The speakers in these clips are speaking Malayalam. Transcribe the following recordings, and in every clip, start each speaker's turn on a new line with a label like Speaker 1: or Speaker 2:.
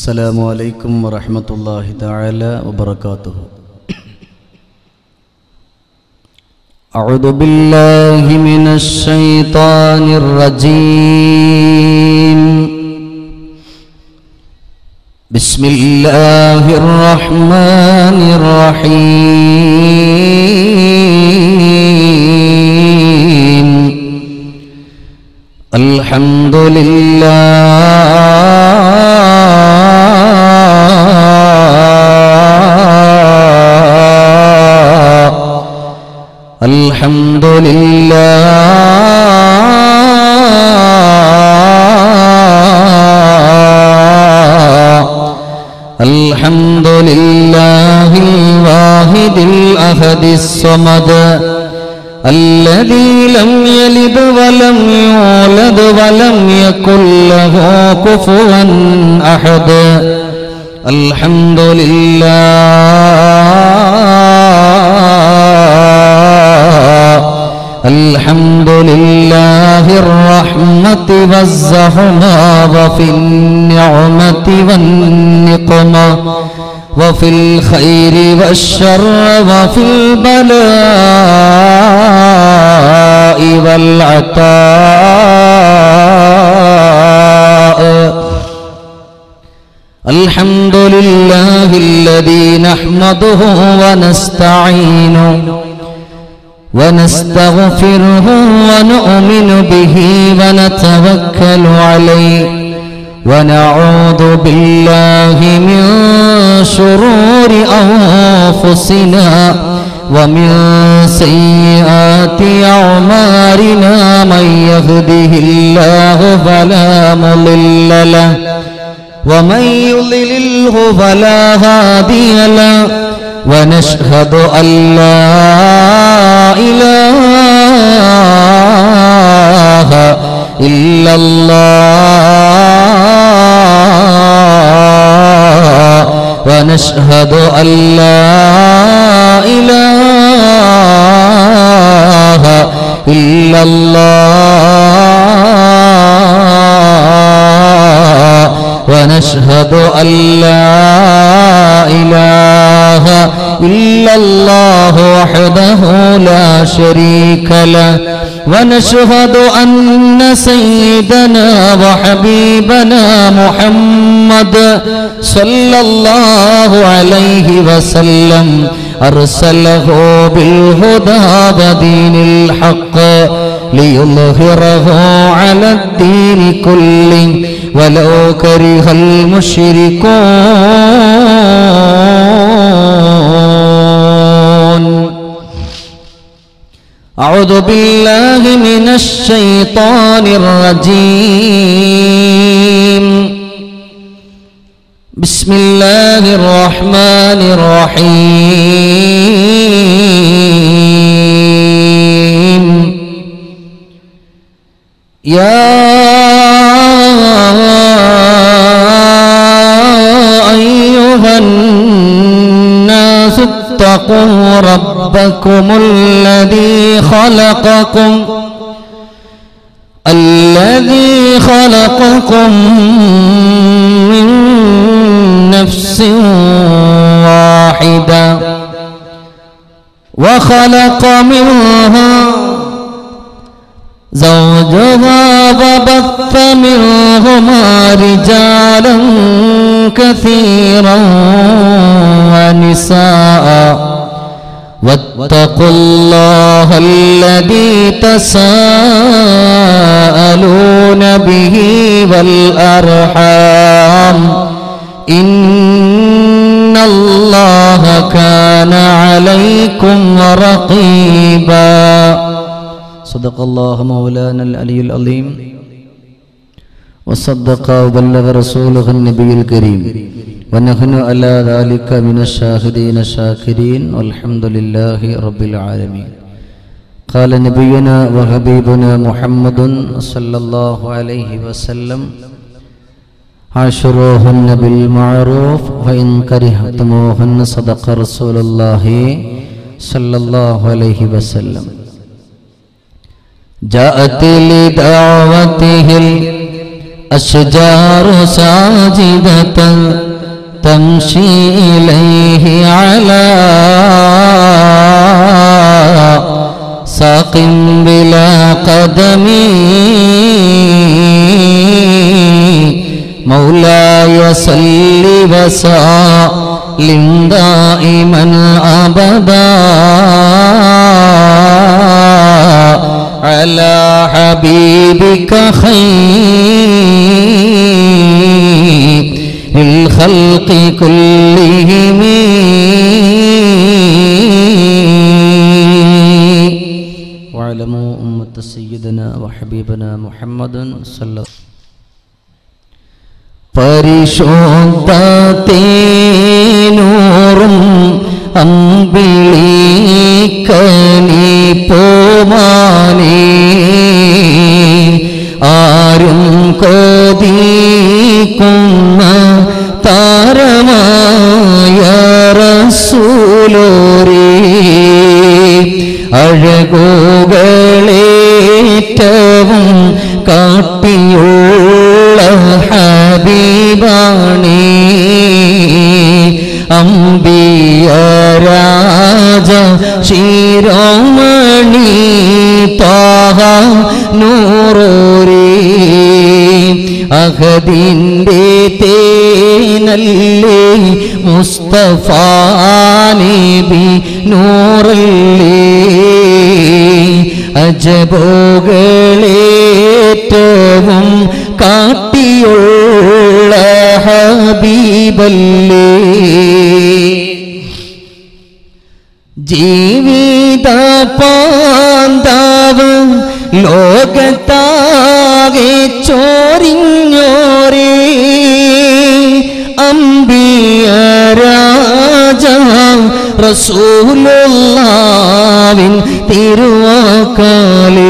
Speaker 1: السلام عليكم ورحمة الله تعالى وبركاته أعوذ بالله من الشيطان الرجيم بسم الله الرحمن الرحيم الحمد لله الحمد لله الحمد لله الواحد الأحد الصمد الذي لم يلد ولم يولد ولم يكن له كفوا أحد الحمد لله الحمد لله الرحمة والزهمة وفي النعمة والنقمة وفي الخير والشر وفي البلاء والعطاء الحمد لله الذي نحمده ونستعينه ونستغفره ونؤمن به ونتوكل عليه ونعوذ بالله من شرور أنفسنا ومن سيئات أعمالنا من يهده الله فلا مضل له ومن يضلله فلا هادي له ونشهد أن لا إله إلا الله ونشهد أن لا إله إلا الله ونشهد أن لا إله إلا الله وحده لا شريك له ونشهد أن سيدنا وحبيبنا محمد صلى الله عليه وسلم أرسله بالهدى ودين الحق ليظهره على الدين كله ولو كره المشركون أعوذ بالله من الشيطان الرجيم بسم الله الرحمن الرحيم يا أيها الناس اتقوا ربكم الذي خلقكم الذي خلقكم من نفس واحدة وخلق منها زوجها وبث منهما رجالا كثيرا ونساء واتقوا الله الذي تساءلون به والأرحام إن الله كان عليكم رقيبا صدق الله مولانا العلي العظيم وصدق وبلغ رسوله النبي الكريم ونحن على ذلك من الشاهدين الشاكرين والحمد لله رب العالمين قال نبينا وحبيبنا محمد صلى الله عليه وسلم عاشروهن بالمعروف وإن كرهتموهن صدق رسول الله صلى الله عليه وسلم جاءت لدعوته أشجار ساجدة تمشي إليه على ساق بلا قدم مولاي صل وسلم دائما أبدا على حبيبك خير الخلق كلهم واعلموا أمة سيدنا وحبيبنا محمد صلى الله പരിശോധ തേനൂറും അമ്പിളിക്കനി പോമാനേ ആരും കോതിക്കുന്ന താരമായ റസൂലോരേ അഴകുകളേറ്റവും കാട്ടിയുള്ള ഹബീബാണേ അമ്പിയ രാജ ശിരോമണി പാഹ നൂറോരേ അഹദിൻ്റെ തേനല്ലേ മുസ്തഫ നബി നൂറല്ലേ അജബോകളേറ്റവും കാട്ടിയുള്ള ഹബീബല്ലേ ജീവിത പാന്താവ് ലോകത്താകെ ചോരിഞ്ഞോരേ അമ്പിയ രാജ റസൂലുള്ളാവിൻ തിരുവാക്കാലേ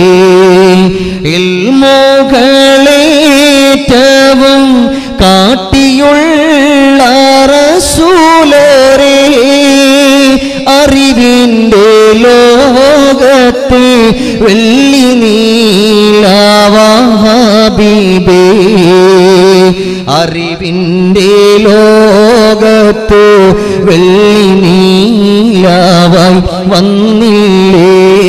Speaker 1: ഇൽമോകളേറ്റവും കാട്ടിയുള്ള റസൂലരേ അറിവിൻ്റെ ലോകത്തെ വെള്ളി നീലവാഹബീബേ അറിവിൻ്റെ ലോകത്ത് വെള്ളി നീലവായി വന്നില്ലേ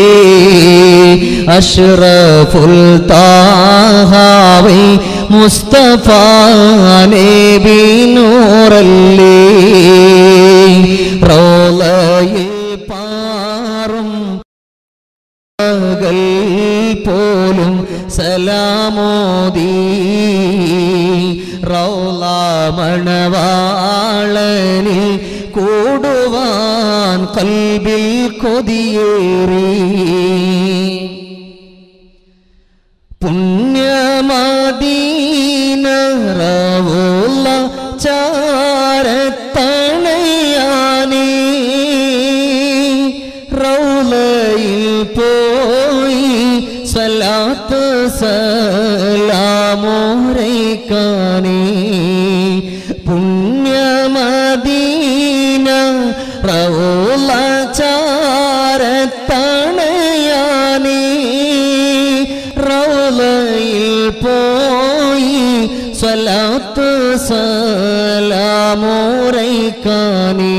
Speaker 1: അഷ്റഫുൽ താഹാവൈ മുസ്തഫ നബി നൂറല്ലേ റോളയിൽ പാറും പകൽ പോലും സലാമോദി റൗളമണവാളനിൽ കൂടുവാൻ കൽബിൽ കൊതിയേറി പുണ്യമദീന റവുള്ള ചാരത്തണയാനേ റൗലയിൽ പോയി സലാത്ത് സലാമോരൈക്കാനേ പുണ്യമദീന റവുള്ള ചാരത്തണയാനേ റൗലയിൽ പോയി സ്വലാത്ത് സലാമോരൈക്കാനേ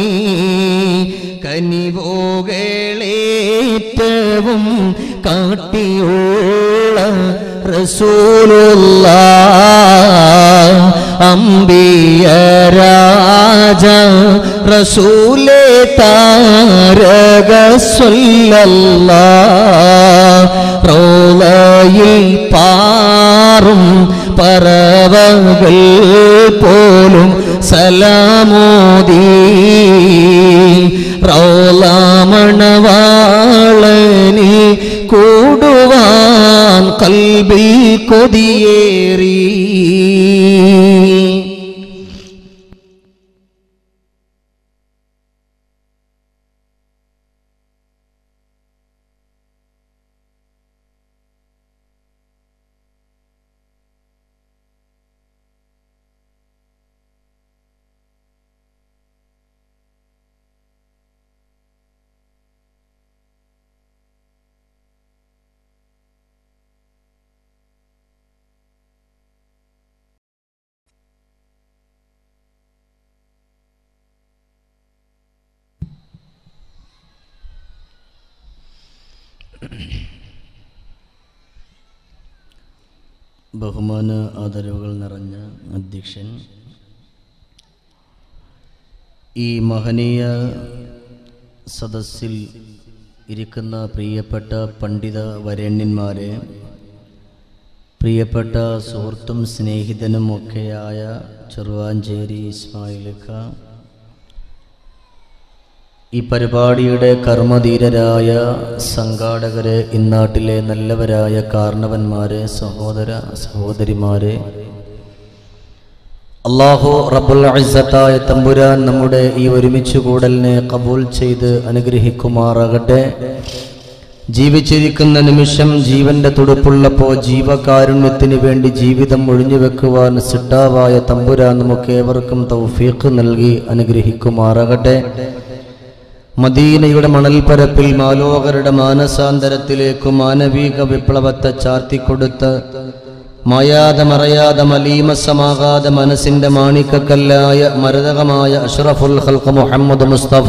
Speaker 1: കനിവോകളേറ്റവും കാട്ടിയുള്ള റസൂലുള്ള അമ്പിയ രാജ റസൂലേ താരക സ്വല്ലല്ലാ റോളയിൽ പാറും പറവകൾ പോലും സലാമോദി റോളമണവാളനി കൂടുവാൻ കൽബിൽ കൊതിയേറി ബഹുമാന ആദരവുകൾ നിറഞ്ഞ അധ്യക്ഷൻ ഈ മഹനീയ സദസ്സിൽ ഇരിക്കുന്ന പ്രിയപ്പെട്ട പണ്ഡിത വരേണ്യന്മാരെ പ്രിയപ്പെട്ട സുഹൃത്തും സ്നേഹിതനും ഒക്കെയായ ചെറുവാഞ്ചേരി ഇസ്മായിലിക്ക ഈ പരിപാടിയുടെ കർമ്മധീരരായ സംഘാടകരെ ഇന്നാട്ടിലെ നല്ലവരായ കാരണവന്മാരെ സഹോദര സഹോദരിമാരെ അള്ളാഹു റബ്ബുൽ ഇസ്സത്തായ തമ്പുരാൻ നമ്മുടെ ഈ ഒരുമിച്ച് കൂടലിനെ കബൂൽ ചെയ്ത് അനുഗ്രഹിക്കുമാറാകട്ടെ ജീവിച്ചിരിക്കുന്ന നിമിഷം ജീവന്റെ തുടുപ്പുള്ളപ്പോൾ ജീവകാരുണ്യത്തിന് വേണ്ടി ജീവിതം ഒഴിഞ്ഞു വെക്കുവാൻ സിട്ടാവായ തമ്പുരാൻ നമുക്ക് ഏവർക്കും തൗഫീഖ് നൽകി അനുഗ്രഹിക്കുമാറാകട്ടെ മദീനയുടെ മണൽപ്പരപ്പിൽ മാലോകരുടെ മാനസാന്തരത്തിലേക്ക് മാനവിക വിപ്ലവത്തെ ചാർത്തിക്കൊടുത്ത് മായാതെ മറയാതെ മലീമസമാകാതെ മനസ്സിന്റെ മാണിക്കക്കല്ലായ മരതകമായ അഷ്റഫുൽ ഹൽക്ക് മുഹമ്മദ് മുസ്തഫ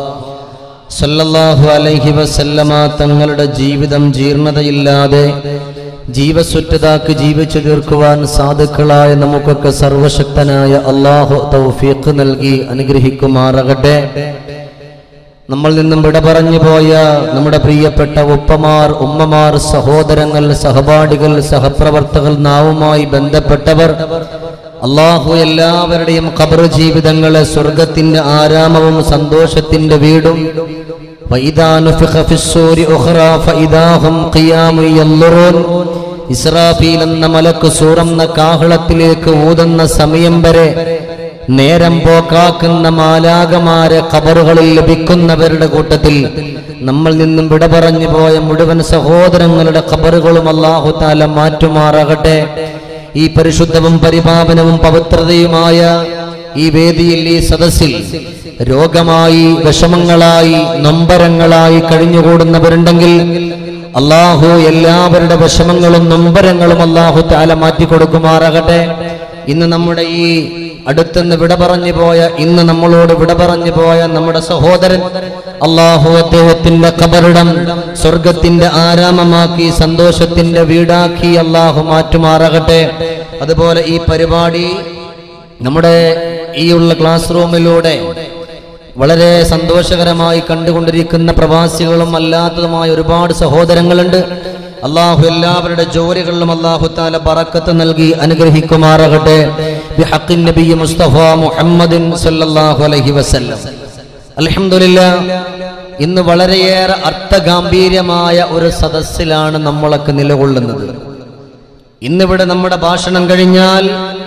Speaker 1: സല്ലല്ലാഹു അലൈഹി വസല്ലമ തങ്ങളുടെ ജീവിതം ജീർണതയില്ലാതെ ജീവസുറ്റതാക്കി ജീവിച്ചു തീർക്കുവാൻ സാധുക്കളായ നമുക്കൊക്കെ സർവശക്തനായ അള്ളാഹു തൗഫീഖ് നൽകി അനുഗ്രഹിക്കുമാറാകട്ടെ നമ്മൾ നിന്നും വിട പറഞ്ഞു പോയ നമ്മുടെ പ്രിയപ്പെട്ട ഉപ്പമാർ ഉമ്മമാർ സഹോദരങ്ങൾ സഹപാഠികൾ സഹപ്രവർത്തകർ നാവുമായി ബന്ധപ്പെട്ടവർ അള്ളാഹു എല്ലാവരുടെയും ഖബർ ജീവിതങ്ങളെ സ്വർഗത്തിന്റെ ആരാമവും സന്തോഷത്തിന്റെ വീടും فإذا نفخ في الصور أخرى فإذا هم قيام ينظرون ഇസ്രാഫീൽ എന്ന മലക്ക് സൂറന്ന കാഹളത്തിലേക്ക് ഊതുന്ന സമയം വരെ നേരം പോക്കാക്കുന്ന മാലാകമാരെ ഖബറുകളിൽ ലഭിക്കുന്നവരുടെ കൂട്ടത്തിൽ നമ്മൾ നിന്നും വിട പറഞ്ഞു പോയ മുഴുവൻ സഹോദരങ്ങളുടെ ഖബറുകളും അള്ളാഹു താല മാറ്റുമാറാകട്ടെ ഈ പരിശുദ്ധവും പരിപാവനവും പവിത്രതയുമായ ഈ വേദിയിൽ ഈ സദസ്സിൽ രോഗമായി വിഷമങ്ങളായി നൊമ്പരങ്ങളായി കഴിഞ്ഞുകൂടുന്നവരുണ്ടെങ്കിൽ അള്ളാഹു എല്ലാവരുടെ വിഷമങ്ങളും നൊമ്പരങ്ങളും അള്ളാഹു താല മാറ്റിക്കൊടുക്കുമാറാകട്ടെ ഇന്ന് നമ്മുടെ ഈ അടുത്തുനിന്ന് വിട പറഞ്ഞു പോയ ഇന്ന് നമ്മളോട് വിട പറഞ്ഞു പോയ നമ്മുടെ സഹോദരൻ അള്ളാഹു അദ്ദേഹത്തിന്റെ കബറിടം സ്വർഗത്തിന്റെ ആരാമമാക്കി സന്തോഷത്തിന്റെ വീടാക്കി അള്ളാഹു മാറ്റുമാറാകട്ടെ അതുപോലെ ഈ പരിപാടി നമ്മുടെ ഈ ഉള്ള ക്ലാസ് റൂമിലൂടെ വളരെ സന്തോഷകരമായി കണ്ടുകൊണ്ടിരിക്കുന്ന പ്രവാസികളും അല്ലാത്തതുമായ ഒരുപാട് സഹോദരങ്ങളുണ്ട് അള്ളാഹു എല്ലാവരുടെ ജോലികളിലും അള്ളാഹു താല ബറക്കത്ത് നൽകി അനുഗ്രഹിക്കുമാറാകട്ടെ ബിഹഖിൻ നബി മുസ്തഫ മുഹമ്മദിൻ സല്ലല്ലാഹു അലൈഹി വസല്ലം അൽഹംദുലില്ലാ ഇന്ന് വളരെയേറെ അർത്ഥഗാംഭീര്യമായ ഒരു സദസ്സിലാണ് നമ്മളൊക്കെ നിലകൊള്ളുന്നത് ഇന്നിവിടെ നമ്മുടെ ഭാഷണം കഴിഞ്ഞാൽ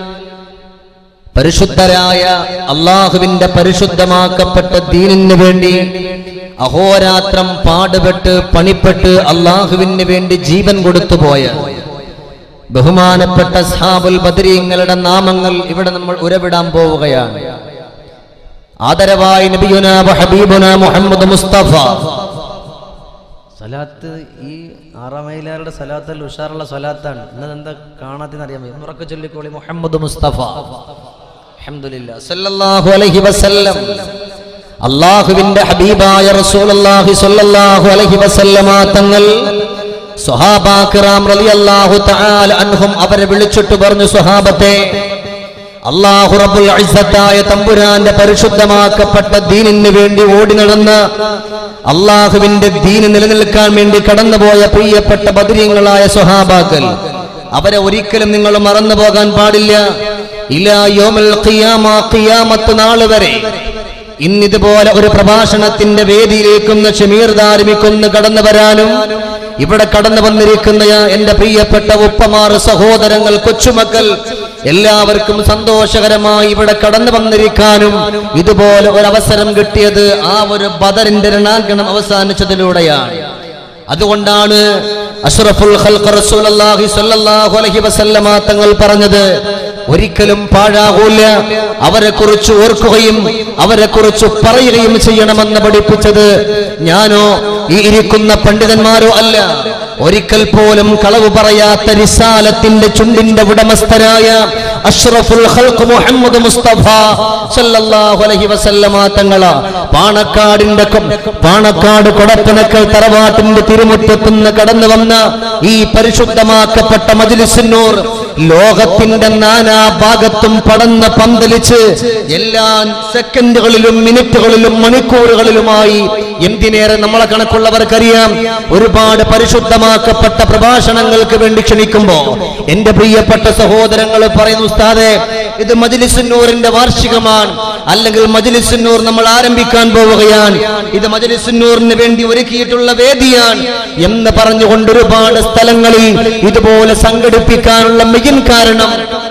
Speaker 1: പരിശുദ്ധരായ അള്ളാഹുവിന്റെ പരിശുദ്ധമാക്കപ്പെട്ട ദീനിന് വേണ്ടി അഹോരാത്രം പാടുപെട്ട് പണിപ്പെട്ട് അള്ളാഹുവിന് വേണ്ടി ജീവൻ കൊടുത്തു പോയ ബഹുമാനപ്പെട്ട സാബുൽ ബദരീങ്ങളുടെ നാമങ്ങൾ ഇവിടെ നമ്മൾ ഉരവിടാൻ പോവുകയാണ് ആദരവായി നബിയുന ഹബീബുന മുഹമ്മദ് മുസ്തഫ സലാത്ത് ഈ ആറാം മൈലാരുടെ സലാത്തല്ല ഉഷാറുള്ള സലാത്താണ് ഇന്നത് എന്താ കാണാത്തെന്ന് അറിയാൻ വയ്യ ഉറക്കെ ചൊല്ലിക്കോളി മുഹമ്മദ് മുസ്തഫ അൽഹംദുലില്ലാ സല്ലല്ലാഹു അലൈഹി വസല്ലം അള്ളാഹുവിന്റെ ഹബീബായ റസൂലുള്ളാഹി സ്വല്ലല്ലാഹു അലൈഹി വസല്ലമ തങ്ങൾ സ്വഹാബാക്കിറാം റളിയല്ലാഹു തആല അൻഹും അവരെ വിളിച്ചിട്ട് പറഞ്ഞു സ്വഹാബത്തെ അള്ളാഹു റബ്ബുൽ ഇസ്സത്തായ തമ്പുരാന്റെ പരിശുദ്ധമാക്കപ്പെട്ട ദീനിന് വേണ്ടി ഓടി നടന്ന് അള്ളാഹുവിന്റെ ദീന് നിലനിൽക്കാൻ വേണ്ടി കടന്നുപോയ പ്രിയപ്പെട്ട ബദരീങ്ങളായ സ്വഹാബാക്കൾ അവരെ ഒരിക്കലും നിങ്ങൾ മറന്നു പോകാൻ പാടില്ല ഇലാ യോമൽ ഖിയാമ ഖിയാമത്ത് നാൾ വരെ ഇന്നിതുപോലെ ഒരു പ്രഭാഷണത്തിന്റെ വേദിയിലേക്കൊന്ന് ഷമീർ ധാർമിക്കൊന്ന് കടന്നു വരാനും ഇവിടെ കടന്നു വന്നിരിക്കുന്ന എന്റെ പ്രിയപ്പെട്ട ഉപ്പമാർ സഹോദരങ്ങൾ കൊച്ചുമക്കൾ എല്ലാവർക്കും സന്തോഷകരമായി ഇവിടെ കടന്നു വന്നിരിക്കാനും ഇതുപോലെ ഒരു അവസരം കിട്ടിയത് ആ ഒരു ബദറിന്റെ രണാങ്കണം അവസാനിച്ചതിലൂടെയാണ് അതുകൊണ്ടാണ് അഷ്റഫുൽ ഖൽഖ് റസൂലുള്ളാഹി സ്വല്ലല്ലാഹു അലൈഹി വസല്ലമ തങ്ങൾ പറഞ്ഞത് ഒരിക്കലും പാഴാകൂല അവരെ കുറിച്ച് ഓർക്കുകയും അവരെ കുറിച്ച് പറയുകയും ചെയ്യണമെന്ന് പഠിപ്പിച്ചത് ഞാനോ ഈ ഇരിക്കുന്ന പണ്ഡിതന്മാരോ അല്ല ഒരിക്കൽ പോലും കളവ് പറയാത്ത റിസാലത്തിന്റെ ചുണ്ടിന്റെ ഉടമസ്ഥരായ അഷ്റഫുൽ ഖൽഖ് മുഹമ്മദ് മുസ്തഫ സല്ലല്ലാഹു അലൈഹി വസല്ലമ തങ്ങള പാണക്കാടിന്റെ കൊ- പാണക്കാട് കൊടപ്പനക്കൽ തറവാട്ടിന്റെ തിരുമുറ്റത്തുനിന്ന് കടന്നു വന്ന ഈ പരിശുദ്ധമാക്കപ്പെട്ട മജ്ലിസുന്നൂർ ലോകത്തിന്റെ നാനാ ഭാഗത്തും പടന്ന് പന്തലിച്ച് എല്ലാ സെക്കൻഡുകളിലും മിനിറ്റുകളിലും മണിക്കൂറുകളിലുമായി എന്തിനേറെ നമ്മളെ കണക്കുള്ളവർക്കറിയാം ഒരുപാട് പരിശുദ്ധമാക്കപ്പെട്ട പ്രഭാഷണങ്ങൾക്ക് വേണ്ടി ക്ഷണിക്കുമ്പോ എന്റെ പ്രിയപ്പെട്ട സഹോദരങ്ങൾ പറയുന്നു ഉസ്താദെ ഇത് മജ്ലിസുന്നൂറിന്റെ വാർഷികമാണ് അല്ലെങ്കിൽ മജ്ലിസുന്നൂർ നമ്മൾ ആരംഭിക്കാൻ പോവുകയാണ് ഇത് മജ്ലിസുന്നൂറിന് വേണ്ടി ഒരുക്കിയിട്ടുള്ള വേദിയാണ് എന്ന് പറഞ്ഞുകൊണ്ട് ഒരുപാട് സ്ഥലങ്ങളിൽ ഇതുപോലെ സംഘടിപ്പിക്കാനുള്ള മെയിൻ കാരണം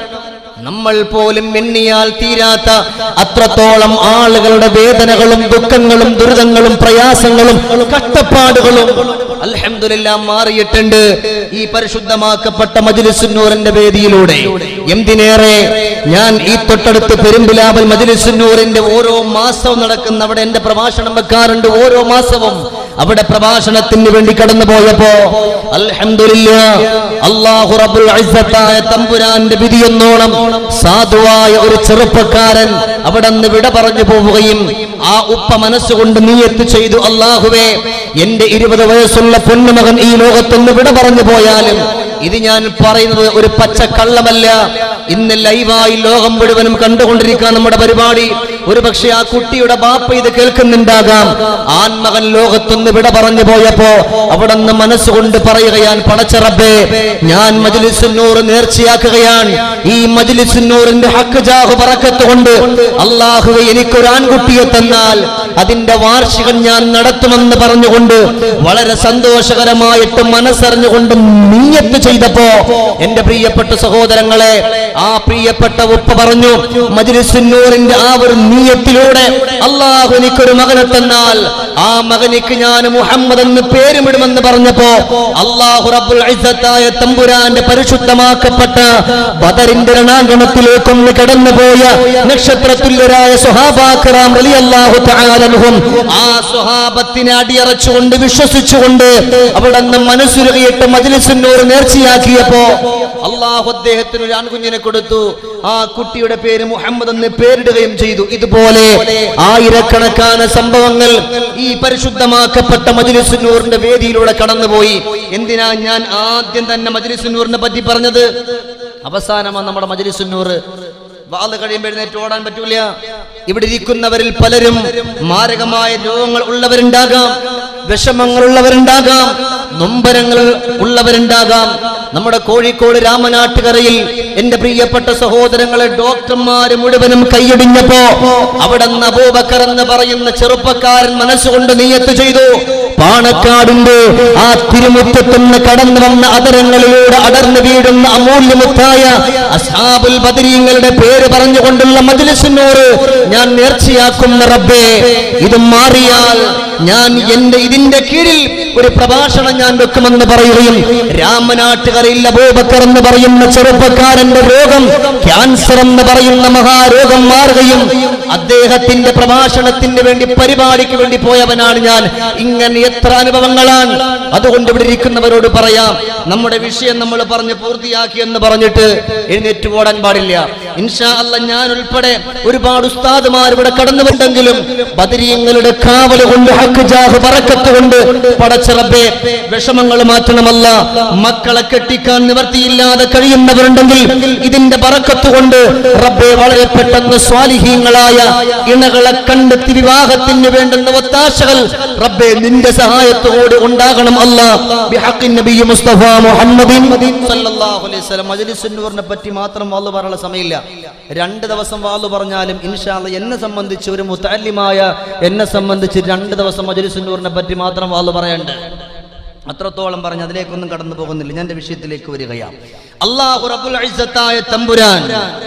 Speaker 1: നമ്മൾ പോലും എണ്ണിയാൽ തീരാത്ത അത്രത്തോളം ആളുകളുടെ വേദനകളും ദുഃഖങ്ങളും ദുരിതങ്ങളും പ്രയാസങ്ങളും കഷ്ടപ്പാടുകളും അൽഹംദുലില്ലാ മാറിയിട്ടുണ്ട് ഈ പരിശുദ്ധമാക്കപ്പെട്ട മജ്ലിസുന്നൂറിന്റെ വേദിയിലൂടെ എന്തിനേറെ ഞാൻ ഈ തൊട്ടടുത്ത് പെരുമ്പിലാവൽ മജ്ലിസുന്നൂറിന്റെ ഓരോ മാസവും നടക്കുന്ന അവിടെ എന്റെ പ്രഭാഷണം വെക്കാറുണ്ട് ഓരോ മാസവും അവിടെ പ്രഭാഷണത്തിന് വേണ്ടി കടന്നു പോയപ്പോ അൽഹംദുലില്ലാ അല്ലാഹു റബ്ബുൽ ഇസ്സത്തായ തമ്പുരാന്റെ വിധിയെന്നോണം സാധുവായ ഒരു ചെറുപ്പക്കാരൻ അവിടെ നിന്ന് വിട പറഞ്ഞു പോവുകയും ആ ഉപ്പ മനസ്സുകൊണ്ട് നീയത്ത് ചെയ്തു അള്ളാഹുവേ എന്റെ ഇരുപത് വയസ്സുള്ള പൊന്നുമകൻ ഈ ലോകത്തുനിന്ന് വിട പറഞ്ഞു പോയാലും ഇത് ഞാൻ പറയുന്നത് ഒരു പച്ച കള്ളമല്ല ഇന്ന് ലൈവായി ലോകം മുഴുവനും കണ്ടുകൊണ്ടിരിക്കാൻ നമ്മുടെ പരിപാടി ഒരു പക്ഷെ ആ കുട്ടിയുടെ ബാപ്പ ഇത് കേൾക്കുന്നുണ്ടാകാം ആൺമകൻ ലോകത്തുനിന്ന് വിട പറഞ്ഞു പോയപ്പോ അവിടെ നിന്ന് മനസ്സുകൊണ്ട് പറയുകയാൻ പടച്ചറബേ ഞാൻ മജ്ലിസുന്നൂർ നേർച്ചയാക്കുകയാണ് ഈ മജ്ലിസുന്നൂറിന്റെ ഹക്ക് ജാഹു പറക്കത്ത് കൊണ്ട് അള്ളാഹുവെ എനിക്കൊരു ആൺകുട്ടിയെ തന്നാൽ അതിന്റെ വാർഷികം ഞാൻ നടത്തുമെന്ന് പറഞ്ഞുകൊണ്ട് വളരെ സന്തോഷകരമായിട്ട് മനസ്സറിഞ്ഞുകൊണ്ട് നീയത്ത് ചെയ്തപ്പോ എന്റെ പ്രിയപ്പെട്ട സഹോദരങ്ങളെ ആ പ്രിയപ്പെട്ട ഉപ്പ പറഞ്ഞു മജ്ലിസുന്നൂറിന്റെ ആ ഒരു നീയത്തിലൂടെ അള്ളാഹു എനിക്കൊരു മകനെ തന്നാൽ ആ മകനിക്ക് ഞാൻ മുഹമ്മദ് എന്ന് പേരുമിടുമെന്ന് പറഞ്ഞപ്പോ അള്ളാഹു റബ്ബുൽ ഇസ്സത്തായ തമ്പുരാന്റെ പരിശുദ്ധമാക്കപ്പെട്ട ബദറിന്റെ രണാങ്കണത്തിലേക്കൊന്ന് കടന്നുപോയ നക്ഷത്രതുല്യരായ സുഹാബാക്കറാം റളിയല്ലാഹു തആല അൻഹും ആ സുഹാബത്തിനെ അടിയറച്ചുകൊണ്ട് വിശ്വസിച്ചുകൊണ്ട് അവിടെ നിന്ന് മനസ്സുരുകിയിട്ട് മജ്ലിസുന്നൂർ നേർച്ചയാക്കിയപ്പോ അള്ളാഹു അദ്ദേഹത്തിന് ഒരു ആൺകുഞ്ഞിനെ കൊടുത്തു ആ കുട്ടിയുടെ പേര് മുഹമ്മദ് എന്ന് പേരിടുകയും ചെയ്തു ഇതുപോലെ ആയിരക്കണക്കാന സംഭവങ്ങൾ ഈ പരിശുദ്ധമാക്കപ്പെട്ട മജ്ലിസുന്നൂറിന്റെ വേദിയിലൂടെ കടന്നുപോയി എന്തിനാ ഞാൻ ആദ്യം തന്നെ മജ്ലിസുന്നൂറിനെ പറ്റി പറഞ്ഞത് അവസാനമാണ് നമ്മുടെ മജ്ലിസുന്നൂർ വാള് കഴിയുമ്പോൾ എഴുന്നേറ്റ് ഓടാൻ പറ്റൂല ഇവിടെ ഇരിക്കുന്നവരിൽ പലരും മാരകമായ രോഗങ്ങൾ ഉള്ളവരുണ്ടാകാം വിഷമങ്ങൾ ഉള്ളവരുണ്ടാകാം നൊമ്പരങ്ങൾ ഉള്ളവരുണ്ടാകാം നമ്മുടെ കോഴിക്കോട് രാമനാട്ടുകരയിൽ എന്റെ പ്രിയപ്പെട്ട സഹോദരങ്ങളെ ഡോക്ടർമാര് മുഴുവനും കൈയടിഞ്ഞപ്പോ അവിടെ നിന്ന് അബൂബക്കർ എന്ന് പറയുന്ന ചെറുപ്പക്കാരൻ മനസ്സുകൊണ്ട് നീയത്ത് ചെയ്തു പാണക്കാടിന്റെ ആ തിരുമുറ്റത്തുനിന്ന് കടന്നു വന്ന അതരങ്ങളിലൂടെ അടർന്നു വീഴുന്ന അമൂല്യമുത്തായ അസാബുൽ ബദരീങ്ങളുടെ പേര് പറഞ്ഞുകൊണ്ടുള്ള മജ്ലിസിനോട് ഞാൻ നേർച്ചയാക്കുന്ന റബ്ബേ ഇത് മാറിയാൽ ഞാൻ എന്റെ ഇതിന്റെ കീഴിൽ ഒരു പ്രഭാഷണം ഞാൻ വെക്കുമെന്ന് പറയുകയും രാമനാട്ടുകരയിൽ അബൂബക്കർ എന്ന് പറയുന്ന ചെറുപ്പക്കാരന്റെ രോഗം ക്യാൻസർ എന്ന് പറയുന്ന മഹാരോഗം മാറുകയും അദ്ദേഹത്തിന്റെ പ്രഭാഷണത്തിന് വേണ്ടി പരിപാടിക്ക് വേണ്ടി പോയവനാണ് ഞാൻ ഇങ്ങനെ എത്ര അനുഭവങ്ങളാണ് അതുകൊണ്ട് ഇവിടെ ഇരിക്കുന്നവരോട് പറയാം നമ്മുടെ വിഷയം നമ്മൾ പറഞ്ഞ് പൂർത്തിയാക്കി എന്ന് പറഞ്ഞിട്ട് എഴുന്നേറ്റ് ഓടാൻ പാടില്ല ഇൻഷാ അല്ല ഞാൻ ഉൾപ്പെടെ ഒരുപാട് ഉസ്താദുമാർ ഇവിടെ കടന്നുവെങ്കിലും ബദരീങ്ങളുടെ കാവല് കൊണ്ട് ഹക്ക് ജാഹ് പറക്കത്ത് കൊണ്ട് പടച്ചിറബെ വിഷമങ്ങൾ മാറ്റണമല്ല മക്കളെ കെട്ടിക്കാൻ നിവർത്തിയില്ലാതെ കഴിയുന്നവരുണ്ടെങ്കിൽ ഇതിന്റെ പറക്കത്ത് കൊണ്ട് റബ്ബെ വളരെ പെട്ടെന്ന് സ്വാലിഹീങ്ങളായ ഇണകളെ കണ്ടെത്തി വിവാഹത്തിന് വേണ്ടുന്ന ഒത്താശകൾ റബ്ബെ നിന്റെ സഹായത്തോടെ ഉണ്ടാകണം അല്ല ബിഹഖിൻ നബി മുസ്തഫ മുഹമ്മദിൻ സല്ലല്ലാഹു അലൈഹി വസല്ലം മജ്ലിസുന്നൂറിനെ പറ്റി മാത്രം വാളു പറയാനുള്ള സമയമില്ല രണ്ട് ദിവസം വാളു പറഞ്ഞാലും ഇൻഷാല്ല എന്നെ സംബന്ധിച്ച് ഒരു മുത്തല്ലിമായ എന്നെ സംബന്ധിച്ച് രണ്ട് ദിവസം മജ്ലിസുന്നൂറിനെ പറ്റി മാത്രം വാളു പറയാനുണ്ട് അത്രത്തോളം പറഞ്ഞ് അതിലേക്കൊന്നും കടന്നു പോകുന്നില്ല ഞാൻ എൻ്റെ വിഷയത്തിലേക്ക് വരികയാണ് അള്ളാഹു റബ്ബുൽ ഇസ്സത്തായ തമ്പുരാൻ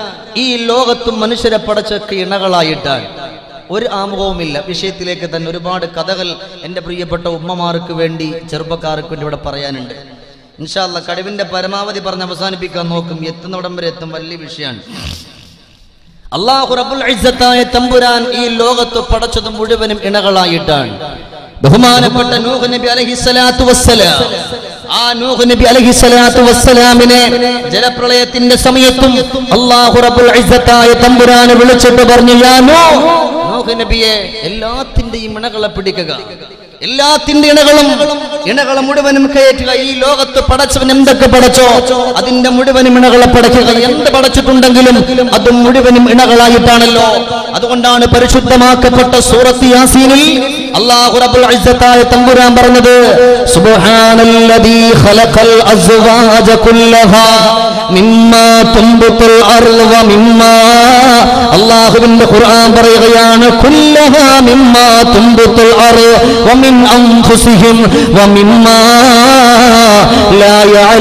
Speaker 1: ഈ ലോകത്തും മനുഷ്യരെ പടച്ചൊക്കെ ഇണകളായിട്ടാണ് ഒരു ആമുഖവുമില്ല വിഷയത്തിലേക്ക് തന്നെ ഒരുപാട് കഥകൾ എൻ്റെ പ്രിയപ്പെട്ട ഉമ്മമാർക്ക് വേണ്ടി ചെറുപ്പക്കാർക്ക് വേണ്ടി ഇവിടെ പറയാനുണ്ട് ഇൻഷാല്ല കഴിവിന്റെ പരമാവധി പറഞ്ഞ് അവസാനിപ്പിക്കാൻ നോക്കും എത്തുന്നിടം വരെ എത്തും വലിയ വിഷയമാണ് അള്ളാഹു റബ്ബുൽ ഇസ്സത്തായ തമ്പുരാൻ ഈ ലോകത്ത് പടച്ചത് മുഴുവനും ഇണകളായിട്ടാണ് ബഹുമാനപ്പെട്ട നൂഹ് നബി അലൈഹിസ്സലാത്തു വസ്സലാം ആ നൂഹ് നബി അലൈഹിസ്സലാത്തു വസ്സലാമിനെ ജലപ്രളയത്തിന്റെ സമയത്തും അള്ളാഹു റബ്ബുൽ ഇസ്സത്തായ തമ്പുരാനെ വിളിച്ചിട്ട് പറഞ്ഞു യാ നൂഹ് നൂഹ് നബിയെ എല്ലാത്തിന്റെയും ഇണകളെ പിടിക്കുക
Speaker 2: എല്ലാത്തിന്റെ ഇണകളും ഇണകളെ മുഴുവനും കയറ്റുക ഈ ലോകത്ത് പടച്ചവൻ എന്തൊക്കെ പടച്ചോ അതിന്റെ മുഴുവനും ഇണകളെ പടയ്ക്കുക എന്ത് പടച്ചിട്ടുണ്ടെങ്കിലും അതും മുഴുവനും ഇണകളായിട്ടാണല്ലോ അതുകൊണ്ടാണ് പരിശുദ്ധമാക്കപ്പെട്ട സൂറത്ത് യാസീനിൽ അല്ലാഹു റബ്ബുൽ ഇസ്സത്തായ തമ്പുരാൻ പറഞ്ഞത് സുബ്ഹാനല്ലദീ ഖലഖൽ അസ്വാജ കുല്ലഹാ മിമ്മാ തുംബിത്തുൽ അർള് വ മിമ്മാ അല്ലാഹുവിന്റെ ഖുർആൻ പറയുകയാണ് കുല്ലഹാ മിമ്മാ തുംബിത്തുൽ അർള് വ മിൻ അൻഫുസിഹിം വ മിമ്മാ ലാ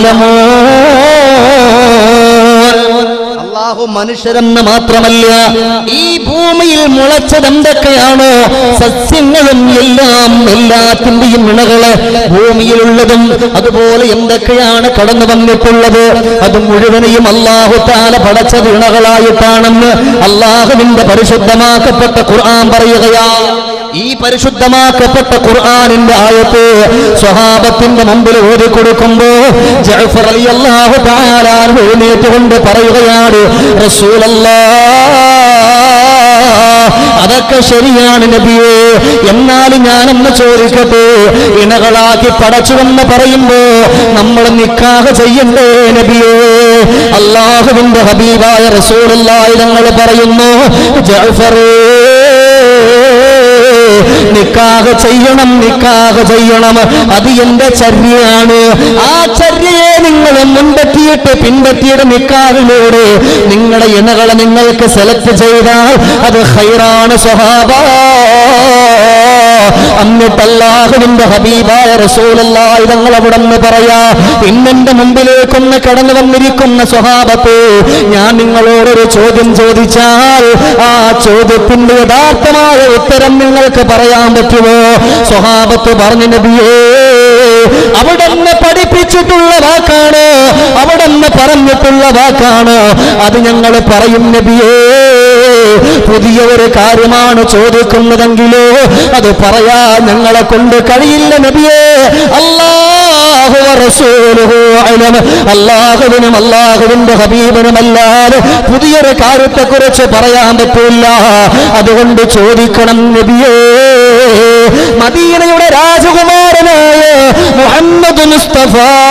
Speaker 2: യഅലമൂൻ അള്ളാഹു മനുഷ്യരെന്ന് മാത്രമല്ല ഈ ഭൂമിയിൽ മുളച്ചത് എന്തൊക്കെയാണോ സസ്യങ്ങളും എല്ലാം എല്ലാത്തിന്റെയും ഇണകള് ഭൂമിയിലുള്ളതും അതുപോലെ എന്തൊക്കെയാണ് കടന്നു വന്നിട്ടുള്ളത് അത് മുഴുവനെയും അള്ളാഹു താല പടച്ചത് ഇണകളായിട്ടാണെന്ന് അള്ളാഹുവിന്റെ പരിശുദ്ധമാക്കപ്പെട്ട ഖുർആൻ പറയുകയാ ഈ പരിശുദ്ധമാക്കപ്പെട്ട ഖുർആനിന്റെ ആയത്ത് സ്വഹാബത്തിന്റെ മുമ്പിൽ ഓതി കൊടുക്കുമ്പോ ജഅഫർ റളിയല്ലാഹു തആല അൻഹു എഴുന്നേറ്റുകൊണ്ട് പറയുകയാണ് റസൂലല്ലാ അതൊക്കെ ശരിയാണ് നബിയെ എന്നാലും ഞാനൊന്ന് ചോദിക്കട്ടെ ഇണകളാക്കി പടച്ചുവെന്ന് പറയുമ്പോ നമ്മൾ നിക്കാഹ് ചെയ്യണ്ടേ നബിയെ അള്ളാഹുവിന്റെ ഹബീബായ റസൂലുള്ളാഹി തങ്ങൾ പറയുന്നു ജഅഫറേ നിക്കാഹ് ചെയ്യണം നിക്കാഹ് ചെയ്യണം അത് എന്റെ ചര്യയാണ് ആ ചര്യയെ നിങ്ങൾ മുൻപറ്റിയിട്ട് പിൻപറ്റിയിട്ട് നിക്കാഹിലൂടെ നിങ്ങളുടെ ഇണകളെ നിങ്ങൾക്ക് സെലക്ട് ചെയ്താൽ അത് ഹൈറാണ് സ്വഭാവ എന്നിട്ട് അല്ലാഹുവിന്റെ ഹബീബായ റസൂലല്ലാഹി തങ്ങൾ അവിടെ നിന്ന് പറയാ ഇന്നെന്റെ മുമ്പിലേക്കൊന്ന് കടന്നു വന്നിരിക്കുന്ന സ്വഭാവത്തെ ഞാൻ നിങ്ങളോടൊരു ചോദ്യം ചോദിച്ചാൽ ആ ചോദ്യത്തിന്റെ യഥാർത്ഥമായ ഉത്തരം നിങ്ങൾക്ക് പറയാൻ പറ്റുമോ സ്വഭാവത്ത് പറഞ്ഞു നബിയേ അവിടെ നിന്ന് പഠിപ്പിച്ചിട്ടുള്ള വാക്കാണ് അവിടെ നിന്ന് പറഞ്ഞിട്ടുള്ള വാക്കാണ് അത് ഞങ്ങൾ പറയും നബിയേ പുതിയ ഒരു കാര്യമാണ് ചോദിക്കുന്നതെങ്കിലോ അത് പറയാ ഞങ്ങളെ കൊണ്ട് കഴിയില്ല നബിയേ അല്ലാഹു റസൂലുഹു അലം അല്ലാഹുവിനും അല്ലാഹുവിന്റെ ഹബീബിനുമല്ലാതെ പുതിയൊരു കാര്യത്തെ കുറിച്ച് പറയാൻ പറ്റില്ല അതുകൊണ്ട് ചോദിക്കണം നബിയേ മദീനയുടെ രാജകുമാരനായ മുഹമ്മദ് മുസ്തഫ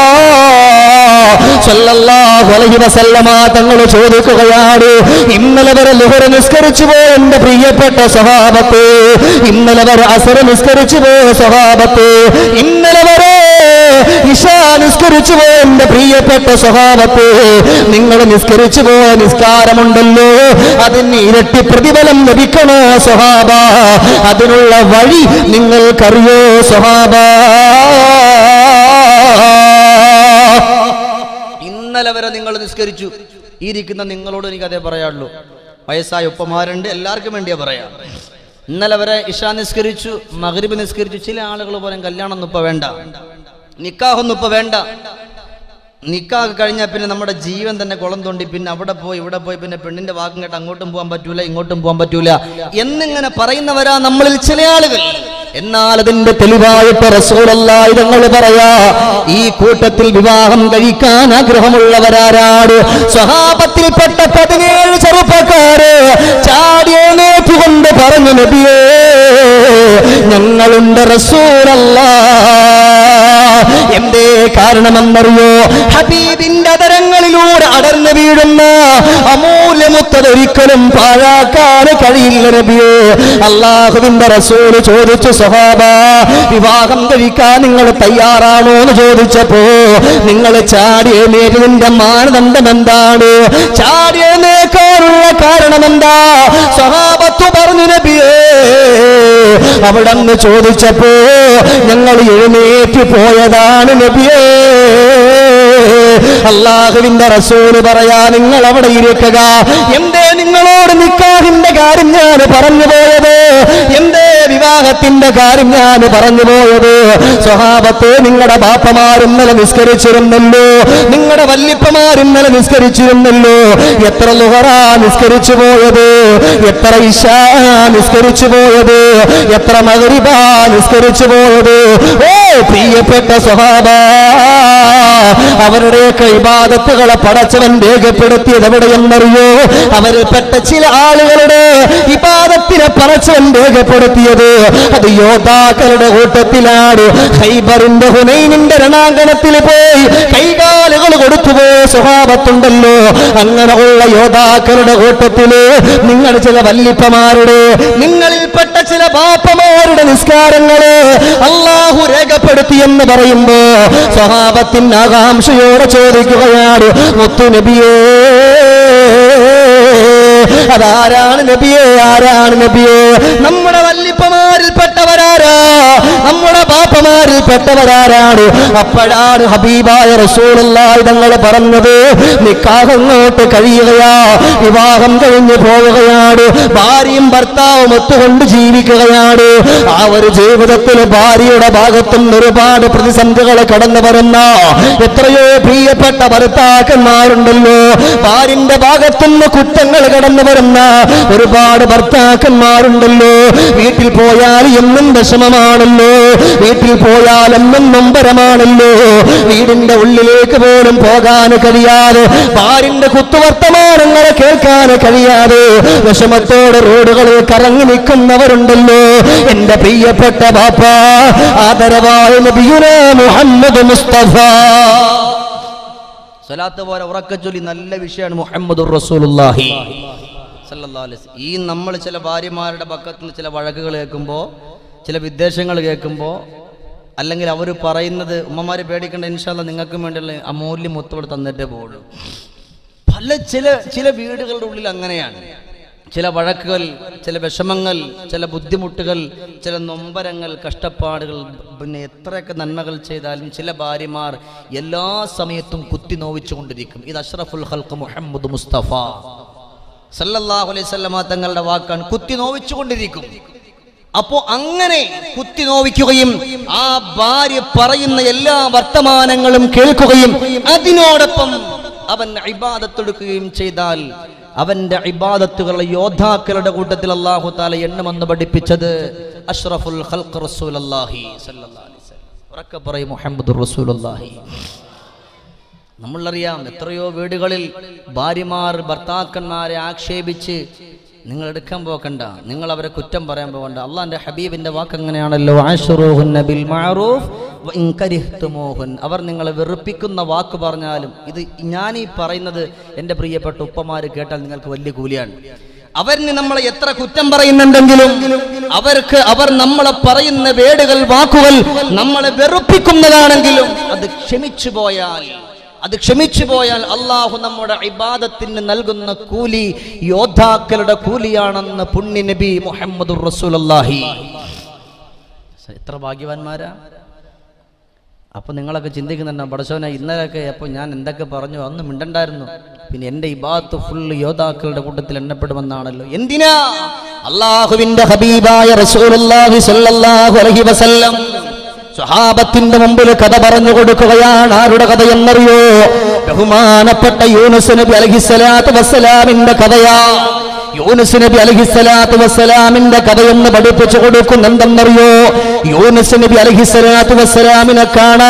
Speaker 2: സല്ലല്ലാഹു അലൈഹി വസല്ലമ തങ്ങൾ ചോദിക്കുകയാണ് ഇന്നലെ വരെ ലുഹർ നിസ്കരിച്ചു പോയ എന്റെ പ്രിയപ്പെട്ട സ്വഭാവത്തെ ഇന്നലെ വരെ അസർ നിസ്കരിച്ചു പോയ സ്വഭാവത്തെ ഇന്നലെ വരെ ഇഷാ നിസ്കരിച്ചു പോയ എന്റെ പ്രിയപ്പെട്ട സ്വഭാവത്തെ നിങ്ങൾ നിസ്കരിച്ചു പോയ നിസ്കാരമുണ്ടല്ലോ അതിന് ഇരട്ടി പ്രതിഫലം ലഭിക്കണോ സ്വഭാവ അതിനുള്ള വഴി നിങ്ങൾക്കറിയോ സ്വഭാവ ഇന്നലെ വരെ നിങ്ങൾ നിസ്കരിച്ചു ഈ ഇരിക്കുന്ന നിങ്ങളോട് എനിക്ക് അതേ പറയാനുള്ളൂ വയസ്സായ ഉപ്പമാരുണ്ട് എല്ലാവർക്കും വേണ്ടിയാ പറയാം ഇന്നലെ വരെ ഇഷാ നിസ്കരിച്ചു മഗ്രിബ് നിസ്കരിച്ചു ചില ആളുകൾ പറയും കല്യാണം ഒന്നും ഇപ്പൊ വേണ്ട നിക്കാഹൊന്നും ഇപ്പൊ വേണ്ട നിക്കാഹ് കഴിഞ്ഞാൽ പിന്നെ നമ്മുടെ ജീവൻ തന്നെ കുളം തോണ്ടി പിന്നെ അവിടെ പോയി ഇവിടെ പോയി പിന്നെ പെണ്ണിന്റെ വാക്കും കേട്ട് അങ്ങോട്ടും പോകാൻ പറ്റൂല ഇങ്ങോട്ടും പോകാൻ പറ്റൂല എന്നിങ്ങനെ പറയുന്നവരാ നമ്മളിൽ ചില ആളുകൾ എന്നാൽ അതിന്റെ തെളിവായിട്ട് റസൂലല്ലാഹി തങ്ങൾ പറയാ ഈ കൂട്ടത്തിൽ വിവാഹം കഴിക്കാൻ ആഗ്രഹമുള്ളവരാരാട് സ്വഹാബത്തിൽപ്പെട്ട പതിനേഴ് ചെറുപ്പക്കാര് ചാടിയേറ്റുകൊണ്ട് പറഞ്ഞു നബിയേ ഞങ്ങളുണ്ട് റസൂലല്ലാ എന്തേ കാരണമെന്നറിയോ ഹബീബിന്റെ അതരങ്ങളിലൂടെ അടർന്നു വീഴുന്ന അമൂല്യമുത്തതൊരിക്കലും പാഴാക്കാൻ കഴിയില്ല നബിയോ അള്ളാഹുവിന്റെ റസൂല് ചോദിച്ചു സഹാബ വിവാഹം കഴിക്കാൻ നിങ്ങൾ തയ്യാറാണോ എന്ന് ചോദിച്ചപ്പോ നിങ്ങൾ ചാടിയ നേരിന്റെ മാനദണ്ഡം എന്താണ് ചാടിയ നേക്കാനുള്ള കാരണം എന്താ സഹാബത്ത് പറഞ്ഞു നബിയേ അവിടെ നിന്ന് ചോദിച്ചപ്പോ ഞങ്ങൾ എഴുന്നേറ്റ് പോയതാണ് നബിയേ അള്ളാഹുവിന്റെ റസൂല് പറയാ നിങ്ങൾ അവിടെ ഇരിക്കുക എന്തേ നിങ്ങളോട് നിക്കാഹിന്റെ കാര്യം ഞാൻ പറഞ്ഞു പോയത് എന്തേ വിവാഹത്തിന്റെ കാര്യം ഞാൻ പറഞ്ഞു പോയത് സ്വഭാവത്തെ നിങ്ങളുടെ ബാപ്പമാർ ഇന്നലെ നിസ്കരിച്ചിരുന്നല്ലോ നിങ്ങളുടെ വല്യപ്പമാർ ഇന്നലെ നിസ്കരിച്ചിരുന്നല്ലോ എത്ര ലുഹറ നിസ്കരിച്ചു പോയത് എത്ര ഇഷ നിസ്കരിച്ചു പോയത് എത്ര മകരിബ നിസ്കരിച്ചു പോയത് ഓ പ്രിയപ്പെട്ട സ്വഭാവ അവരുടെയൊക്കെ ഇബാദത്തുകളെ പടച്ചവൻ രേഖപ്പെടുത്തിയത് എവിടെയെന്നറിയോ അവരിൽപ്പെട്ട ചില ആളുകളുടെ ഇബാദത്തിന്
Speaker 3: എന്ന് പറച്ചവൻ രേഖപ്പെടുത്തിയത് അത് യോദ്ധാക്കളുടെ കൂട്ടത്തിലാണ് ഹൈബറിന്റെ ഹുനൈനിന്റെ രണാങ്കണത്തിൽ പോയി കൈകാലുകൾ കൊടുത്തുപോയ സ്വഭാവത്തുണ്ടല്ലോ അങ്ങനെയുള്ള യോദ്ധാക്കളുടെ കൂട്ടത്തില് നിങ്ങൾ ചില വല്ലിപ്പമാരുടെ നിങ്ങളിൽപ്പെട്ട ചില ബാപ്പമാരുടെ നിസ്കാരങ്ങള് അള്ളാഹു രേഖപ്പെടുത്തി എന്ന് പറയുമ്പോ സ്വഭാവത്തിന് ആകാംക്ഷയോടെ ചോദിക്കുകയാണ് മുത്തുനബിയേ അതാരാണ് നബിയെ ആരാണ് നബിയെ നമ്മുടെ വല്ലിപ്പമാരിൽപ്പെട്ടവരാരാ നമ്മുടെ ബാപ്പമാരിൽപ്പെട്ടവരാരാണ് അപ്പോഴാണ് ഹബീബായ റസൂലുള്ളാഹി തങ്ങൾ പറഞ്ഞത് നിക്കാഹങ്ങോട്ട് കഴിയുകയാ വിവാഹം കഴിഞ്ഞു പോവുകയാണ് ഭാര്യയും ഭർത്താവും ഒത്തുകൊണ്ട് ജീവിക്കുകയാണ് ആ ഒരു ജീവിതത്തിൽ ഭാര്യയുടെ ഭാഗത്തും ഒരുപാട് പ്രതിസന്ധികൾ കടന്നു വരുന്ന എത്രയോ പ്രിയപ്പെട്ട ഭർത്താക്കന്മാരുണ്ടല്ലോ ഭാര്യന്റെ ഭാഗത്തുനിന്ന് കുറ്റങ്ങൾ കടന്നു വരുന്ന ഒരുപാട് ഭർത്താക്കന്മാരുണ്ടല്ലോ വീട്ടിൽ പോയാൽ എന്നും വിഷമമാണല്ലോ വീട്ടിൽ പോയാൽ എന്നും നൊമ്പരമാണല്ലോ വീടിന്റെ ഉള്ളിലേക്ക് പോലും പോകാൻ കഴിയാതെ ഭാര്യന്റെ കുത്തുവർത്തമാനങ്ങളെ കേൾക്കാൻ കഴിയാതെ വിഷമത്തോടെ റോഡുകളിൽ കറങ്ങി നിൽക്കുന്നവരുണ്ടല്ലോ എന്റെ പ്രിയപ്പെട്ട ബാപ്പ ആദരവായ നബിയുന മുഹമ്മദ് മുസ്തഫ
Speaker 2: സ്വലാത്ത് പോലെ ഉറക്കച്ചൊല്ലി നല്ല വിഷയമാണ് മുഹമ്മദുർ റസൂലുള്ളാഹി സല്ലല്ലാഹു അലൈഹി വസല്ലം. ഈ നമ്മൾ ചില ഭാര്യമാരുടെ പക്കത്ത് നിന്ന് ചില വഴക്കുകൾ കേൾക്കുമ്പോൾ ചില വിദ്വേഷങ്ങൾ കേൾക്കുമ്പോൾ അല്ലെങ്കിൽ അവർ പറയുന്നത് ഉമ്മമാരെ പേടിക്കേണ്ട ഇൻഷാല്ല നിങ്ങൾക്കും വേണ്ടിയുള്ള അമൂല്യം മുത്തോട് തന്നിട്ടേ പോകുള്ളൂ പല ചില ചില വീടുകളുടെ ഉള്ളിൽ അങ്ങനെയാണ് ചില വഴക്കുകൾ ചില വിഷമങ്ങൾ ചില ബുദ്ധിമുട്ടുകൾ ചില നൊമ്പരങ്ങൾ കഷ്ടപ്പാടുകൾ പിന്നെ എത്രയൊക്കെ നന്മകൾ ചെയ്താലും ചില ഭാര്യമാർ എല്ലാ സമയത്തും കുത്തി നോവിച്ചുകൊണ്ടിരിക്കും ഇത് അഷ്റഫുൽ ഹൽക്ക് മുഹമ്മദ് മുസ്തഫ സല്ലല്ലാഹു അലൈഹി സ്വല്ലമ തങ്ങളുടെ വാക്കാണ് കുത്തി നോവിച്ചുകൊണ്ടിരിക്കും അപ്പോ അങ്ങനെ കുത്തി നോവിക്കുകയും ആ ഭാര്യ പറയുന്ന എല്ലാ വർത്തമാനങ്ങളും കേൾക്കുകയും അതിനോടൊപ്പം അവൻ ഇബാദത്തെടുക്കുകയും ചെയ്താൽ അവന്റെ ഇബാദത്തുകളുടെ യോദ്ധാക്കളുടെ കൂട്ടത്തിൽ അള്ളാഹു താല എണ്ണമെന്ന് പഠിപ്പിച്ചത് അഷ്റഫുൽ ഖൽഖ് റസൂലല്ലാഹി സല്ലല്ലാഹു അലൈഹി വസല്ലം ഉറക്കെ പറയും മുഹമ്മദ് റസൂലുള്ളാഹി നമ്മളറിയാം എത്രയോ വീടുകളിൽ ഭാര്യമാർ ഭർത്താക്കന്മാരെ ആക്ഷേപിച്ച് നിങ്ങൾ എടുക്കാൻ പോകണ്ട നിങ്ങൾ അവരെ കുറ്റം പറയാൻ പോകണ്ട അള്ളാന്റെ ഹബീബിന്റെ വാക്ക് അങ്ങനെയാണല്ലോ ആശുറൂഹുന്ന ബിൽ മഅറൂഫ് വ ഇൻ കരിഹ്തുമൂഹുൻ. അവർ നിങ്ങളെ വെറുപ്പിക്കുന്ന വാക്ക് പറഞ്ഞാലും ഇത് ഞാൻ ഈ പറയുന്നത് എൻ്റെ പ്രിയപ്പെട്ട ഉപ്പമാര് കേട്ടാൽ നിങ്ങൾക്ക് വലിയ കൂലിയാണ് അവരിന് നമ്മളെ എത്ര കുറ്റം പറയുന്നുണ്ടെങ്കിലും അവർക്ക് അവർ നമ്മളെ പറയുന്ന വേടുകൾ വാക്കുകൾ നമ്മളെ വെറുപ്പിക്കുന്നതാണെങ്കിലും അത് ക്ഷമിച്ചു പോയാൽ അത് ക്ഷമിച്ചു പോയാൽ അള്ളാഹു നമ്മുടെ ഇബാദത്തിന് നൽകുന്ന കൂലി യോദ്ധാക്കളുടെ കൂലിയാണെന്ന് പുണ്യ നബി മുഹമ്മദ് റസൂലല്ലാഹി എത്ര ഭാഗ്യവാന്മാരാ അപ്പൊ നിങ്ങളൊക്കെ ചിന്തിക്കുന്നുണ്ടോ പടച്ചോനെ ഇന്നലെയൊക്കെ അപ്പോൾ ഞാൻ എന്തൊക്കെ പറഞ്ഞു അന്ന് മിണ്ടണ്ടായിരുന്നു പിന്നെ എന്റെ ഇബാത്ത് ഫുള്ള് യോദ്ധാക്കളുടെ കൂട്ടത്തിൽ എണ്ണപ്പെടുമെന്നാണല്ലോ എന്തിനാ
Speaker 3: അള്ളാഹുവിന്റെ ഹബീബായ റസൂലുള്ളാഹി സ്വല്ലല്ലാഹു അലൈഹി വസല്ലം സ്വഹാബത്തിന്റെ മുമ്പിൽ കഥ പറഞ്ഞു കൊടുക്കുകയാണ് ആരുടെ കഥ എന്നറിയോ ബഹുമാനപ്പെട്ട യൂനുസ് നബി അലഹിസ്സലാത്തു വസ്സലാമിന്റെ കഥയാ യൂനുസ് നബി അലഹിസ്സലാത്തു വസ്സലാമിന്റെ കഥയെന്ന് പഠിപ്പിച്ചു കൊടുക്കുന്നെന്തെന്നറിയോ യൂനുസ് നബി അലഹിസ്സലാത്തു വസ്സലാമിനെ കാണാ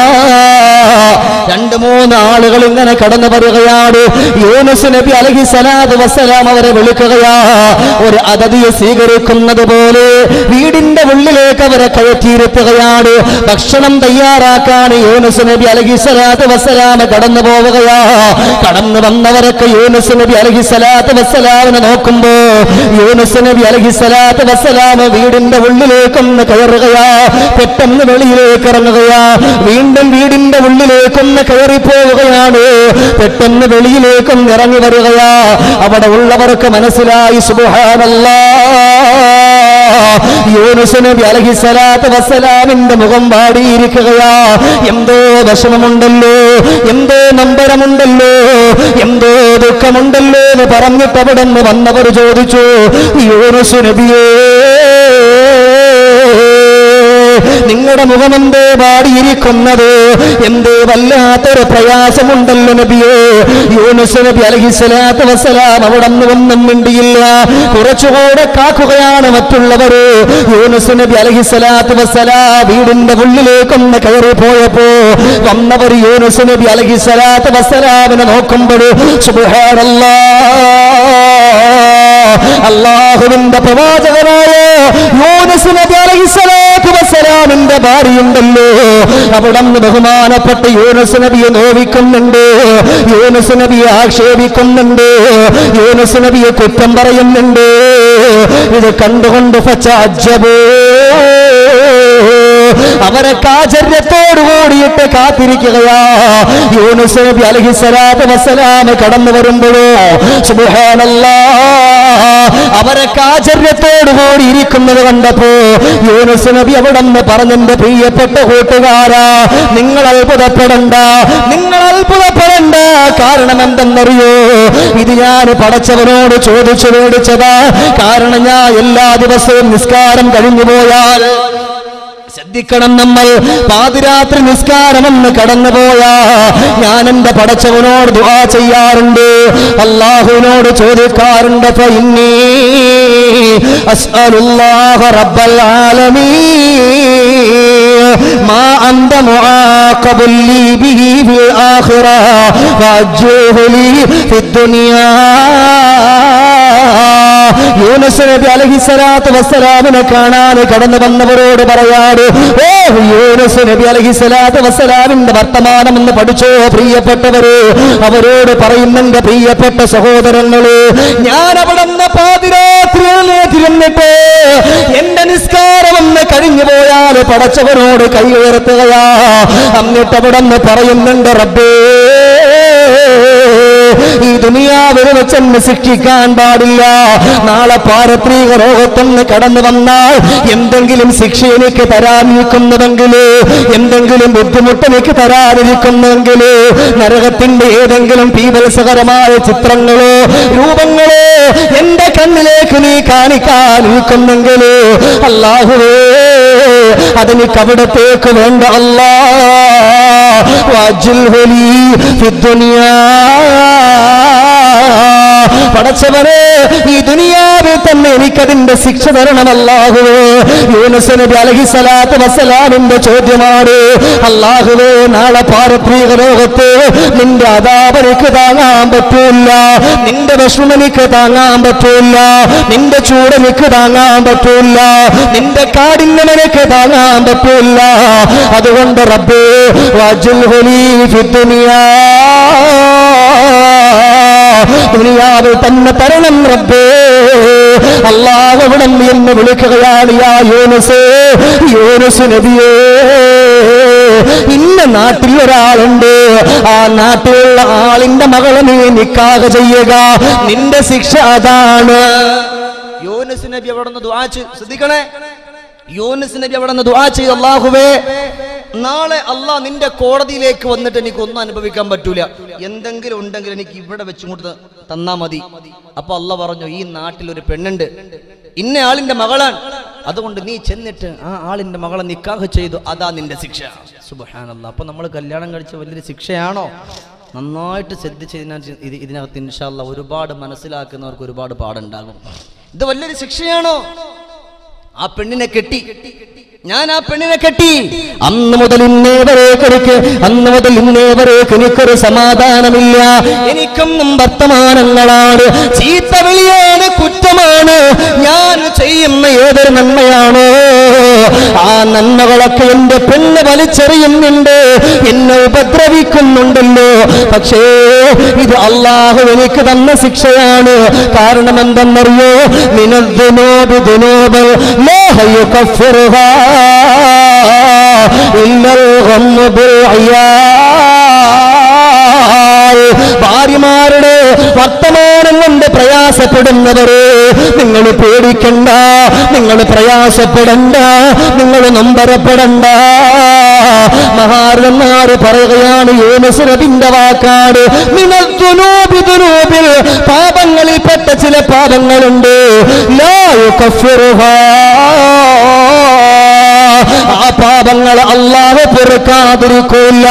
Speaker 3: രണ്ട് മൂന്ന് ആളുകൾ ഇങ്ങനെ കടന്നു വരികയാണ് യൂനുസ് നബി അലഹിസ്സലാത്തു വസ്സലാം അവരെ വിളിക്കുകയാ ഒരു അതിഥിയെ സ്വീകരിക്കുന്നത് പോലെ വീടിന്റെ ഉള്ളിലേക്ക് അവരെ കയറ്റിയിരുത്തുകയാണ് ഭക്ഷണം തയ്യാറാക്കാൻ യൂനുസ് നബി അലഹിസ്സലാത്തു വസ്സലാം കടന്നു പോവുകയാ കടന്നു വന്നവരൊക്കെ യൂനുസ് നബി അലഹിസ്സലാത്തു വസ്സലാമിനെ നോക്കുമ്പോ യൂനുസ് നബി അലഹിസ്സലാത്തു വസ്സലാം വീടിന്റെ ഉള്ളിലേക്കൊന്ന് കയറുകയാ പെട്ടെന്ന് വെളിയിലേക്ക് ഇറങ്ങുകയാ വീണ്ടും വീടിന്റെ ഉള്ളിലേക്കൊന്ന് കയറിപ്പോവുകയാണ് പെട്ടെന്ന് വെളിയിലേക്കൊന്ന് ഇറങ്ങി വരികയാ അവിടെ ഉള്ളവർക്ക് മനസ്സിലായി സുബഹാനല്ലാ യൂനുസ് നബി അലഹിസ്സലാത്തു വസ്സലാമിന്റെ മുഖം വാടിയിരിക്കുകയാ എന്തോ വിഷമമുണ്ടല്ലോ എന്തോ നമ്പരമുണ്ടല്ലോ എന്തോ ദുഃഖമുണ്ടല്ലോ എന്ന് പറഞ്ഞിട്ട് അവിടെ നിന്ന് വന്നവർ ചോദിച്ചു യൂനുസ് നബിയേ നിങ്ങളുടെ മുഖമെന്തേ പാടിയിരിക്കുന്നത് എന്തേ വല്ലാത്തൊരു പ്രയാസമുണ്ടല്ലോ നബിയേ യൂനുസ് നബി അലഹിസ്സലാത്തു വസ്സലാം അവിടെ നിന്ന് ഒന്നും മിണ്ടിയില്ല കുറച്ചുകൂടെ കാക്കുകയാണ് മറ്റുള്ളവര് യൂനുസ് നബി അലഹിസ്സലാത്തു വസ്സലാം വീടിന്റെ ഉള്ളിലേക്കൊന്ന് കയറി പോയപ്പോ വന്നവർ യൂനുസ് നബി അലഹിസ്സലാത്തു വസ്സലാമിനെ നോക്കുമ്പോൾ സുബ്ഹാനല്ലാഹ് അള്ളാഹുവിന്റെ പ്രവാചകനായ യൂനസ് നബി അലൈഹിസ്സലാത്തു വസ്സലാമിന്റെ ഭാര്യയുണ്ടല്ലോ അവിടെ നിന്ന് ബഹുമാനപ്പെട്ട യൂനസ് നബിയെ നോവിക്കുന്നുണ്ട് യൂനസ് നബിയെ ആക്ഷേപിക്കുന്നുണ്ട് യൂനസ് നബിയെ കുറ്റം പറയുന്നുണ്ട് ഇത് കണ്ടുകൊണ്ട് ഫച്ചാജബോ അവരെ കാചര്യത്തോടു കൂടിയിട്ട് കാത്തിരിക്കുകയാ യൂനുസ് നബി അലഹിസലാത്ത് വസ്സലാം കടന്നു വരുമ്പോഴോ സുബ്ഹാനല്ലാ അവരെ കാചര്യത്തോടു കൂടി ഇരിക്കുന്നത് കണ്ടപ്പോ യൂനുസ് നബി അവിടെ നിന്ന് പറഞ്ഞെന്റെ പ്രിയപ്പെട്ട കൂട്ടുകാരാ നിങ്ങൾ അത്ഭുതപ്പെടണ്ട നിങ്ങൾ അത്ഭുതപ്പെടണ്ട കാരണം എന്തെന്നറിയോ ഇത് ഞാൻ പടച്ചവനോട് ചോദിച്ചു മേടിച്ചതാ കാരണം ഞാൻ എല്ലാ ദിവസവും നിസ്കാരം കഴിഞ്ഞു പോയാൽ ശ്രദ്ധിക്കണം നമ്മൾ പാതിരാത്രി നിസ്കാരമെന്ന് കടന്നുപോയാ ഞാൻ എന്റെ പടച്ചവനോട് ദുആ ചെയ്യാറുണ്ട് അള്ളാഹുവിനോട് ചോദിക്കാറുണ്ട് ഫഇന്നീ അസ്അലുല്ലാഹ റബ്ബൽ ആലമീൻ ما أنت معاقب لي به في الآخرة فأجوه لي في الدنيا യൂനസ് നബി അലഹിസലാത്ത് വസ്സലാമിനെ കാണാൻ കടന്നു വന്നവരോട് പറയാട് ഓ യൂനസ് നബി അലഹിസലാത്ത് വസ്സലാമിന്റെ വർത്തമാനം എന്ന് പഠിച്ചോ പ്രിയപ്പെട്ടവര് അവരോട് പറയുന്നുണ്ട് പ്രിയപ്പെട്ട സഹോദരങ്ങള് ഞാൻ അവിടെ നിന്ന് പാതിരാത്രിയിലേക്കിരുന്നിട്ട് എന്റെ നിസ്കാരം ഒന്ന് കഴിഞ്ഞു പോയാൽ പടച്ചവനോട് കൈ ഉയർത്തുകയാ എന്നിട്ട് അവിടെ നിന്ന് പറയുന്നുണ്ട് റബ്ബേ ഈ ദുനിയാവിൽ വെച്ചെന്ന് ശിക്ഷിക്കാൻ പാടില്ല നാളെ പാരത്രിക ലോകത്തൊന്ന് കടന്നു വന്നാൽ എന്തെങ്കിലും ശിക്ഷ എനിക്ക് തരാനിരിക്കുന്നുവെങ്കിൽ എന്തെങ്കിലും ബുദ്ധിമുട്ട് എനിക്ക് തരാനിരിക്കുന്നെങ്കിൽ നരകത്തിന്റെ ഏതെങ്കിലും പീവത്സകരമായ ചിത്രങ്ങളോ രൂപങ്ങളോ എന്റെ കണ്ണിലേക്ക് നീ കാണിക്കാനിരിക്കുന്നെങ്കിൽ അള്ളാഹുവേ അതെനിക്ക് അവിടത്തേക്ക് വേണ്ട അല്ലാ വാജിൽ ഫി ദുനിയാ പടച്ചവനെ ഈ ദുനിയാവിൽ തന്നെ എനിക്കതിന്റെ ശിക്ഷ തരണമല്ലാഹുവേ യൂനസ് നബി അലഹി സ്വലാത്ത് വസ്സലാമിന്റെ ചോദ്യമാണ് അല്ലാഹുവേ നാളെ പാരത്രിക ലോകത്ത് നിന്റെ അതാപ് എനിക്ക് താങ്ങാൻ പറ്റൂല നിന്റെ വിഷമം എനിക്ക് താങ്ങാൻ പറ്റൂല നിന്റെ ചൂട് എനിക്ക് താങ്ങാൻ പറ്റൂല നിന്റെ കാഠിന്യം എനിക്ക് താങ്ങാൻ പറ്റൂല അതുകൊണ്ട് റബ്ബേ വാജുൽ ഹുലീ ഫി ദുനിയാ ദുനിയാവിൽ തന്നെ തരണം റബ്ബേ അള്ളാഹ് അവിടെ എന്ന് വിളിക്കുകയാണ് യാ യൂനുസ് യൂനുസ് നബിയേ ഇന്ന നാട്ടിൽ ഒരാളുണ്ട് ആ നാട്ടിലുള്ള ആളിന്റെ മകളെ നീ നിക്കാഹ് ചെയ്യുക നിന്റെ ശിക്ഷ അതാണ്
Speaker 2: യോനസ് നബി അവിടെ നിന്ന് ദുആ ചെയ്ത് ശ്രദ്ധിക്കണേ യോനസ് നബി അവിടെ നിന്ന് ദുആ ചെയ്ത് അള്ളാഹുവേ നാളെ അള്ളാഹ് നിന്റെ കോടതിയിലേക്ക് വന്നിട്ട് എനിക്ക് ഒന്നും അനുഭവിക്കാൻ പറ്റൂല എന്തെങ്കിലും ഉണ്ടെങ്കിൽ എനിക്ക് ഇവിടെ വെച്ചുകൊണ്ട് തന്നാ മതി അപ്പൊ അല്ല പറഞ്ഞു ഈ നാട്ടിൽ ഒരു പെണ്ണുണ്ട് ഇന്ന ആളിന്റെ മകളാണ് അതുകൊണ്ട് നീ ചെന്നിട്ട് ആ ആളിന്റെ മകളെ നിക്കാഹ് ചെയ്തു അതാ നിന്റെ ശിക്ഷ സുബഹാനല്ല അപ്പൊ നമ്മൾ കല്യാണം കഴിച്ച വലിയൊരു ശിക്ഷയാണോ നന്നായിട്ട് ശ്രദ്ധിച്ച് ഇതിനകത്ത് ഇത് ഇതിനകത്ത് ഇൻഷാല്ല ഒരുപാട് മനസ്സിലാക്കുന്നവർക്ക് ഒരുപാട് പാടുണ്ടാകും ഇത് വലിയൊരു ശിക്ഷയാണോ ആ പെണ്ണിനെ കെട്ടി ഞാൻ ആ പെണ്ണിനെ കെട്ടി
Speaker 3: അന്ന് മുതൽ ഇന്നേ വരേക്ക് എനിക്ക് അന്ന് മുതൽ ഇന്നേ വരേക്ക് എനിക്കൊരു സമാധാനമില്ല എനിക്കൊന്നും വർത്തമാനങ്ങളാണ് ചീത്ത വിളിയാണ് കുറ്റമാണ് ഞാൻ ചെയ്യുന്ന ഏതൊരു നന്മയാണോ ആ നന്മകളൊക്കെ എന്റെ പെണ്ണ് വലിച്ചെറിയുന്നുണ്ട് എന്നെ ഉപദ്രവിക്കുന്നുണ്ടല്ലോ പക്ഷേ ഇത് അള്ളാഹു എനിക്ക് തന്ന ശിക്ഷയാണ് കാരണം എന്തെന്നറിയോ മിനദ്ദുനൂബ് ദുനൂബൽ ലാ യുകഫിറുഹാ ഇല്ലൽ ഗമ്മു ബിൽ അയ്യാൽ ഭാര്യമാരുടെ വർത്തമാനം കൊണ്ട് പ്രയാസപ്പെടുന്നവരെ നിങ്ങൾ പേടിക്കണ്ട നിങ്ങൾ പ്രയാസപ്പെടണ്ട നിങ്ങൾ നൊമ്പരപ്പെടണ്ട മഹാരന്മാര് പറയുകയാണ് യൂനസുരബിന്റെ വാക്കാട് മിനദ്ദുനൂബി ദുനൂബിൽ പാപങ്ങളിൽപ്പെട്ട ചില പാപങ്ങളുണ്ട് ലാ യുകഫിറുഹാ ആ പാപങ്ങൾ അള്ളാഹു പൊറുക്കാതിരിക്കൂല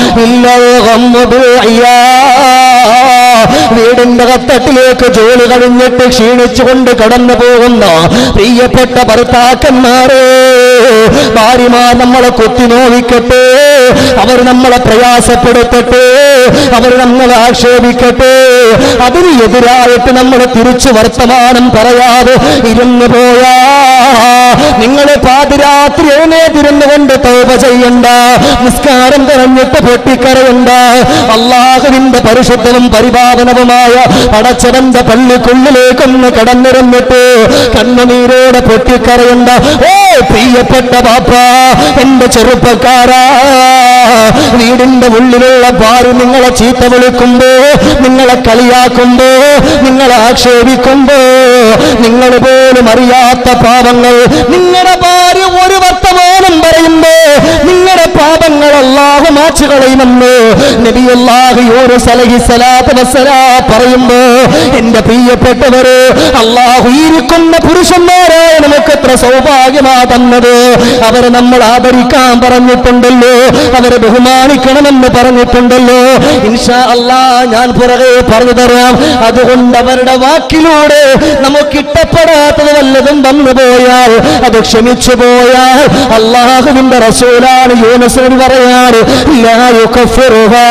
Speaker 3: ഇല്ല വീടിന്റെ കത്തട്ടിലേക്ക് ജോലി കഴിഞ്ഞിട്ട് ക്ഷീണിച്ചുകൊണ്ട് കടന്നു പോകുന്ന പ്രിയപ്പെട്ട ഭർത്താക്കന്മാരെ ഭാര്യമാർ നമ്മളെ കുത്തി നോവിക്കട്ടെ അവർ നമ്മളെ പ്രയാസപ്പെടുത്തട്ടെ അവർ നമ്മളെ ആക്ഷേപിക്കട്ടെ അതിന് എതിരായിട്ട് നമ്മൾ തിരിച്ചു വർത്തമാനം പറയാതെ ഇരുന്നു പോയാ നിങ്ങളെ പാതിരാത്രി എഴുന്നേറ്റിരുന്നു കൊണ്ട് തോപ ചെയ്യണ്ട നിസ്കാരം പറഞ്ഞിട്ട് പൊട്ടിക്കരയണ്ട അള്ളാഹുവിന്റെ പരിശുദ്ധവും പരിപാലനവുമായ പടച്ചവന്റെ പള്ളിക്കുള്ളിലേക്കൊന്ന് കടന്നിരുന്നിട്ട് കണ്ണുനീരോടെ പൊട്ടിക്കരയണ്ട ഓ പ്രിയപ്പെട്ട ബാപ്പ എന്റെ ചെറുപ്പക്കാരാ വീടിന്റെ ഉള്ളിലുള്ള ഭാര്യ നിങ്ങളെ ചീത്ത വിളിക്കുമ്പോ നിങ്ങളെ കളിയാക്കുമ്പോ നിങ്ങളെ ആക്ഷേപിക്കുമ്പോ നിങ്ങൾ പോലും അറിയാത്ത പാപങ്ങൾ നിങ്ങളുടെ ഭാര്യ ഒരു വർത്തമാനം പറയുമ്പോ നിങ്ങളുടെ പാപങ്ങൾ അള്ളാഹു മാച്ചു കളയുമെന്ന് നബിയല്ലാഹു യൂനു സലഹി സലാത്ത് വസ്സലാ പറയുമ്പോ എന്റെ പ്രിയപ്പെട്ടവര് അള്ളാഹു ഇരിക്കുന്ന പുരുഷന്മാരായ നമുക്ക് എത്ര സൗഭാഗ്യമാ തന്നത് അവരെ നമ്മൾ ആദരിക്കാൻ പറഞ്ഞിട്ടുണ്ടല്ലോ അവരെ ബഹുമാനിക്കണമെന്ന് പറഞ്ഞിട്ടുണ്ടല്ലോ ഇൻഷാ അല്ലാ ഞാൻ പുറകെ പറഞ്ഞു തരാം അതുകൊണ്ട് അവരുടെ വാക്കിലൂടെ നമുക്ക് ഇഷ്ടപ്പെടാത്തത് വല്ലതും വന്നു പോയാൽ അത് ക്ഷമിച്ചു പോയാൽ അള്ളാഹുവിന്റെ റസൂലാണ് യൂനസിന് പറയാറ് ലാ യുകഫിറുഹാ.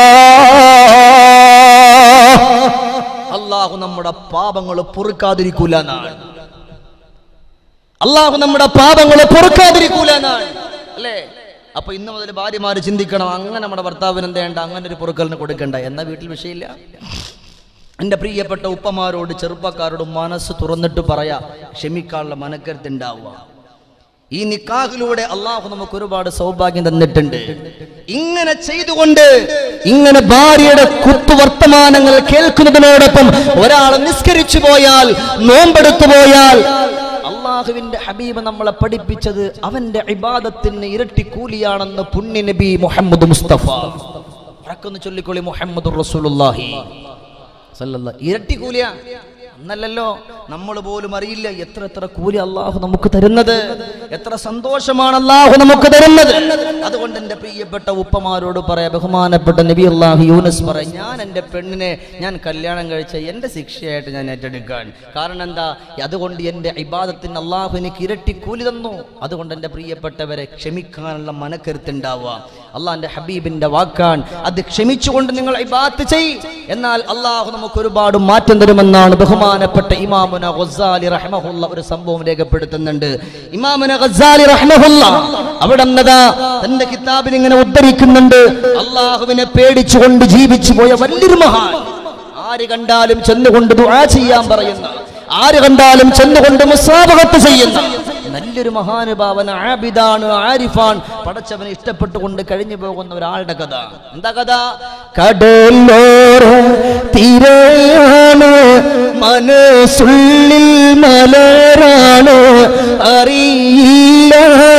Speaker 2: അള്ളാഹു നമ്മുടെ പാപങ്ങൾ പൊറുക്കാതിരിക്കൂല എന്നാണ് അള്ളാഹു നമ്മുടെ പാപങ്ങൾ പൊറുക്കാതിരിക്കൂല എന്നാണ് അല്ലേ അപ്പൊ ഇന്ന് മുതൽ ഭാര്യമാര് ചിന്തിക്കണം അങ്ങനെ നമ്മുടെ ഭർത്താവിന് എന്തേണ്ട അങ്ങനെ ഒരു പൊറുക്കലിന് കൊടുക്കണ്ട എന്ന വീട്ടിൽ വിഷയമില്ല എൻ്റെ പ്രിയപ്പെട്ട ഉപ്പമാരോട് ചെറുപ്പക്കാരോട് മനസ്സ് തുറന്നിട്ട് പറയാ ക്ഷമിക്കാനുള്ള മനക്കരുത്തുണ്ടാവുക ഈ നിക്കാഹിലൂടെ അള്ളാഹു നമുക്ക് ഒരുപാട് സൗഭാഗ്യം തന്നിട്ടുണ്ട് ഇങ്ങനെ ചെയ്തുകൊണ്ട്
Speaker 3: ഇങ്ങനെ ഭാര്യയുടെ കുത്തുവർത്തമാനങ്ങൾ കേൾക്കുന്നതിനോടൊപ്പം ഒരാൾ നിസ്കരിച്ചു പോയാൽ നോമ്പെടുത്തു പോയാൽ
Speaker 2: അള്ളാഹുവിന്റെ ഹബീബ് നമ്മളെ പഠിപ്പിച്ചത് അവന്റെ ഇബാദത്തിന് ഇരട്ടി കൂലിയാണെന്ന് പുണ്യ നബി മുഹമ്മദ് മുസ്തഫ ഉറക്കൊന്ന് ചൊല്ലിക്കൊള്ളി മുഹമ്മദ് റസൂലുള്ളാഹി സല്ലല്ലാ ഇരട്ടി കൂലിയ എന്നല്ലല്ലോ നമ്മൾ പോലും അറിയില്ല എത്ര എത്ര കൂലി അള്ളാഹു നമുക്ക് തരുന്നത് എത്ര സന്തോഷമാണ് അള്ളാഹു നമുക്ക് തരുന്നത് അതുകൊണ്ട് എൻ്റെ പ്രിയപ്പെട്ട ഉപ്പമാരോട് പറയാം ബഹുമാനപ്പെട്ട നബി അള്ളാഹു യൂനസ് പറയാം ഞാൻ എൻ്റെ പെണ്ണിനെ ഞാൻ കല്യാണം കഴിച്ച എൻ്റെ ശിക്ഷയായിട്ട് ഞാൻ ഏറ്റെടുക്കാൻ കാരണം എന്താ അതുകൊണ്ട് എൻ്റെ ഇബാദത്തിന് അള്ളാഹു എനിക്ക് ഇരട്ടി കൂലി തന്നു അതുകൊണ്ട് എൻ്റെ പ്രിയപ്പെട്ടവരെ ക്ഷമിക്കാനുള്ള മനക്കരുത്തുണ്ടാവുക അള്ളാഹിന്റെ ഹബീബിന്റെ വാക്കാൻ അത് ക്ഷമിച്ചുകൊണ്ട് നിങ്ങൾ ഇബാത്ത് ചെയ് എന്നാൽ അള്ളാഹു നമുക്ക് ഒരുപാട് മാറ്റം തരുമെന്നാണ് ബഹുമാനപ്പെട്ട ഇമാമുന ഗസാലി റഹ്മഹുല്ല ഒരു സംഭവം രേഖപ്പെടുത്തുന്നുണ്ട് ഇമാമുന ഗസാലി റഹ്മഹുല്ല അവിടെ എന്നതാ തന്റെ കിതാബിൽ ഇങ്ങനെ ഉദ്ധരിക്കുന്നുണ്ട് അള്ളാഹുവിനെ പേടിച്ചുകൊണ്ട് ജീവിച്ചു പോയ വലിയൊരു മഹാൻ ആര് കണ്ടാലും ചെന്നുകൊണ്ട് ദുആ ചെയ്യാൻ പറയുന്ന ആര് കണ്ടാലും ചെന്നുകൊണ്ട് മുസാബഹത്ത് ചെയ്യുന്ന നല്ലൊരു മഹാനുഭാവൻ ആബിദാണ് ആരിഫാൻ പടച്ചവനെ ഇഷ്ടപ്പെട്ടുകൊണ്ട് കഴിഞ്ഞു പോകുന്ന ഒരാളുടെ കഥ എന്താ കഥ
Speaker 3: കടലോര തിരയാണ് മനസ്സുള്ളിൽ മലരാണ് അറിയില്ല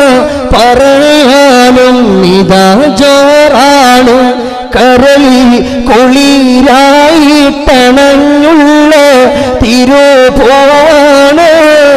Speaker 3: പറയാനും ഇതാ ജോറാണ് കരളി കുളിരായിട്ടണഞ്ഞുള്ള തിരുപോവാണ്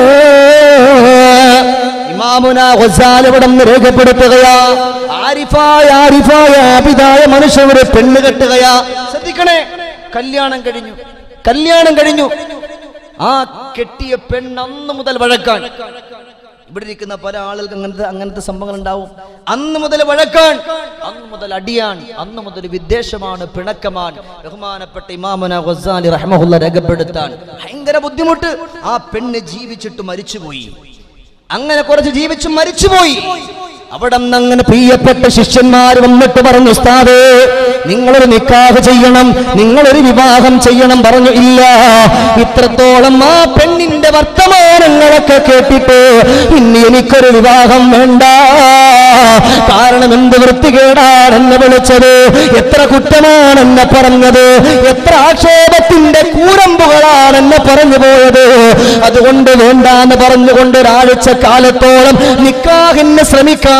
Speaker 2: ഇമാമുന ഗസാൽ ഇവിടെ നിന്ന് രേഖപ്പെടുത്തുകയാ ആരിഫായ ആരിഫായ ആബിദായ മനുഷ്യൻ ഒരു പെണ്ണ് കെട്ടുകയാ ശ്രദ്ധിക്കണേ കല്യാണം കഴിഞ്ഞു കല്യാണം കഴിഞ്ഞു ആ കെട്ടിയ പെണ്ണ് അന്ന് മുതൽ വഴക്കാൻ ഇവിടെ ഇരിക്കുന്ന പല ആളുകൾക്ക് അങ്ങനത്തെ അങ്ങനത്തെ സംഭവങ്ങൾ ഉണ്ടാവും അന്ന് മുതൽ വഴക്കാൻ അന്ന് മുതൽ അടിയാൻ അന്ന് മുതൽ വിദ്വേഷമാണ് പിണക്കമാണ് ബഹുമാനപ്പെട്ട ഇമാമുന ഗസാലി റഹ്മഹുല്ല രേഖപ്പെടുത്താൻ ഭയങ്കര ബുദ്ധിമുട്ട് ആ പെണ്ണ് ജീവിച്ചിട്ട് മരിച്ചുപോയി അങ്ങനെ കുറച്ച് ജീവിച്ചു മരിച്ചുപോയി
Speaker 3: അവിടെ നിന്ന് അങ്ങനെ പ്രിയപ്പെട്ട ശിഷ്യന്മാർ വന്നിട്ട് പറഞ്ഞു ഉസ്താദേ നിങ്ങളൊരു നിക്കാഹ് ചെയ്യണം നിങ്ങളൊരു വിവാഹം ചെയ്യണം പറഞ്ഞു ഇല്ല ഇത്രത്തോളം ആ പെണ്ണിന്റെ വർത്തമാനങ്ങളൊക്കെ കേട്ടിട്ട് ഇനി എനിക്കൊരു വിവാഹം വേണ്ട കാരണം എന്ത് വൃത്തികേടാണ് എന്നെ വിളിച്ചത് എത്ര കുറ്റമാണ് എന്നെ പറഞ്ഞത് എത്ര ആക്ഷേപത്തിന്റെ കൂരമ്പുകളാണ് എന്നെ പറഞ്ഞു പോയത് അതുകൊണ്ട് വേണ്ടാന്ന് പറഞ്ഞുകൊണ്ട് ഒരാഴ്ച കാലത്തോളം നിക്കാഹിന് ശ്രമിക്കാൻ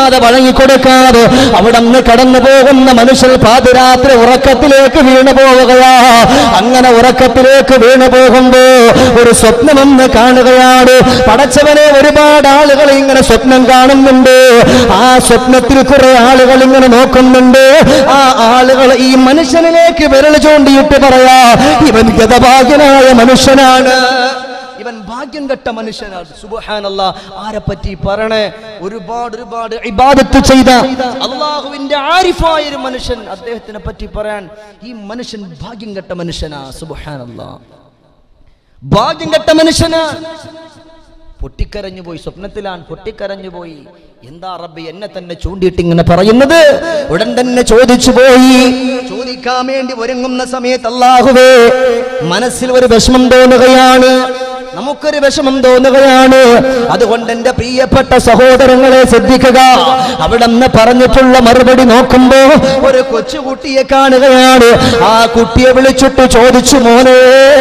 Speaker 3: അനുവദിക്കാതെ വഴങ്ങിക്കൊടുക്കാതെ അവിടെ നിന്ന് കടന്നു പോകുന്ന മനുഷ്യർ പാതിരാത്രി ഉറക്കത്തിലേക്ക് വീണു പോവുകയാ അങ്ങനെ ഉറക്കത്തിലേക്ക് വീണു പോകുമ്പോ ഒരു സ്വപ്നമെന്ന് കാണുകയാണ് പടച്ചവനെ ഒരുപാട് ആളുകൾ ഇങ്ങനെ സ്വപ്നം കാണുന്നുണ്ട് ആ സ്വപ്നത്തിൽ കുറെ ആളുകൾ ഇങ്ങനെ നോക്കുന്നുണ്ട് ആ ആളുകൾ ഈ മനുഷ്യനിലേക്ക് വിരൽ ചൂണ്ടിയിട്ട് പറയാ ഇവൻ ഗതഭാഗ്യനായ മനുഷ്യനാണ്
Speaker 2: ഇവൻ ഭാഗ്യം കെട്ട മനുഷ്യനാണ് സുബഹാനല്ല ആരെ പറ്റി പറയണേ ഒരുപാട് ഒരുപാട്
Speaker 3: ഇബാദത്ത് ചെയ്ത
Speaker 2: അള്ളാഹുവിന്റെ ആരിഫായ ഒരു മനുഷ്യൻ അദ്ദേഹത്തിനെ പറ്റി പറയാൻ ഈ മനുഷ്യൻ ഭാഗ്യം കെട്ട മനുഷ്യനാ സുബഹാനല്ല ഭാഗ്യം കെട്ട മനുഷ്യനാ പൊട്ടിക്കരഞ്ഞു പോയി സ്വപ്നത്തിലാണ് പൊട്ടിക്കരഞ്ഞു പോയി എന്താ റബ്ബി എന്നെ തന്നെ ചൂണ്ടിയിട്ട് ഇങ്ങനെ പറയുന്നത് ഉടൻ തന്നെ ചോദിച്ചു പോയി ചോദിക്കാൻ വേണ്ടി ഒരുങ്ങുന്ന സമയത്ത്
Speaker 3: അല്ലാഹുവേ മനസ്സിൽ ഒരു വിഷമം തോന്നുകയാണ് നമുക്കൊരു വിഷമം തോന്നുകയാണ് അതുകൊണ്ട് എന്റെ പ്രിയപ്പെട്ട സഹോദരങ്ങളെ ശ്രദ്ധിക്കുക അവിടെ നിന്ന് പറഞ്ഞിട്ടുള്ള മറുപടി നോക്കുമ്പോ ഒരു കൊച്ചുകുട്ടിയെ കാണുകയാണ് ആ കുട്ടിയെ വിളിച്ചിട്ട് ചോദിച്ചു മോനെ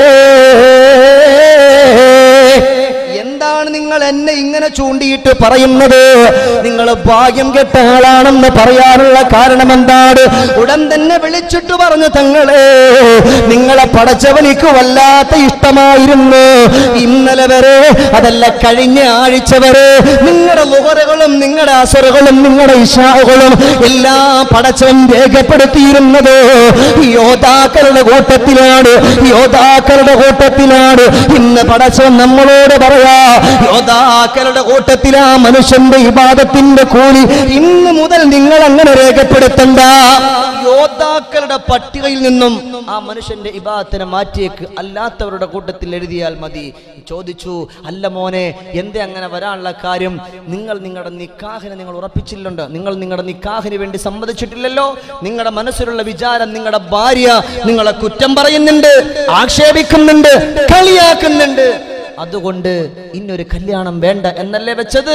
Speaker 3: എന്താണ് നിങ്ങൾ എന്നെ ഇങ്ങനെ ചൂണ്ടിയിട്ട് പറയുന്നത് നിങ്ങൾ ഭാഗ്യം കെട്ട ആളാണെന്ന് പറയാനുള്ള കാരണം എന്താണ് ഉടൻ തന്നെ വിളിച്ചിട്ട് പറഞ്ഞു തങ്ങളെ നിങ്ങളെ പടച്ചവനിക്ക് വല്ലാത്ത ഇഷ്ടമായിരുന്നു ഇന്നലെ വരെ അതല്ല കഴിഞ്ഞ ആഴ്ച വരെ നിങ്ങളുടെ ലുഹറുകളും നിങ്ങളുടെ അസറുകളും നിങ്ങളുടെ ഇഷാവുകളും എല്ലാം പടച്ചവൻ രേഖപ്പെടുത്തിയിരുന്നത് യോദ്ധാക്കളുടെ കൂട്ടത്തിലാണ് യോദ്ധാക്കളുടെ കൂട്ടത്തിലാണ് ഇന്ന് പടച്ചവൻ നമ്മളോട് പറയാ യോദ്ധാക്കളുടെ കൂട്ടത്തിൽ ആ മനുഷ്യന്റെ ഇബാദത്തിന്റെ കൂലി ഇന്ന് മുതൽ നിങ്ങൾ അങ്ങനെ രേഖപ്പെടുത്തണ്ട
Speaker 2: യോദ്ധാക്കളുടെ പട്ടികയിൽ നിന്നും ആ മനുഷ്യന്റെ ഇബാത്തിനെ മാറ്റിയേക്ക് അല്ലാത്തവരുടെ കൂട്ടത്തിൽ എഴുതിയാൽ മതി ചോദിച്ചു അല്ല മോനെ എന്തേ അങ്ങനെ വരാനുള്ള കാര്യം നിങ്ങൾ നിങ്ങളുടെ നിക്കാഹിനെ നിങ്ങൾ ഉറപ്പിച്ചില്ലുണ്ട് നിങ്ങൾ നിങ്ങളുടെ നിക്കാഹിന് വേണ്ടി സമ്മതിച്ചിട്ടില്ലല്ലോ നിങ്ങളുടെ മനസ്സിലുള്ള വിചാരം നിങ്ങളുടെ ഭാര്യ നിങ്ങളെ കുറ്റം പറയുന്നുണ്ട് ആക്ഷേപിക്കുന്നുണ്ട് കളിയാക്കുന്നുണ്ട് അതുകൊണ്ട് ഇന്നൊരു കല്യാണം വേണ്ട എന്നല്ലേ വെച്ചത്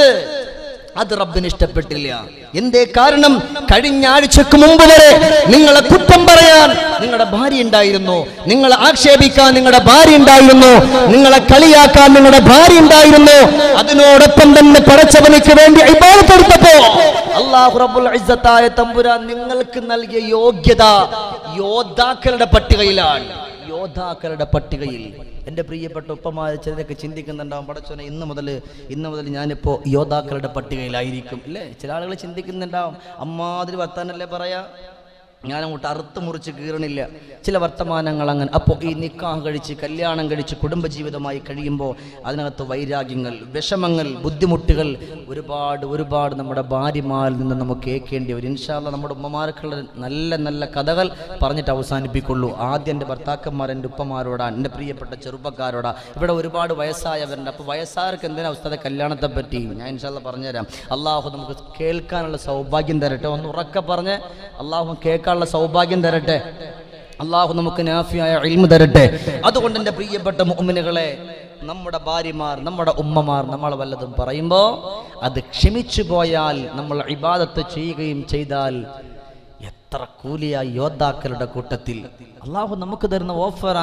Speaker 2: അത് റബ്ബിന് ഇഷ്ടപ്പെട്ടില്ല എന്തേ കാരണം കഴിഞ്ഞ ആഴ്ചക്ക് മുമ്പ് വരെ നിങ്ങളെ കുറ്റം പറയാൻ നിങ്ങളുടെ ഭാര്യ ഉണ്ടായിരുന്നു നിങ്ങളെ ആക്ഷേപിക്കാൻ നിങ്ങളുടെ ഭാര്യ ഉണ്ടായിരുന്നു നിങ്ങളെ കളിയാക്കാൻ നിങ്ങളുടെ ഭാര്യ ഉണ്ടായിരുന്നു അതിനോടൊപ്പം തന്നെ പടച്ചവനിക്ക് വേണ്ടി ഇബാദത്തെടുത്തപ്പോ അള്ളാഹു റബ്ബുൽ ഇസ്സത്തായ തമ്പുരാൻ നിങ്ങൾക്ക് നൽകിയ യോഗ്യത യോദ്ധാക്കളുടെ പട്ടികയിലാണ് യോദ്ധാക്കളുടെ പട്ടികയിൽ എൻ്റെ പ്രിയപ്പെട്ട ഉപ്പമാർ ചിലരൊക്കെ ചിന്തിക്കുന്നുണ്ടാവും പടച്ചോനെ ഇന്ന് മുതൽ ഇന്ന് മുതൽ ഞാനിപ്പോൾ യോദ്ധാക്കളുടെ പട്ടികയിലായിരിക്കും ഇല്ലേ ചില ആളുകൾ ചിന്തിക്കുന്നുണ്ടാവും അമ്മാതിരി വർത്താനല്ലേ പറയാ ഞാൻ അങ്ങോട്ട് അറുത്ത് മുറിച്ച് കീറണില്ല ചില വർത്തമാനങ്ങൾ അങ്ങനെ അപ്പോൾ ഈ നിക്കാഹ് കഴിച്ച് കല്യാണം കഴിച്ച് കുടുംബജീവിതമായി കഴിയുമ്പോൾ അതിനകത്ത് വൈരാഗ്യങ്ങൾ വിഷമങ്ങൾ ബുദ്ധിമുട്ടുകൾ ഒരുപാട് ഒരുപാട് നമ്മുടെ ഭാര്യമാരിൽ നിന്ന് നമുക്ക് കേൾക്കേണ്ടി വരും ഇൻഷാല്ല നമ്മുടെ ഉമ്മമാർക്കുള്ള നല്ല നല്ല കഥകൾ പറഞ്ഞിട്ട് അവസാനിപ്പിക്കുള്ളൂ ആദ്യം എൻ്റെ ഭർത്താക്കന്മാർ എൻ്റെ ഉപ്പമാരോടാണ് എൻ്റെ പ്രിയപ്പെട്ട ചെറുപ്പക്കാരോടാ ഇവിടെ ഒരുപാട് വയസ്സായവരുണ്ട് അപ്പോൾ വയസ്സായവർക്ക് എന്തിനാ അവസ്ഥ കല്യാണത്തെ പറ്റി ഞാൻ ഇൻഷാല്ല പറഞ്ഞുതരാം അള്ളാഹു നമുക്ക് കേൾക്കാനുള്ള സൗഭാഗ്യം തരട്ടെ ഒന്ന് ഉറക്കെ പറഞ്ഞ് അള്ളാഹു കേൾക്കാനുള്ള സൗഭാഗ്യം തരട്ടെ അള്ളാഹു നമുക്ക് നാഫിയായ ഇൽമ തരട്ടെ അതുകൊണ്ട് എൻ്റെ പ്രിയപ്പെട്ട മുഅ്മിനുകളെ നമ്മുടെ ഭാര്യമാർ നമ്മുടെ ഉമ്മമാർ നമ്മൾ വല്ലതും പറയുമ്പോൾ അത് ക്ഷമിച്ചു പോയാൽ നമ്മൾ ഇബാദത്ത് ചെയ്യുകയും ചെയ്താൽ എത്ര കൂലിയ യോദ്ധാക്കളുടെ കൂട്ടത്തിൽ അള്ളാഹു നമുക്ക് തരുന്ന ഓഫർ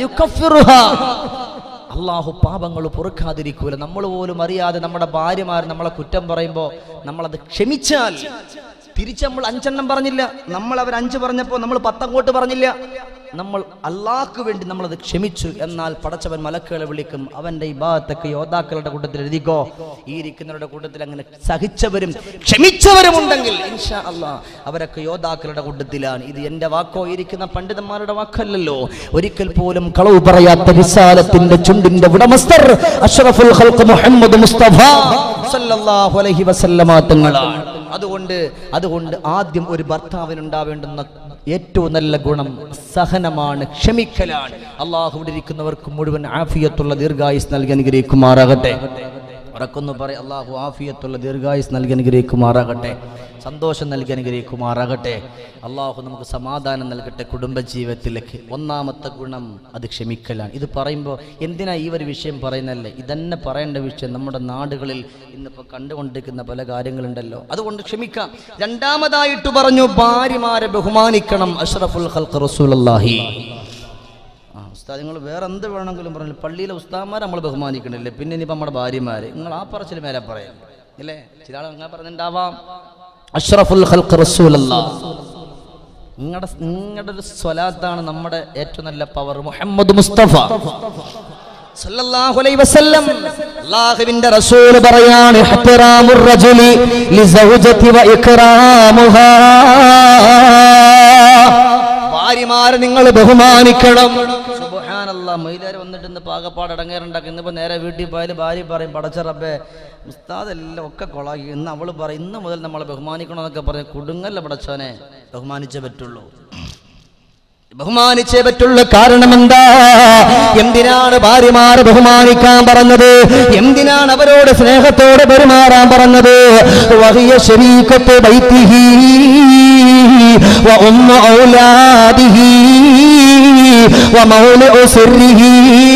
Speaker 2: അള്ളാഹു പാപങ്ങൾ പൊറുക്കാതിരിക്കൂല നമ്മൾ പോലും അറിയാതെ നമ്മുടെ ഭാര്യമാർ നമ്മളെ കുറ്റം പറയുമ്പോൾ നമ്മളത് ക്ഷമിച്ചാൽ തിരിച്ച് നമ്മൾ അഞ്ചെണ്ണം പറഞ്ഞില്ല നമ്മൾ അവർ അഞ്ച് പറഞ്ഞപ്പോൾ നമ്മൾ പത്തങ്ങോട്ട് പറഞ്ഞില്ല നമ്മൾ അള്ളാഹ്ക്ക് വേണ്ടി നമ്മളത് ക്ഷമിച്ചു എന്നാൽ പടച്ചവൻ മലക്കുകളെ വിളിക്കും അവന്റെ ഈ ഭാഗത്തൊക്കെ യോദ്ധാക്കളുടെ കൂട്ടത്തിൽ എഴുതിക്കോ ഈ ഇരിക്കുന്നവരുടെ കൂട്ടത്തിൽ അങ്ങനെ സഹിച്ചവരും ക്ഷമിച്ചവരും ഉണ്ടെങ്കിൽ ഇൻഷാ അള്ളാ അവരൊക്കെ യോദ്ധാക്കളുടെ കൂട്ടത്തിലാണ് ഇത് എന്റെ വാക്കോ ഇരിക്കുന്ന പണ്ഡിതന്മാരുടെ വാക്കല്ലല്ലോ ഒരിക്കൽ പോലും കളവ് പറയാത്ത വിശാലത്തിന്റെ ചുണ്ടിന്റെ ഉടമസ്ഥർ അഷ്റഫുൽ ഖൽഖ് മുഹമ്മദ് മുസ്തഫ സല്ലല്ലാഹു അലൈഹി വസല്ലമ തങ്ങളാണ് അതുകൊണ്ട് അതുകൊണ്ട് ആദ്യം ഒരു ഭർത്താവിനുണ്ടാവേണ്ടുന്ന ഏറ്റവും നല്ല ഗുണം സഹനമാണ് ക്ഷമിക്കലാണ് അള്ളാഹു ഇവിടെ ഇരിക്കുന്നവർക്ക് മുഴുവൻ ആഫിയത്തുള്ള ദീർഘായുസ് നൽകി അനുഗ്രഹിക്കുമാറാകട്ടെ ഉറക്കൊന്നു പറയും അള്ളാഹു ആഫിയത്തുള്ള ദീർഘായുസ് നൽകി അനുഗ്രഹിക്കുമാറാകട്ടെ സന്തോഷം നൽകി അനുഗ്രഹിക്കുമാറാകട്ടെ അള്ളാഹു നമുക്ക് സമാധാനം നൽകട്ടെ കുടുംബജീവിതത്തിലേക്ക് ഒന്നാമത്തെ ഗുണം അത് ക്ഷമിക്കലാണ് ഇത് പറയുമ്പോൾ എന്തിനാ ഈ ഒരു വിഷയം പറയുന്നല്ലേ ഇതന്നെ പറയേണ്ട വിഷയം നമ്മുടെ നാടുകളിൽ ഇന്നിപ്പോൾ കണ്ടുകൊണ്ടിരിക്കുന്ന പല കാര്യങ്ങളുണ്ടല്ലോ അതുകൊണ്ട് ക്ഷമിക്കാം രണ്ടാമതായിട്ട് പറഞ്ഞു ഭാര്യമാരെ ബഹുമാനിക്കണം അഷ്റഫുൽ ഖൽഖ് റസൂലുള്ളാഹി ആ ഉസ്താദ് നിങ്ങൾ വേറെ എന്ത് വേണമെങ്കിലും പറഞ്ഞു പള്ളിയിലെ ഉസ്താദ്മാരെ നമ്മൾ ബഹുമാനിക്കണില്ലേ പിന്നെ ഇനിയിപ്പോൾ നമ്മുടെ ഭാര്യമാർ നിങ്ങൾ ആ പറച്ചിൽ മേലെ പറയാം അല്ലേ ചില ആൾ അങ്ങനെ പറഞ്ഞിട്ടുണ്ടാവാം അഷ്റഫുൽ ഖൽഖ് റസൂലല്ലാ നിങ്ങളുടെ നിങ്ങളുടെ ഒരു സ്വലാത്താണ് നമ്മുടെ ഏറ്റവും നല്ല പവർ മുഹമ്മദ് മുസ്തഫ സല്ലല്ലാഹു അലൈഹി വസല്ലം അല്ലാഹുവിന്റെ റസൂൽ
Speaker 3: പറയാണ് ഇഹ്തിറാമുർ റജുലി ലിസൗജതി വ ഇക്റാമുഹാ
Speaker 2: ഭാര്യമാരെ നിങ്ങൾ ബഹുമാനിക്കണം സുബ്ഹാനല്ലാ മൈലാര് വന്നിട്ട് ഇന്ന് പാകപ്പാട് ഇടങ്ങേറുണ്ടാക്കി ഇന്നിപ്പോ നേരെ വീട്ടിൽ പോയാലും ഭാര്യ പറയും പടച്ച റബ്ബേ ഉസ്താദ് എല്ലാം ഒക്കെ കൊളാക്കി ഇന്ന് അവള് പറയും ഇന്ന് മുതൽ നമ്മളെ ബഹുമാനിക്കണം എന്നൊക്കെ പറഞ്ഞ് കുടുങ്ങല്ല പടച്ചോനെ ബഹുമാനിച്ചേ പറ്റുള്ളൂ ബഹുമാനിച്ചേ പറ്റുള്ളൂ
Speaker 3: കാരണം എന്താ എന്തിനാണ് ഭാര്യമാരെ ബഹുമാനിക്കാൻ പറഞ്ഞത് എന്തിനാണ് അവരോട് സ്നേഹത്തോടെ പെരുമാറാൻ പറഞ്ഞത് വഹിയ ശരീക്കത്ത് ബൈത്തിഹി വ ഉമ്മ ഔലാദിഹി വ മൗലഉ സിർരിഹി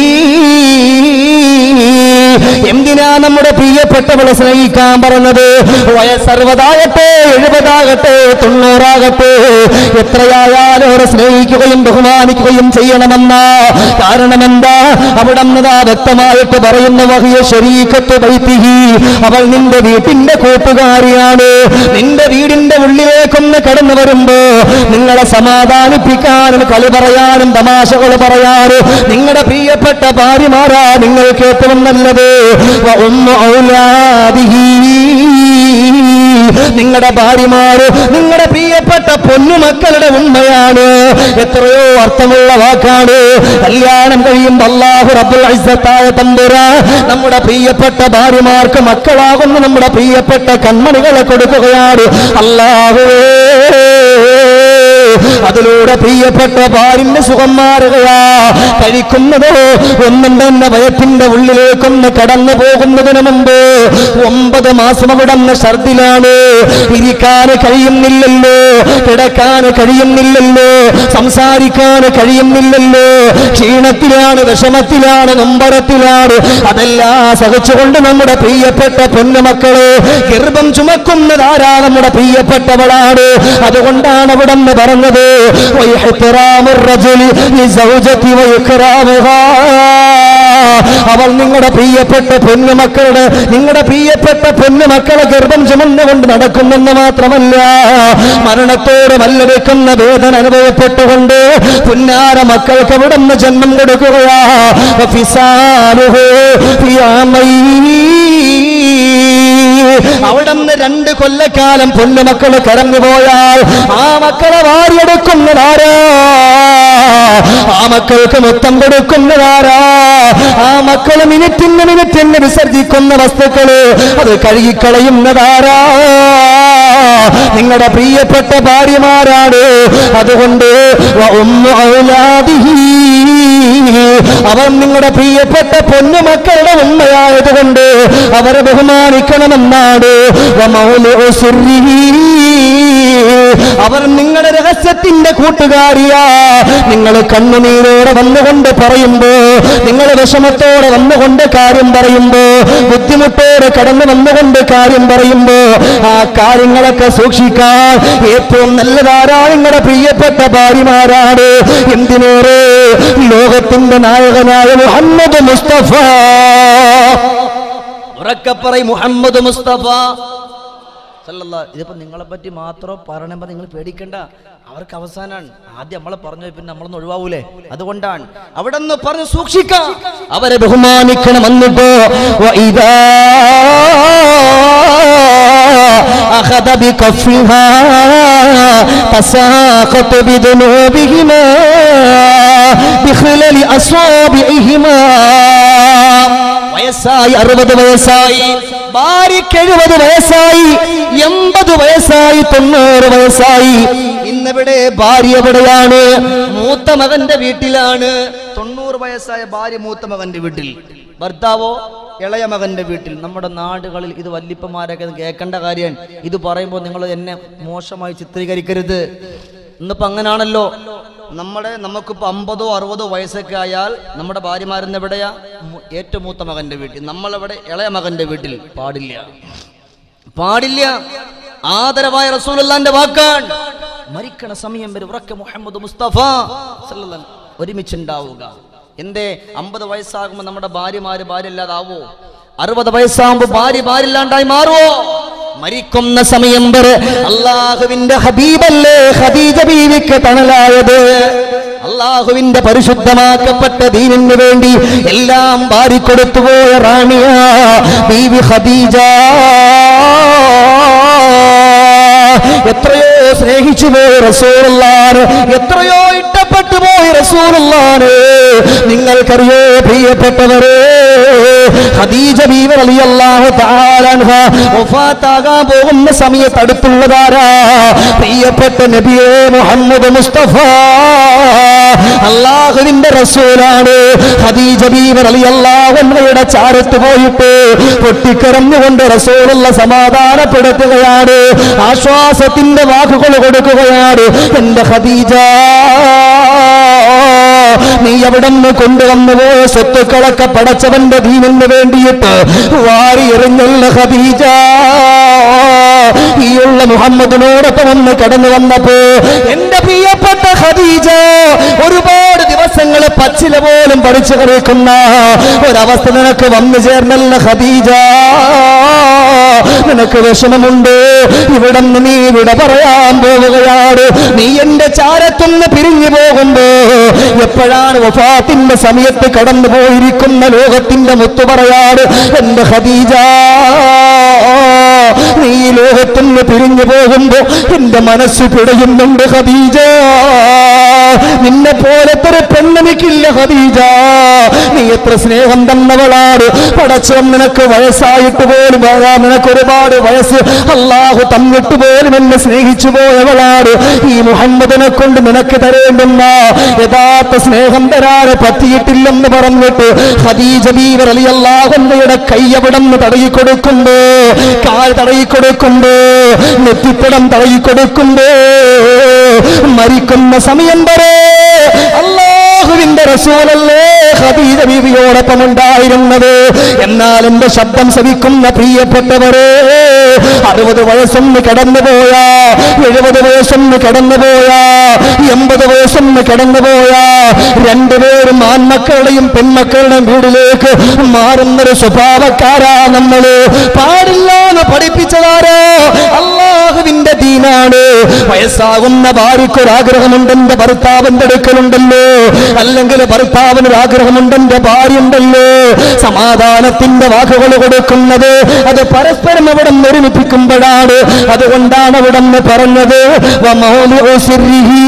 Speaker 3: എന്തിനാ നമ്മുടെ പ്രിയപ്പെട്ടവളെ സ്നേഹിക്കാൻ പറഞ്ഞത് വയസ്സറുപതാകട്ടെ എഴുപതാകട്ടെ തൊണ്ണൂറാകട്ടെ എത്രയായാലും അവരെ സ്നേഹിക്കുകയും ബഹുമാനിക്കുകയും ചെയ്യണമെന്ന കാരണം എന്താ അവിടെ നിന്നതാ വ്യക്തമായിട്ട് പറയുന്ന വഹിയ ശരീരത്ത് വൈത്തിഹി അവൾ നിന്റെ വീട്ടിന്റെ കൂട്ടുകാരിയാണ് നിന്റെ വീടിന്റെ ഉള്ളിലേക്കൊന്ന് കടന്നു വരുമ്പോ നിങ്ങളെ സമാധാനിപ്പിക്കാനും കളി പറയാനും തമാശകൾ പറയാനും നിങ്ങളുടെ പ്രിയപ്പെട്ട ഭാര്യമാരാ നിങ്ങൾക്ക് ഏറ്റവും നല്ലത് വ ഉമ്മ ഔലാദിഹി നിങ്ങളുടെ ഭാര്യമാര് നിങ്ങളുടെ പ്രിയപ്പെട്ട പൊന്നുമക്കളുടെ ഉണ്മയാണ് എത്രയോ അർത്ഥമുള്ള വാക്കാണ് കല്യാണം കഴിയുമ്പോൾ അല്ലാഹു റബ്ബുൽ ഇസ്സത്തായ തമ്പുര നമ്മുടെ പ്രിയപ്പെട്ട ഭാര്യമാർക്ക് മക്കളാകുന്ന നമ്മുടെ പ്രിയപ്പെട്ട കൺമണികളെ കൊടുക്കുകയാണ് അല്ലാഹുവേ അതിലൂടെ പ്രിയപ്പെട്ട ഭാര്യന്റെ സുഖം മാറുകയാ കഴിക്കുന്നതോ ഒന്നും തന്നെ വയറ്റിന്റെ ഉള്ളിലേക്കൊന്ന് കടന്നു പോകുന്നതിന് മുമ്പ് ഒമ്പത് മാസം അവിടെ നിന്ന് ഛർദിലാണ് ഇരിക്കാൻ കഴിയുന്നില്ലല്ലോ കിടക്കാൻ കഴിയുന്നില്ലല്ലോ സംസാരിക്കാൻ കഴിയുന്നില്ലല്ലോ ക്ഷീണത്തിലാണ് വിഷമത്തിലാണ് നൊമ്പരത്തിലാണ് അതെല്ലാം സഹിച്ചുകൊണ്ട് നമ്മുടെ പ്രിയപ്പെട്ട പൊന്നുമക്കള് ഗർഭം ചുമക്കുന്നതാരാ നമ്മുടെ പ്രിയപ്പെട്ടവളാണ് അതുകൊണ്ടാണ് അവിടെ നിന്ന് പറഞ്ഞത് വൈഹ്തിറാമുർ റജുലി ലിസൗജതി വൈക്റാമുഹാ. അവൾ നിങ്ങളുടെ പ്രിയപ്പെട്ട പൊന്നുമക്കളുടെ നിങ്ങളുടെ പ്രിയപ്പെട്ട പൊന്നുമക്കളെ ഗർഭം ചുമന്നുകൊണ്ട് നടക്കുമെന്ന് മാത്രമല്ല മരണത്തോട് മല്ലടിക്കുന്ന വേദന അനുഭവപ്പെട്ടുകൊണ്ട് പുന്നാര മക്കൾക്ക് അവിടെ നിന്ന് ജന്മം കൊടുക്കുകയാ ഫിസാലുഹു ഫിയാമൈ അവിടെ നിന്ന് രണ്ട് കൊല്ലക്കാലം പൊന്നുമക്കള് കരഞ്ഞു പോയാൽ ആ മക്കളെ വാരിയെടുക്കുന്നതാരാ ആ മക്കൾക്ക് മൊത്തം കൊടുക്കുന്നതാരാ ആ മക്കള് മിനിറ്റിന് മിനിറ്റിന് വിസർജിക്കുന്ന വസ്തുക്കള് അത് കഴുകിക്കളയുന്നതാരാ നിങ്ങളുടെ പ്രിയപ്പെട്ട ഭാര്യമാരാണ് അതുകൊണ്ട് വ ഉമ്മു ഔലാദിഹി. അവർ നിങ്ങളുടെ പ്രിയപ്പെട്ട പൊന്നുമക്കളുടെ ഉമ്മയായതുകൊണ്ട് അവരെ ബഹുമാനിക്കണമെന്നാണ് വ മൗലിഉ സിർരിഹി. അവർ നിങ്ങളുടെ രഹസ്യത്തിന്റെ കൂട്ടുകാരിയാ നിങ്ങൾ കണ്ണുനീരോടെ വന്നുകൊണ്ട് പറയുമ്പോ നിങ്ങൾ വിഷമത്തോടെ വന്നുകൊണ്ട് കാര്യം പറയുമ്പോ ബുദ്ധിമുട്ടോടെ കടന്നു വന്നുകൊണ്ട് കാര്യം പറയുമ്പോ ആ കാര്യങ്ങളൊക്കെ സൂക്ഷിക്കാൻ ഏറ്റവും നല്ലതാരാ നിങ്ങളുടെ പ്രിയപ്പെട്ട ഭാര്യമാരാണ് എന്തിനേറെ ലോകത്തിന്റെ നായകനായ മുഹമ്മദ് മുസ്തഫ
Speaker 2: ഉറക്കപ്പറൈ മുഹമ്മദ് മുസ്തഫ സല്ലല്ലാ ഇതിപ്പോ നിങ്ങളെ പറ്റി മാത്രം പറയണമ്പോ നിങ്ങൾ പേടിക്കണ്ട അവർക്ക് അവസാനാണ് ആദ്യം നമ്മളെ പറഞ്ഞു പിന്നെ നമ്മളൊന്ന് ഒഴിവാവൂലേ അതുകൊണ്ടാണ് അവിടെ നിന്ന് പറഞ്ഞു സൂക്ഷിക്കാം
Speaker 3: അവരെ ബഹുമാനിക്കണം എന്നിട്ട് വഇദാ അഖദ ബികഫിഹാ തസാഖത് ബിദുനൂബിഹിമാ ബിഖിലലി അസ്വാബിഹിമാ വയസ്സായി അറുപത് വയസ്സായി ഭാര്യയ്ക്ക് എഴുപത് വയസ്സായി എൺപത് വയസ്സായി തൊണ്ണൂറ് വയസ്സായി ഇന്നിവിടെ ഭാര്യ എവിടെയാണ്
Speaker 2: മൂത്ത മകന്റെ വീട്ടിലാണ് തൊണ്ണൂറ് വയസ്സായ ഭാര്യ മൂത്ത മകന്റെ വീട്ടിൽ ഭർത്താവോ ഇളയ മകന്റെ വീട്ടിൽ നമ്മുടെ നാടുകളിൽ ഇത് വല്ലിപ്പന്മാരൊക്കെ കേൾക്കേണ്ട കാര്യമാണ് ഇത് പറയുമ്പോൾ നിങ്ങൾ എന്നെ മോശമായി ചിത്രീകരിക്കരുത് ഇന്നിപ്പോ അങ്ങനാണല്ലോ നമ്മുടെ നമുക്കിപ്പോൾ അമ്പതോ അറുപതോ വയസ്സൊക്കെ ആയാൽ നമ്മുടെ ഭാര്യമാരെന്ന് എവിടെയാ മു- ഏറ്റവും മൂത്ത മകന്റെ വീട്ടിൽ നമ്മളെവിടെ ഇളയ മകന്റെ വീട്ടിൽ പാടില്ല പാടില്ല ആദരവായ റസൂലുള്ളാന്റെ വാക്കാണ് മരിക്കണ സമയം വരെ ഉറക്കെ മുഹമ്മദ് മുസ്തഫ സല്ലല്ലാഹു ഒരുമിച്ചുണ്ടാവുക എന്തേ അമ്പത് വയസ്സാകുമ്പോൾ നമ്മുടെ ഭാര്യമാര് ഭാര്യ അല്ലാതാവോ അറുപത് വയസ്സാകുമ്പോ ഭാര്യ ഭാര്യയില്ലാണ്ടായി മാറുമോ മരിക്കുന്ന സമയം വരെ അള്ളാഹുവിന്റെ ഹബീബല്ലേ ഖദീജ ബീവിക്ക് തണലായത് അള്ളാഹുവിന്റെ പരിശുദ്ധമാക്കപ്പെട്ട ദീനിന് വേണ്ടി എല്ലാം വാരിക്കൊടുത്തു പോയ റാണിയ ബീവി ഖദീജ എത്രയോ സ്നേഹിച്ചു പോയി റസൂലുള്ളാന് എത്രയോ ഇഷ്ടപ്പെട്ടു പോയി റസൂലുള്ളാന് നിങ്ങൾക്കറിയോ പ്രിയപ്പെട്ടവരെ ഖദീജ ബീവി റളിയല്ലാഹു തആല അൻഹ വഫാത്താകാൻ പോകുന്ന സമയത്ത് അടുത്തുള്ളതാരാ പ്രിയപ്പെട്ട നബിയേ മുഹമ്മദ് മുസ്തഫ അള്ളാഹുവിന്റെ റസൂലാണ് ഖദീജ ബീവി റളിയല്ലാഹു അൻഹയുടെ ചാരത്ത് പോയിട്ട് പൊട്ടിക്കരഞ്ഞുകൊണ്ട് റസൂലുള്ള സമാധാനപ്പെടുത്തുകയാണ് ആശ്വാസത്തിന്റെ വാക്കുകൾ കൊടുക്കുകയാണ് എന്റെ ഖദീജ നീ എവിടെ നിന്ന് കൊണ്ടുവന്നു പോയ സ്വത്തുക്കളൊക്കെ പടച്ചവന്റെ ദീനിന് വേണ്ടിയിട്ട് വാരി എറിഞ്ഞല്ല ഖദീജ ഈയുള്ള മുഹമ്മദിനോടൊപ്പം ഒന്ന് കടന്നു വന്നപ്പോ എന്റെ പ്രിയപ്പെട്ട ഖദീജ ഒരുപാട് ദിവസങ്ങൾ പച്ചില പോലും പഠിച്ചു കളിക്കുന്ന ഒരവസ്ഥ നിനക്ക് വന്നു ചേർന്നല്ല ഖദീജ നിനക്ക് വിഷമമുണ്ട് ഇവിടെ നിന്ന് നീ ഇവിടെ പറയാൻ പോവുകയാണ് നീ എന്റെ ചാരത്തുനിന്ന് പിരിഞ്ഞു പോകുമ്പോ എപ്പോഴാണ് വഫാത്തിന്റെ സമയത്ത് കടന്നു പോയിരിക്കുന്ന ലോകത്തിന്റെ മുത്തു പറയാറ് എന്റെ ഖദീജ നീ ഈ ലോകത്തുനിന്ന് പിരിഞ്ഞു പോകുമ്പോ എന്റെ മനസ്സ് പിടയുന്നുണ്ട് ഖദീജ നിന്നെ പോലത്തെ ഒരു പെണ്ണെനിക്കില്ല ഖദീജ നീ എത്ര സ്നേഹം തന്നവളാണ് പടച്ചവൻ നിനക്ക് വയസ്സായിട്ട് പോലും ആകാം നിനക്ക് ഒരുപാട് വയസ്സ് അള്ളാഹു തന്നിട്ട് പോലും എന്നെ സ്നേഹിച്ചു പോയവളാണ് ഈ മുഹമ്മദിനെ കൊണ്ട് നിനക്ക് തരേണ്ടുന്ന യഥാർത്ഥ സ്നേഹം തരാതെ പറ്റിയിട്ടില്ലെന്ന് പറഞ്ഞിട്ട് ഖദീജ ബീവർ അലി അള്ളാഹുന്നയുടെ കയ്യവിടന്ന് തടയി കൊടുക്കുമ്പോ കാൽ തടയി കൊടുക്കുമ്പോ നെറ്റിപ്പടം തടയി കൊടുക്കുമ്പോ മരിക്കുന്ന സമയം വരെ അള്ളാഹുവിന്റെ റസൂലല്ലേ ഖദീജ ബീവിയോടൊപ്പം ഉണ്ടായിരുന്നത് എന്നാൽ എന്റെ ശബ്ദം ശ്രവിക്കുന്ന പ്രിയപ്പെട്ടവരെ അറുപത് വയസ്സൊന്ന് കടന്നുപോയ എഴുപത് വയസ്സൊന്ന് കടന്നുപോയ എൺപത് വയസ്സൊന്ന് കടന്നുപോയ രണ്ടുപേരും ആൺമക്കളുടെയും പെൺമക്കളുടെയും വീടിലേക്ക് മാറുന്നൊരു സ്വഭാവക്കാരാ നമ്മള് പാടില്ല എന്ന് പഠിപ്പിച്ചതാരോ അള്ളാഹുവിന്റെ ദീനാണ് വയസ്സാകുന്ന ഭാര്യയ്ക്കൊരാഗ്രഹമുണ്ട് എന്റെ ഭർത്താവിന്റെ അടുക്കലുണ്ടല്ലോ അല്ലെങ്കിൽ ഭർത്താവിന് ഒരു ആഗ്രഹമുണ്ട് എന്റെ ഭാര്യ ഉണ്ടല്ലോ സമാധാനത്തിന്റെ വാക്കുകൾ കൊടുക്കുന്നത് അത് പരസ്പരം അവിടെ നിന്ന് ഒരുമിപ്പിക്കുമ്പോഴാണ് അതുകൊണ്ടാണ് അവിടെ നിന്ന് പറഞ്ഞത് വമൗലിഉ സിർരിഹി.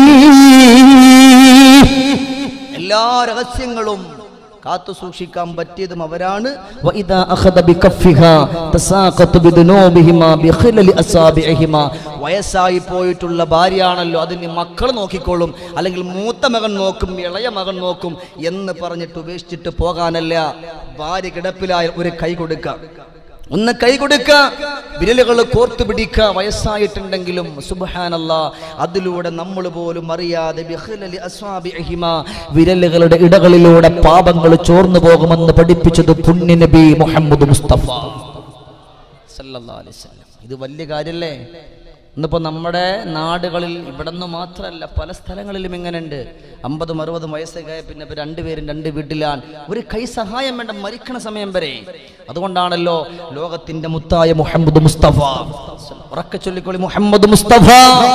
Speaker 2: എല്ലാ രഹസ്യങ്ങളും കാത്തു സൂക്ഷിക്കാൻ പറ്റിയതും അവരാണ് وإذا أخذ بكفها تساقط بذنوبهما بخلل أصابعهما വയസ്സായി പോയിട്ടുള്ള ഭാര്യയാണല്ലോ അതിന് മക്കൾ നോക്കിക്കോളും അല്ലെങ്കിൽ മൂത്ത മകൻ നോക്കും ഇളയ മകൻ നോക്കും എന്ന് പറഞ്ഞിട്ട് ഉപേക്ഷിച്ചിട്ട് പോകാനല്ല ഭാര്യ കിടപ്പിലായ ഒരു കൈ കൊടുക്കാം ഒന്ന് കൈ കൊടുക്ക വിരലുകൾ കോർത്തു പിടിക്ക വയസ്സായിട്ടുണ്ടെങ്കിലും സുബഹാനല്ല അതിലൂടെ നമ്മൾ പോലും അറിയാതെ ബിഖ്ലലി അസ്വാബിഹിമ വിരലുകളുടെ ഇടകളിലൂടെ പാപങ്ങൾ ചോർന്നു പോകുമെന്ന് പഠിപ്പിച്ചത് പുണ്യ നബി മുഹമ്മദ് മുസ്തഫ സല്ലല്ലാഹു അലൈഹി വസല്ലം. ഇത് വലിയ കാര്യല്ലേ ഇന്നിപ്പോ നമ്മുടെ നാടുകളിൽ ഇവിടെ നിന്ന് മാത്രമല്ല പല സ്ഥലങ്ങളിലും ഇങ്ങനെയുണ്ട് അമ്പതും അറുപതും വയസ്സൊക്കെ ആയ പിന്നെ ഇപ്പൊ രണ്ടുപേരും രണ്ട് വീട്ടിലാണ് ഒരു കൈ സഹായം വേണ്ട മരിക്കണ സമയം വരെ അതുകൊണ്ടാണല്ലോ ലോകത്തിന്റെ മുത്തായ മുഹമ്മദ് മുസ്തഫ ഉറക്കെ ചൊല്ലിക്കോളി മുഹമ്മദ് മുസ്തഫ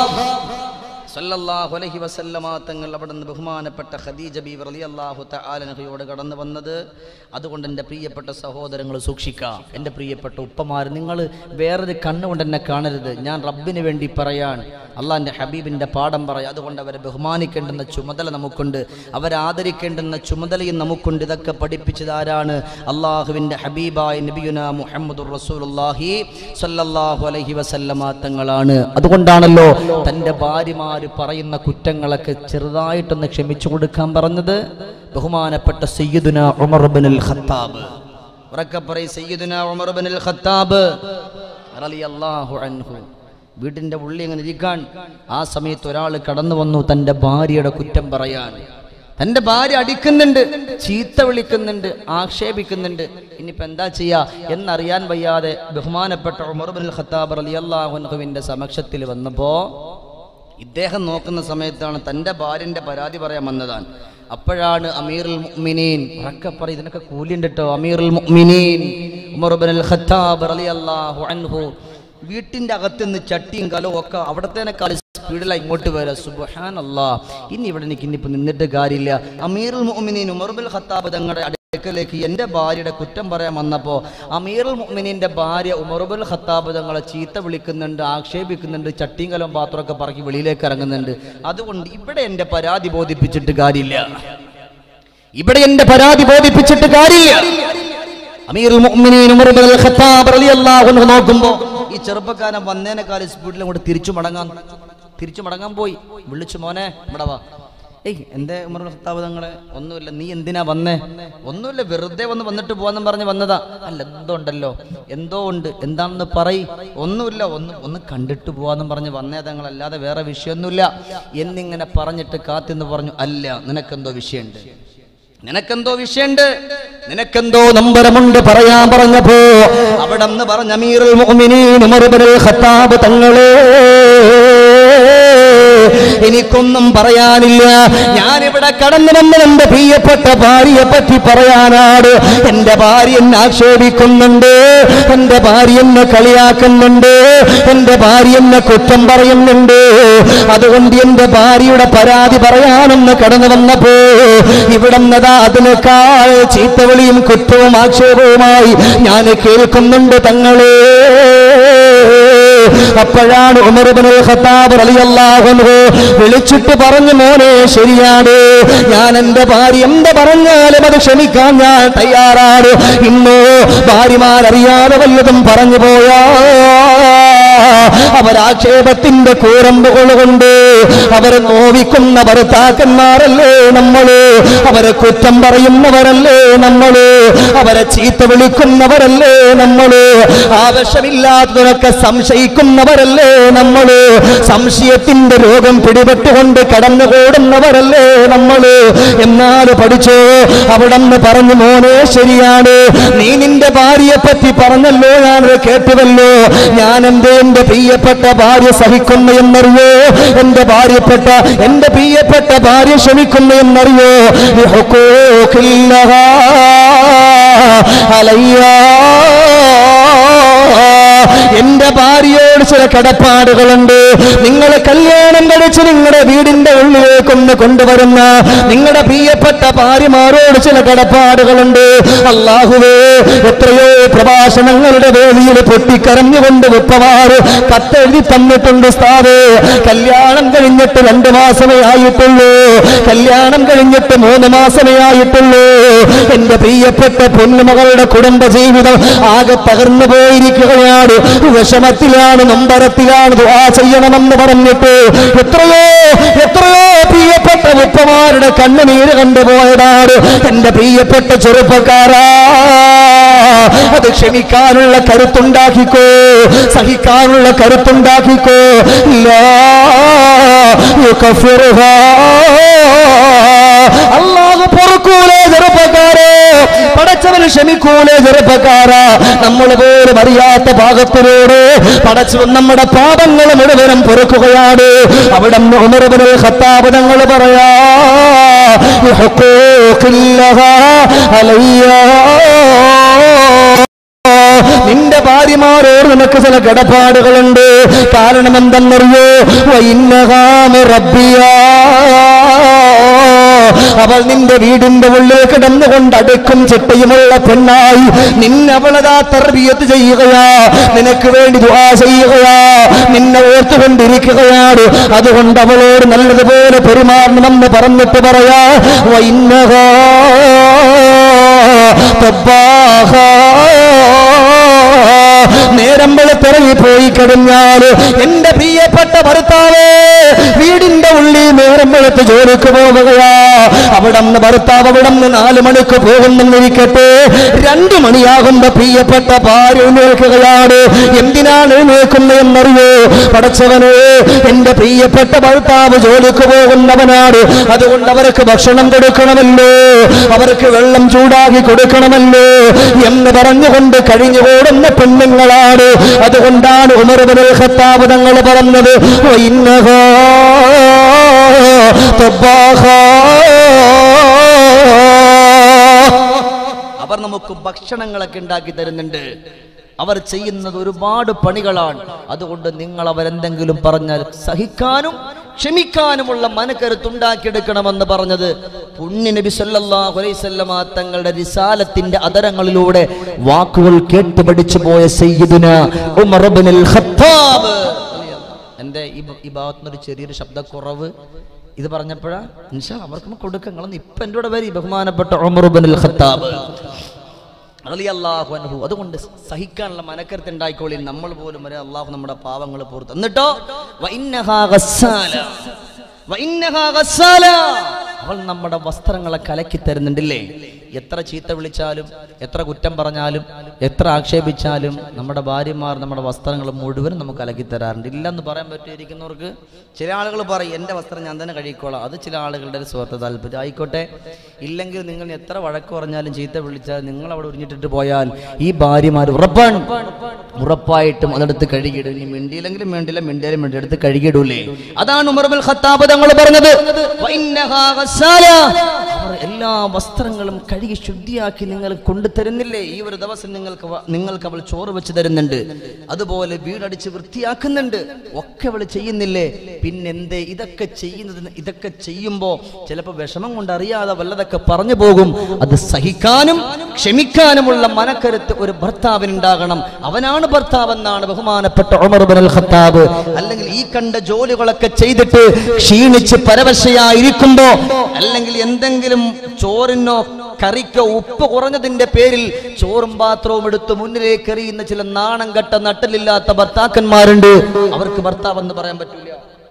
Speaker 2: സല്ലല്ലാഹു അലൈഹി വസല്ലമ തങ്ങൾ അവിടെ നിന്ന് ബഹുമാനപ്പെട്ട ഖദീജ ബി റളിയല്ലാഹു തആലനഹയോട് കടന്നു വന്നത് അതുകൊണ്ട് എൻ്റെ പ്രിയപ്പെട്ട സഹോദരങ്ങൾ സൂക്ഷിക്കാം എൻ്റെ പ്രിയപ്പെട്ട ഉപ്പമാർ നിങ്ങൾ വേറൊരു കണ്ണുകൊണ്ട് എന്നെ കാണരുത് ഞാൻ റബ്ബിന് വേണ്ടി പറയാൻ അള്ളാഹിൻ്റെ ഹബീബിൻ്റെ പാഠം പറയാം അതുകൊണ്ട് അവരെ ബഹുമാനിക്കേണ്ടുന്ന ചുമതല നമുക്കുണ്ട് അവരെ ആദരിക്കേണ്ടുന്ന ചുമതലയും നമുക്കുണ്ട് ഇതൊക്കെ പഠിപ്പിച്ചത് ആരാണ് അള്ളാഹുവിൻ്റെ ഹബീബായ നബിയുന മുഹമ്മദുർ റസൂലുള്ളാഹി സല്ലല്ലാഹു അലൈഹി വസല്ലമ തങ്ങളാണ് അതുകൊണ്ടാണല്ലോ തൻ്റെ ഭാര്യമാർ പറയുന്ന കുറ്റങ്ങളൊക്കെ ചെറുതായിട്ടൊന്ന് ക്ഷമിച്ചു കൊടുക്കാൻ പറഞ്ഞത് ബഹുമാനപ്പെട്ട സയ്യിദുന ഉമർ ബിനുൽ ഖത്താബ് ഉറക്കെ പറയും സയ്യിദുന ഉമർ ബിനുൽ ഖത്താബ് റളിയല്ലാഹു അൻഹു വീടിന്റെ ഉള്ളി അങ്ങനെ ഇരിക്കാൻ ആ സമയത്ത് ഒരാൾ കടന്നു വന്നു തൻ്റെ ഭാര്യയുടെ കുറ്റം പറയാൻ തൻ്റെ ഭാര്യ അടിക്കുന്നുണ്ട് ചീത്ത വിളിക്കുന്നുണ്ട് ആക്ഷേപിക്കുന്നുണ്ട് ഇനിയിപ്പോൾ എന്താ ചെയ്യാ എന്നറിയാൻ വയ്യാതെ ബഹുമാനപ്പെട്ട ഉമർ ബിൻ ഖത്താബ് റളിയല്ലാഹു അൻഹുവിന്റെ സമക്ഷത്തിൽ വന്നപ്പോൾ ഇദ്ദേഹം നോക്കുന്ന സമയത്താണ് തൻ്റെ ഭാര്യൻ്റെ പരാതി പറയാൻ വന്നതാണ് അപ്പോഴാണ് അമീറുൽ മുഅ്മിനീൻ ഉറക്കെ പറ ഇതിനൊക്കെ കൂലിണ്ട് കേട്ടോ അമീറുൽ മുഅ്മിനീൻ ഉമർ ഇബ്നുൽ ഖത്താബ് റളിയല്ലാഹു അൻഹു വീട്ടിന്റെ അകത്തുനിന്ന് ചട്ടിയും കലവും ഒക്കെ അവിടത്തേനേക്കാൾ സ്പീഡിലാണ് ഇങ്ങോട്ട് വരാം സുബഹാൻ അല്ലാ ഇനി ഇവിടെ എനിക്ക് ഇനിയിപ്പോൾ നിന്നിട്ട് കാര്യമില്ല അമീറുൽ മുഅ്മിനീൻ ഉമർബുൽ ഖത്താബ് തങ്ങളുടെ അടുക്കലേക്ക് എൻ്റെ ഭാര്യയുടെ കുറ്റം പറയാൻ വന്നപ്പോൾ അമീറുൽ മുഅ്മിനീൻ്റെ ഭാര്യ ഉമർബുൽ ഖത്താബ് തങ്ങളെ ചീത്ത വിളിക്കുന്നുണ്ട് ആക്ഷേപിക്കുന്നുണ്ട് ചട്ടിയും കലവും പാത്രമൊക്കെ പറക്കി വെളിയിലേക്ക് ഇറങ്ങുന്നുണ്ട് അതുകൊണ്ട് ഇവിടെ എൻ്റെ പരാതി ബോധിപ്പിച്ചിട്ട് കാര്യമില്ല ഇവിടെ എൻ്റെ പരാതി ബോധിപ്പിച്ചിട്ട് കാര്യമില്ല അമീറുൽ മുഅ്മിനീൻ ഉമർ ഇബ്നുൽ ഖത്താബ് റളിയല്ലാഹു അൻഹു നോക്കുമ്പോ ഈ ചെറുപ്പക്കാരൻ വന്നേനേക്കാൾ സ്പീഡിൽ അങ്ങോട്ട് തിരിച്ചു മടങ്ങാൻ തിരിച്ചു മടങ്ങാൻ പോയി വിളിച്ചു മോനെ ഇവിടെ വാ ഏയ് എന്തേ ഉമർ ഇബ്നുൽ ഖത്താബ് തങ്ങളെ ഒന്നുമില്ല നീ എന്തിനാ വന്നേ ഒന്നുമില്ല വെറുതെ വന്ന് വന്നിട്ട് പോവാന്നും പറഞ്ഞ് വന്നതാ അല്ല എന്തോ ഉണ്ടല്ലോ എന്തോ ഉണ്ട് എന്താണെന്ന് പറയ് ഒന്നുമില്ല ഒന്ന് ഒന്ന് കണ്ടിട്ട് പോവാന്നും പറഞ്ഞ് വന്നേ തങ്ങളല്ലാതെ വേറെ വിഷയമൊന്നുമില്ല എന്നിങ്ങനെ പറഞ്ഞിട്ട് കാത്തിന്ന് പറഞ്ഞു അല്ല നിനക്കെന്തോ വിഷയമുണ്ട് നിനക്കെന്തോ വിഷയമുണ്ട് നിനക്കെന്തോ നമ്പരമുണ്ട് പറയാൻ പറഞ്ഞപ്പോ അവിടെ നിന്ന് പറഞ്ഞ അമീറുൽ മുഅ്മിനീൻ ഉമർ ഇബ്നുൽ ഖത്താബ് തങ്ങളെ എനിക്കൊന്നും പറയാനില്ല ഞാനിവിടെ കടന്നു വന്ന എന്റെ പ്രിയപ്പെട്ട ഭാര്യയെ പറ്റി പറയാനാണ് എന്റെ ഭാര്യ എന്നെ ആക്ഷേപിക്കുന്നുണ്ട് എന്റെ ഭാര്യ എന്നെ കളിയാക്കുന്നുണ്ട് എന്റെ ഭാര്യ എന്നെ കുറ്റം പറയുന്നുണ്ട് അതുകൊണ്ട് എന്റെ ഭാര്യയുടെ പരാതി പറയാനെന്ന് കടന്നു വന്നപ്പോ ഇവിടെ നിന്നതാ അതിനേക്കാൾ ചീത്തവിളിയും കുറ്റവും ആക്ഷേപവുമായി ഞാൻ കേൾക്കുന്നുണ്ട് തങ്ങളെ അപ്പോഴാണ് ഉമർ ഇബ്നുൽ ഖത്താബ് റളിയല്ലാഹു അൻഹു വിളിച്ചിട്ട് പറഞ്ഞു മോനെ ശരിയാണ് ഞാൻ എൻ്റെ ഭാര്യ എന്ത് പറഞ്ഞാലും അത് ക്ഷമിക്കാൻ ഞാൻ തയ്യാറാണ് ഇന്നോ ഭാര്യമാരറിയാതെ വല്ലതും പറഞ്ഞു പോയാ അവരാക്ഷേപത്തിന്റെ കൂരമ്പുകൾ കൊണ്ട് അവരെ നോവിക്കുന്ന ഭർത്താക്കന്മാരല്ലേ നമ്മള് അവരെ കുറ്റം പറയുന്നവരല്ലേ നമ്മള് അവരെ ചീത്ത വിളിക്കുന്നവരല്ലേ നമ്മള് ആവശ്യമില്ലാത്തതൊക്കെ സംശയിക്കുന്നവരല്ലേ നമ്മള് സംശയത്തിന്റെ രോഗം പിടിപെട്ടുകൊണ്ട് കടന്നുകൂടുന്നവരല്ലേ നമ്മള് എന്നാൽ പഠിച്ചോ അവിടെ നിന്ന് പറഞ്ഞു മോനെ ശരിയാണ് നീ നിന്റെ ഭാര്യയെ പറ്റി പറഞ്ഞല്ലോ ഞാൻ കേട്ടുവല്ലോ ഞാൻ എന്റെ എന്റെ പ്രിയപ്പെട്ട ഭാര്യ സഹിക്കുന്നു എന്നറിയോ എന്റെ ഭാര്യപ്പെട്ട എന്റെ പ്രിയപ്പെട്ട ഭാര്യ ക്ഷമിക്കുന്നു എന്നറിയോ ബിഹുഖൂഖില്ലഹാ അലയ്യാ എന്റെ ഭാര്യയോട് ചില കടപ്പാടുകളുണ്ട് നിങ്ങളെ കല്യാണം കഴിച്ച് നിങ്ങളുടെ വീടിന്റെ ഉള്ളിലേക്കൊന്ന് കൊണ്ടുവരുന്ന നിങ്ങളുടെ പ്രിയപ്പെട്ട ഭാര്യമാരോട് ചില കടപ്പാടുകളുണ്ട് അള്ളാഹുവേ എത്രയോ പ്രഭാഷണങ്ങളുടെ വേദിയിൽ പൊട്ടിക്കരഞ്ഞുകൊണ്ട് വെപ്പമാറ് കത്തെഴുതി തന്നിട്ടുണ്ട് സ്ഥാവേ കല്യാണം കഴിഞ്ഞിട്ട് രണ്ട് മാസമേ ആയിട്ടുള്ളൂ കല്യാണം കഴിഞ്ഞിട്ട് മൂന്ന് മാസമേ ആയിട്ടുള്ളൂ എന്റെ പ്രിയപ്പെട്ട പൊന്നുമകളുടെ കുടുംബ ജീവിതം ആകെ തകർന്നു പോയിരിക്കുകയാണ് വിഷമത്തിലാണ് നമ്പരത്തിലാണ് ദുആ ചെയ്യണമെന്ന് പറഞ്ഞിട്ട് എത്രയോ എത്രയോ പ്രിയപ്പെട്ട ഉപ്പമാരുടെ കണ്ണുനീര് കണ്ടുപോയതാണ് എന്റെ പ്രിയപ്പെട്ട ചെറുപ്പക്കാരാ അത് ക്ഷമിക്കാനുള്ള കരുത്തുണ്ടാക്കിക്കോ സഹിക്കാനുള്ള കരുത്തുണ്ടാക്കിക്കോ ഇല്ലാ യുകഫിറുഹാ. അല്ലാഹു പൊറുക്കൂലേ ചെറുപ്പക്കാരെ പടച്ചവന് ക്ഷമിക്കൂലേ ചെറുപ്പക്കാരാ നമ്മൾ പോലും അറിയാത്ത ഭാഗത്തിനോട് പടച്ചു നമ്മുടെ പാപങ്ങൾ മുഴുവനും പൊറുക്കുകയാണ് അവിടെ ഉമർബിനുൽ ഖത്താബ് തങ്ങൾ പറയാ ഹുഖൂഖില്ലഹാ അലയ്യാ നിന്റെ ഭാര്യമാരോട് നിനക്ക് ചില കടപ്പാടുകളുണ്ട് കാരണം എന്തെന്നറിയോ വൈന്നഹാമ റബ്ബിയാ അവൾ നിന്റെ വീടിന്റെ ഉള്ളിൽ കിടന്നുകൊണ്ട് അടുക്കും ചിട്ടയുമുള്ള പെണ്ണായി നിന്നവളതാ തർബിയത്ത് ചെയ്യുകയാ നിനക്ക് വേണ്ടി ദുആ ചെയ്യുകയാ നിന്നെ ഓർത്തുകൊണ്ടിരിക്കുകയാണ് അതുകൊണ്ട് അവളോട് നല്ലതുപോലെ പെരുമാറണമെന്ന് പറഞ്ഞിട്ട് പറയാ വൈന്നഹാ നേരം വെളുത്തിറങ്ങി പോയി കഴിഞ്ഞാൽ എന്റെ പ്രിയപ്പെട്ട ഭർത്താവ് വീടിന്റെ ഉള്ളിൽ നേരം വെളുത്ത് ജോലിക്ക് പോവുകയാ അവിടെ നിന്ന് ഭർത്താവ് അവിടെ നിന്ന് നാല് മണിക്ക് പോകുന്നെന്നിരിക്കട്ടെ രണ്ടു മണിയാകുമ്പോ പ്രിയപ്പെട്ട ഭാര്യ എഴുന്നേൽക്കുകയാണ് എന്തിനാണ് എഴുന്നേക്കുന്നതെന്നറിയോ പടച്ചവന് എന്റെ പ്രിയപ്പെട്ട ഭർത്താവ് ജോലിക്ക് പോകുന്നവനാണ് അതുകൊണ്ട് അവർക്ക് ഭക്ഷണം കൊടുക്കണമല്ലോ അവർക്ക് വെള്ളം ചൂടാക്കി കൊടുക്കണമല്ലോ എന്ന് പറഞ്ഞുകൊണ്ട് കഴിഞ്ഞുകൂടുന്ന പെണ്ണുങ്ങളാണ് അതുകൊണ്ടാണ് ഉമർബിനുൽ ഖത്താബ് തങ്ങൾ പറഞ്ഞത് "വഇന്നഹാ തബ്ബാഹാ അവർ നമുക്ക് ഭക്ഷണങ്ങളൊക്കെ ഉണ്ടാക്കി തരുന്നുണ്ട് അവർ ചെയ്യുന്നത് ഒരുപാട് പണികളാണ് അതുകൊണ്ട് നിങ്ങൾ അവരെന്തെങ്കിലും പറഞ്ഞാൽ സഹിക്കാനും ക്ഷമിക്കാനുമുള്ള മനക്കരുത്തുണ്ടാക്കിയെടുക്കണമെന്ന് പറഞ്ഞത് പുണ്യ നബി സല്ലല്ലാഹു അലൈഹി വസല്ലമ തങ്ങളുടെ റിസാലത്തിന്റെ അതരങ്ങളിലൂടെ വാക്കുകൾ കേട്ട് പഠിച്ചു പോയ സയ്യിദുന ഉമർ ഇബ്നുൽ ഖത്താബ് എൻ്റെ ഈ ഈ ഭാഗത്തുനിന്നൊരു ചെറിയൊരു ശബ്ദക്കുറവ് ഇത് പറഞ്ഞപ്പോഴാ ഇൻഷാ അവർക്ക് കൊടുക്കുക നിങ്ങളൊന്ന് ഇപ്പം എൻ്റെ കൂടെ വരി ബഹുമാനപ്പെട്ട ഉമർ ഇബ്നുൽ ഖത്താബ് റളിയല്ലാഹു അൻഹു അതുകൊണ്ട് സഹിക്കാനുള്ള മനക്കരുത്ത് ഉണ്ടായിക്കോളി നമ്മൾ പോലും വരെ അള്ളാഹു നമ്മുടെ പാവങ്ങൾ പുറത്ത് എന്നിട്ടോ വഇന്നഹാ ഗസ്സാല. വഇന്നഹാ ഗസ്സാല. അവൾ നമ്മുടെ വസ്ത്രങ്ങളെ കലക്കി തരുന്നുണ്ടില്ലേ എത്ര ചീത്ത വിളിച്ചാലും എത്ര കുറ്റം പറഞ്ഞാലും എത്ര ആക്ഷേപിച്ചാലും നമ്മുടെ ഭാര്യമാർ നമ്മുടെ വസ്ത്രങ്ങൾ മുഴുവൻ നമുക്ക് കലക്കി തരാറുണ്ട് ഇല്ലെന്ന് പറയാൻ പറ്റിയിരിക്കുന്നവർക്ക് ചില ആളുകൾ പറയും എൻ്റെ വസ്ത്രം ഞാൻ തന്നെ കഴുകിക്കോളാം അത് ചില ആളുകളുടെ ഒരു സ്വാർത്ഥ താല്പര്യം ആയിക്കോട്ടെ ഇല്ലെങ്കിൽ നിങ്ങൾ എത്ര വഴക്ക് പറഞ്ഞാലും ചീത്ത വിളിച്ചാലും നിങ്ങൾ അവിടെ ഉറിഞ്ഞിട്ടിട്ട് പോയാൽ ഈ ഭാര്യമാർ ഉറപ്പാണ് ഉറപ്പായിട്ടും അതെടുത്ത് കഴുകിയിടും ഇനി മിണ്ടിയില്ലെങ്കിലും മിണ്ടില്ല മിണ്ടിയാലും മിണ്ടി എടുത്ത് കഴുകിയിടൂലേ അതാണ് ഉമർബുൽ ഖത്താബ് തങ്ങൾ പറഞ്ഞത് വഇന്നഹാ ഗസ്സാല. അവർ എല്ലാ വസ്ത്രങ്ങളും കഴുകി ശുദ്ധിയാക്കി നിങ്ങൾ കൊണ്ടുതരുന്നില്ലേ ഈ ഒരു ദിവസം നിങ്ങൾക്ക് വ- നിങ്ങൾക്ക് അവൾ ചോറ് വെച്ച് തരുന്നുണ്ട് അതുപോലെ വീടടിച്ച് വൃത്തിയാക്കുന്നുണ്ട് ഒക്കെ അവൾ ചെയ്യുന്നില്ലേ പിന്നെന്തേ ഇതൊക്കെ ചെയ്യുന്നതിന് ഇതൊക്കെ ചെയ്യുമ്പോ ചിലപ്പോൾ വിഷമം കൊണ്ട് അറിയാതെ വല്ലതൊക്കെ പറഞ്ഞു പോകും അത് സഹിക്കാനും ക്ഷമിക്കാനുമുള്ള മനക്കരുത്ത് ഒരു ഭർത്താവിനുണ്ടാകണം അവനാണ് ഭർത്താവ് എന്നാണ് ബഹുമാനപ്പെട്ട ഉമർ ഇബ്നുൽ ഖത്താബ് അല്ലെങ്കിൽ ഈ കണ്ട ജോലികളൊക്കെ ചെയ്തിട്ട് ക്ഷീണിച്ച് പരവശയായിരിക്കുമ്പോ അല്ലെങ്കിൽ എന്തെങ്കിലും ചോറിനോ കറിക്കോ ഉപ്പ് കുറഞ്ഞതിന്റെ പേരിൽ ചോറും പാത്രവും എടുത്ത് മുന്നിലേക്ക് എറിയുന്ന ചില നാണം കെട്ട നട്ടലില്ലാത്ത ഭർത്താക്കന്മാരുണ്ട് അവർക്ക് ഭർത്താവ് എന്ന് പറയാൻ പറ്റൂല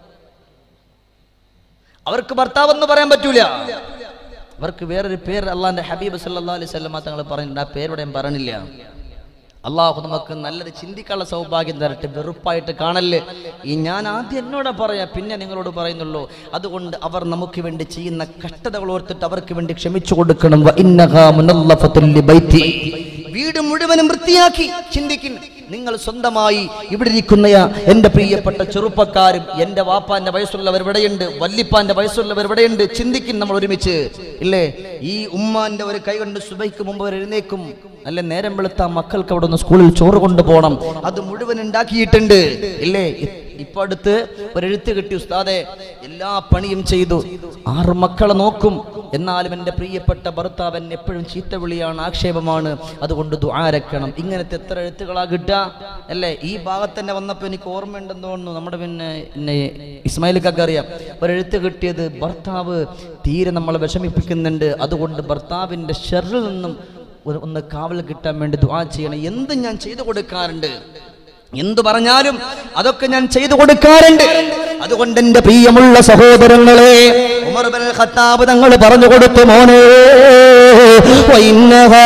Speaker 2: അവർക്ക് ഭർത്താവ് എന്ന് പറയാൻ പറ്റൂല അവർക്ക് വേറൊരു പേര് അള്ളാന്റെ ഹബീബ് സല്ലല്ലാഹു അലൈഹി വസല്ലമ തങ്ങൾ പറഞ്ഞിട്ടുണ്ട് ആ പേരുടെ ഞാൻ പറഞ്ഞില്ല അള്ളാഹു നമുക്ക് നല്ലൊരു ചിന്തിക്കാനുള്ള സൗഭാഗ്യം തരട്ടെ വെറുപ്പായിട്ട് കാണല്ലേ ഈ ഞാൻ ആദ്യം എന്നോട് പറയാ പിന്നെ നിങ്ങളോട് പറയുന്നുള്ളൂ അതുകൊണ്ട് അവർ നമുക്ക് വേണ്ടി ചെയ്യുന്ന കഷ്ടതകൾ ഓർത്തിട്ട് അവർക്ക് വേണ്ടി ക്ഷമിച്ചു കൊടുക്കണം വ ഇന്നഹാ മുനല്ലഫത്തുൽ ലിബൈത്തി. വീട് മുഴുവനും വൃത്തിയാക്കി ചിന്തിക്കും നിങ്ങൾ സ്വന്തമായി ഇവിടെ ഇരിക്കുന്ന എന്റെ പ്രിയപ്പെട്ട ചെറുപ്പക്കാരും എന്റെ വാപ്പാന്റെ വയസ്സുള്ളവർ ഇവിടെയുണ്ട് വല്ലിപ്പാന്റെ വയസ്സുള്ളവർ ഇവിടെയുണ്ട് ചിന്തിക്കും നമ്മൾ ഒരുമിച്ച് ഇല്ലേ ഈ ഉമ്മാന്റെ ഒരു കൈ കൊണ്ട് സുബൈക്ക് മുമ്പ് അവർ എഴുന്നേക്കും അല്ലെ നേരം വെളുത്ത മക്കൾക്ക് അവിടെ നിന്ന് സ്കൂളിൽ ചോറ് കൊണ്ടുപോകണം അത് മുഴുവൻ ഉണ്ടാക്കിയിട്ടുണ്ട് ഇല്ലേ ഇ- ഇപ്പൊ അടുത്ത് ഒരു എഴുത്ത് കിട്ടി ഉസ്താദെ എല്ലാ പണിയും ചെയ്തു ആറ് മക്കളെ നോക്കും എന്നാലും എൻ്റെ പ്രിയപ്പെട്ട ഭർത്താവ് എന്നെ എപ്പോഴും ചീത്ത വിളിയാണ് ആക്ഷേപമാണ് അതുകൊണ്ട് ദ്വാരക്കണം ഇങ്ങനത്തെ എത്ര എഴുത്തുകളാ കിട്ടുക അല്ലേ ഈ ഭാഗത്ത് തന്നെ വന്നപ്പോൾ എനിക്ക് ഓർമ്മയുണ്ടെന്ന് തോന്നുന്നു നമ്മുടെ പിന്നെ പിന്നെ ഇസ്മായിലിക്കൊക്കെ അറിയാം ഒരെഴുത്ത് കിട്ടിയത് ഭർത്താവ് തീരെ നമ്മളെ വിഷമിപ്പിക്കുന്നുണ്ട് അതുകൊണ്ട് ഭർത്താവിൻ്റെ ഷെറിൽ നിന്നും ഒരു- ഒന്ന് കാവൽ കിട്ടാൻ വേണ്ടി ദ്വാ ചെയ്യണം എന്ത് ഞാൻ ചെയ്തു കൊടുക്കാറുണ്ട് എന്തു പറഞ്ഞാലും അതൊക്കെ ഞാൻ ചെയ്തു കൊടുക്കാറുണ്ട് അതുകൊണ്ട് എന്റെ പ്രിയമുള്ള സഹോദരങ്ങളെ ഉമർ ബിൻ ഖത്താബ് തങ്ങൾ പറഞ്ഞു കൊടുത്തു മോനെ വൈന്നഹാ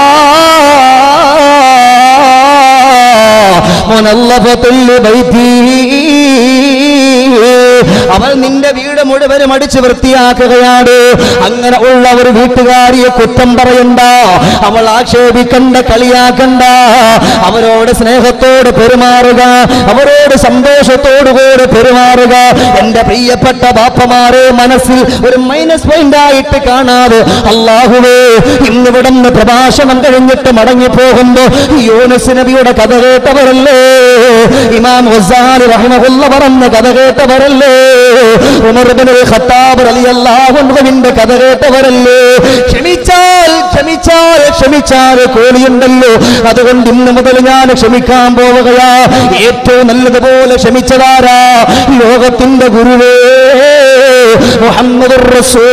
Speaker 2: മുനല്ലഫത്തുൽ ബൈത്തി അവൾ നിന്റെ വീട് മുഴുവനും അടിച്ച് വൃത്തിയാക്കുകയാണ് അങ്ങനെ ഉള്ള ഒരു വീട്ടുകാരിയെ കുറ്റം പറയണ്ട അവൾ ആക്ഷേപിക്കണ്ട കളിയാക്കണ്ട അവരോട് സ്നേഹത്തോട് പെരുമാറുക അവരോട് സന്തോഷത്തോടു കൂടി പെരുമാറുക എന്റെ പ്രിയപ്പെട്ട ബാപ്പമാരെ മനസ്സിൽ ഒരു മൈനസ് പോയിന്റ് ആയിട്ട് കാണാതെ അള്ളാഹുവേ ഇന്നിവിടെ നിന്ന് പ്രഭാഷണം കഴിഞ്ഞിട്ട് മടങ്ങി പോകുമ്പോ യൂനസ് നബിയുടെ കഥ കേട്ടവരല്ലേ ഇമാം ഹുസാരി റഹിമഹുല്ല പറഞ്ഞ കഥ കേട്ടവരല്ലേ ഉമർ ഇബ്നുൽ ഖത്താബ് റളിയല്ലാഹു അൻഹുവിന്റെ കഥ കേട്ടവരല്ലേ ക്ഷമിച്ചാൽ ക്ഷമിച്ചാൽ ക്ഷമിച്ചാൽ കൂലിയുണ്ടല്ലോ അതുകൊണ്ട് ഇന്ന് മുതൽ ഞാൻ ക്ഷമിക്കാൻ പോവുകയാ ഏറ്റവും നല്ലതുപോലെ ക്ഷമിച്ചതാരാ ലോകത്തിന്റെ ഗുരുവേ മുഹമ്മദുർ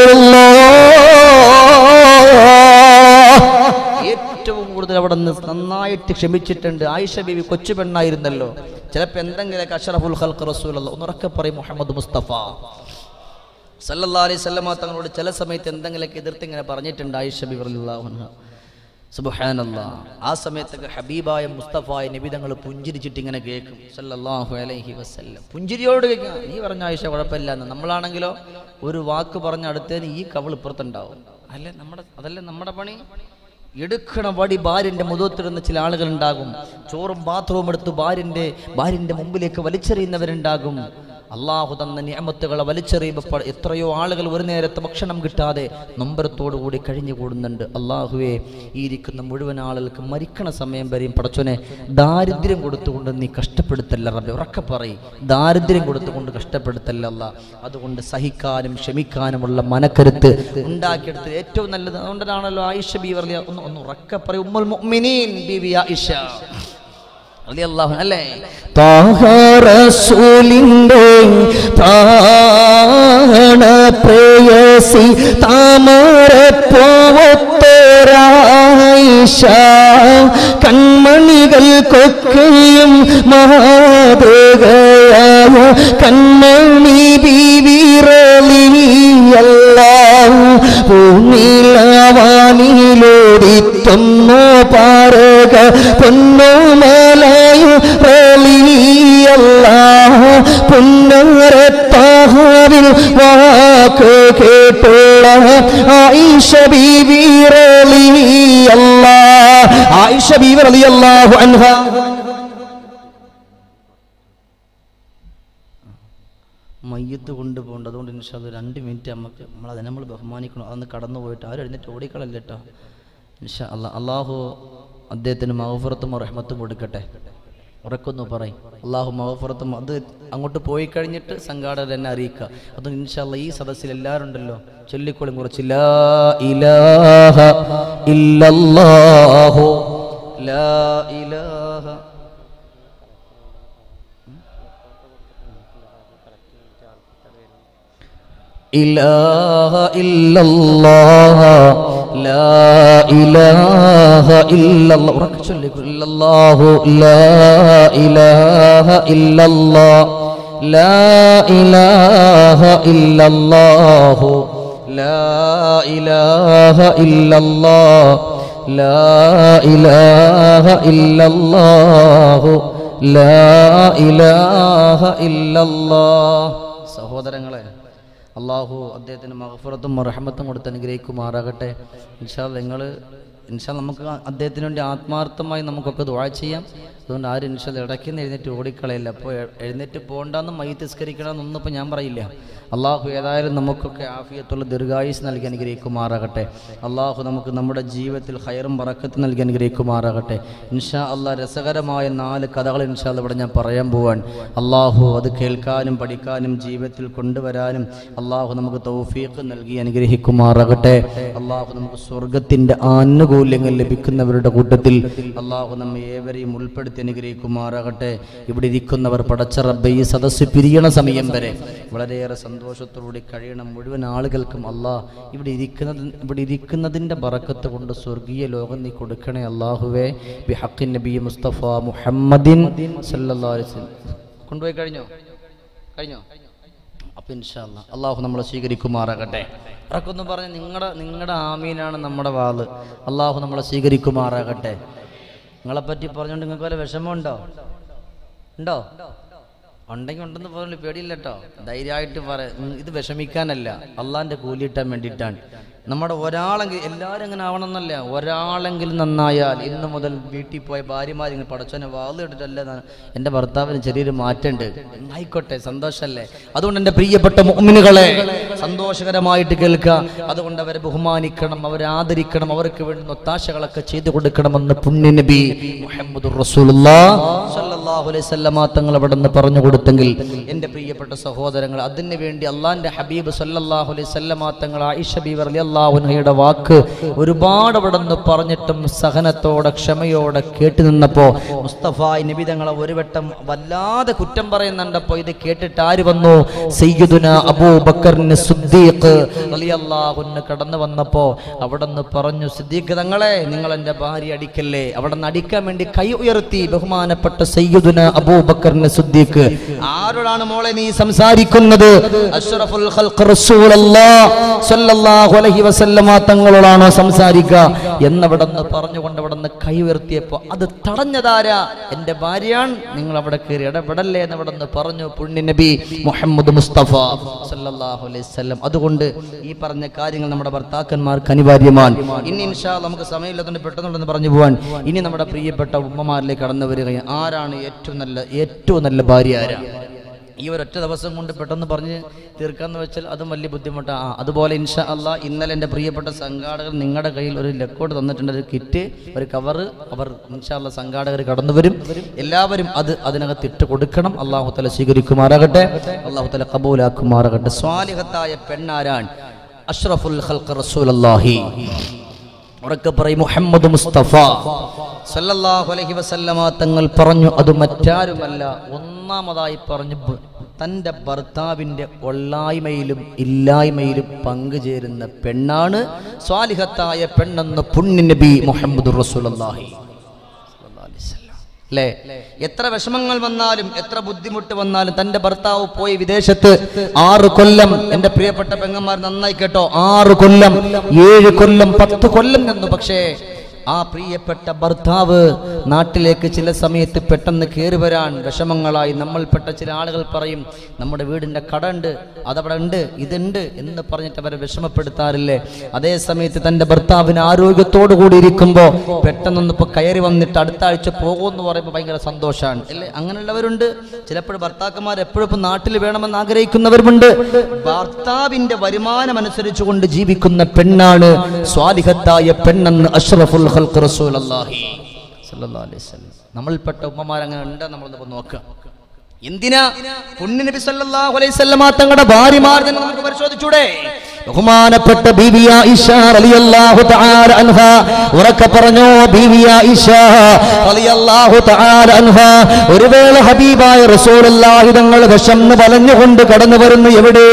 Speaker 2: റസൂലുള്ളാഹ് ഏറ്റവും കൂടുതൽ അവിടെ നിന്ന് നന്നായിട്ട് ക്ഷമിച്ചിട്ടുണ്ട് ആയിഷ ബീവി കൊച്ചു പെണ്ണായിരുന്നല്ലോ ചിലപ്പോൾ എന്തെങ്കിലുമൊക്കെ അഷറഫുൽ ഖൽഖ് റസൂൽ ഒന്നുറക്കെ പറയും മുഹമ്മദ് മുസ്തഫ സല്ലല്ലാ അലൈഹി സ്വല്ലമ തങ്ങളോട് ചില സമയത്ത് എന്തെങ്കിലുമൊക്കെ എതിർത്ത് ഇങ്ങനെ പറഞ്ഞിട്ടുണ്ട് ആയിഷ ബി സുബഹാനല്ലാ ആ സമയത്തൊക്കെ ഹബീബായ മുസ്തഫായ നബി തങ്ങൾ പുഞ്ചിരിച്ചിട്ട് ഇങ്ങനെ കേൾക്കും സല്ലല്ലാഹു അലൈഹി വസല്ലം പുഞ്ചിരിയോട് കേൾക്കുക നീ പറഞ്ഞ ആയിഷ കുഴപ്പമില്ല എന്ന് നമ്മളാണെങ്കിലോ ഒരു വാക്ക് പറഞ്ഞ അടുത്തതിന് ഈ കവൾ ഇപ്പുറത്തുണ്ടാവും അല്ലേ നമ്മുടെ അതല്ലേ നമ്മുടെ പണി എടുക്കണ വടി ഭാര്യന്റെ മുഖത്തിടുന്ന ചില ആളുകൾ ഉണ്ടാകും ചോറും ബാത്റൂം എടുത്ത് ഭാര്യന്റെ ഭാര്യന്റെ മുമ്പിലേക്ക് വലിച്ചെറിയുന്നവരുണ്ടാകും അള്ളാഹു തന്ന നിയമത്തുകളെ വലിച്ചെറിയുമ്പോൾ എത്രയോ ആളുകൾ ഒരു നേരത്തെ ഭക്ഷണം കിട്ടാതെ നൊമ്പരത്തോടു കൂടി കഴിഞ്ഞു കൂടുന്നുണ്ട് അള്ളാഹുവെ ഈ ഇരിക്കുന്ന മുഴുവൻ ആളുകൾക്ക് മരിക്കണ സമയം വരെയും പടച്ചോനെ ദാരിദ്ര്യം കൊടുത്തുകൊണ്ട് നീ കഷ്ടപ്പെടുത്തല്ല റബ്ബെ ഉറക്കെ പറയും ദാരിദ്ര്യം കൊടുത്തുകൊണ്ട് കഷ്ടപ്പെടുത്തല്ല അല്ല അതുകൊണ്ട് സഹിക്കാനും ക്ഷമിക്കാനുമുള്ള മനക്കരുത്ത് ഉണ്ടാക്കിയെടുത്ത് ഏറ്റവും നല്ലത് അതുകൊണ്ടാണല്ലോ ആയിഷ ബീവർ ഒന്ന് ഒന്ന് ഉറക്കെ പറയും ഉമ്മുൽ മുഅ്മിനീൻ ബീവി ആയിഷ റളിയല്ലാഹു അൻഹ, അല്ലേ
Speaker 3: താഹ റസൂലിന്റെ പ്രാണ പ്രേയസി താമര പോവത്തോരായിഷ കൺമണികൾക്കൊക്കെയും മാതൃകയായ കൺമണി ബീവിറലിയല്ല ഭൂമിയിലവാനിലോടിത്തുന്നു പാരക പൊന്നുമലയു റലിയല്ല പുന്നരത്താവിൽ വാക്ക് കേട്ടുള്ള ആയിഷ ബീവി റലിയല്ല ആയിഷ ബീവി റളിയല്ലാഹു അൻഹ
Speaker 2: മയ്യത്ത് കൊണ്ടുപോകേണ്ടത് അതുകൊണ്ട് ഇൻഷാല് രണ്ട് മിനിറ്റ് നമുക്ക് നമ്മളത് നമ്മൾ ബഹുമാനിക്കണം അതൊന്ന് കടന്നു പോയിട്ട് ആരും എഴുന്നേറ്റ് ഓടിക്കളല്ല കേട്ടോ ഇൻഷാ അല്ലാ അള്ളാഹു അദ്ദേഹത്തിന് മഹഫുറത്തും റഹ്മത്തും കൊടുക്കട്ടെ ഉറക്കൊന്നു പറയും അള്ളാഹു മഹഫുറത്തും അത് അങ്ങോട്ട് പോയി കഴിഞ്ഞിട്ട് സംഘാടകർ എന്നെ അറിയിക്കുക അതുകൊണ്ട് ഇൻഷാല്ല ഈ സദസ്സിൽ എല്ലാവരും ഉണ്ടല്ലോ ചൊല്ലിക്കോളും കുറച്ച് ലാ ഇലാഹ ഇല്ലല്ലാഹു ലാ ഇലാഹ إله إلا الله لا إله إلا الله ഉറക്കെ ചൊല്ലിക്കോ إلا الله لا إله إلا الله لا إله إلا الله لا إله إلا الله لا إله إلا الله لا إله إلا الله സഹോദരങ്ങളെ അള്ളാഹു അദ്ദേഹത്തിന് മഹഫുറത്തും റഹമത്തും കൊടുത്ത് അനുഗ്രഹിക്കുമാറാകട്ടെ ഇൻഷാ നിങ്ങൾ ഇൻഷാ നമുക്ക് അദ്ദേഹത്തിന് വേണ്ടി ആത്മാർത്ഥമായി നമുക്കൊക്കെ ദുആ ചെയ്യാം അതുകൊണ്ട് ആരും ഇൻഷാ ഇടയ്ക്ക് നിന്ന് എഴുന്നേറ്റ് ഓടിക്കളയില്ല അപ്പോൾ എഴുന്നേറ്റ് പോകണ്ടെന്ന് മൈ തിസ്കരിക്കണമെന്നൊന്നും ഇപ്പോൾ ഞാൻ പറയില്ല അള്ളാഹു ഏതായാലും നമുക്കൊക്കെ ആഫിയത്തുള്ള ദീർഘായുസ് നൽകി അനുഗ്രഹിക്കുമാറാകട്ടെ അള്ളാഹു നമുക്ക് നമ്മുടെ ജീവിതത്തിൽ ഹയറും പറക്കത്ത് നൽകി അനുഗ്രഹിക്കുമാറാകട്ടെ ഇൻഷാ അള്ളാഹ് രസകരമായ നാല് കഥകൾ ഇൻഷാ അല്ലാ ഇവിടെ ഞാൻ പറയാൻ പോവാൻ അള്ളാഹു അത് കേൾക്കാനും പഠിക്കാനും ജീവിതത്തിൽ കൊണ്ടുവരാനും അള്ളാഹു നമുക്ക് തൗഫീഖ് നൽകി അനുഗ്രഹിക്കുമാറാകട്ടെ അള്ളാഹു നമുക്ക് സ്വർഗത്തിൻ്റെ ആനുകൂല്യങ്ങൾ ലഭിക്കുന്നവരുടെ കൂട്ടത്തിൽ അള്ളാഹു നമ്മെ ഏവരെയും ഉൾപ്പെടുത്തി അനുഗ്രഹിക്കുമാറാകട്ടെ ഇവിടെ ഇരിക്കുന്നവർ പടച്ച റബ്ബെ ഈ സദസ്സ് പിരിയണ സമയം വരെ വളരെയേറെ സന്തോഷത്തോടുകൂടി കഴിയണം മുഴുവൻ ആളുകൾക്കും അള്ളാഹ് ഇവിടെ ഇരിക്കുന്നത് ഇവിടെ ഇരിക്കുന്നതിൻ്റെ ബറക്കത്ത് കൊണ്ട് സ്വർഗീയ ലോകം നീ കൊടുക്കണേ അള്ളാഹുവേ ബി ഹക്കിൻ നബി മുസ്തഫ മുഹമ്മദിൻ സല്ലല്ലാഹു അലൈഹി വസല്ലം കൊണ്ടുപോയി കഴിഞ്ഞോ കഴിഞ്ഞോ അപ്പൊ ഇൻഷാല്ല അള്ളാഹു നമ്മളെ സ്വീകരിക്കുമാറാകട്ടെ അതൊക്കെ പറഞ്ഞ് നിങ്ങളുടെ നിങ്ങളുടെ ആമീനാണ് നമ്മുടെ വാള് അള്ളാഹു നമ്മളെ സ്വീകരിക്കുമാറാകട്ടെ നിങ്ങളെ പറ്റി പറഞ്ഞുകൊണ്ട് നിങ്ങൾക്ക് വല്ല വിഷമമുണ്ടോ ഉണ്ടോ ഉണ്ടെങ്കിൽ ഉണ്ടെന്ന് പറഞ്ഞു പേടിയില്ല കേട്ടോ ധൈര്യമായിട്ട് പറ ഉം, ഇത് വിഷമിക്കാനല്ല അള്ളാന്റെ കൂലിയിട്ടാൻ വേണ്ടിയിട്ടാണ് നമ്മുടെ ഒരാളെങ്കിൽ എല്ലാവരും അങ്ങനെ ആവണമെന്നല്ല ഒരാളെങ്കിലും നന്നായാൽ ഇന്ന് മുതൽ വീട്ടിൽ പോയ ഭാര്യമാരിങ്ങനെ പടച്ചോനെ വാള് ഇട്ടിട്ടല്ല ന- എൻ്റെ ഭർത്താവിന് ചെറിയൊരു മാറ്റമുണ്ട് ആയിക്കോട്ടെ സന്തോഷമല്ലേ അതുകൊണ്ട് എൻ്റെ പ്രിയപ്പെട്ട മുഅ്മിനുകളെ സന്തോഷകരമായിട്ട് കേൾക്കുക അതുകൊണ്ട് അവരെ ബഹുമാനിക്കണം അവരെ ആദരിക്കണം അവർക്ക് വേണ്ടുന്ന ഒത്താശകളൊക്കെ ചെയ്തു കൊടുക്കണമെന്ന് പുണ്യനബി മുഹമ്മദ് സല്ലല്ലാഹു അലൈഹി വസല്ലമ തങ്ങൾ അവിടെ നിന്ന് പറഞ്ഞു കൊടുത്തെങ്കിൽ എൻ്റെ പ്രിയപ്പെട്ട സഹോദരങ്ങൾ അതിന് വേണ്ടി അള്ളാന്റെ ഹബീബ് സല്ലല്ലാഹു അലൈഹി വസല്ലമ തങ്ങൾ ആയിഷ ബീവി റളിയല്ലാഹു അൻഹയുടെ വാക്ക് ഒരുപാട് അവിടെ നിന്ന് പറഞ്ഞിട്ടും സഹനത്തോടെ ക്ഷമയോടെ കേട്ടു നിന്നപ്പോ മുസ്തഫ നബി തങ്ങളെ ഒരു വട്ടം വല്ലാതെ കുറ്റം പറയുന്നുണ്ടപ്പോ ഇത് കേട്ടിട്ട് ആര് വന്നു സയ്യിദുന അബൂബക്കറിന് സിദ്ദീഖ് റളിയല്ലാഹു അൻഹു കടന്നു വന്നപ്പോ അവിടെ നിന്ന് പറഞ്ഞു സിദ്ദീഖ് തങ്ങളെ നിങ്ങൾ എൻ്റെ ഭാര്യ അടിക്കല്ലേ അവിടെ നിന്ന് അടിക്കാൻ വേണ്ടി കൈ ഉയർത്തി ബഹുമാനപ്പെട്ട സയ്യിദുന അബൂബക്കറിന് സിദ്ദീഖ് ആരോടാണ് മോളെ നീ സംസാരിക്കുന്നത് അഷ്റഫുൽ ഖൽഖ് റസൂലല്ലാഹ് സ്വല്ലല്ലാഹു അലൈഹി വസല്ലമ തങ്ങളോടാണോ സംസാരിക്കുക എന്നവിടെ നിന്ന് പറഞ്ഞുകൊണ്ട് അവിടെ നിന്ന് കൈ ഉയർത്തിയപ്പോൾ അത് തടഞ്ഞതാരാ എൻ്റെ ഭാര്യയാണ് നിങ്ങൾ അവിടെ കയറി ഇടപെടല്ലേ എന്ന് അവിടെ നിന്ന് പറഞ്ഞു പുണ്യ നബി മുഹമ്മദ് മുസ്തഫ സല്ലല്ലാഹു അലൈഹി വസല്ലം അതുകൊണ്ട് ഈ പറഞ്ഞ കാര്യങ്ങൾ നമ്മുടെ ഭർത്താക്കന്മാർക്ക് അനിവാര്യമാണ് ഇനി ഇൻഷാ അല്ലാ നമുക്ക് സമയമില്ലാത്തതുകൊണ്ട് പെട്ടെന്നുണ്ടെന്ന് പറഞ്ഞു പോവാൻ ഇനി നമ്മുടെ പ്രിയപ്പെട്ട ഉമ്മമാരിലേക്ക് കടന്നു വരികയാണ് ആരാണ് ഏറ്റവും നല്ല ഏറ്റവും നല്ല ഭാര്യ ആരാ ഈ ഒരൊറ്റ ദിവസം കൊണ്ട് പെട്ടെന്ന് പറഞ്ഞ് തീർക്കാന്ന് വെച്ചാൽ അതും വലിയ ബുദ്ധിമുട്ടാണ് ആ അതുപോലെ ഇൻഷാ അല്ലാ ഇന്നലെ എൻ്റെ പ്രിയപ്പെട്ട സംഘാടകർ നിങ്ങളുടെ കയ്യിൽ ഒരു ലക്കോട് തന്നിട്ടുണ്ട് ഒരു കിറ്റ് ഒരു കവറ് അവർ ഇൻഷാ അല്ലാ സംഘാടകർ കടന്നു വരും എല്ലാവരും അത് അതിനകത്ത് ഇട്ട് കൊടുക്കണം അള്ളാഹു തല സ്വീകരിക്കുമാറാകട്ടെ അള്ളാഹു തല കബൂലാക്കുമാറാകട്ടെ സ്വാലിഹത്തായ പെണ്ണാരാൻ അഷ്റഫുൽ ഖൽഖ് റസൂലല്ലാഹി ഉറക്കെ പറയും മുഹമ്മദ് മുസ്തഫ സല്ലല്ലാഹു അലൈഹി വസല്ലമ തങ്ങൾ പറഞ്ഞു അത് മറ്റാരുമല്ല ഒന്നാമതായി പറഞ്ഞു ബ- തൻ്റെ ഭർത്താവിൻ്റെ ഒള്ളായ്മയിലും ഇല്ലായ്മയിലും പങ്കുചേരുന്ന പെണ്ണാണ് സ്വാലിഹത്തായ പെണ്ണെന്ന് പുണ്യ നബി മുഹമ്മദ് റസൂലുള്ളാഹി അല്ലേ എത്ര വിഷമങ്ങൾ വന്നാലും എത്ര ബുദ്ധിമുട്ട് വന്നാലും തന്റെ ഭർത്താവ് പോയി വിദേശത്ത് ആറ് കൊല്ലം എന്റെ പ്രിയപ്പെട്ട പെങ്ങന്മാർ നന്നായി കേട്ടോ ആറ് കൊല്ലം ഏഴ് കൊല്ലം പത്ത് കൊല്ലം നിന്നു പക്ഷേ ആ പ്രിയപ്പെട്ട ഭർത്താവ് നാട്ടിലേക്ക് ചില സമയത്ത് പെട്ടെന്ന് കയറി വരാൻ വിഷമങ്ങളായി നമ്മൾപ്പെട്ട ചില ആളുകൾ പറയും നമ്മുടെ വീടിന്റെ കട ഉണ്ട് അതവിടെ ഉണ്ട് ഇതുണ്ട് എന്ന് പറഞ്ഞിട്ട് അവരെ വിഷമപ്പെടുത്താറില്ലേ അതേ സമയത്ത് തന്റെ ഭർത്താവിന് ആരോഗ്യത്തോടു കൂടി ഇരിക്കുമ്പോൾ പെട്ടെന്നൊന്ന് ഇപ്പൊ കയറി വന്നിട്ട് അടുത്ത ആഴ്ച പോകുമെന്ന് പറയുമ്പോൾ ഭയങ്കര സന്തോഷമാണ് അല്ലേ അങ്ങനെയുള്ളവരുണ്ട് ചിലപ്പോൾ ഭർത്താക്കന്മാർ എപ്പോഴും ഇപ്പൊ നാട്ടിൽ വേണമെന്ന് ആഗ്രഹിക്കുന്നവരുമുണ്ട് ഭർത്താവിന്റെ വരുമാനം അനുസരിച്ചുകൊണ്ട് ജീവിക്കുന്ന പെണ്ണാണ് സ്വാലിഹത്തായ പെണ്ണെന്ന് അഷ്റഫുൽ ഖൽഖ് റസൂലുള്ളാഹി സല്ലല്ലാഹു അലൈഹി വസല്ലം നമ്മൾപ്പെട്ട ഉമ്മമാർ അങ്ങനെ ഉണ്ട് നമ്മളൊന്ന് നോക്കുക എന്തിനാ പുണ്യ നബി സല്ലല്ലാഹു അലൈഹി വസല്ലമ തങ്ങളുടെ ഭാര്യമാർ തന്നെ നമുക്ക് പരിശോധിച്ചൂടെ ബഹുമാനപ്പെട്ട ബീബി ആയിഷ റളിയല്ലാഹു തആല അൻഹ ഉറക്കെ പറഞ്ഞു ബീബി ആയിഷ റളിയല്ലാഹു തആല അൻഹ ഒരു വേള ഹബീബായ റസൂലുള്ളാഹി തങ്ങൾ വിശന്ന് വലഞ്ഞുകൊണ്ട് കടന്നു വരുന്നു എവിടെ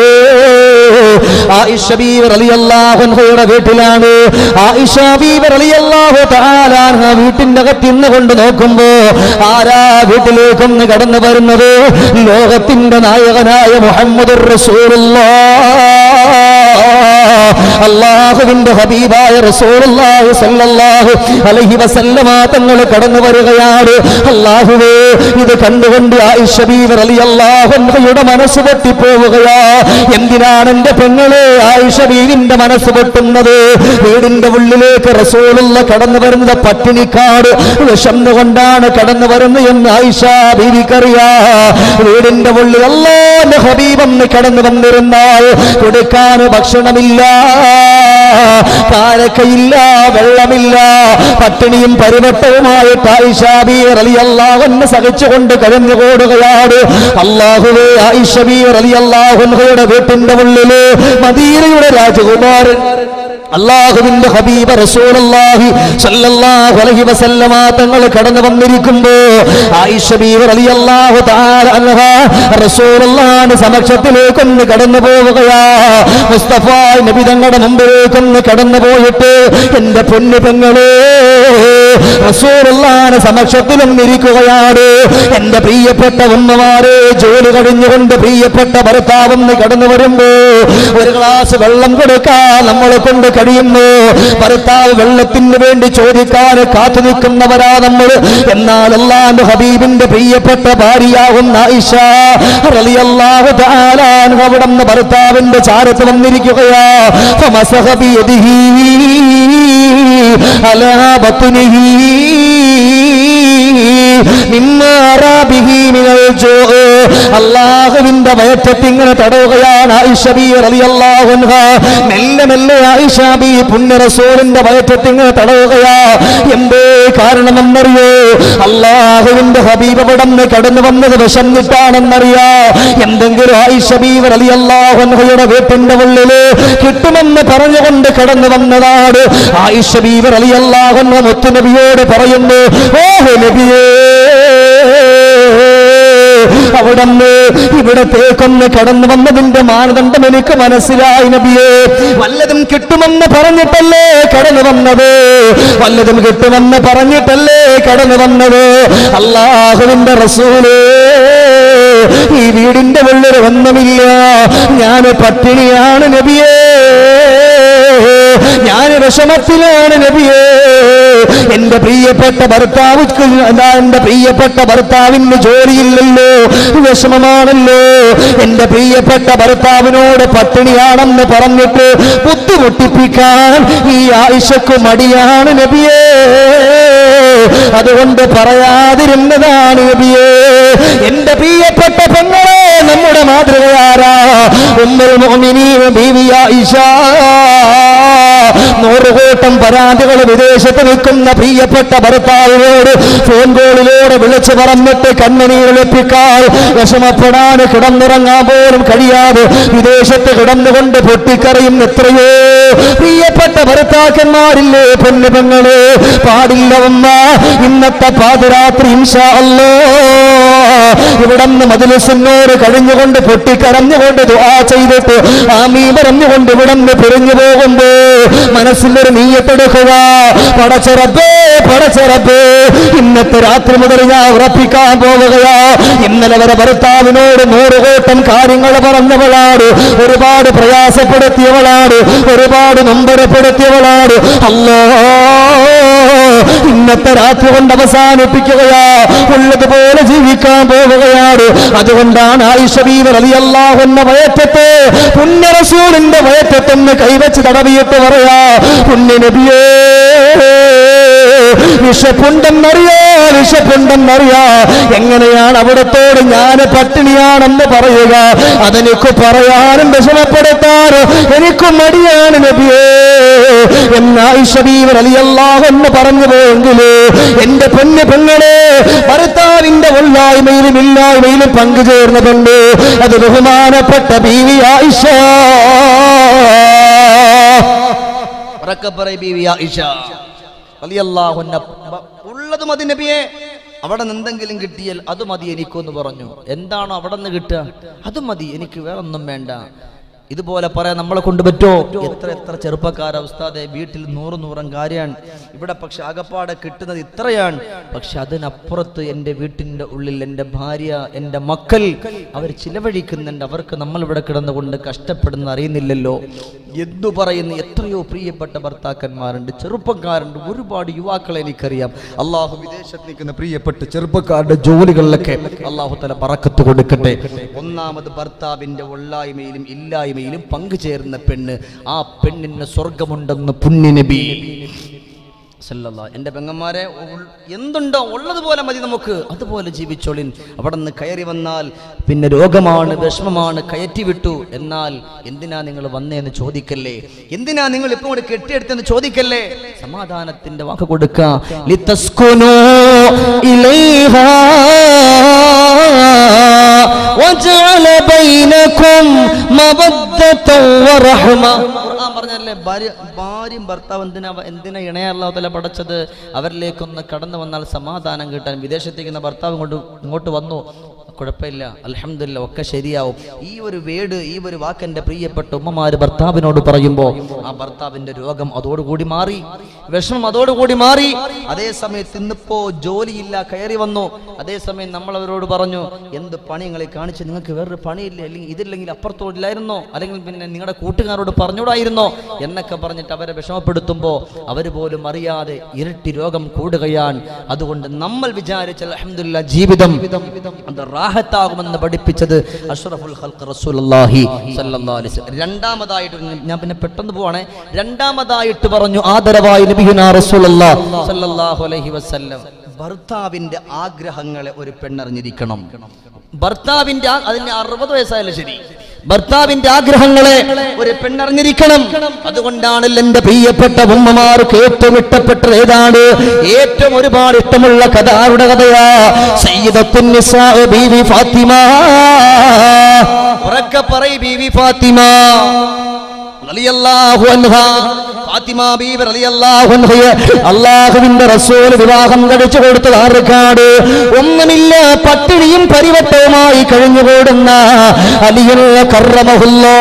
Speaker 2: ആയിഷ ബീവി റളിയല്ലാഹു അൻഹയുടെ വീട്ടിലാണ് ആയിഷ ബീവി റളിയല്ലാഹു തആല അൻഹ വീട്ടിന്റെ അകത്ത് ഇന്ന് കൊണ്ട് നോക്കുമ്പോ ആരാ വീട്ടിലേക്കൊന്ന് കടന്നു വരുന്നത് ലോകത്തിന്റെ നായകനായ മുഹമ്മദ് അള്ളാഹുവിന്റെ ഹബീബായ റസൂലുള്ളാഹി സ്വല്ലല്ലാഹു അലൈഹി വസല്ലമ തങ്ങൾ കടന്നു വരികയാണ് അള്ളാഹുവേ ഇത് കണ്ടുകൊണ്ട് ആയിഷ ബീവി റളിയല്ലാഹു അൻഹയുടെ മനസ്സ് പൊട്ടിപ്പോവുകയാ എന്തിനാണ് എന്റെ പെങ്ങളെ ആയിഷ ബീവിന്റെ മനസ്സ് പൊട്ടുന്നത് വീടിന്റെ ഉള്ളിലേക്ക് റസൂലുള്ള കടന്നു വരുന്നത് പട്ടിണിക്കാട് വിഷന്നുകൊണ്ടാണ് കടന്നു വരുന്നത് എന്ന് ആയിഷ ബീവിക്കറിയാ വീടിന്റെ ഉള്ളിൽ അല്ലാന്റെ ഹബീബെന്ന് കടന്നു വന്നിരുന്നാൽ കൊടുക്കാൻ ഭക്ഷണമില്ല കാരക്കയില്ല വെള്ളമില്ല പട്ടിണിയും പരിവട്ടവുമായിട്ട് ആയിഷാബീർ അലി അള്ളാഹുന്ന് സഹിച്ചുകൊണ്ട് കഴിഞ്ഞുകൂടുകയാണ് അള്ളാഹുവേ ആയിഷബീർ അലി അള്ളാഹുയുടെ വീട്ടിന്റെ ഉള്ളില് മദീനയുടെ രാജകുമാരൻ അള്ളാഹുവിന്റെ ഹബീബ റസൂലുള്ളാഹി സ്വല്ലല്ലാഹു അലൈഹി വസല്ലമ തങ്ങൾ കടന്നു വന്നിരിക്കുമ്പോ ആയിഷ ബീവി റളിയല്ലാഹു തആല അൻഹ റസൂലുള്ളാഹിന്റെ സമക്ഷത്തിലേക്കൊന്ന് കടന്നു പോവുകയാ മുസ്തഫ നബി തങ്ങളുടെ മുമ്പിലേക്കൊന്ന് കടന്നു പോയിട്ട് എന്റെ പൊന്നു പെങ്ങളെ റസൂലുള്ളാഹിന്റെ സമക്ഷത്തിലും ഇരിക്കുകയാണ് എന്റെ പ്രിയപ്പെട്ട ഉമ്മമാരെ ജോലി കഴിഞ്ഞുകൊണ്ട് പ്രിയപ്പെട്ട ഭർത്താവെന്ന് കടന്നു വരുമ്പോ ഒരു ഗ്ലാസ് വെള്ളം കൊടുക്കാൻ നമ്മളെ കൊണ്ട് കഴിയുന്നു ഭർത്താവ് വെള്ളത്തിന് വേണ്ടി ചോദിക്കാൻ കാത്തു നിൽക്കുന്നവരാ നമ്മൾ എന്നാൽ അല്ലാന്റെ ഹബീബിന്റെ പ്രിയപ്പെട്ട ഭാര്യയാകുന്ന ആയിഷ റളിയല്ലാഹു തആല അൻഹ അവിടുന്ന് ഭർത്താവിന്റെ ചാരത്ത് വന്നിരിക്കുകയാ ഫമസഹ ബിയദിഹി അലാ ബത്നിഹി മിമ്മാ റാ ബിഹി മിനൽ ജൂ അല്ലാഹുവിന്റെ വയറ്റത്ത് ഇങ്ങനെ തടവുകയാണ് ആയിഷ ബി റളിയല്ലാഹു അൻഹ മെല്ലെ മെല്ലെ ആയിഷ ബി പുണ്യ റസൂലിന്റെ വയറ്റത്ത് ഇങ്ങനെ തടവുകയാ എന്തേ കാരണമെന്നറിയോ അള്ളാഹുവിന്റെ ഹബീബ് പടന്ന് കടന്നു വന്നത് വിശന്നിട്ടാണെന്നറിയാ എന്തെങ്കിലും ആയിഷ ബി റളിയല്ലാഹു അൻഹയുടെ വീട്ടിന്റെ ഉള്ളില് കിട്ടുമെന്ന് പറഞ്ഞുകൊണ്ട് കടന്നു വന്നതാണ് ആയിഷ ബി റളിയല്ലാഹു അൻഹ മുത്തുനബിയോട് പറയുന്നു ഓ നബിയേ അവിടന്ന് ഇവിടത്തേക്കൊന്ന് കടന്നു വന്നതിന്റെ മാനദണ്ഡം എനിക്ക് മനസ്സിലായി നബിയെ വല്ലതും കിട്ടുമെന്ന് പറഞ്ഞിട്ടല്ലേ കടന്നു വന്നത് വല്ലതും കിട്ടുമെന്ന് പറഞ്ഞിട്ടല്ലേ കടന്നു വന്നത് അള്ളാഹുവിന്റെ റസൂലേ ഈ വീടിന്റെ ഉള്ളിൽ ഒന്നുമില്ല ഞാൻ പട്ടിണിയാണ് നബിയേ ഞാൻ വിഷമത്തിലാണ് നബിയേ എന്റെ പ്രിയപ്പെട്ട ഭർത്താവ് എന്താ എന്റെ പ്രിയപ്പെട്ട ഭർത്താവിന് ജോലിയില്ലല്ലോ വിഷമമാണല്ലോ എന്റെ പ്രിയപ്പെട്ട ഭർത്താവിനോട് പട്ടിണിയാണെന്ന് പറഞ്ഞിട്ട് ബുദ്ധിമുട്ടിപ്പിക്കാൻ ഈ ആയിഷക്ക് മടിയാണ് നബിയേ അതുകൊണ്ട് പറയാതിരുന്നതാണ് നബിയേ എന്റെ പ്രിയപ്പെട്ട പെങ്ങളെ
Speaker 3: നമ്മുടെ മാതൃകയാരാ ഉമ്മൽ മോമിനീന ബീവിയ ഇഷ നൂറുകൂട്ടം പരാതികൾ വിദേശത്ത് നിൽക്കുന്ന പ്രിയപ്പെട്ട ഭർത്താവിനോട് ഫോൺ കോളിലൂടെ വിളിച്ചു പറഞ്ഞിട്ട് കണ്ണുനീരൊളിപ്പിക്കാൻ വിഷമപ്പെടാൻ കിടന്നുറങ്ങാൻ പോലും കഴിയാതെ വിദേശത്ത് കിടന്നുകൊണ്ട് പൊട്ടിക്കറിയും എത്രയോ പ്രിയപ്പെട്ട ഭർത്താക്കന്മാരില്ലേ പൊന്നു പെങ്ങള് പാടില്ല ഉമ്മ ഇന്നത്തെ പാതിരാത്രി ഇൻഷാ അല്ലോ ഇവിടന്ന് മതിലസിനോട് കഴിഞ്ഞുകൊണ്ട് പൊട്ടിക്കരഞ്ഞുകൊണ്ട് ദുആ ചെയ്തിട്ട് ആമീ പറഞ്ഞുകൊണ്ട് ഇവിടന്ന് പിരിഞ്ഞു പോകുമ്പോ മനസ്സിലൊരു നീയത്തെടുക്കുക പടച്ചറപ്പേ പടച്ചറപ്പേ ഇന്നത്തെ രാത്രി മുതൽ ഞാൻ ഉറപ്പിക്കാൻ പോവുകയാ ഇന്നലെ വരെ ഭർത്താവിനോട് നൂറുകൂട്ടം കാര്യങ്ങൾ പറഞ്ഞവളാണ് ഒരുപാട് പ്രയാസപ്പെടുത്തിയവളാണ് ഒരുപാട് നൊമ്പരപ്പെടുത്തിയവളാണ് അല്ലോ ഇന്നത്തെ രാത്രി കൊണ്ട് അവസാനിപ്പിക്കുകയാ ഉള്ളതുപോലെ ജീവിക്കാൻ പോവുകയാണ് അതുകൊണ്ടാണ് ആയിഷ ബീവർ അലിയല്ലാഹുന്ന വയറ്റത്ത് പുണ്യറസൂലിന്റെ വയറ്റത്തെന്ന് കൈവച്ച് തടവിയിട്ട് പറയാ പുണ്യ നബിയേ വിഷപ്പുണ്ടെന്നറിയാ വിഷപ്പുണ്ടെന്നറിയാ എങ്ങനെയാണ് അവിടത്തോട് ഞാൻ പട്ടിണിയാണെന്ന് പറയുക അതെനിക്ക് പറയാനും വിഷമപ്പെടുത്താനും എനിക്ക് മടിയാണ് നബിയേ എന്നായിഷബീവർ അലിയല്ലാഹെന്ന് പറഞ്ഞു പോയെങ്കില് എന്റെ പൊന്ന് പെങ്ങളെ ഭർത്താവിന്റെ ഉള്ളായ്മയിലും ഇല്ലായ്മയിലും പങ്കുചേർന്നതുണ്ട് അത് ബഹുമാനപ്പെട്ട ബീവി ആയിഷ
Speaker 2: ഉറക്കെ പറയ് ബീവി ആയിഷ റളിയല്ലാഹു അൻഹ. ബ- ഉള്ളത് മതി നബിയെ അവിടെ നിന്ന് എന്തെങ്കിലും കിട്ടിയാൽ അത് മതി എനിക്കൊന്ന് പറഞ്ഞു എന്താണോ അവിടെ നിന്ന് കിട്ടുക അത് മതി എനിക്ക് വേറെ ഒന്നും വേണ്ട ഇതുപോലെ പറയാൻ നമ്മളെ കൊണ്ട് പറ്റോ എത്ര എത്ര ചെറുപ്പക്കാര ഉസ്താദെ വീട്ടിൽ നൂറ് നൂറും കാര്യമാണ് ഇവിടെ പക്ഷെ ആകപ്പാടെ കിട്ടുന്നത് ഇത്രയാണ് പക്ഷെ അതിനപ്പുറത്ത് എൻ്റെ വീട്ടിൻ്റെ ഉള്ളിൽ എൻ്റെ ഭാര്യ എൻ്റെ മക്കൾ അവർ ചിലവഴിക്കുന്നുണ്ട് അവർക്ക് നമ്മൾ ഇവിടെ കിടന്നുകൊണ്ട് കഷ്ടപ്പെടുന്ന അറിയുന്നില്ലല്ലോ എന്തു പറയുന്ന എത്രയോ പ്രിയപ്പെട്ട ഭർത്താക്കന്മാരുണ്ട് ചെറുപ്പക്കാരുണ്ട് ഒരുപാട് യുവാക്കളെ എനിക്കറിയാം അള്ളാഹു വിദേശത്ത് നിൽക്കുന്ന പ്രിയപ്പെട്ട ചെറുപ്പക്കാരുടെ ജോലികളിലൊക്കെ അള്ളാഹു തല പറക്കത്ത് കൊടുക്കട്ടെ ഒന്നാമത് ഭർത്താവിന്റെ ഒള്ളായ്മയിലും ഇല്ലായ്മയിലും പങ്കുചേർന്ന പെണ്ണ് ആ പെണ്ണിന് സ്വർഗമുണ്ടെന്ന് പുണ്യനബി സല്ലല്ലാ എൻ്റെ പെങ്ങന്മാരെ ഉൾ- എന്തുണ്ടോ ഉള്ളതുപോലെ മതി നമുക്ക് അതുപോലെ ജീവിച്ചോളിൻ അവിടെ നിന്ന് കയറി വന്നാൽ പിന്നെ രോഗമാണ് വിഷമമാണ് കയറ്റി വിട്ടു എന്നാൽ എന്തിനാ നിങ്ങൾ വന്നേന്ന് ചോദിക്കല്ലേ എന്തിനാ നിങ്ങൾ ഇപ്പം കൂടെ കെട്ടിയെടുത്തെന്ന് ചോദിക്കല്ലേ സമാധാനത്തിന്റെ വാക്ക് കൊടുക്ക ലിതസ്കുനൂ ഇലൈഹാ وجعل بينكم مودة ورحمة ഖുർആൻ പറഞ്ഞല്ലേ ഭാര്യ ഭാര്യയും ഭർത്താവ് എന്തിനാ എന്തിനാ ഇണയല്ലാത്തല്ല പടച്ചത് അവരിലേക്കൊന്ന് കടന്നു വന്നാൽ സമാധാനം കിട്ടാൻ വിദേശത്തേക്ക് ഭർത്താവ് ഇങ്ങോട്ട് ഇങ്ങോട്ട് വന്നു കുഴപ്പമില്ല അലഹമില്ല ഒക്കെ ശരിയാവും ഈ ഒരു വേട് ഈ ഒരു വാക്ക് എൻ്റെ പ്രിയപ്പെട്ട ഉമ്മമാര് ഭർത്താവിനോട് പറയുമ്പോൾ ആ ഭർത്താവിന്റെ രോഗം അതോടുകൂടി മാറി വിഷമം അതോടുകൂടി മാറി അതേ സമയത്ത് ഇന്നിപ്പോ ജോലിയില്ല കയറി വന്നു അതേസമയം നമ്മൾ അവരോട് പറഞ്ഞു എന്ത് പണി നിങ്ങളെ കാണിച്ച് നിങ്ങൾക്ക് വേറൊരു പണിയില്ല അല്ലെങ്കിൽ ഇതില്ലെങ്കിൽ അപ്പുറത്തോടില്ലായിരുന്നോ അല്ലെങ്കിൽ പിന്നെ നിങ്ങളുടെ കൂട്ടുകാരോട് പറഞ്ഞൂടായിരുന്നോ എന്നൊക്കെ പറഞ്ഞിട്ട് അവരെ വിഷമപ്പെടുത്തുമ്പോൾ അവർ പോലും അറിയാതെ ഇരട്ടി രോഗം കൂടുകയാണ് അതുകൊണ്ട് നമ്മൾ വിചാരിച്ച അൽഹംദുലില്ലാ ജീവിതം അത് റാഹത്താകുമെന്ന് പഠിപ്പിച്ചത് അഷ്റഫുൽ ഖൽഖ് റസൂലുള്ളാഹി സ്വല്ലല്ലാഹു അലൈഹി വസല്ലം രണ്ടാമതായിട്ട് ഞാൻ പിന്നെ പെട്ടെന്ന് പോവാണേ രണ്ടാമതായിട്ട് പറഞ്ഞു ആദരവായി നബിയുനാ റസൂലുള്ളാഹി സ്വല്ലല്ലാഹു അലൈഹി വസല്ലം ഭർത്താവിന്റെ ആഗ്രഹങ്ങളെ ഒരു പെണ്ണറിഞ്ഞിരിക്കണം ഭർത്താവിന്റെ ആ- അതിന് അറുപത് വയസ്സായാലും ശരി ഭർത്താവിന്റെ ആഗ്രഹങ്ങളെ ഒരു പെണ്ണറിഞ്ഞിരിക്കണം അതുകൊണ്ടാണ് എന്റെ പ്രിയപ്പെട്ട ഉമ്മമാർക്ക് ഏറ്റവും ഇഷ്ടപ്പെട്ടത് ഏതാണ് ഏറ്റവും ഒരുപാട് ഇഷ്ടമുള്ള കഥ ആരുടെ കഥയാ സയ്യിദത്തുൻ നിസാ ബീവി ഫാത്തിമ ഉറക്കെ പറയ് ബീവി ഫാത്തിമ റളിയല്ലാഹു അൻഹ ഫാത്തിമ ബീവി റളിയല്ലാഹു അൻഹയെ അല്ലാഹുവിന്റെ റസൂൽ വിവാഹം കഴിച്ചു കൊടുത്തത് ആർക്കാട് ഒന്നുമില്ല പട്ടിണിയും പരിവട്ടവുമായി കഴിഞ്ഞുകൂടുന്ന അലിയുള്ള കർറമഹുല്ലോ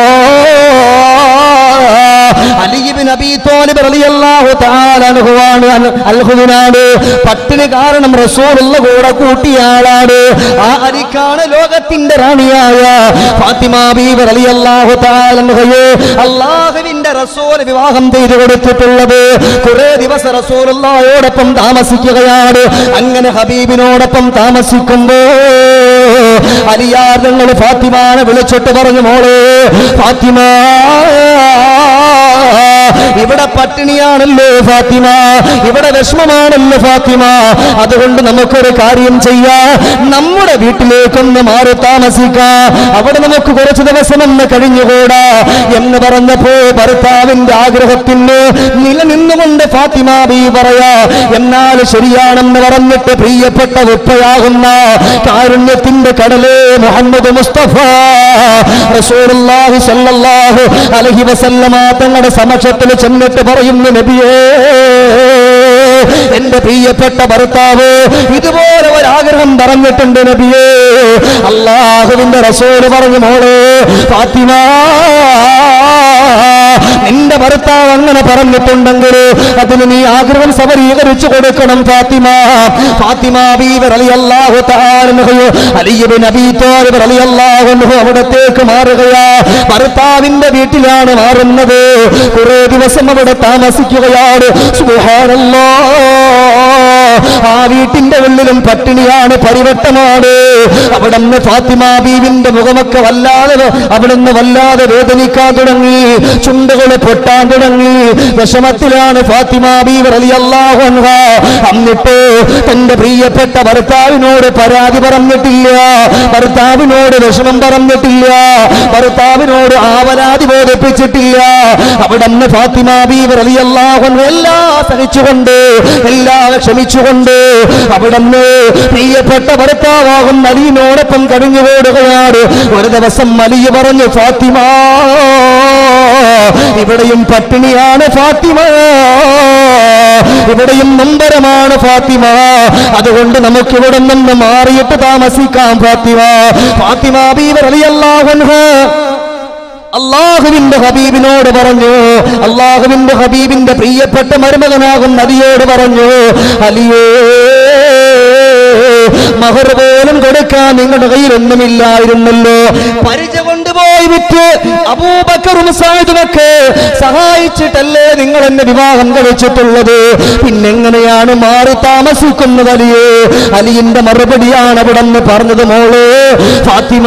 Speaker 2: അലിബിൻ അബി തോലിബ് റളിയല്ലാഹു തആല അൻഹുവാണ് അൽ- അൽഹുവിനാണ് പട്ടിണി കാരണം റസൂലുള്ള കൂടെ കൂട്ടിയ ആളാണ് ആ അലിക്കാണ് ലോകത്തിന്റെ റാണിയായ ഫാത്തിമ ബീബി റളിയല്ലാഹു തആല അൻഹയെ അല്ലാഹുവിന്റെ റസൂൽ വിവാഹം ചെയ്തു കൊടുത്തിട്ടുള്ളത് കുറെ ദിവസം റസൂലുള്ളാഹിയോടൊപ്പം താമസിക്കുകയാണ് അങ്ങനെ ഹബീബിനോടൊപ്പം താമസിക്കുമ്പോ അലിയാർ ഞങ്ങൾ ഫാത്തിമാനെ വിളിച്ചിട്ട് പറഞ്ഞു മോളെ ഫാത്തിമ
Speaker 3: ഇവിടെ പട്ടിണിയാണല്ലോ ഫാത്തിമ ഇവിടെ വിഷമമാണല്ലോ ഫാത്തിമ അതുകൊണ്ട് നമുക്കൊരു കാര്യം ചെയ്യാം നമ്മുടെ വീട്ടിലേക്കൊന്ന് മാറി താമസിക്കാം അവിടെ നമുക്ക് കുറച്ച് ദിവസം ഒന്ന് കഴിഞ്ഞുകൂടാ എന്ന് പറഞ്ഞപ്പോ ഭർത്താവിന്റെ ആഗ്രഹത്തിന് നിലനിന്നുകൊണ്ട് ഫാത്തിമ ബി പറയാ എന്നാൽ ശരിയാണെന്ന് പറഞ്ഞിട്ട് പ്രിയപ്പെട്ട ഉപ്പയാകുന്ന കാരുണ്യത്തിന്റെ കടലേ മുഹമ്മദ് മുസ്തഫ റസൂലുള്ളാഹി സ്വല്ലല്ലാഹു അലൈഹി വസല്ലമ തങ്ങളുടെ സമക്ഷത്തിൽ ചെന്നിട്ട് പറയുന്നു നബിയേ എന്റെ പ്രിയപ്പെട്ട ഭർത്താവ് ഇതുപോലെ ഒരാഗ്രഹം പറഞ്ഞിട്ടുണ്ട് നബിയേ അള്ളാഹുവിന്റെ റസൂല് പറഞ്ഞു മോളെ ഫാത്തിമ നിന്റെ ഭർത്താവ് അങ്ങനെ പറഞ്ഞിട്ടുണ്ടെങ്കിൽ അതിന് നീ ആഗ്രഹം സബരീകരിച്ചു കൊടുക്കണം ഫാത്തിമ ഫാത്തിമ ബീവർ അലി അള്ളാഹു അലിയബിൻ അബി തോലിബർ അലി അള്ളാഹു അവിടത്തേക്ക് മാറുകയാ ഭർത്താവിന്റെ വീട്ടിലാണ് മാറുന്നത് കുറെ ദിവസം അവിടെ താമസിക്കുകയാണ് സുബ്ഹാനല്ലാ ആ വീട്ടിന്റെ ഉള്ളിലും പട്ടിണിയാണ് പരിവട്ടമാണ് അവിടുന്ന് ഫാത്തിമ ബീവിന്റെ മുഖമൊക്കെ വല്ലാതെ അവിടുന്ന് വല്ലാതെ വേദനിക്കാൻ തുടങ്ങി ചുണ്ടുകൾ പൊട്ടാൻ തുടങ്ങി വിഷമത്തിലാണ് ഫാത്തിമ ബീവി റളിയല്ലാഹു അൻഹ എന്നിട്ട് തന്റെ പ്രിയപ്പെട്ട ഭർത്താവിനോട് പരാതി പറഞ്ഞിട്ടില്ല ഭർത്താവിനോട് വിഷമം പറഞ്ഞിട്ടില്ല ഭർത്താവിനോട് ആവലാതി ബോധിപ്പിച്ചിട്ടില്ല അവിടുന്ന് ഫാത്തിമ ബീവി റളിയല്ലാഹു അൻഹ എല്ലാം സഹിച്ചുകൊണ്ട് എല്ലാം ക്ഷമിച്ചുകൊണ്ട് അവിടുന്ന് പ്രിയപ്പെട്ട ഭർത്താവാകും അലിയിനോടൊപ്പം കഴിഞ്ഞുകൂടുകയാണ് ഒരു ദിവസം അലിയ പറഞ്ഞു ഫാത്തിമ ഇവിടെയും പട്ടിണിയാണ് ഫാത്തിമ ഇവിടെയും നമ്പരമാണ് ഫാത്തിമ അതുകൊണ്ട് നമുക്ക് ഇവിടെ നിന്ന് മാറിയിട്ട് താമസിക്കാം ഫാത്തിമ ഫാത്തിമ ബീവർ അലിയല്ലാഹു അള്ളാഹുവിന്റെ ഹബീബിനോട് പറഞ്ഞു അള്ളാഹുവിന്റെ ഹബീബിന്റെ പ്രിയപ്പെട്ട മരുമകനാകും നദിയോട് പറഞ്ഞു അലിയേ മഹർ പോലും കൊടുക്കാൻ നിങ്ങളുടെ കയ്യിൽ ഒന്നുമില്ലായിരുന്നല്ലോ പരിച കൊണ്ടുപോയി വിറ്റ് അബൂബക്കറും സായുധമൊക്കെ സഹായിച്ചിട്ടല്ലേ നിങ്ങൾ എന്നെ വിവാഹം കഴിച്ചിട്ടുള്ളത് പിന്നെങ്ങനെയാണ് മാറി താമസിക്കുന്നത് അലിയേ അലിയിന്റെ മറുപടിയാണ് അവിടെ നിന്ന് പറഞ്ഞത് മോള് ഫാത്തിമ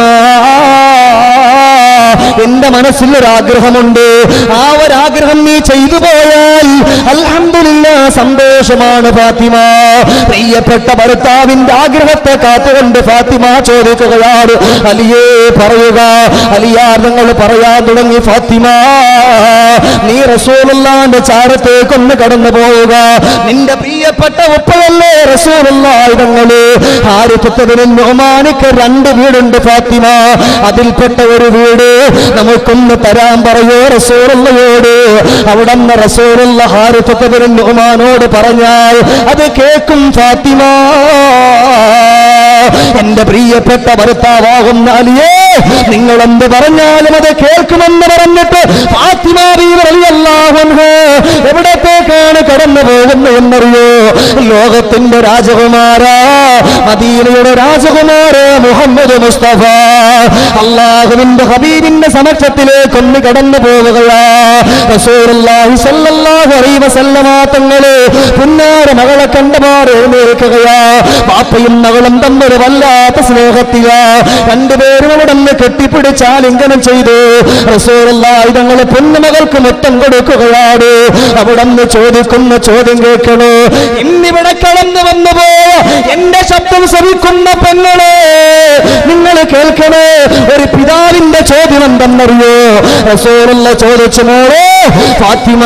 Speaker 3: എന്റെ മനസ്സിൽ ഒരാഗ്രഹമുണ്ട് ആ ഒരാഗ്രഹം നീ ചെയ്തു പോയാൽ അൽഹംദുലില്ല സന്തോഷമാണ് ഫാത്തിമ പ്രിയപ്പെട്ട ഭർത്താവിന്റെ ആഗ്രഹത്തെ കാത്തുകൊണ്ട് ഫാത്തിമ ചോദിക്കുകയാണ് അലിയേ പറയുക അലിയാർ നിങ്ങൾ പറയാൻ തുടങ്ങി ഫാത്തിമ നീ റസൂലുള്ളാന്റെ ചാരത്തേക്കൊന്ന് കടന്നു പോവുക നിന്റെ പ്രിയപ്പെട്ട ഉപ്പയല്ലേ റസൂലുള്ള ഇടങ്ങള് ആരിപ്പത്തതിനും ബഹുമാനിക്ക് രണ്ട് വീടുണ്ട് ഫാത്തിമ അതിൽപ്പെട്ട ഒരു വീട് നമുക്കൊന്ന് തരാൻ പറയോ റസൂറുള്ളയോട് അവിടെ നിന്ന് റസൂറുള്ള ഹാരിഫത്തവരും ബഹുമാനോട് പറഞ്ഞാൽ അത് കേൾക്കും ഫാത്തിമ എന്റെ പ്രിയപ്പെട്ട ഭർത്താവാകുന്ന അലിയേ നിങ്ങൾ എന്ത് പറഞ്ഞാലും അത് കേൾക്കുമെന്ന് പറഞ്ഞിട്ട് ഫാത്തിമ ബീവി റളിയല്ലാഹു അൻഹു എവിടത്തേക്കാണ് കടന്നു പോകുന്നത് എന്നറിയോ ലോകത്തിന്റെ രാജകുമാര മദീനയുടെ രാജകുമാര മുഹമ്മദ് മുസ്തഫ അള്ളാഹുവിന്റെ ഹബീബിന്റെ സമക്ഷത്തിലേക്ക് ഒന്ന് കടന്നു പോവുകയാ റസൂലുള്ളാഹി സ്വല്ലല്ലാഹു അലൈഹി വസല്ലമ തങ്ങള് പുന്നാര മകളെ കണ്ടമാർ എഴുന്നേൽക്കുകയാ പാപ്പയും മകളും തമ്മിൽ വല്ലാത്ത സ്നേഹത്തില രണ്ടുപേരും അവിടെ നിന്ന് കെട്ടിപ്പിടിച്ച് ആലിംഗനം ചെയ്തു റസൂലുള്ളാഹി തങ്ങളെ പൊന്നുമകൾക്ക് മുത്തം കൊടുക്കുകയാണ് അവിടെ നിന്ന് ചോദിക്കുന്ന ചോദ്യം കേൾക്കണോ ഇന്നിവിടെ കടന്നു വന്നു പോയ എന്റെ ശബ്ദം ശ്രമിക്കുന്ന പെങ്ങളെ നിങ്ങൾ കേൾക്കണേ ഒരു പിതാവിന്റെ ചോദ്യം എന്തെന്നറിയോ റസൂലുള്ള ചോദിച്ചു മോളെ ഫാത്തിമ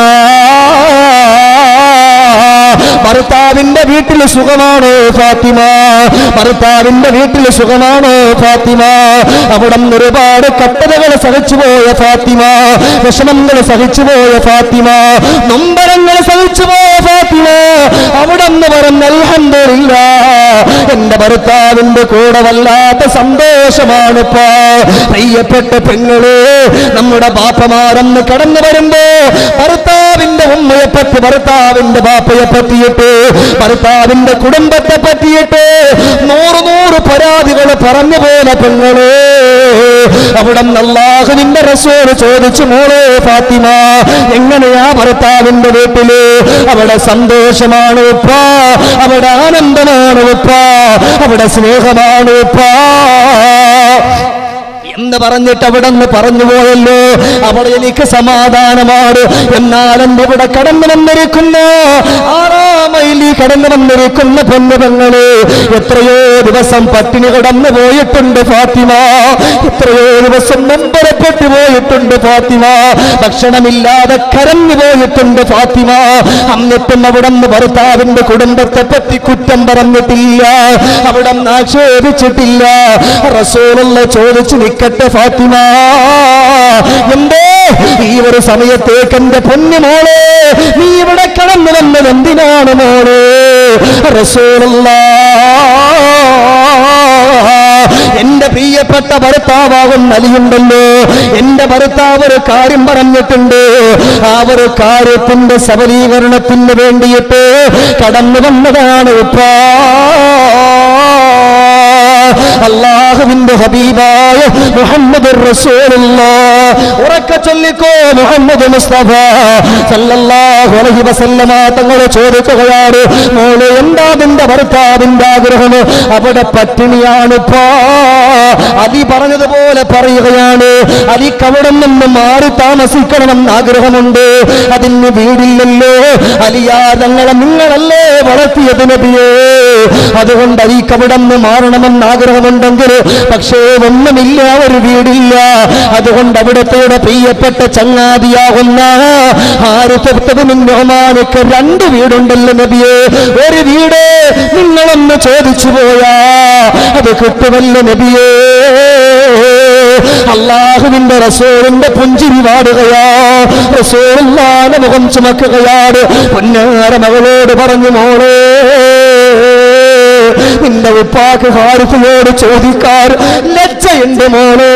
Speaker 3: ഭർത്താവിന്റെ വീട്ടിൽ സുഖമാണോ ഫാത്തിമ ഭർത്താവിന്റെ വീട്ടിൽ സുഖമാണോ ഫാത്തിമ അവിടെ നിന്ന് ഒരുപാട് കട്ടതകൾ സഹിച്ചുപോയ ഫാത്തിമ വിഷമങ്ങൾ സഹിച്ചുപോയ ഫാത്തിമ നൊമ്പരങ്ങൾ സഹിച്ചുപോയ ഫാത്തിമ അവിടെ നിന്ന് പറഞ്ഞ അൽഹംദുലില്ല എന്റെ ഭർത്താവിന്റെ കൂടെ വല്ലാത്ത സന്തോഷമാണിപ്പോ പ്രിയപ്പെട്ട പെങ്ങള് നമ്മുടെ ബാപ്പമാരെന്ന് കടന്നു വരുമ്പോ ഭർത്താവിന്റെ ഉമ്മയെ പറ്റി ഭർത്താവിന്റെ ബാപ്പയെ പറ്റിയിട്ട് ഭർത്താവിന്റെ കുടുംബത്തെ പറ്റിയിട്ട് നൂറ് നൂറ് പരാതികൾ പറഞ്ഞു പോലെ പെങ്ങള് അവിടെ അള്ളാഹുവിന്റെ റസൂല് ചോദിച്ചു മോളെ ഫാത്തിമ എങ്ങനെയാ ഭർത്താവിന്റെ വീട്ടില് അവിടെ സന്തോഷമാണ് ഉപ്പ അവിടെ ആനന്ദമാണ് ഉപ്പ അവിടെ സ്നേഹമാണ് ഉപ്പ എന്ന് പറഞ്ഞിട്ട് അവിടെ നിന്ന് പറഞ്ഞു പോയല്ലോ അവിടെ എനിക്ക് സമാധാനമാണ് എന്നാൽ എന്റെ ഇവിടെ കടന്നു വന്നിരിക്കുന്ന ആറാം മൈലി കടന്നു വന്നിരിക്കുന്ന പൊന്നുപങ്ങള് എത്രയോ ദിവസം പട്ടിണി കടന്നു പോയിട്ടുണ്ട് ഫാത്തിമ എത്രയോ ദിവസം നമ്പരപ്പെട്ടു പോയിട്ടുണ്ട് ഫാത്തിമ ഭക്ഷണമില്ലാതെ കരഞ്ഞു പോയിട്ടുണ്ട് ഫാത്തിമ എന്നിട്ടും അവിടെ നിന്ന് ഭർത്താവിന്റെ കുടുംബത്തെ പറ്റി കുറ്റം പറഞ്ഞിട്ടില്ല അവിടെ നിന്ന് ആക്ഷേപിച്ചിട്ടില്ല റസൂലുള്ള ചോദിച്ചു നിക്കട്ടെ ഫാത്തിമ എന്തേ ഈ ഒരു സമയത്തേക്ക് എന്റെ പൊന്നു നീ ഇവിടെ കടന്നു വന്നത് എന്തിനാണ് മോളെ റസൂലുള്ള എന്റെ പ്രിയപ്പെട്ട ഭർത്താവാകുന്ന അലിയുണ്ടല്ലോ എന്റെ ഭർത്താവ് ഒരു കാര്യം പറഞ്ഞിട്ടുണ്ട് ആ ഒരു കാര്യത്തിന്റെ സബലീകരണത്തിന് വേണ്ടിയിട്ട് കടന്നു വന്നതാണ് ഉപ്പാ അള്ളാഹുവിന്റെ ഹബീബായ മുഹമ്മദ് ഉറക്ക ചൊല്ലിക്കോ മുഹമ്മദ് മുസ്തഫ സല്ലല്ലാഹു അലൈഹി വസല്ലമ തങ്ങളെ ചോദിക്കുകയാണ് മോളെ എന്താ നിന്റെ ഭർത്താവിന്റെ ആഗ്രഹം അവിടെ പട്ടിണിയാണ് പാ അലി പറഞ്ഞതുപോലെ പറയുകയാണ് അലിക്ക് അവിടെ നിന്ന് മാറി താമസിക്കണമെന്ന് ആഗ്രഹമുണ്ട് അതിന് വീടില്ലല്ലോ അലിയാ ഞങ്ങളെ നിങ്ങളല്ലേ വളർത്തിയത് നബിയേ അതുകൊണ്ട് അലിക്ക് അവിടെ നിന്ന് മാറണമെന്ന് ആഗ്രഹമുണ്ടെങ്കിൽ പക്ഷേ ഒന്നുമില്ല ഒരു വീടില്ല അതുകൊണ്ട് അവിടത്തോടെ പ്രിയപ്പെട്ട ചങ്ങാതിയാകുന്ന ആരുത്തവിനോമാനക്ക് രണ്ട് വീടുണ്ടല്ലോ നബിയെ ഒരു വീട് നിങ്ങളൊന്ന് ചോദിച്ചു പോയാ അത് കിട്ടുമല്ലോ നബിയേ അള്ളാഹുവിന്റെ റസൂലിന്റെ പുഞ്ചിരി പാടുകയാ റസൂലുള്ളാന്റെ മുഖം ചുമക്കുകയാണ് പൊന്നാര മകളോട് പറഞ്ഞു മോളേ നിന്റെ ഉപ്പാക്ക് ഹാരിഫിനോട് ചോദിക്കാർ ലജ്ജയുണ്ട് മോളെ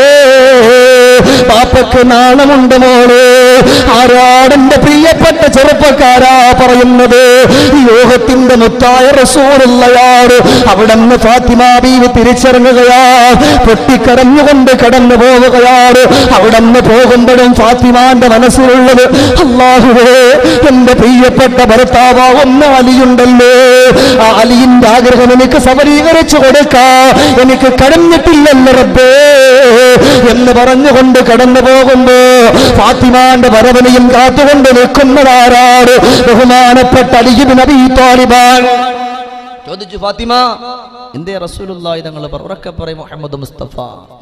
Speaker 3: പാപ്പക്ക് നാണമുണ്ട് മോളെ ആരാടെന്റെ പ്രിയപ്പെട്ട ചെറുപ്പക്കാരാ പറയുന്നത് ഈ ലോകത്തിന്റെ മുത്തായ റസൂറുള്ളയാട് അവിടെ നിന്ന് ഫാത്തിമ ബീവി തിരിച്ചിറങ്ങുകയാ പൊട്ടിക്കരഞ്ഞുകൊണ്ട് കടന്നു പോവുകയാണ് അവിടെ നിന്ന് പോകുമ്പോഴും ഫാത്തിമാന്റെ മനസ്സിലുള്ളത് അള്ളാഹുവേ എന്റെ പ്രിയപ്പെട്ട ഭർത്താവാവുന്ന അലിയുണ്ടല്ലോ ആ അലിയിന്റെ ആഗ്രഹം എനിക്ക് സബലീകരിച്ചു കൊടുക്കാ എനിക്ക് കടഞ്ഞിട്ടില്ലല്ലോ റബ്ബേ എന്ന് പറഞ്ഞുകൊണ്ട് കടന്നു പോകുമ്പോ ഫാത്തിമാന്റെ വരവനെയും കാത്തുകൊണ്ട് നിൽക്കുന്നതാരാണ് ബഹുമാനപ്പെട്ട അലിഹിബിൻ അബീ താലിബാൻ
Speaker 2: ചോദിച്ചു ഫാത്തിമ എന്തേ റസൂലുള്ളാഹി തങ്ങൾ ഉറക്കെ പറയും മുഹമ്മദ് മുസ്തഫ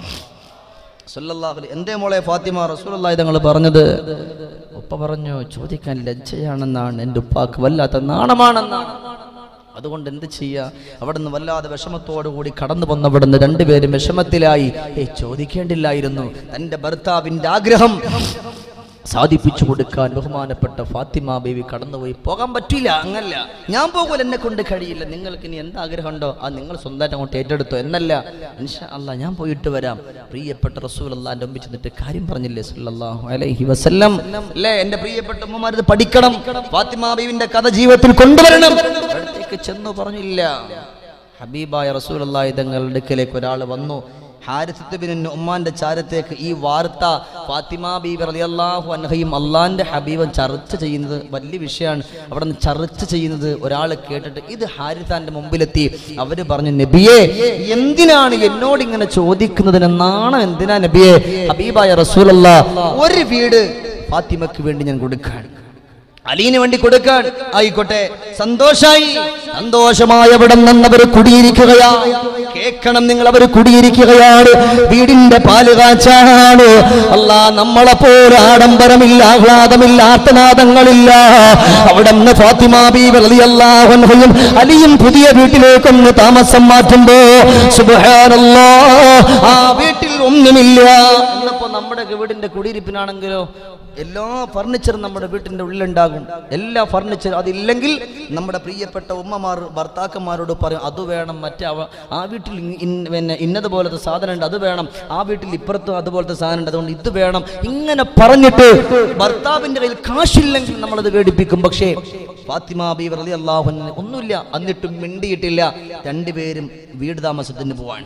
Speaker 2: സല്ലല്ലാഹു അലൈഹി എന്തേ മോളെ ഫാത്തിമ റസൂലുള്ളാഹി തങ്ങൾ പറഞ്ഞത് ഉപ്പ പറഞ്ഞു ചോദിക്കാൻ ലജ്ജയാണെന്നാണ് എൻ്റെ ഉപ്പാക്ക് വല്ലാത്ത നാണമാണെന്നാണ് അതുകൊണ്ട് എന്ത് ചെയ്യാ അവിടെ നിന്ന് വല്ലാതെ വിഷമത്തോടു കൂടി കടന്നു വന്നവിടുന്ന് രണ്ടുപേരും വിഷമത്തിലായി ഏ ചോദിക്കേണ്ടില്ലായിരുന്നു തൻ്റെ ഭർത്താവിൻ്റെ ആഗ്രഹം സാധിപ്പിച്ചു കൊടുക്കാൻ ബഹുമാനപ്പെട്ട ഫാത്തിമ ബേബി കടന്നുപോയി പോകാൻ പറ്റില്ല അങ്ങല്ല ഞാൻ പോകൂല എന്നെ കൊണ്ട് കഴിയില്ല നിങ്ങൾക്ക് ഇനി എന്ത് ആഗ്രഹമുണ്ടോ അത് നിങ്ങൾ സ്വന്തമായിട്ട് അങ്ങോട്ട് ഏറ്റെടുത്തോ എന്നല്ല ഇൻഷാ അല്ലാ ഞാൻ പോയിട്ട് വരാം പ്രിയപ്പെട്ട റസൂൽ അള്ളാന്റെ മുമ്പിൽ ചെന്നിട്ട് കാര്യം പറഞ്ഞില്ലേ സല്ലല്ലാഹു അലൈഹി വസല്ലം അല്ലേ എന്റെ പ്രിയപ്പെട്ട ഉമ്മമാരത് പഠിക്കണം ഫാത്തിമ ബീവിന്റെ കഥ ജീവിതത്തിൽ കൊണ്ടുവരണം അടുത്തേക്ക് ചെന്നു പറഞ്ഞില്ല ഹബീബായ റസൂൽ അള്ളാഹി തങ്ങളുടെ അടുക്കലേക്ക് ഒരാൾ വന്നു ഹാരിസത്തുബിൻ ഉമ്മാന്റെ ചാരത്തേക്ക് ഈ വാർത്ത ഫാത്തിമ ബീബി റളിയല്ലാഹു അൻഹയും അള്ളാന്റെ ഹബീബും ചർച്ച ചെയ്യുന്നത് വലിയ വിഷയമാണ് അവിടെ നിന്ന് ചർച്ച ചെയ്യുന്നത് ഒരാൾ കേട്ടിട്ട് ഇത് ഹാരിസാന്റെ മുമ്പിലെത്തി അവര് പറഞ്ഞു നബിയെ എന്തിനാണ് എന്നോട് ഇങ്ങനെ ചോദിക്കുന്നതിനെന്നാണ് എന്തിനാ നബിയെ ഹബീബായ റസൂലല്ല ഒരു വീട് ഫാത്തിമക്ക് വേണ്ടി ഞാൻ കൊടുക്കാൻ അലീന് വേണ്ടി കൊടുക്കാൻ ആയിക്കോട്ടെ സന്തോഷായി സന്തോഷമായ അവിടെ നിന്നവർ കുടിയിരിക്കുകയാ കേൾക്കണം നിങ്ങൾ അവർ കുടിയിരിക്കുകയാണ് വീടിന്റെ പാല് കാച്ചാണ് അല്ലാ നമ്മളെ പോലെ ആഡംബരമില്ല ആഹ്ലാദമില്ല ആർത്തനാദങ്ങളില്ല അവിടെ നിന്ന് ഫാത്തിമ ബീബി റളിയല്ലാഹു അൻഹയും അലിയും പുതിയ വീട്ടിലേക്കൊന്ന് താമസം മാറ്റുമ്പോ സുബ്ഹാനല്ലാ ആ വീട്ടിൽ ഒന്നുമില്ല എന്നപ്പോ നമ്മുടെ വീടിന്റെ കുടിയിരിപ്പിനാണെങ്കിലോ എല്ലാ ഫർണിച്ചറും നമ്മുടെ വീട്ടിന്റെ ഉള്ളിലുണ്ടാകും എല്ലാ ഫർണിച്ചർ അതില്ലെങ്കിൽ നമ്മുടെ പ്രിയപ്പെട്ട ഉമ്മമാർ ഭർത്താക്കന്മാരോട് പറയും അത് വേണം മറ്റേ അവ ആ വീട്ടിൽ ഇ- ഇൻ- പിന്നെ ഇന്നതുപോലത്തെ സാധനം ഉണ്ട് അത് വേണം ആ വീട്ടിൽ ഇപ്പുറത്തും അതുപോലത്തെ സാധനം ഉണ്ട് അതുകൊണ്ട് ഇത് വേണം ഇങ്ങനെ പറഞ്ഞിട്ട് ഭർത്താവിന്റെ കയ്യിൽ കാശില്ലെങ്കിൽ നമ്മളത് വേടിപ്പിക്കും പക്ഷേ ഫാത്തിമ ബി റളി അള്ളാഹു ഒന്നുമില്ല എന്നിട്ടും മിണ്ടിയിട്ടില്ല രണ്ടുപേരും വീട് താമസത്തിന് പോവാണ്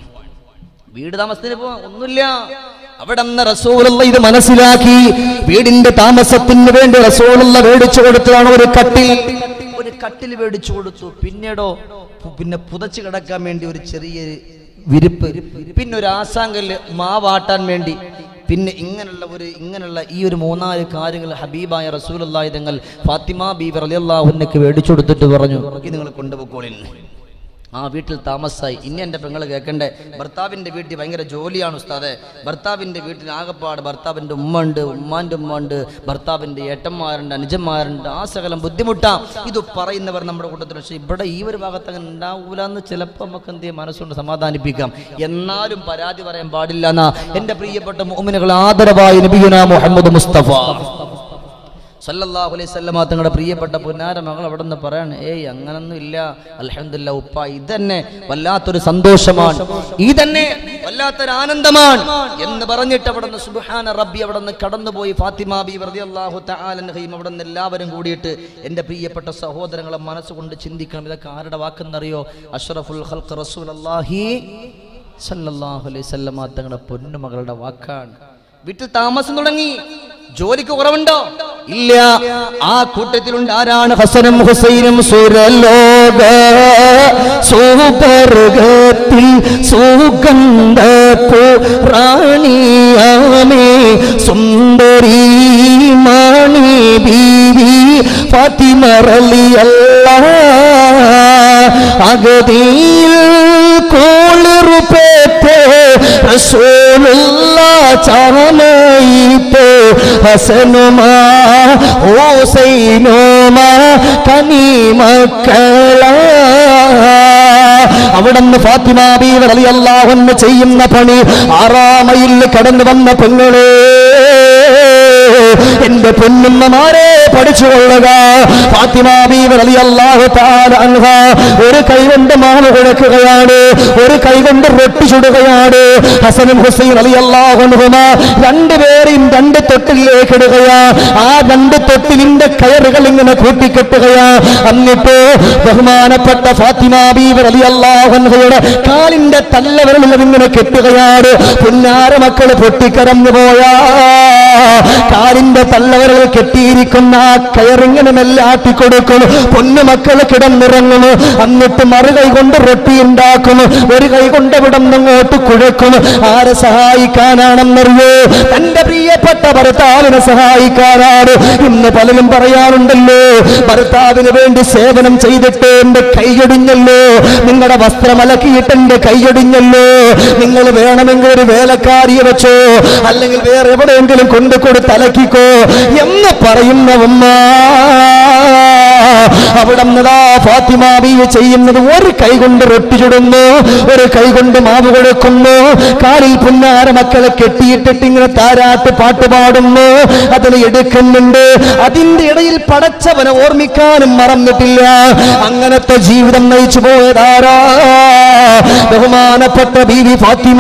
Speaker 2: വീട് താമസത്തിന് പോവാൻ ഒന്നുമില്ല അവിടെ അന്ന് റസൂലുള്ള ഇത് മനസ്സിലാക്കി വീടിന്റെ താമസത്തിന് വേണ്ടി റസൂലുള്ള മേടിച്ചു കൊടുത്തതാണ് ഒരു കട്ടിൽ ഒരു കട്ടിൽ മേടിച്ചു കൊടുത്തു പിന്നീടോ പു- പിന്നെ പുതച്ചു കിടക്കാൻ വേണ്ടി ഒരു ചെറിയ വിരിപ്പ് പിന്നെ ഒരു ആസാങ്കല്ല് മാവാട്ടാൻ വേണ്ടി പിന്നെ ഇങ്ങനെയുള്ള ഒരു ഇങ്ങനെയുള്ള ഈ ഒരു മൂന്നാല് കാര്യങ്ങൾ ഹബീബായ റസൂലുള്ളാഹി തങ്ങൾ ഫാത്തിമ ബീബി റളിയല്ലാഹുവിനക്ക് മേടിച്ചു കൊടുത്തിട്ട് പറഞ്ഞു ഇത് നിങ്ങൾ കൊണ്ടുപോയിക്കോളിൻ ആ വീട്ടിൽ താമസായി ഇനി എൻ്റെ പെങ്ങൾ കേൾക്കണ്ടേ ഭർത്താവിൻ്റെ വീട്ടിൽ ഭയങ്കര ജോലിയാണ് ഉസ്താദെ ഭർത്താവിൻ്റെ വീട്ടിൽ ആകപ്പാട് ഭർത്താവിൻ്റെ ഉമ്മ ഉണ്ട് ഉമ്മാൻ്റെ ഉമ്മ ഉണ്ട് ഭർത്താവിൻ്റെ ഏട്ടന്മാരുണ്ട് അനുജന്മാരുണ്ട് ആ സകലം ബുദ്ധിമുട്ടാ ഇത് പറയുന്നവർ നമ്മുടെ കൂട്ടത്തിൽ പക്ഷേ ഇവിടെ ഈ ഒരു ഭാഗത്ത് അങ്ങനെ ഉണ്ടാവൂല എന്ന് ചിലപ്പോൾ നമുക്ക് എന്ത് ചെയ്യും മനസ്സുകൊണ്ട് സമാധാനിപ്പിക്കാം എന്നാലും പരാതി പറയാൻ പാടില്ല എന്നാ എൻ്റെ പ്രിയപ്പെട്ട മോമിനുകൾ ആദരവായി നബിയുന മുഹമ്മദ് മുസ്തഫ സല്ലല്ലാഹു അലൈഹി സ്വല്ലമ തങ്ങളുടെ പ്രിയപ്പെട്ട പുന്നാര മകൾ അവിടെ നിന്ന് പറയാണ് ഏയ് അങ്ങനൊന്നും ഇല്ല അൽഹംദുലില്ലാ ഉപ്പ ഇതന്നെ വല്ലാത്തൊരു സന്തോഷമാണ് ഇതന്നെ വല്ലാത്തൊരു ആനന്ദമാണ് എന്ന് പറഞ്ഞിട്ട് അവിടെ നിന്ന് സുബ്ഹാന റബ്ബി അവിടെ നിന്ന് കടന്നുപോയി ഫാത്തിമ ബി റളിയല്ലാഹു തആല അൻഹയും അവിടെ നിന്ന് എല്ലാവരും കൂടിയിട്ട് എൻ്റെ പ്രിയപ്പെട്ട സഹോദരങ്ങളെ മനസ്സുകൊണ്ട് ചിന്തിക്കണം ഇതൊക്കെ ആരുടെ വാക്കെന്നറിയോ അഷ്റഫുൽ ഖൽഖ് റസൂലുള്ളാഹി സല്ലല്ലാഹു അലൈഹി സ്വല്ലമ തങ്ങളുടെ പൊന്നുമകളുടെ വാക്കാണ് വീട്ടിൽ താമസം തുടങ്ങി ജോലിക്ക് കുറവുണ്ടോ ഇല്ല ആ കൂട്ടത്തിലുണ്ട് ആരാണ്
Speaker 3: ഹസനും ഹുസൈനും സുരലോക സൂപർഗത്തിൽ സുഗന്ധപ്പൂ റാണിയാമേ സുന്ദരി മാണി ബീവി ഫാത്തിമ റളിയല്ല അഗതിയിൽ കോളിറുപേറ്റേ റസൂലുള്ള ചാമയിപ്പോ ഹസനുമാ ഹുസൈനുമാ കനി മക്കളാ അവിടുന്ന് ഫാത്തിമ ബീവർ അലി അള്ളാഹുന്ന് ചെയ്യുന്ന പണി ആറാമയിൽ കടന്നു വന്ന പെങ്ങളെ എന്റെ പൊന്നുമ്മമാരെ പഠിച്ചുകൊള്ളുക ഫാത്തിമ ബീവർ അലി അള്ളാഹു താല അൻഹ ഒരു കൈ കൊണ്ട് മാവ് കുഴക്കുകയാണ് ഒരു കൈ കൊണ്ട് റൊട്ടി ചുടുകയാണ് ഹസനും ഹുസൈൻ അലി അള്ളാഹുനുഹുമ രണ്ടുപേരെയും രണ്ട് തൊട്ടിലേക്ക് ഇടുകയാ ആ രണ്ട് തൊട്ടിലിന്റെ കയറുകൾ ഇങ്ങനെ കൂട്ടിക്കെട്ടുകയാ എന്നിട്ട് ബഹുമാനപ്പെട്ട ഫാത്തിമ ബീവർ അലി അള്ളാഹുൻഹയുടെ കാലിന്റെ തല്ലവരളിൽ ഇങ്ങനെ കെട്ടുകയാണ് പുന്നാര മക്കള് പൊട്ടിക്കരഞ്ഞു പോയാ കാലിന്റെ തള്ളവരകൾ കെട്ടിയിരിക്കുന്ന ആ കയറിങ്ങനെ മെല്ലെ ആട്ടിക്കൊടുക്കും പൊന്നു മക്കള് കിടന്നിറങ്ങും എന്നിട്ട് മറുകൈ കൊണ്ട് റൊട്ടി ഉണ്ടാക്കും ഒരു കൈ കൊണ്ട് ഇവിടെ അങ്ങോട്ട് കുഴക്കും ആരെ സഹായിക്കാനാണെന്നറിയോ തന്റെ പ്രിയപ്പെട്ട ഭർത്താവിനെ സഹായിക്കാനാണ് ഇന്ന് പലരും പറയാറുണ്ടല്ലോ ഭർത്താവിന് വേണ്ടി സേവനം ചെയ്തിട്ട് എന്റെ കൈയൊടിഞ്ഞല്ലോ നിങ്ങളുടെ വസ്ത്രം അലക്കിയിട്ട് എന്റെ കൈയൊടിഞ്ഞല്ലോ നിങ്ങൾ വേണമെങ്കിൽ ഒരു വേലക്കാരിയെ വെച്ചോ അല്ലെങ്കിൽ വേറെ എവിടെയെങ്കിലും കൊണ്ടു കൊടുത്ത് അലക്കിക്കോ എന്ന് പറയുന്ന ഉമ്മ അവിടെ നിന്നതാ ഫാത്തിമ ബീവി ചെയ്യുന്നത് ഒരു കൈ കൊണ്ട് റൊട്ടി ചുടുന്നു ഒരു കൈ കൊണ്ട് മാവ് കൊടുക്കുന്നു കാലിൽ പുന്നാര മക്കളെ കെട്ടിയിട്ടിട്ട് ഇങ്ങനെ താരാട്ട് പാട്ട് പാടുന്നു അതിന് എടുക്കുന്നുണ്ട് അതിന്റെ ഇടയിൽ പടച്ചവനെ ഓർമ്മിക്കാനും മറന്നിട്ടില്ല അങ്ങനത്തെ ജീവിതം നയിച്ചു പോയതാരാ ബഹുമാനപ്പെട്ട ബീവി ഫാത്തിമ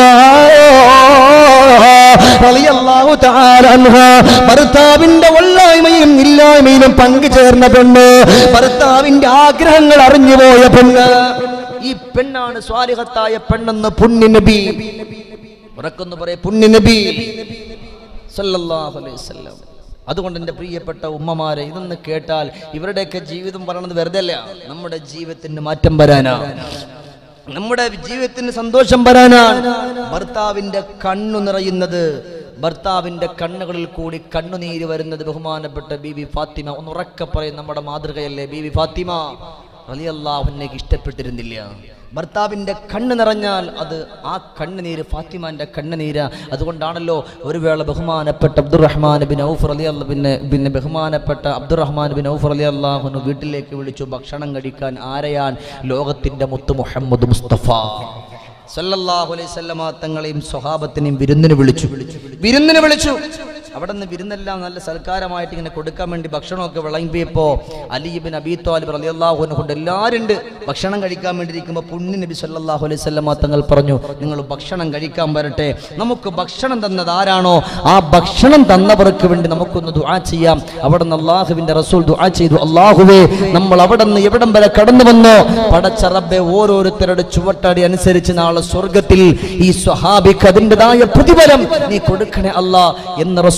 Speaker 3: റളിയല്ലാഹു തആല അൻഹ ഭർത്താവിന്റെ ഒള്ളായ്മയും ഇല്ലായ്മയിലും പങ്കുചേർന്ന പെണ്ണ് ഭർത്താവിന്റെ ആഗ്രഹങ്ങൾ അറിഞ്ഞുപോയ പെണ്ണ്
Speaker 2: ഈ പെണ്ണാണ് സ്വാലിഹത്തായ പെണ്ണെന്ന് പുണ്യ നബി ഉറക്കൊന്ന് പറയ പുണ്യ നബി സല്ലല്ലാഹു അലൈഹി വസല്ലം അതുകൊണ്ട് എൻ്റെ പ്രിയപ്പെട്ട ഉമ്മമാരെ ഇതൊന്ന് കേട്ടാൽ ഇവരുടെയൊക്കെ ജീവിതം പറയണത് വെറുതെ അല്ല നമ്മുടെ ജീവിതത്തിന് മാറ്റം വരാനാണ് നമ്മുടെ ജീവിതത്തിന് സന്തോഷം വരാനാണ് ഭർത്താവിന്റെ കണ്ണു നിറയുന്നത് ഭർത്താവിന്റെ കണ്ണുകളിൽ കൂടി കണ്ണുനീര് വരുന്നത് ബഹുമാനപ്പെട്ട ബീബി ഫാത്തിമ ഒന്ന് ഉറക്കെ പറയും നമ്മുടെ മാതൃകയല്ലേ ബീബി ഫാത്തിമ റളിയല്ലാഹുവിനേക്ക് ഇഷ്ടപ്പെട്ടിരുന്നില്ല ഭർത്താവിന്റെ കണ്ണ് നിറഞ്ഞാൽ അത് ആ കണ്ണുനീര് ഫാത്തിമാന്റെ കണ്ണുനീര് അതുകൊണ്ടാണല്ലോ ഒരു വേള ബഹുമാനപ്പെട്ട അബ്ദുറഹ്മാൻ ബിൻ ഔഫ് അലി അല്ല പിന്നെ പിന്നെ ബഹുമാനപ്പെട്ട അബ്ദുറഹ്മാൻ ബിൻ ഔഫ് അലി അള്ളാഹുനു വീട്ടിലേക്ക് വിളിച്ചു ഭക്ഷണം കഴിക്കാൻ ആരെയാൻ ലോകത്തിന്റെ മുത്ത് മുഹമ്മദ് മുസ്തഫ സല്ലല്ലാഹു അലൈഹി സ്വല്ലമ തങ്ങളെയും സ്വഹാബത്തിനെയും വിരുന്നിന് വിളിച്ചു വിരുന്നിന് വിളിച്ചു അവിടെ നിന്ന് വിരുന്നെല്ലാം നല്ല സൽക്കാരമായിട്ട് ഇങ്ങനെ കൊടുക്കാൻ വേണ്ടി ഭക്ഷണമൊക്കെ വിളമ്പിയപ്പോ അലിബിൻ അബി താലിബ് റളിയല്ലാഹുവിനെ കൊണ്ട് എല്ലാവരും ഉണ്ട് ഭക്ഷണം കഴിക്കാൻ വേണ്ടി ഇരിക്കുമ്പോൾ പുണ്യ നബി സല്ലല്ലാഹു അലൈഹി സ്വല്ലമ തങ്ങൾ പറഞ്ഞു നിങ്ങൾ ഭക്ഷണം കഴിക്കാൻ വരട്ടെ നമുക്ക് ഭക്ഷണം തന്നത് ആരാണോ ആ ഭക്ഷണം തന്നവർക്ക് വേണ്ടി നമുക്കൊന്ന് ദുആ ചെയ്യാം അവിടെ നിന്ന് അള്ളാഹുവിന്റെ റസൂൽ ദുആ ചെയ്തു അള്ളാഹുവേ നമ്മൾ അവിടെ നിന്ന് എവിടം വരെ കടന്നു വന്നോ പടച്ച റബ്ബെ ഓരോരുത്തരുടെ ചുവട്ടടി അനുസരിച്ച് നാളെ സ്വർഗത്തിൽ ഈ സ്വഹാബിക്ക് അതിൻ്റെതായ പ്രതിഫലം നീ കൊടുക്കണേ അല്ലാ എന്ന് റസൂൽ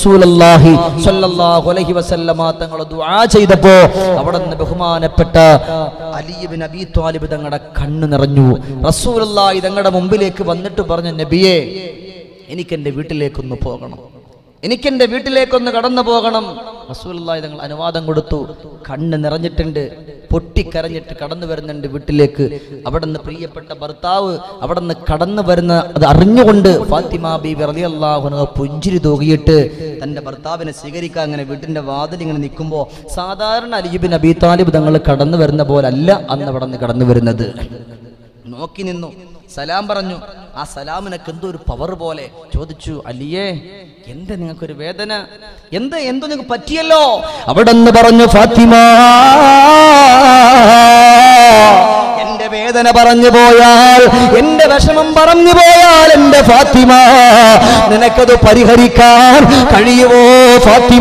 Speaker 2: റസൂലുള്ളാഹി സ്വല്ലല്ലാഹു അലൈഹി വസല്ലമ തങ്ങൾ ദുആ ചെയ്തപ്പോ അവിടെ നിന്ന് ബഹുമാനപ്പെട്ട അലി ഇബ്നു അബീ ത്വാലിബ് തങ്ങളുടെ കണ്ണ് നിറഞ്ഞു റസൂലുള്ളാഹി തങ്ങളുടെ മുമ്പിലേക്ക് വന്നിട്ട് പറഞ്ഞു നബിയേ എനിക്ക് എൻ്റെ വീട്ടിലേക്കൊന്ന് പോകണം എനിക്കെൻ്റെ വീട്ടിലേക്കൊന്ന് കടന്നു പോകണം റസൂലുള്ളാഹി തങ്ങൾ അനുവാദം കൊടുത്തു കണ്ണ് നിറഞ്ഞിട്ടുണ്ട് പൊട്ടിക്കരഞ്ഞിട്ട് കടന്നു വരുന്നുണ്ട് വീട്ടിലേക്ക് അവിടെ നിന്ന് പ്രിയപ്പെട്ട ഭർത്താവ് അവിടെ നിന്ന് കടന്നു വരുന്ന അത് അറിഞ്ഞുകൊണ്ട് ഫാത്തിമ ബീബി റളിയല്ലാഹു പുഞ്ചിരി തൂകിയിട്ട് തൻ്റെ ഭർത്താവിനെ സ്വീകരിക്കാൻ അങ്ങനെ വീട്ടിൻ്റെ വാതിൽ ഇങ്ങനെ നിൽക്കുമ്പോൾ സാധാരണ അലിബിൻ അബി താലിബ് തങ്ങൾ കടന്നു വരുന്ന പോലല്ല അന്ന് അവിടെ നിന്ന് കടന്നു വരുന്നത് നോക്കി നിന്നു സലാം പറഞ്ഞു ആ സലാമിനൊക്കെ എന്തോ ഒരു പവർ പോലെ ചോദിച്ചു അലിയേ എന്താ നിങ്ങൾക്കൊരു വേദന എന്താ എന്തോ നിങ്ങൾക്ക് പറ്റിയല്ലോ
Speaker 3: അവിടെ നിന്ന് പറഞ്ഞു ഫാത്തിമ എന്റെ വേദന പറഞ്ഞു പോയാൽ എന്റെ വിഷമം പറഞ്ഞു പോയാൽ എന്റെ ഫാത്തിമ നിനക്കത് പരിഹരിക്കാൻ കഴിയുമോ ഫാത്തിമ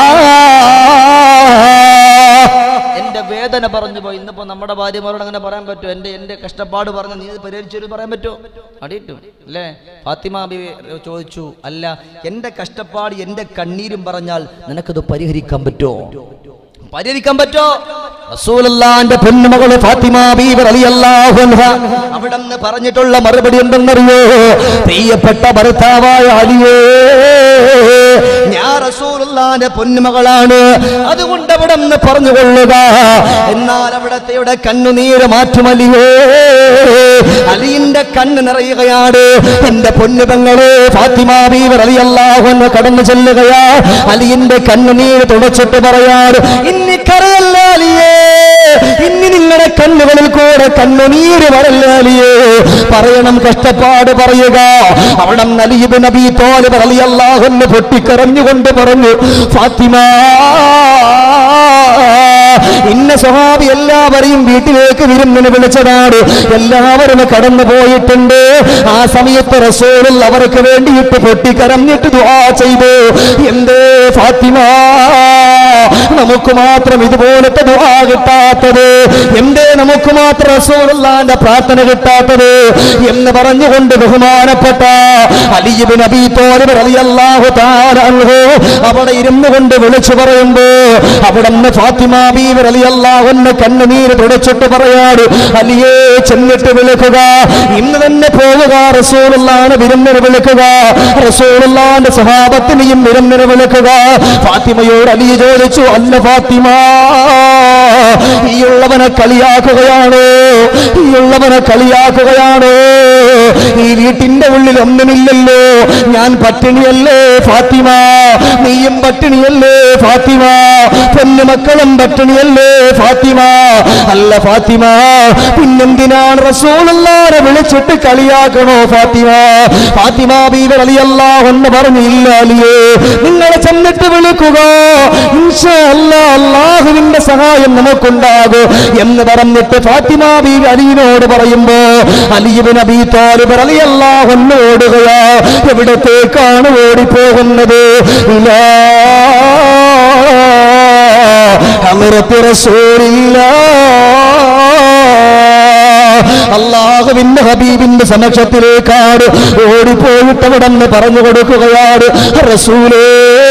Speaker 2: എന്റെ വേദന പറഞ്ഞു പോയി ഇന്നിപ്പോ നമ്മുടെ ഭാര്യമാരോട് അങ്ങനെ പറയാൻ പറ്റുമോ എന്റെ എന്റെ കഷ്ടപ്പാട് പറഞ്ഞ് നീ ഇത് പരിഹരിച്ചു പറയാൻ പറ്റുമോ അടിയിട്ടു അല്ലേ ഫാത്തിമ ബി ചോദിച്ചു അല്ല എന്റെ കഷ്ടപ്പാട് എന്റെ കണ്ണീരും പറഞ്ഞാൽ നിനക്കത് പരിഹരിക്കാൻ പറ്റുമോ പരിഹരിക്കാൻ പറ്റോ
Speaker 3: റസൂലുള്ളാന്റെ പൊന്നുമകള് ഫാത്തിമ ബീബി റളിയല്ലാഹു അൻഹ അവിടെ നിന്ന് പറഞ്ഞിട്ടുള്ള മറുപടി എന്തെന്നറിയോ പ്രിയപ്പെട്ട ഭർത്താവായ അലിയേ ഞാൻ റസൂലുള്ളാന്റെ പൊന്നുമകളാണ് അതുകൊണ്ട് അവിടെ നിന്ന് പറഞ്ഞുകൊള്ളുക എന്നാൽ അവിടത്തെയുടെ കണ്ണുനീര് മാറ്റുമലിയേ അലിന്റെ കണ്ണ് നിറയുകയാണ് എന്റെ പൊന്നുപെങ്ങള് ഫാത്തിമ ബീബി റളിയല്ലാഹു അൻഹ കടന്നു ചെല്ലുകയാ അലിന്റെ കണ്ണുനീര് തുടച്ചിട്ട് പറയാറ് ഇന്നിക്കറിയല്ല അലിയേ ഇനി നിങ്ങളുടെ കണ്ണുകളിൽ കൂടെ കണ്ണുനീര് വരല്ലാലിയേ പറയണം കഷ്ടപ്പാട് പറയുക അവിടെ നലീബ് നബി തോല് റളിയല്ലാഹുന്ന് പൊട്ടിക്കരഞ്ഞുകൊണ്ട് പറഞ്ഞു ഫാത്തിമ ഇന്ന സ്വഹാബി എല്ലാവരെയും വീട്ടിലേക്ക് വിരുന്നിന് വിളിച്ചതാണ് എല്ലാവരും കടന്നു പോയിട്ടുണ്ട് ആ സമയത്ത് റസൂലിൽ അവർക്ക് വേണ്ടിയിട്ട് പൊട്ടിക്കരഞ്ഞിട്ട് ദുആ ചെയ്തു എന്തേ ഫാത്തിമ നമുക്ക് മാത്രം ഇതുപോലത്തെ ദുആ കിട്ടാത്തത് എന്തേ നമുക്ക് മാത്രം റസൂലുള്ളാന്റെ പ്രാർത്ഥന കിട്ടാത്തത് എന്ന് പറഞ്ഞുകൊണ്ട് ബഹുമാനപ്പെട്ട അലിബിൻ അബി തോലിബ് റളിയല്ലാഹു തആല അൻഹു അവിടെ ഇരുന്നു കൊണ്ട് വിളിച്ചു പറയുമ്പോ അവിടെ നിന്ന് ഫാത്തിമ ബീവി റളിയല്ലാഹു അൻഹ കണ്ണുനീര് തുടച്ചിട്ട് പറയാട് അലിയെ ചെന്നിട്ട് വിളിക്കുക ഇന്ന് തന്നെ പോവുക റസൂലുള്ളാണ് വിരുന്നിന് വിളിക്കുക റസൂലുള്ളാന്റെ സ്വഭാവത്തിനെയും വിരുന്നിന് വിളിക്കുക ഫാത്തിമയോട് അലി ചോദിച്ചു അല്ല ഫാത്തിമ ഈ ഉള്ളവനെ കളിയാക്കുകയാണോ ഈ ഉള്ളവനെ കളിയാക്കുകയാണോ ഈ വീട്ടിന്റെ ഉള്ളിൽ ഒന്നുമില്ലല്ലോ ഞാൻ പട്ടിണിയല്ലേ ഫാത്തിമ നീയും പട്ടിണിയല്ലേ ഫാത്തിമ പൊന്നുമക്കളും പട്ടിണിയല്ലേ ഫാത്തിമ അല്ല ഫാത്തിമ പിന്നെന്തിനാണ് റസൂലുള്ളാരെ വിളിച്ചിട്ട് കളിയാക്കണോ ഫാത്തിമ ഫാത്തിമ ബീവി റളിയല്ലാഹു എന്ന് പറഞ്ഞില്ല അലിയേ നിങ്ങളെ ചെന്നിട്ട് വിളിക്കുക ഇൻഷാ അല്ലാ അള്ളാഹുവിന്റെ സഹായം നമുക്കുണ്ടാകും എന്ന് പറഞ്ഞിട്ട് ഫാത്തിമ ബീവി അലിയിനോട് പറയുമ്പോ അലിബിൻ അബി താലിബ് റളിയല്ലാഹു അൻഹു ഓടുകയാ എവിടത്തേക്കാണ് ഓടിപ്പോകുന്നത് ഇലാ അമൃത അള്ളാഹുവിന്റെ ഹബീബിന്റെ സമക്ഷത്തിലേക്കാണ് ഓടിപ്പോയിട്ട് അവിടെ നിന്ന് പറഞ്ഞു കൊടുക്കുകയാണ് റസൂലേ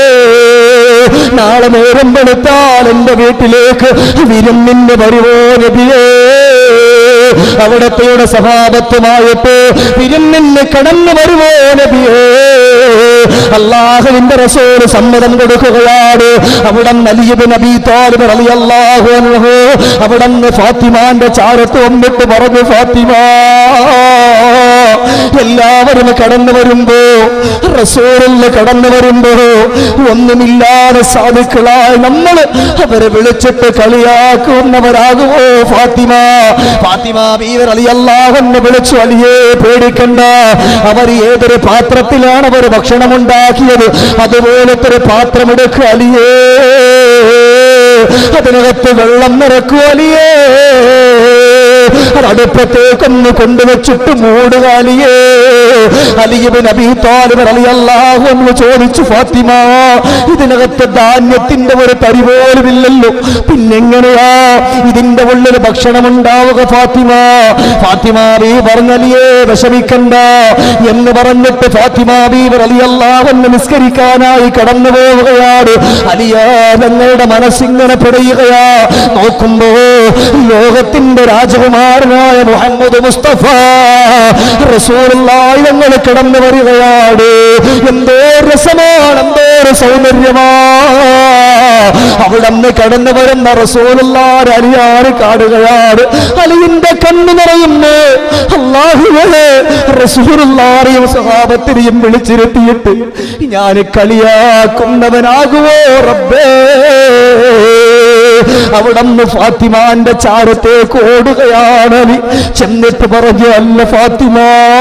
Speaker 3: നാളെ നേരം വെളുത്താൽ എന്റെ വീട്ടിലേക്ക് വിരുന്നിന് വരുവോ നബിയേ അവിടത്തെയുടെ സ്വഭാവത്തുമായിട്ട് വിരുന്നിന് കടന്നു വരുവോ നബിയേ അള്ളാഹുവിന്റെ റസൂൽ സമ്മതം കൊടുക്കുകയാണ് അവിടെ നലിയബ് നബി താലിബ് റളിയല്ലാഹു അൻഹു അവിടെ ഫാത്തിമാന്റെ ചാരത്ത് വന്നിട്ട് പറഞ്ഞു ഫാത്തിമ എല്ലാവരും കടന്നു വരുമ്പോ റസൂലിൽ കടന്നു വരുമ്പോ ഒന്നുമില്ലാതെ സാധുക്കളായി നമ്മൾ അവരെ വിളിച്ചിട്ട് കളിയാക്കുന്നവരാകുമോ ഫാത്തിമ ഫാത്തിമ ബീവർ അലി അള്ളാഹെന്ന് വിളിച്ചു അലിയെ പേടിക്കണ്ട അവർ ഏതൊരു പാത്രത്തിലാണ് അവർ ഭക്ഷണം ഉണ്ടാക്കിയത് അതുപോലത്തെ ഒരു പാത്രം എടുക്കുക അലിയേ അതിനകത്ത് വെള്ളം നിറക്കുക അലിയേ അത് അടുപ്പത്തേക്കൊന്ന് കൊണ്ടുവച്ചിട്ട് മൂടുകാലിയേ അലിയബിൻ അബി താലിബ് റളിയല്ലാഹു അൻഹു ചോദിച്ചു ഫാത്തിമ ഇതിനകത്ത് ധാന്യത്തിന്റെ ഒരു തരി പോലും ഇല്ലല്ലോ പിന്നെങ്ങനെയാ ഇതിന്റെ ഉള്ളിൽ ഭക്ഷണം ഉണ്ടാവുക ഫാത്തിമ ഫാത്തിമ ബീ പറഞ്ഞലിയേ വിഷമിക്കണ്ട എന്ന് പറഞ്ഞിട്ട് ഫാത്തിമ ബീ റളിയല്ലാഹു അൻഹു നിസ്കരിക്കാനായി കടന്നു പോവുകയാണ് അലിയാ ഞങ്ങളുടെ മനസ്സിങ്ങനെ പിടയുകയാ നോക്കുമ്പോ ലോകത്തിന്റെ രാജകുമാരനായ മുഹമ്മദ് മുസ്തഫ റസൂലുള്ളാഹി ഞങ്ങൾ കടന്നു വരികയാണ് എന്തോ രസമാണ് എന്തോ ഒരു സൗന്ദര്യമാ അവിടന്ന് കടന്നു വരുന്ന റസൂലുള്ളാഹി അലിയാറ് കാണുകയാണ് അലിയിന്റെ കണ്ണു നിറയുന്നു അള്ളാഹുവേ റസൂലുള്ളാഹിയും സഹാബത്തിനെയും വിളിച്ചിരുത്തിയിട്ട് ഞാൻ കളിയാക്കുന്നവനാകുവോ റബ്ബേ അവിടന്ന് ഫാത്തിമാന്റെ ചാരത്തേക്ക് ഓടുകയാണ് അലി. ചെന്നിട്ട് പറഞ്ഞു അല്ല ഫാത്തിമ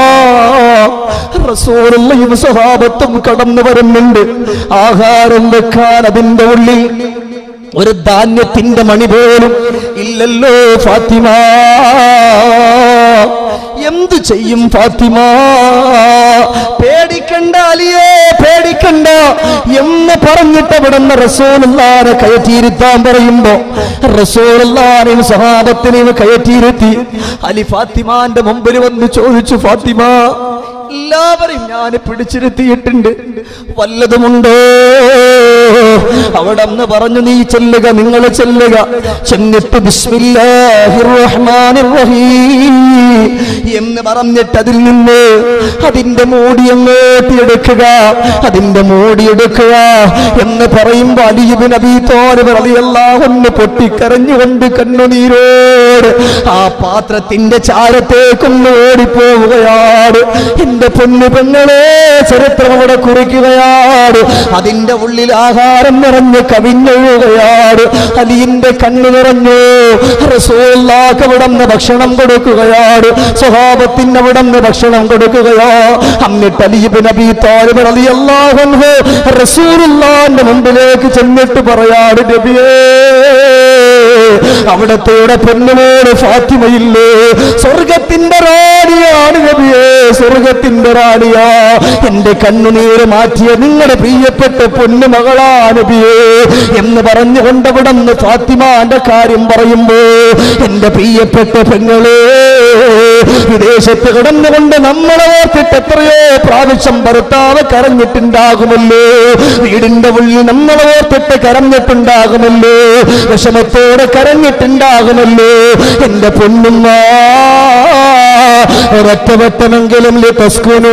Speaker 3: റസൂറുള്ളയും സ്വഭാവത്തും കടന്നു വരുന്നുണ്ട് ആഹാരം വെക്കാൻ അതിന്റെ ഉള്ളിൽ ഒരു ധാന്യത്തിന്റെ മണി പോലും ഇല്ലല്ലോ ഫാത്തിമ എന്തു ചെയ്യും ഫാത്തിമ പേടിക്കണ്ട അലിയേ പേടിക്കണ്ട എന്ന് പറഞ്ഞിട്ട് അവിടുന്ന് റസൂലുള്ളാനെ കയറ്റിയിരുത്താൻ പറയുമ്പോ റസൂലുള്ളാനെയും സഹാബത്തിനെയും കയറ്റിയിരുത്തി അലി ഫാത്തിമാന്റെ മുമ്പിൽ വന്ന് ചോദിച്ചു ഫാത്തിമ എല്ലാവരെയും ഞാൻ പിടിച്ചിരുത്തിയിട്ടുണ്ട് വല്ലതുമുണ്ടോ അവിടെ നിന്ന് പറഞ്ഞു നീ ചെല്ലുക നിങ്ങൾ ചെല്ലുക ചെന്നിട്ട് ബിസ്മില്ലാഹിർ റഹ്മാനിർ റഹീം എന്ന് പറഞ്ഞിട്ട് അതിൽ നിന്ന് അതിന്റെ മൂടി അങ്ങോട്ട് എടുക്കുക അതിന്റെ മൂടി എടുക്കുക എന്ന് പറയുമ്പോ അലിയുബിൻ അബി തോലിബ് റളിയല്ലാഹു അൻഹു പൊട്ടിക്കരഞ്ഞുകൊണ്ട് കണ്ണുനീരോട് ആ പാത്രത്തിന്റെ ചാരത്തേക്കൊന്ന് ഓടിപ്പോവുകയാണ് എന്റെ പൊന്നു പെങ്ങളെ ചരിത്രം അവിടെ കുറിക്കുകയാണ് അതിന്റെ ഉള്ളിൽ ആഹാരം നിറഞ്ഞ് കവിഞ്ഞൊഴുകയാണ് അലിന്റെ കണ്ണു നിറഞ്ഞു റസൂല്ലാക്ക് അവിടന്ന് ഭക്ഷണം കൊടുക്കുകയാണ് സ്വഭാവത്തിന് അവിടന്ന് ഭക്ഷണം കൊടുക്കുകയോ എന്നിട്ട് അലീബ് നബി താലിബ് റളിയല്ലാഹു അൻഹു റസൂലുള്ളാന്റെ മുമ്പിലേക്ക് ചെന്നിട്ട് പറയാണ് നബിയേ അവിടത്തോടെ പൊന്നുമോട് ഫാത്തിമയില്ലേ സ്വർഗത്തിന്റെ റാണിയാണ് നബിയേ സ്വർഗത്തിന്റെ റാണിയാ എന്റെ കണ്ണുനീര് മാറ്റിയ നിങ്ങളുടെ പ്രിയപ്പെട്ട പൊന്നുമകളാ നബിയേ എന്ന് പറഞ്ഞുകൊണ്ട് അവിടെ നിന്ന് ഫാത്തിമാന്റെ കാര്യം പറയുമ്പോ എന്റെ പ്രിയപ്പെട്ട പെങ്ങളെ വിദേശത്ത് കിടന്നുകൊണ്ട് നമ്മളെ ഓർത്തിട്ട് എത്രയോ പ്രാവശ്യം ഭർത്താവ് കരഞ്ഞിട്ടുണ്ടാകുമല്ലോ വീടിന്റെ ഉള്ളിൽ നമ്മളെ ഓർത്തിട്ട് കരഞ്ഞിട്ടുണ്ടാകുമല്ലോ വിഷമത്തോടെ കരഞ്ഞിട്ടുണ്ടാകുമല്ലോ എന്റെ പൊന്നുമ്മ ഒരൊറ്റവട്ടമെങ്കിലും തസ്കുനോ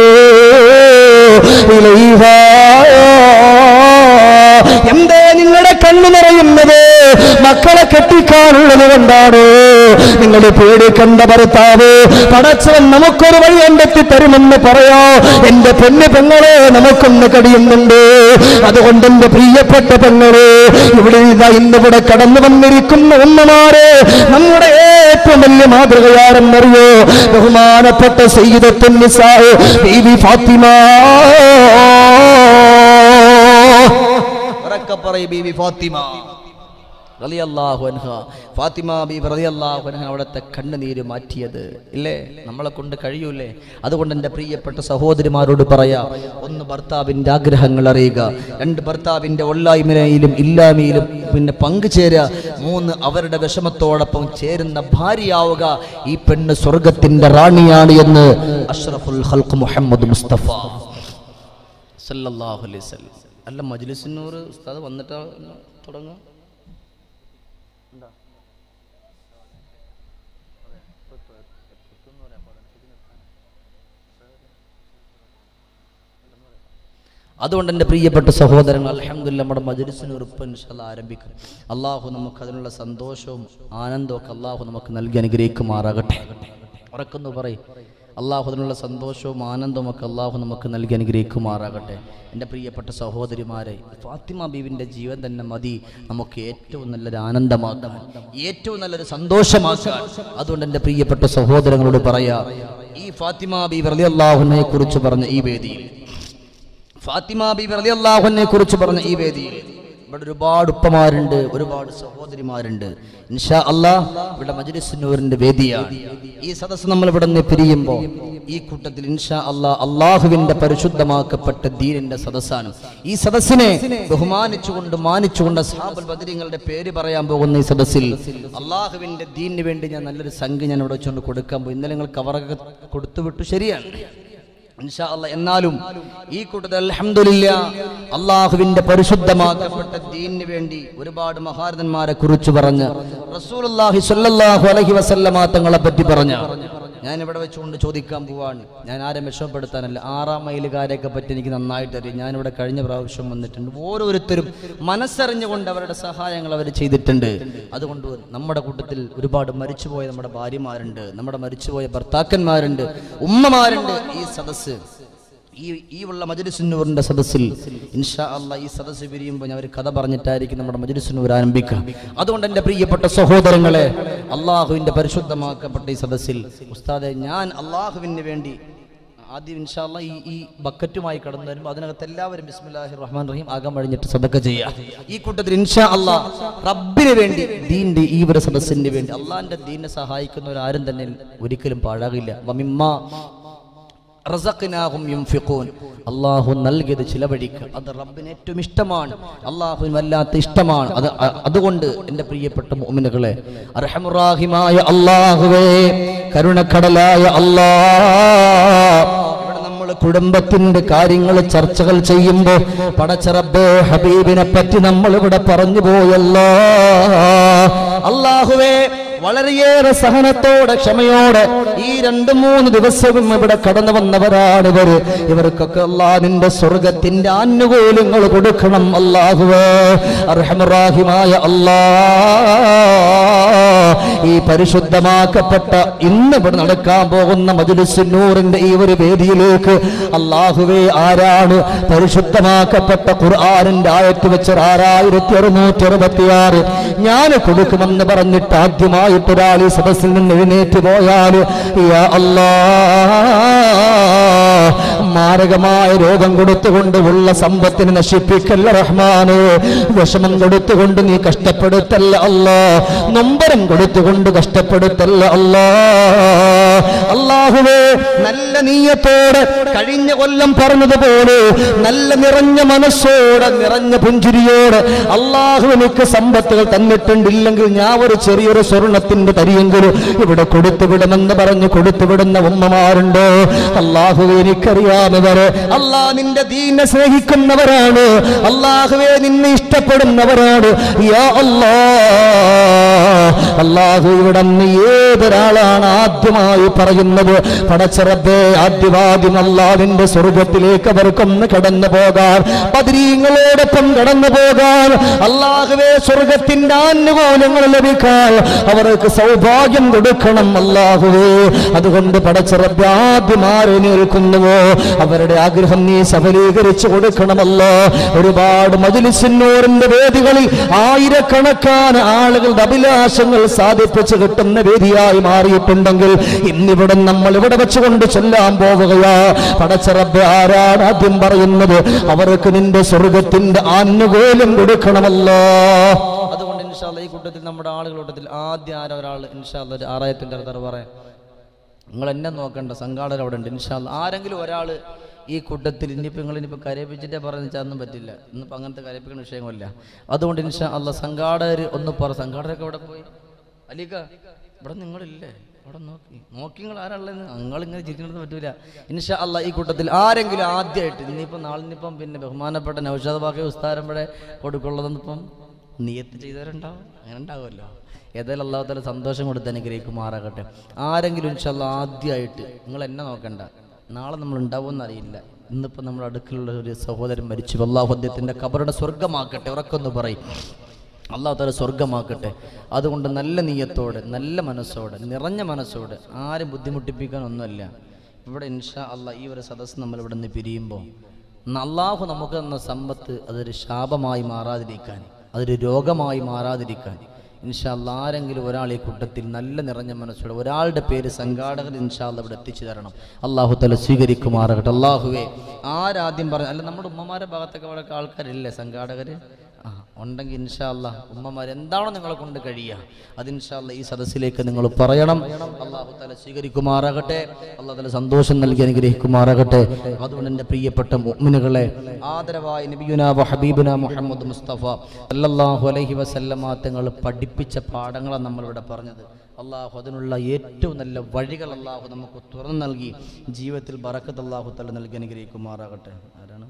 Speaker 3: എന്തേ നിങ്ങളുടെ കണ്ണു നിറയുന്നത് മക്കളെ കെട്ടിക്കാനുള്ളത് കൊണ്ടാണ് നിങ്ങളുടെ പേടിക്കണ്ട ഭർത്താവ് പടച്ചവൻ നമുക്കൊരു വഴി കണ്ടെത്തി തരുമെന്ന് പറയാ എന്റെ പെണ്ണ് പെങ്ങളെ നമുക്കൊന്ന് കടിയുന്നുണ്ട് അതുകൊണ്ട് എന്റെ പ്രിയപ്പെട്ട പെങ്ങളെ ഇവിടെ ഇതാ ഇന്നിവിടെ കടന്നു വന്നിരിക്കുന്ന ഉമ്മമാരെ നമ്മുടെ ഏറ്റവും വലിയ മാതൃകയാരെന്നറിയോ ബഹുമാനപ്പെട്ട സയ്യിദത്തുൻ നിസാ ബീവി ഫാത്തിമ
Speaker 2: ഉറക്കെ പറയ് ബീവി ഫാത്തിമ റളിയല്ലാഹു അൻഹ ഫാത്തിമ ബീബി റളിയല്ലാഹു അൻഹ അവിടുത്തെ കണ്ണുനീര് മാറ്റിയത് ഇല്ലേ നമ്മളെ കൊണ്ട് കഴിയൂലേ അതുകൊണ്ട് എൻ്റെ പ്രിയപ്പെട്ട സഹോദരിമാരോട് പറയാ ഒന്ന് ഭർത്താവിൻ്റെ ആഗ്രഹങ്ങൾ അറിയുക രണ്ട് ഭർത്താവിൻ്റെ ഒല്ലായ്മയിലും ഇല്ലായ്മയിലും പിന്നെ പങ്കുചേരുക മൂന്ന് അവരുടെ വിഷമത്തോടൊപ്പം ചേരുന്ന ഭാര്യയാവുക ഈ പെണ്ണ് സ്വർഗത്തിൻ്റെ റാണിയാണ് എന്ന് അഷ്റഫുൽ ഹൽക്ക് മുഹമ്മദ് മുസ്തഫ സല്ലല്ലാഹു അലൈഹി വസല്ലം അല്ല മജ്ലിസിനൂർ ഉസ്താദ് വന്നിട്ടാ തുടങ്ങുക അതുകൊണ്ട് എൻ്റെ പ്രിയപ്പെട്ട സഹോദരങ്ങൾ അലഹമില്ല നമ്മുടെ മജലിസിന് ഉറപ്പ് ഇൻഷാല്ല ആരംഭിക്കും അള്ളാഹു നമുക്ക് അതിനുള്ള സന്തോഷവും ആനന്ദവും ഒക്കെ അള്ളാഹു നമുക്ക് നൽകി അനുഗ്രഹിക്കുമാറാകട്ടെ ഉറക്കുന്നു പറയും അള്ളാഹു അതിനുള്ള സന്തോഷവും ആനന്ദവും ഒക്കെ അള്ളാഹു നമുക്ക് നൽകി അനുഗ്രഹിക്കുമാറാകട്ടെ എൻ്റെ പ്രിയപ്പെട്ട സഹോദരിമാരെ ഫാത്തിമ ബീവിൻ്റെ ജീവൻ തന്നെ മതി നമുക്ക് ഏറ്റവും നല്ലൊരു ആനന്ദമാക്കാൻ ഏറ്റവും നല്ലൊരു സന്തോഷമാക്കാൻ അതുകൊണ്ട് എൻ്റെ പ്രിയപ്പെട്ട സഹോദരങ്ങളോട് പറയാ ഈ ഫാത്തിമ ബീവി റളിയല്ലാഹുവിനെ കുറിച്ച് പറഞ്ഞ ഈ വേദിയിൽ ഫാത്തിമ ബീബി റളിയല്ലാഹുവിനെ കുറിച്ച് പറഞ്ഞ ഈ വേദിയിൽ ഇവിടെ ഒരുപാട് ഉപ്പമാരുണ്ട് ഒരുപാട് സഹോദരിമാരുണ്ട് ഇൻഷാ അല്ലാ ഇവിടെ മജ്ലിസുന്നൂറിന്റെ വേദിയാണ് ഈ സദസ്സ് നമ്മൾ ഇവിടെ നിന്ന് പിരിയുമ്പോൾ ഈ കൂട്ടത്തിൽ ഇൻഷാ അല്ലാ അള്ളാഹുവിന്റെ പരിശുദ്ധമാക്കപ്പെട്ട ദീനിന്റെ സദസ്സാണ് ഈ സദസ്സിനെ ബഹുമാനിച്ചുകൊണ്ട് മാനിച്ചുകൊണ്ട് സാബൽ ബദരിങ്ങളുടെ പേര് പറയാൻ പോകുന്ന ഈ സദസ്സിൽ അള്ളാഹുവിന്റെ ദീനിന് വേണ്ടി ഞാൻ നല്ലൊരു സംഖ്യ ഞാൻ ഇവിടെ വെച്ചുകൊണ്ട് കൊടുക്കാൻ പോയി ഇന്നലെ നിങ്ങൾ കവറൊക്കെ കൊടുത്തു വിട്ടു ശരിയാണ് ഇൻഷാ അല്ലാ എന്നാലും ഈ കൂട്ടത്തിൽ അൽഹംദുലില്ലാ അള്ളാഹുവിന്റെ പരിശുദ്ധമാക്കപ്പെട്ട ദീനിന് വേണ്ടി ഒരുപാട് മഹാരഥന്മാരെ കുറിച്ച് പറഞ്ഞ് റസൂലുള്ളാഹി സ്വല്ലല്ലാഹു അലൈഹി വസല്ലമ തങ്ങളെ പറ്റി പറഞ്ഞ ഞാൻ ഇവിടെ വെച്ചുകൊണ്ട് ചോദിക്കാൻ പോവാണ് ഞാൻ ആരെ വിഷമപ്പെടുത്താനല്ല ആറാം മൈലുകാരെയൊക്കെ പറ്റി എനിക്ക് നന്നായിട്ട് അറിയാം ഞാനിവിടെ കഴിഞ്ഞ പ്രാവശ്യം വന്നിട്ടുണ്ട് ഓരോരുത്തരും മനസ്സറിഞ്ഞുകൊണ്ട് അവരുടെ സഹായങ്ങൾ അവർ ചെയ്തിട്ടുണ്ട് അതുകൊണ്ട് നമ്മുടെ കൂട്ടത്തിൽ ഒരുപാട് മരിച്ചുപോയ നമ്മുടെ ഭാര്യമാരുണ്ട് നമ്മുടെ മരിച്ചുപോയ ഭർത്താക്കന്മാരുണ്ട് ഉമ്മമാരുണ്ട് ഈ സദസ്സ് ഈ ഈ ഉള്ള മജുരിസുന്നൂറിന്റെ സദസ്സിൽ ഇൻഷാ അല്ലാ ഈ സദസ്സ് പിരിയുമ്പോൾ ഞാൻ ഒരു കഥ പറഞ്ഞിട്ടായിരിക്കും നമ്മുടെ മജുരിസുന്നൂർ ആരംഭിക്കുക അതുകൊണ്ട് എൻ്റെ പ്രിയപ്പെട്ട സഹോദരങ്ങളെ അള്ളാഹുവിൻ്റെ പരിശുദ്ധമാക്കപ്പെട്ട ഈ സദസ്സിൽ ഉസ്താദെ ഞാൻ അള്ളാഹുവിന് വേണ്ടി ആദ്യം ഇൻഷാ അല്ലാ ഈ ഈ ബക്കറ്റുമായി കടന്നു വരുമ്പോൾ അതിനകത്ത് എല്ലാവരും ബിസ്മില്ലാഹി റഹ്മാൻ റഹീം ആകാൻ കഴിഞ്ഞിട്ട് സദക്ക ചെയ്യുക ഈ കൂട്ടത്തിൽ ഇൻഷാ അല്ലാ റബ്ബിന് വേണ്ടി ദീന്റെ ഈ ഒരു സദസ്സിന് വേണ്ടി അള്ളാഹിന്റെ ദീനെ സഹായിക്കുന്നവരാരും തന്നെ ഒരിക്കലും പാഴാകില്ല വമിമ്മ റസഖ്നാഹും യുംഫിഖൂൻ അള്ളാഹു നൽകിയത് ചിലവഴിക്കുക അത് റബ്ബിന് ഏറ്റവും ഇഷ്ടമാണ് അള്ളാഹുവിന് വല്ലാത്ത ഇഷ്ടമാണ് അത് അ- അതുകൊണ്ട് എൻ്റെ പ്രിയപ്പെട്ട മുഅ്മിനുകളെ അർഹമുറാഹിമായ അള്ളാഹുവേ കരുണക്കടലായ അല്ലാ ഇവിടെ നമ്മൾ കുടുംബത്തിന്റെ കാര്യങ്ങൾ ചർച്ചകൾ ചെയ്യുമ്പോൾ പടച്ചറബേ ഹബീബിനെ പറ്റി നമ്മൾ ഇവിടെ പറഞ്ഞു പോയല്ലോ അള്ളാഹുവേ വളരെയേറെ സഹനത്തോടെ ക്ഷമയോടെ ഈ രണ്ട് മൂന്ന് ദിവസവും ഇവിടെ കടന്നു വന്നവരാണ് ഇവർ ഇവർക്കൊക്കെ അല്ലാ നിന്റെ സ്വർഗത്തിന്റെ ആനുകൂല്യങ്ങൾ കൊടുക്കണം അല്ലാഹുവേ അർഹമുറാഹിമായ അല്ലാ ഈ പരിശുദ്ധമാക്കപ്പെട്ട ഇന്ന് ഇവിടെ നടക്കാൻ പോകുന്ന മജുലിസുന്നൂറിന്റെ ഈ ഒരു വേദിയിലേക്ക് അള്ളാഹുവേ ആരാണ് പരിശുദ്ധമാക്കപ്പെട്ട ഖുർആാനിന്റെ ആയത്ത് വെച്ച് ആറായിരത്തി അറുന്നൂറ്റി അറുപത്തിയാറ് ഞാൻ കൊടുക്കുമെന്ന് പറഞ്ഞിട്ട് ആദ്യമായിട്ട് ഒരാൾ ഈ സദസ്സിൽ നിന്ന് എഴുന്നേറ്റ് പോയാൽ യാ അല്ലാ മാരകമായ രോഗം കൊടുത്തുകൊണ്ട് ഉള്ള സമ്പത്തിന് നശിപ്പിക്കല്ല റഹ്മാന് വിഷമം കൊടുത്തുകൊണ്ട് നീ കഷ്ടപ്പെടുത്തല്ല അല്ലാ നൊമ്പരം കൊടുത്തുകൊണ്ട് കഷ്ടപ്പെടുത്തല്ല അല്ലാ അള്ളാഹുവേ നല്ല നീയത്തോടെ കഴിഞ്ഞ കൊല്ലം പറഞ്ഞതുപോലെ നല്ല നിറഞ്ഞ മനസ്സോടെ നിറഞ്ഞ പുഞ്ചിരിയോടെ അള്ളാഹു എനിക്ക് സമ്പത്തുകൾ തന്നിട്ടുണ്ടില്ലെങ്കിൽ ഞാൻ ഒരു ചെറിയൊരു സ്വർണത്തിന്റെ തരിയെങ്കിലും ഇവിടെ കൊടുത്തുവിടുമെന്ന് പറഞ്ഞ് കൊടുത്തുവിടുന്ന ഉമ്മമാരുണ്ടോ അള്ളാഹു എനിക്കറിയാമവര് അള്ളാ നിന്റെ ദീനെ സ്നേഹിക്കുന്നവരാണ് അള്ളാഹുവെ നിന്നെ ഇഷ്ടപ്പെടുന്നവരാണ് യാ അല്ലാ അള്ളാഹു ഇവിടെ നിന്ന് ഏതൊരാളാണ് ആദ്യമായി പറയുന്നത് പടച്ചിറബേ ആദ്യവാദ്യം അള്ളാഹിന്റെ സ്വർഗത്തിലേക്ക് അവർക്കൊന്ന് കടന്നു പോകാൻ പതിരീങ്ങളോടൊപ്പം കടന്നു പോകാൻ അള്ളാഹുവേ സ്വർഗത്തിന്റെ ആനുകൂല്യങ്ങൾ ലഭിക്കാൻ അവർക്ക് സൗഭാഗ്യം കൊടുക്കണം അള്ളാഹുവേ അതുകൊണ്ട് പടച്ചിറബ് ആദ്യം ആരെ നിൽക്കുന്നുവോ അവരുടെ ആഗ്രഹം നീ സഫലീകരിച്ചു കൊടുക്കണമല്ലോ ഒരുപാട് മജുലിസിന്നൂറിന്റെ വേദികളിൽ ആയിരക്കണക്കാന് ആളുകളുടെ അഭിലാഷങ്ങൾ സാധിപ്പിച്ചു കിട്ടുന്ന വേദിയായി മാറിയിട്ടുണ്ടെങ്കിൽ ഇന്നിവിടെ നമ്മൾ ഇവിടെ വെച്ചുകൊണ്ട് ചെല്ലാൻ പോവുകയാ പടച്ചറബ് ആരാണ് ആദ്യം പറയുന്നത് അവർക്ക് നിന്റെ സ്വർഗത്തിന്റെ ആനുകൂല്യം കൊടുക്കണമല്ലോ അതുകൊണ്ട് ഇൻഷാല്ല ഈ കൂട്ടത്തിൽ നമ്മുടെ ആളുകളൂട്ടത്തിൽ ആദ്യം ആരാ ഒരാൾ ഇൻഷാല്ല ഒരു ആറായിരത്തിൻ്റെ അടുത്തറ പറയാം നിങ്ങൾ എന്നെ നോക്കണ്ട സംഘാടകർ അവിടെ ഉണ്ട് ഇൻഷാല്ല ആരെങ്കിലും ഒരാൾ ഈ കൂട്ടത്തിൽ ഇനിയിപ്പോൾ നിങ്ങൾ ഇനിയിപ്പോൾ കരയിപ്പിച്ചിട്ടേ പറയുന്ന വെച്ചാൽ പറ്റില്ല ഇന്നിപ്പോൾ അങ്ങനത്തെ കരയിപ്പിക്കുന്ന വിഷയമല്ല അതുകൊണ്ട് ഇൻഷാ അല്ല സംഘാടകർ ഒന്ന് പറ സംഘാടകരൊക്കെ അവിടെ പോയി അലീക്ക ഇവിടെ നിങ്ങളില്ലേ അവിടെ നോക്കി നോക്കി നിങ്ങൾ ആരാളുള്ളത് നിങ്ങളിങ്ങനെ ചിരിക്കണത് പറ്റൂല ഇൻഷാ അല്ല ഈ കൂട്ടത്തിൽ ആരെങ്കിലും ആദ്യമായിട്ട് ഇനിയിപ്പോൾ നാളിനിപ്പം പിന്നെ ബഹുമാനപ്പെട്ട നൗഷാദ് ബാക്കി ഉസ്താരമ്പടെ കൊടുക്കുള്ളതെന്നിപ്പം നിയത്ത് ചെയ്തവരുണ്ടാവും അങ്ങനെ ഉണ്ടാവുമല്ലോ ഏതായാലും അള്ളാഹു താല സന്തോഷം കൊടുത്ത് അനുഗ്രഹിക്കുമാറാകട്ടെ ആരെങ്കിലും ഇൻഷല്ല ആദ്യമായിട്ട് നിങ്ങൾ എന്നെ നോക്കണ്ട നാളെ നമ്മൾ ഉണ്ടാവുമെന്ന് അറിയില്ല ഇന്നിപ്പോൾ നമ്മുടെ അടുക്കലുള്ള ഒരു സഹോദരൻ മരിച്ചു അള്ളാഹു അദ്ദേഹത്തിൻ്റെ കബറുടെ സ്വർഗമാക്കട്ടെ ഉറക്കൊന്ന് പറയും അള്ളാഹു താല സ്വർഗമാക്കട്ടെ അതുകൊണ്ട് നല്ല നീയത്തോടെ നല്ല മനസ്സോടെ നിറഞ്ഞ മനസ്സോടെ ആരും ബുദ്ധിമുട്ടിപ്പിക്കാനൊന്നുമല്ല ഇവിടെ ഇൻഷാ അള്ളാഹ് ഈ ഒരു സദസ്സ് നമ്മൾ ഇവിടെ നിന്ന് പിരിയുമ്പോൾ അള്ളാഹു നമുക്ക് തന്ന സമ്പത്ത് അതൊരു ശാപമായി മാറാതിരിക്കാൻ അതൊരു രോഗമായി മാറാതിരിക്കാൻ ഇൻഷാല്ല ആരെങ്കിലും ഒരാൾ ഈ കൂട്ടത്തിൽ നല്ല നിറഞ്ഞ മനസ്സോടെ ഒരാളുടെ പേര് സംഘാടകർ ഇൻഷാല്ല ഇവിടെ എത്തിച്ചു തരണം അള്ളാഹു തല സ്വീകരിക്കുമാറാകട്ടെ അള്ളാഹുവേ ആരാദ്യം പറഞ്ഞു അല്ല നമ്മുടെ ഉമ്മമാരുടെ ഭാഗത്തൊക്കെ അവിടെ ആൾക്കാരില്ലേ സംഘാടകർ ആ ഉണ്ടെങ്കിൽ ഇൻഷാല്ല ഉമ്മമാർ എന്താണോ നിങ്ങളെ കൊണ്ട് കഴിയുക അത് ഇൻഷാല്ല ഈ സദസ്സിലേക്ക് നിങ്ങൾ പറയണം അള്ളാഹു തല സ്വീകരിക്കുമാറാകട്ടെ അള്ളാഹു തല സന്തോഷം നൽകി അനുഗ്രഹിക്കുമാറാകട്ടെ അതുകൊണ്ട് എൻ്റെ പ്രിയപ്പെട്ട മുഅ്മിനുകളെ ആദരവായ നബിയുന വ ഹബീബുന മുഹമ്മദ് മുസ്തഫ സല്ലല്ലാഹു അലൈഹി വസല്ലമ തങ്ങൾ പഠിപ്പിച്ച പാഠങ്ങളാണ് നമ്മളിവിടെ പറഞ്ഞത് അള്ളാഹു അതിനുള്ള ഏറ്റവും നല്ല വഴികൾ അള്ളാഹു നമുക്ക് തുറന്നു നൽകി ജീവിതത്തിൽ ബറക്കത്ത് അള്ളാഹു തല നൽകി അനുഗ്രഹിക്കുമാറാകട്ടെ ആരാണ്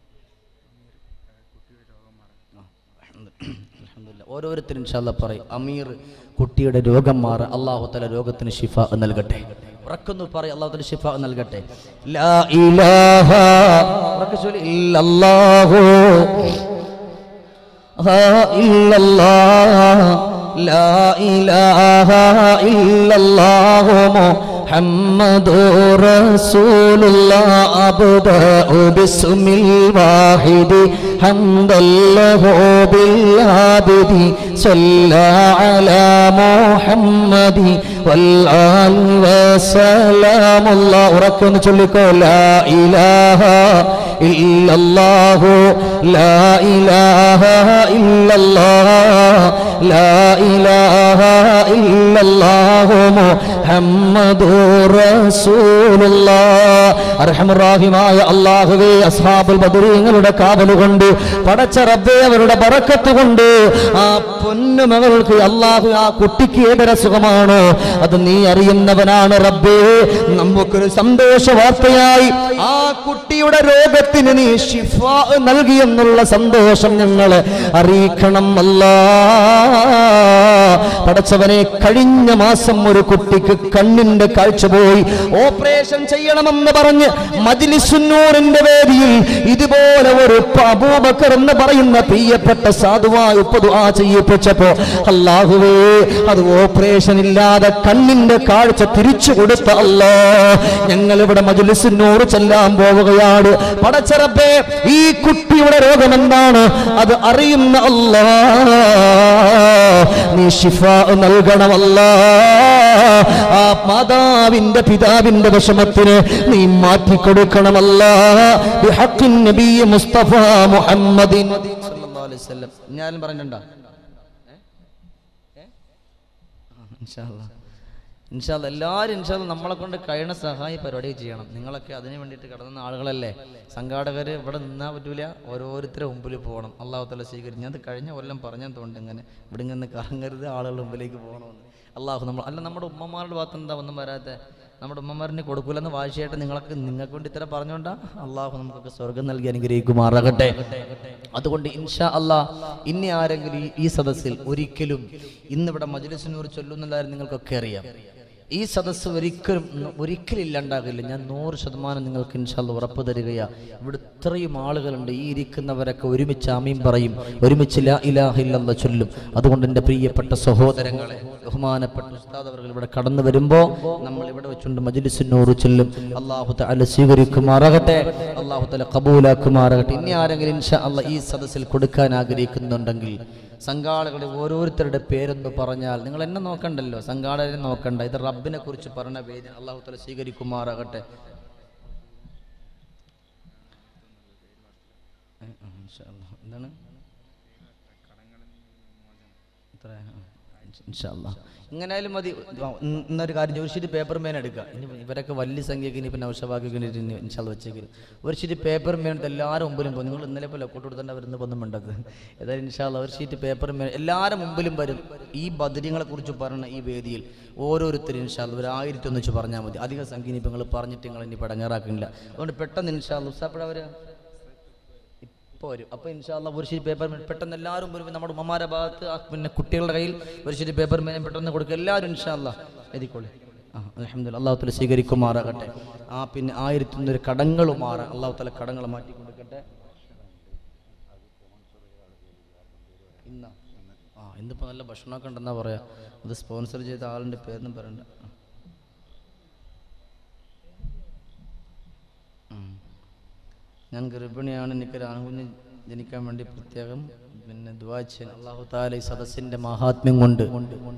Speaker 2: അൽഹംദുലില്ലാ. ഓരോരുത്തരും ഇൻഷാല്ല പറയും അമീർ കുട്ടിയുടെ രോഗം മാറ അള്ളാഹു തല രോഗത്തിന് ഷിഫ നൽകട്ടെ ഉറക്കുന്നു പറയും അള്ളാഹു തല ഷിഫ നൽകട്ടെ ലാ ഇലാഹ ഉറക്കെ ചൊല്ലി, ഇല്ലല്ലാഹു ഹാ ഇല്ലല്ലാഹ് ലാ ഇലാഹ ഇല്ലല്ലാഹു മുഹമ്മദു റസൂലുള്ളാഹ് അബ്ദഉ ബിസ്മിൽ വാഹിദി ഹംദൻ ലഹു ബിൽ ആബിദി صلى على محمد والآل وسلام الله ഉറക്കെ ഒന്ന് ചൊല്ലിക്കോ لا إله إلا الله لا إله إلا الله لا إله إلا الله محمد رسول الله അർഹമുറാഹിമായ അള്ളാഹുവേ അസ്ഹാബുൽ ബദരീങ്ങളുടെ കാവലുകൊണ്ട് പടച്ച റബ്ബേ അവരുടെ ബറക്കത്ത് കൊണ്ട് ആ പൊന്നുമകൾക്ക് അള്ളാഹു ആ കുട്ടിക്ക് ഏതൊര സുഖമാണ് അത് നീ അറിയുന്നവനാണ് റബ്ബേ നമുക്കൊരു സന്തോഷ വാർത്തയായി ആ കുട്ടിയുടെ രോഗത്തിന് നീ ഷിഫ നൽകിയെന്നുള്ള സന്തോഷം ഞങ്ങൾ അറിയിക്കണം അല്ലാ പടച്ചവനെ കഴിഞ്ഞ മാസം ഒരു കുട്ടിക്ക് കണ്ണിന്റെ കാഴ്ച പോയി ഓപ്പറേഷൻ ചെയ്യണമെന്ന് പറഞ്ഞ് മജിലിസുന്നൂറിന്റെ വേദിയിൽ ഇതുപോലെ ഒരു അബൂബക്കർ എന്ന് പറയുന്ന പ്രിയപ്പെട്ട സാധുവായ ഉപ്പതു ആ ചെയ്യിപ്പിച്ചപ്പോ അള്ളാഹുവേ അത് ഓപ്പറേഷൻ ഇല്ലാതെ കണ്ണിന്റെ കാഴ്ച തിരിച്ചു കൊടുത്ത അല്ലോ ഞങ്ങൾ ഇവിടെ മജുലിസിനോട് ചെല്ലാൻ പോവുകയാണ് പടച്ചറപ്പേ ഈ കുട്ടിയുടെ രോഗം എന്താണ് അത് അറിയുന്ന അല്ലാ നീ ഷിഫ നൽകണമല്ല ആ മാതാവിന്റെ പിതാവിന്റെ വിഷമത്തിന് നീ മാറ്റിക്കൊടുക്കണമല്ല ബിഹഖിൻ നബി മുസ്തഫ മുഹമ്മദിൻ സല്ലല്ലാഹു അലൈഹി വസല്ലം ഞാനും പറഞ്ഞിട്ടുണ്ടോ ഇൻഷാല്ലാ ഇൻഷാല്ല എല്ലാവരും ഇൻഷാല്ല നമ്മളെ കൊണ്ട് കഴിയണ സഹായ പരിപാടി ചെയ്യണം നിങ്ങളൊക്കെ അതിന് വേണ്ടിയിട്ട് കടന്ന ആളുകളല്ലേ സംഘാടകർ ഇവിടെ നിന്നാൽ പറ്റൂല ഓരോരുത്തരുടെ മുമ്പിൽ പോകണം അള്ളാഹു തല സ്വീകരിച്ച് ഞാൻ കഴിഞ്ഞ കൊല്ലം പറഞ്ഞാൽ തോന്നുന്നു ഇങ്ങനെ ഇവിടെ ഇങ്ങനെ കറങ്ങരുത് ആളുകളുടെ മുമ്പിലേക്ക് പോകണമെന്ന് അള്ളാഹു നമ്മൾ അല്ല നമ്മുടെ ഉമ്മമാരുടെ ഭാഗത്ത് എന്താ ഒന്നും വരാത്ത നമ്മുടെ ഉമ്മമാരിനെ കൊടുക്കൂലെന്ന് വാശിയായിട്ട് നിങ്ങൾക്ക് നിങ്ങൾക്ക് വേണ്ടി ഇത്ര പറഞ്ഞുകൊണ്ടാ അള്ളാഹു നമുക്കൊക്കെ സ്വർഗം നൽകി അനുഗ്രഹിക്കുമാറാകട്ടെ അതുകൊണ്ട് ഇൻഷാ അല്ലാ ഇനി ആരെങ്കിലും ഈ- ഈ സദസ്സിൽ ഒരിക്കലും ഇന്നിവിടെ മജ്ലിസിനൂർ ചൊല്ലുന്നില്ലായിരുന്നു നിങ്ങൾക്കൊക്കെ അറിയാം ഈ സദസ്സ് ഒരിക്കലും ഒരിക്കലും ഇല്ലാണ്ടാകില്ല ഞാൻ നൂറ് ശതമാനം നിങ്ങൾക്ക് ഇൻഷാല്ല ഉറപ്പ് തരികയാ ഇവിടെ ഇത്രയും ആളുകളുണ്ട് ഈ ഇരിക്കുന്നവരൊക്കെ ഒരുമിച്ച് ആമീൻ പറയും ഒരുമിച്ച് ലാ ഇലാഹ ഇല്ലല്ലാഹ് ചൊല്ലും അതുകൊണ്ട് എൻ്റെ പ്രിയപ്പെട്ട സഹോദരങ്ങളെ ബഹുമാനപ്പെട്ട ഉസ്താദ് അവർ ഇവിടെ കടന്നു വരുമ്പോൾ നമ്മൾ ഇവിടെ വെച്ചുകൊണ്ട് മജ്ലിസിനൂറ് ചൊല്ലും അള്ളാഹു തആല സ്വീകരിക്കുമാറാകട്ടെ അള്ളാഹു തആല കബൂലാക്കുമാറാകട്ടെ ഇനി ആരെങ്കിലും ഇൻഷാ അല്ലാ ഈ സദസ്സിൽ കൊടുക്കാൻ ആഗ്രഹിക്കുന്നുണ്ടെങ്കിൽ സംഘാടകരുടെ ഓരോരുത്തരുടെ പേരെന്ന് പറഞ്ഞാൽ നിങ്ങൾ എന്നെ നോക്കണ്ടല്ലോ സംഘാടകരെ നോക്കണ്ട ഇത് റബ്ബിനെ കുറിച്ച് പറഞ്ഞ വേദന അള്ളാഹു തല സ്വീകരിക്കുമാറാകട്ടെ ഏ, ആ, ഇൻഷാ അല്ലാ. എന്താണ് ഇത്ര ഇൻഷാല്ലാ ഇങ്ങനെയായാലും മതി ആ, ഇന്ന് ഇന്നൊരു കാര്യം ഒരു ഷീറ്റ് പേപ്പർ മേൻ എടുക്കുക ഇനി ഇവരൊക്കെ വലിയ സംഖ്യക്ക് ഇനി പിന്നെ ഔഷഭാഗ്യം ഇൻഷാല്ല വെച്ചേക്കും ഒരു ഷീറ്റ് പേപ്പർ മേൻ എടുത്ത് എല്ലാവരും മുമ്പിലും പോകും നിങ്ങൾ ഇന്നലെ പോലെ കൂട്ട് കൊടുത്തേണ്ട അവരുന്ന് ഒന്നും വേണ്ടത് ഏതായാലും ഇൻഷാല്ല ഒരു ഷീറ്റ് പേപ്പർ മേൻ എല്ലാവരും മുമ്പിലും വരും ഈ ബദരിങ്ങളെ കുറിച്ച് പറഞ്ഞ ഈ വേദിയിൽ ഓരോരുത്തരും ഇൻഷാല്ല ഒരു ആയിരത്തി ഒന്ന് വെച്ച് പറഞ്ഞാൽ മതി അധിക സംഖ്യ ഇനി നിങ്ങൾ പറഞ്ഞിട്ട് നിങ്ങൾ ഇനി പടങ്ങാറാക്കുന്നില്ല അതുകൊണ്ട് പെട്ടെന്ന് ഇൻഷാല്ല ഉസ്താപ്പഴ ഇപ്പോൾ വരും അപ്പോൾ ഇൻഷാല്ല ഒരു ശരി പേപ്പർ പെട്ടെന്ന് എല്ലാവരും വരും നമ്മുടെ ഉമ്മമാരുടെ ഭാഗത്ത് ആ പിന്നെ കുട്ടികളുടെ കയ്യിൽ ഒരു ശരി പേപ്പർ മേനെ പെട്ടെന്ന് കൊടുക്കുക എല്ലാവരും ഇൻഷാല്ല എഴുതിക്കോളെ ആ അലഹമ്മദ് അള്ളാഹു തല സ്വീകരിക്കുമാറാകട്ടെ ആ പിന്നെ ആയിരത്തി ഒന്നൊരു കടങ്ങൾ മാറാം അള്ളാഹു തല കടങ്ങൾ മാറ്റി കൊടുക്കട്ടെ ഇന്ന ആ ഇന്നിപ്പോൾ നല്ല ഭക്ഷണമൊക്കെ ഉണ്ടെന്നാ പറയാ അത് സ്പോൺസർ ചെയ്ത ആളിൻ്റെ പേരൊന്നും പറയണ്ട ഉം. ഞാൻ ഗർഭിണിയാണ് എനിക്കൊരു ആൺകുഞ്ഞ് ജനിക്കാൻ വേണ്ടി പ്രത്യേകം പിന്നെ ദുവാ ചെയ്യാൻ അള്ളാഹു താല ഈ സദസ്സിന്റെ മഹാത്മ്യം കൊണ്ട്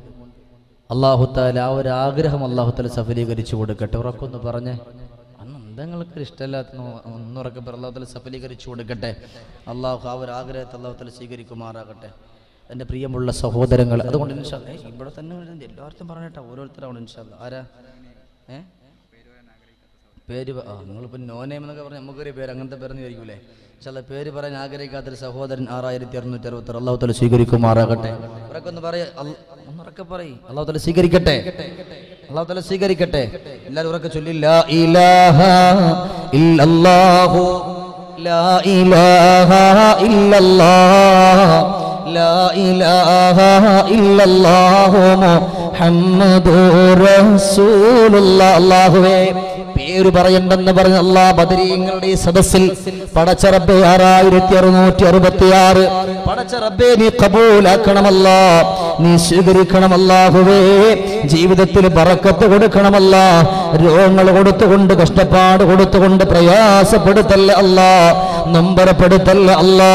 Speaker 2: അള്ളാഹു താല ആ ഒരു ആഗ്രഹം അള്ളാഹു താല സഫലീകരിച്ചു കൊടുക്കട്ടെ ഉറക്കൊന്ന് പറഞ്ഞേ അന്ന് എന്താ നിങ്ങൾക്ക് ഇഷ്ടമില്ലാത്ത ഒന്നുറക്കെ അള്ളാഹുത്തല സഫലീകരിച്ചു കൊടുക്കട്ടെ അള്ളാഹു ആ ഒരു ആഗ്രഹത്തെ അള്ളാഹുത്തല സ്വീകരിക്കുമാറാകട്ടെ എൻ്റെ പ്രിയമുള്ള സഹോദരങ്ങൾ അതുകൊണ്ട് ഇൻഷാ ഏ, ഇവിടെ തന്നെ വരുന്നുണ്ട്. എല്ലാവർക്കും പറഞ്ഞിട്ടാ ഓരോരുത്തരാണ് ഇൻഷാല്ല ആരാ ഏ പേര് പ- ആ നിങ്ങളിപ്പോൾ നോ നെയിം എന്നൊക്കെ പറഞ്ഞാൽ നമുക്കൊരു പേര് അങ്ങനത്തെ പേരെന്ന് വിചാരിക്കൂലേ ചില പേര് പറയാൻ ആഗ്രഹിക്കാത്തൊരു സഹോദരൻ ആറായിരത്തി അറുന്നൂറ്റി അറുപത്തി അള്ളാഹു തല സ്വീകരിക്കുമാറാകട്ടെ അവരൊക്കെ ഒന്ന് പറയ ഒന്നുറക്കെ പറയും അള്ളാഹു തല സ്വീകരിക്കട്ടെ അള്ളാഹു തല സ്വീകരിക്കട്ടെ എല്ലാവരും ഉറക്കെ ചൊല്ലില്ല ഇലാഹ ഇല്ലല്ലാഹു ലാ ഇലാഹ ഇല്ലല്ലാഹ് ലാ ഇലാഹ ഇല്ലല്ലാഹു മുഹമ്മദുർ റസൂലുള്ളാഹ് അല്ലാഹുവേ പേര് പറയണ്ടെന്ന് പറഞ്ഞ അല്ലാ ബദരീങ്ങളുടെ ഈ സദസ്സിൽ പടച്ചറബെ ആറായിരത്തി അറുന്നൂറ്റി അറുപത്തി ആറ് പടച്ചറബെ നീ കബൂലാക്കണമല്ല നീ സ്വീകരിക്കണമല്ലാഹുവേ ജീവിതത്തിൽ ബറക്കത്ത് കൊടുക്കണമല്ല രോഗങ്ങൾ കൊടുത്തുകൊണ്ട് കഷ്ടപ്പാട് കൊടുത്തുകൊണ്ട് പ്രയാസപ്പെടുത്തല്ല അല്ല നൊമ്പരപ്പെടുത്തല്ല അല്ലാ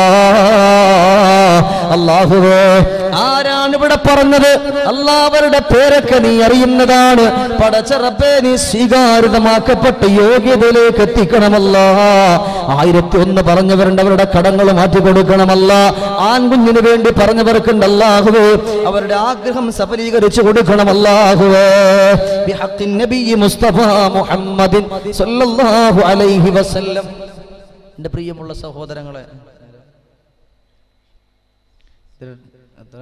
Speaker 2: അള്ളാഹുവേ ആരാണ് ഇവിടെ പറഞ്ഞത് അള്ളാഹവരുടെ പേരൊക്കെ നീ അറിയുന്നതാണ് പടച്ചറബേ നീ സ്വീകാര്യതമാക്കപ്പെട്ട യോഗ്യതയിലേക്ക് എത്തിക്കണമല്ല ആയിരത്തി ഒന്ന് പറഞ്ഞവരുണ്ട് അവരുടെ കടങ്ങൾ മാറ്റി കൊടുക്കണമല്ല ആൺകുഞ്ഞിന് വേണ്ടി പറഞ്ഞവർക്കുണ്ട് അല്ലാഹുവേ അവരുടെ ആഗ്രഹം സഫലീകരിച്ചു കൊടുക്കണമല്ലാഹുവേ ബിഹഖിൻ നബി മുസ്തഫ മുഹമ്മദിൻ സല്ലല്ലാഹു അലൈഹി വസല്ലം എൻ്റെ പ്രിയമുള്ള സഹോദരങ്ങളെ ഇത് എത്ര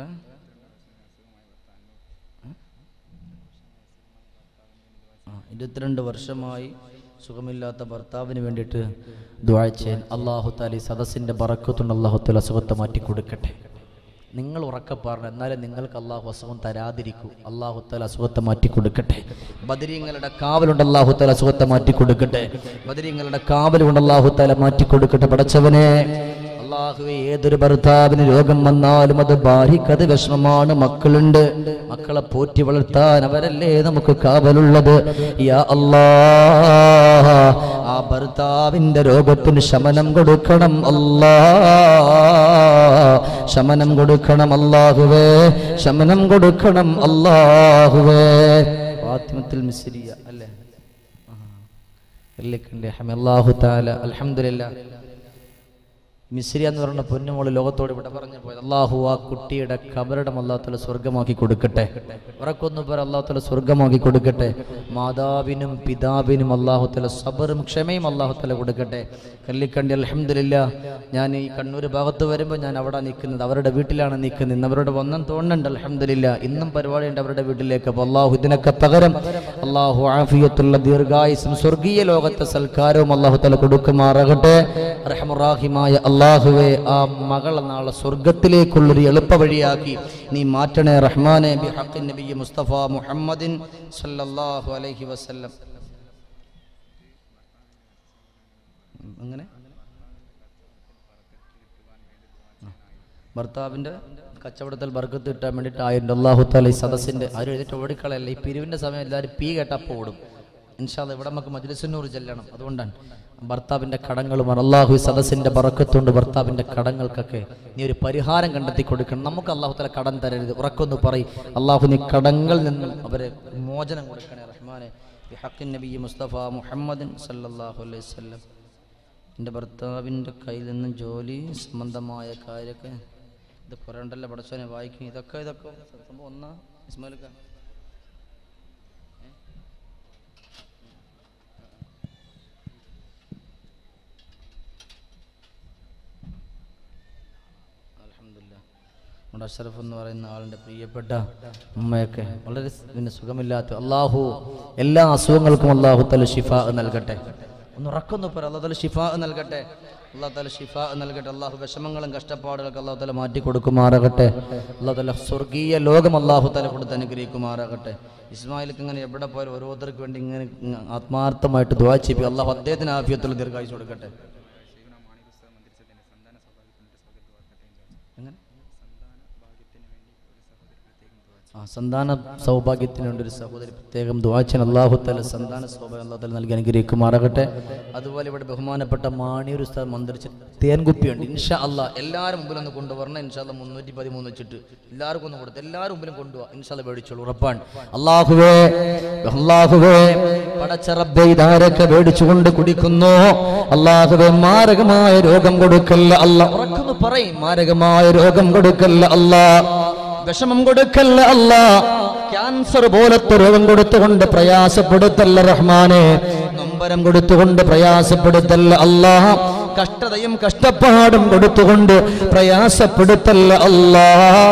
Speaker 2: ആ, ഇരുപത്തിരണ്ട് വർഷമായി സുഖമില്ലാത്ത ഭർത്താവിന് വേണ്ടിയിട്ട് ദ്വാ ചെയ്യാൻ അള്ളാഹു താലി സദസ്സിൻ്റെ ബറക്കത്തുണ്ട് അള്ളാഹു താല അസുഖത്തെ മാറ്റി കൊടുക്കട്ടെ നിങ്ങൾ ഉറക്കെ പറഞ്ഞു എന്നാലും നിങ്ങൾക്ക് അള്ളാഹു അസുഖം തരാതിരിക്കൂ അള്ളാഹു താല അസുഖത്തെ മാറ്റി കൊടുക്കട്ടെ ബദരീങ്ങളുടെ കാവലുണ്ട് അള്ളാഹു താല അസുഖത്തെ മാറ്റി കൊടുക്കട്ടെ ബദരീങ്ങളുടെ കാവലുണ്ട് അള്ളാഹു താല മാറ്റി കൊടുക്കട്ടെ പടച്ചവനെ അള്ളാഹുവെ ഏതൊരു ഭർത്താവിന് രോഗം വന്നാലും അത് ഭാര്യക്കത് വിഷമമാണ് മക്കളുണ്ട് മക്കളെ പോറ്റി വളർത്താൻ അവരല്ലേ നമുക്ക് കാവലുള്ളത് യാ അല്ലാ ആ ഭർത്താവിന്റെ രോഗത്തിന് ശമനം കൊടുക്കണം അല്ലാ ശമനം കൊടുക്കണം അല്ലാഹുവേ ശമനം കൊടുക്കണം അല്ലാഹുവേ ഫാത്തിമത്തുൽ മിസ്രിയ അല്ലേ അല്ലേ അല്ലാഹു താല അൽഹംദുലില്ലാ മിസ്രി എന്ന് പറഞ്ഞ പൊന്നുമോള് ലോകത്തോട് ഇവിടെ പറഞ്ഞു പോയത് അള്ളാഹു ആ കുട്ടിയുടെ കബറിടം അള്ളാഹുത്തല സ്വർഗമാക്കി കൊടുക്കട്ടെ ഉറക്കൊന്നു പേർ അള്ളാഹുത്തല സ്വർഗമാക്കി കൊടുക്കട്ടെ മാതാവിനും പിതാവിനും അള്ളാഹുത്തല സബറും ക്ഷമയും അള്ളാഹുത്തല കൊടുക്കട്ടെ കല്ലിക്കണ്ടി അലഹമില്ല ഞാൻ ഈ കണ്ണൂർ ഭാഗത്ത് വരുമ്പോൾ ഞാൻ അവിടെ നിൽക്കുന്നത് അവരുടെ വീട്ടിലാണ് നിൽക്കുന്നത് ഇന്ന് അവരുടെ വന്നം തോന്നുന്നുണ്ട് അലഹമില്ല ഇന്നും പരിപാടിയുണ്ട് അവരുടെ വീട്ടിലേക്ക് അപ്പോൾ അള്ളാഹു ഇതിനൊക്കെ പകരം അള്ളാഹു ആഫിയത്തുള്ള ദീർഘായുസും സ്വർഗീയ ലോകത്തെ സൽക്കാരവും അള്ളാഹുത്തല കൊടുക്കുമാറാകട്ടെ റഹമുറാഹിമായ അള്ളാഹുവെ ആ മകളെ നാളെ സ്വർഗത്തിലേക്കുള്ളൊരു എളുപ്പ വഴിയാക്കി നീ മാറ്റണേ റഹ്മാനെ ബി ഹഖിൻ നബി മുസ്തഫ മുഹമ്മദിൻ സല്ലല്ലാഹു അലൈഹി വസല്ലം അങ്ങനെ ഭർത്താവിൻ്റെ കച്ചവടത്തിൽ ബർക്കത്ത് കിട്ടാൻ വേണ്ടിയിട്ട് ആയിരം അള്ളാഹു താല ഈ സദസ്സിൻ്റെ ആരും എഴുതിട്ട് ഓടിക്കളയല്ല ഈ പിരിവിൻ്റെ സമയം എല്ലാവരും പീ കേട്ടപ്പോൾ ഓടും ഇൻഷാല്ല ഇവിടെ നമുക്ക് മജ്ലിസിനൂർ ചെല്ലണം അതുകൊണ്ടാണ് ഭർത്താവിൻ്റെ കടങ്ങളും അള്ളാഹു ഈ സദസ്സിൻ്റെ ബറക്കത്തുണ്ട് ഭർത്താവിൻ്റെ കടങ്ങൾക്കൊക്കെ നീ ഒരു പരിഹാരം കണ്ടെത്തി കൊടുക്കണം നമുക്ക് അള്ളാഹു തല കടം തരരുത് ഉറക്കൊന്ന് പറയും അള്ളാഹു നീ കടങ്ങളിൽ നിന്നും അവരെ മോചനം കൊടുക്കണേ റഹ്മാനെ ഹക്കിൻ നബി മുസ്തഫ മുഹമ്മദിൻ സല്ലല്ലാഹു അലൈഹി വസല്ലം എൻ്റെ ഭർത്താവിൻ്റെ കയ്യിൽ നിന്നും ജോലി സംബന്ധമായ കാര്യമൊക്കെ ഇത് കുറേ ഉണ്ടല്ലോ പടച്ചോനെ വായിക്കും ഇതൊക്കെ ഇതൊക്കെ സംഭവം ഒന്നാ ഇസ്മാലിക്ക അൽഹംദുലില്ലാ. നമ്മുടെ അഷറഫ് എന്ന് പറയുന്ന ആളിൻ്റെ പ്രിയപ്പെട്ട ഉമ്മയൊക്കെ വളരെ സ് പിന്നെ സുഖമില്ലാത്ത അള്ളാഹു എല്ലാ അസുഖങ്ങൾക്കും അള്ളാഹു തല ഷിഫ നൽകട്ടെ ഒന്ന് ഉറക്കൊന്നു പറ അള്ളാഹു തല ഷിഫ നൽകട്ടെ അള്ളാഹു തല ഷിഫ നൽകട്ടെ അള്ളാഹു വിഷമങ്ങളും കഷ്ടപ്പാടുകളൊക്കെ അള്ളാഹു തല മാറ്റി കൊടുക്കുമാറാകട്ടെ അള്ളാഹു തല സ്വർഗീയ ലോകം അള്ളാഹു തല കൊടുത്ത് അനുഗ്രഹിക്കുമാറാകട്ടെ ഇസ്മായിലേക്ക് ഇങ്ങനെ എവിടെ പോയാലും ഓരോരുത്തർക്ക് വേണ്ടി ഇങ്ങനെ ഇങ്ങ് ആത്മാർത്ഥമായിട്ട് ദ്വാ ചെയ്യിപ്പിക്കും അള്ളാഹു അദ്ദേഹത്തിന് ആഫിയത്തുള്ള ദീർഘായുസ് കൊടുക്കട്ടെ എങ്ങനെ ആ സന്താന സൗഭാഗ്യത്തിനുണ്ട് ഒരു സഹോദരി പ്രത്യേകം ദ്വാച്ചൻ അള്ളാഹുത്തല സന്താന സൗഭാഗ്യം അള്ളാഹുത്തല നൽകി അനുഗ്രഹിക്കുമാറാകട്ടെ അതുപോലെ ഇവിടെ ബഹുമാനപ്പെട്ട മാണിയൊരു സ്ഥലം മന്ത്രിച്ച തേൻകുപ്പിയുണ്ട് ഇൻഷാ അല്ലാ എല്ലാവരും മുമ്പിൽ ഒന്ന് കൊണ്ടുവരണം ഇൻഷാ അല്ലാ മുന്നൂറ്റി പതിമൂന്ന് വെച്ചിട്ട് എല്ലാവർക്കും ഒന്ന് കൊടുത്ത് എല്ലാവരും മുമ്പിലും കൊണ്ടുപോകാം ഇൻഷാ അല്ലാ മേടിച്ചോളൂ ഉറപ്പാണ് അള്ളാഹുവേ അള്ളാഹുവേ പടച്ചറബെ ഇതാരൊക്കെ മേടിച്ചുകൊണ്ട് കുടിക്കുന്നു അള്ളാഹുവേ മാരകമായ രോഗം കൊടുക്കല്ല അല്ല ഉറക്കുന്നു പറയും മാരകമായ രോഗം കൊടുക്കല്ല അല്ലാ വിഷമം കൊടുക്കല്ല അല്ല ക്യാൻസർ പോലത്തെ രോഗം കൊടുത്തുകൊണ്ട് പ്രയാസപ്പെടുത്തല്ല റഹ്മാനെ നൊമ്പരം കൊടുത്തുകൊണ്ട് പ്രയാസപ്പെടുത്തല്ല അല്ലാ കഷ്ടതയും കഷ്ടപ്പാടും കൊടുത്തുകൊണ്ട് പ്രയാസപ്പെടുത്തല്ല അല്ലാ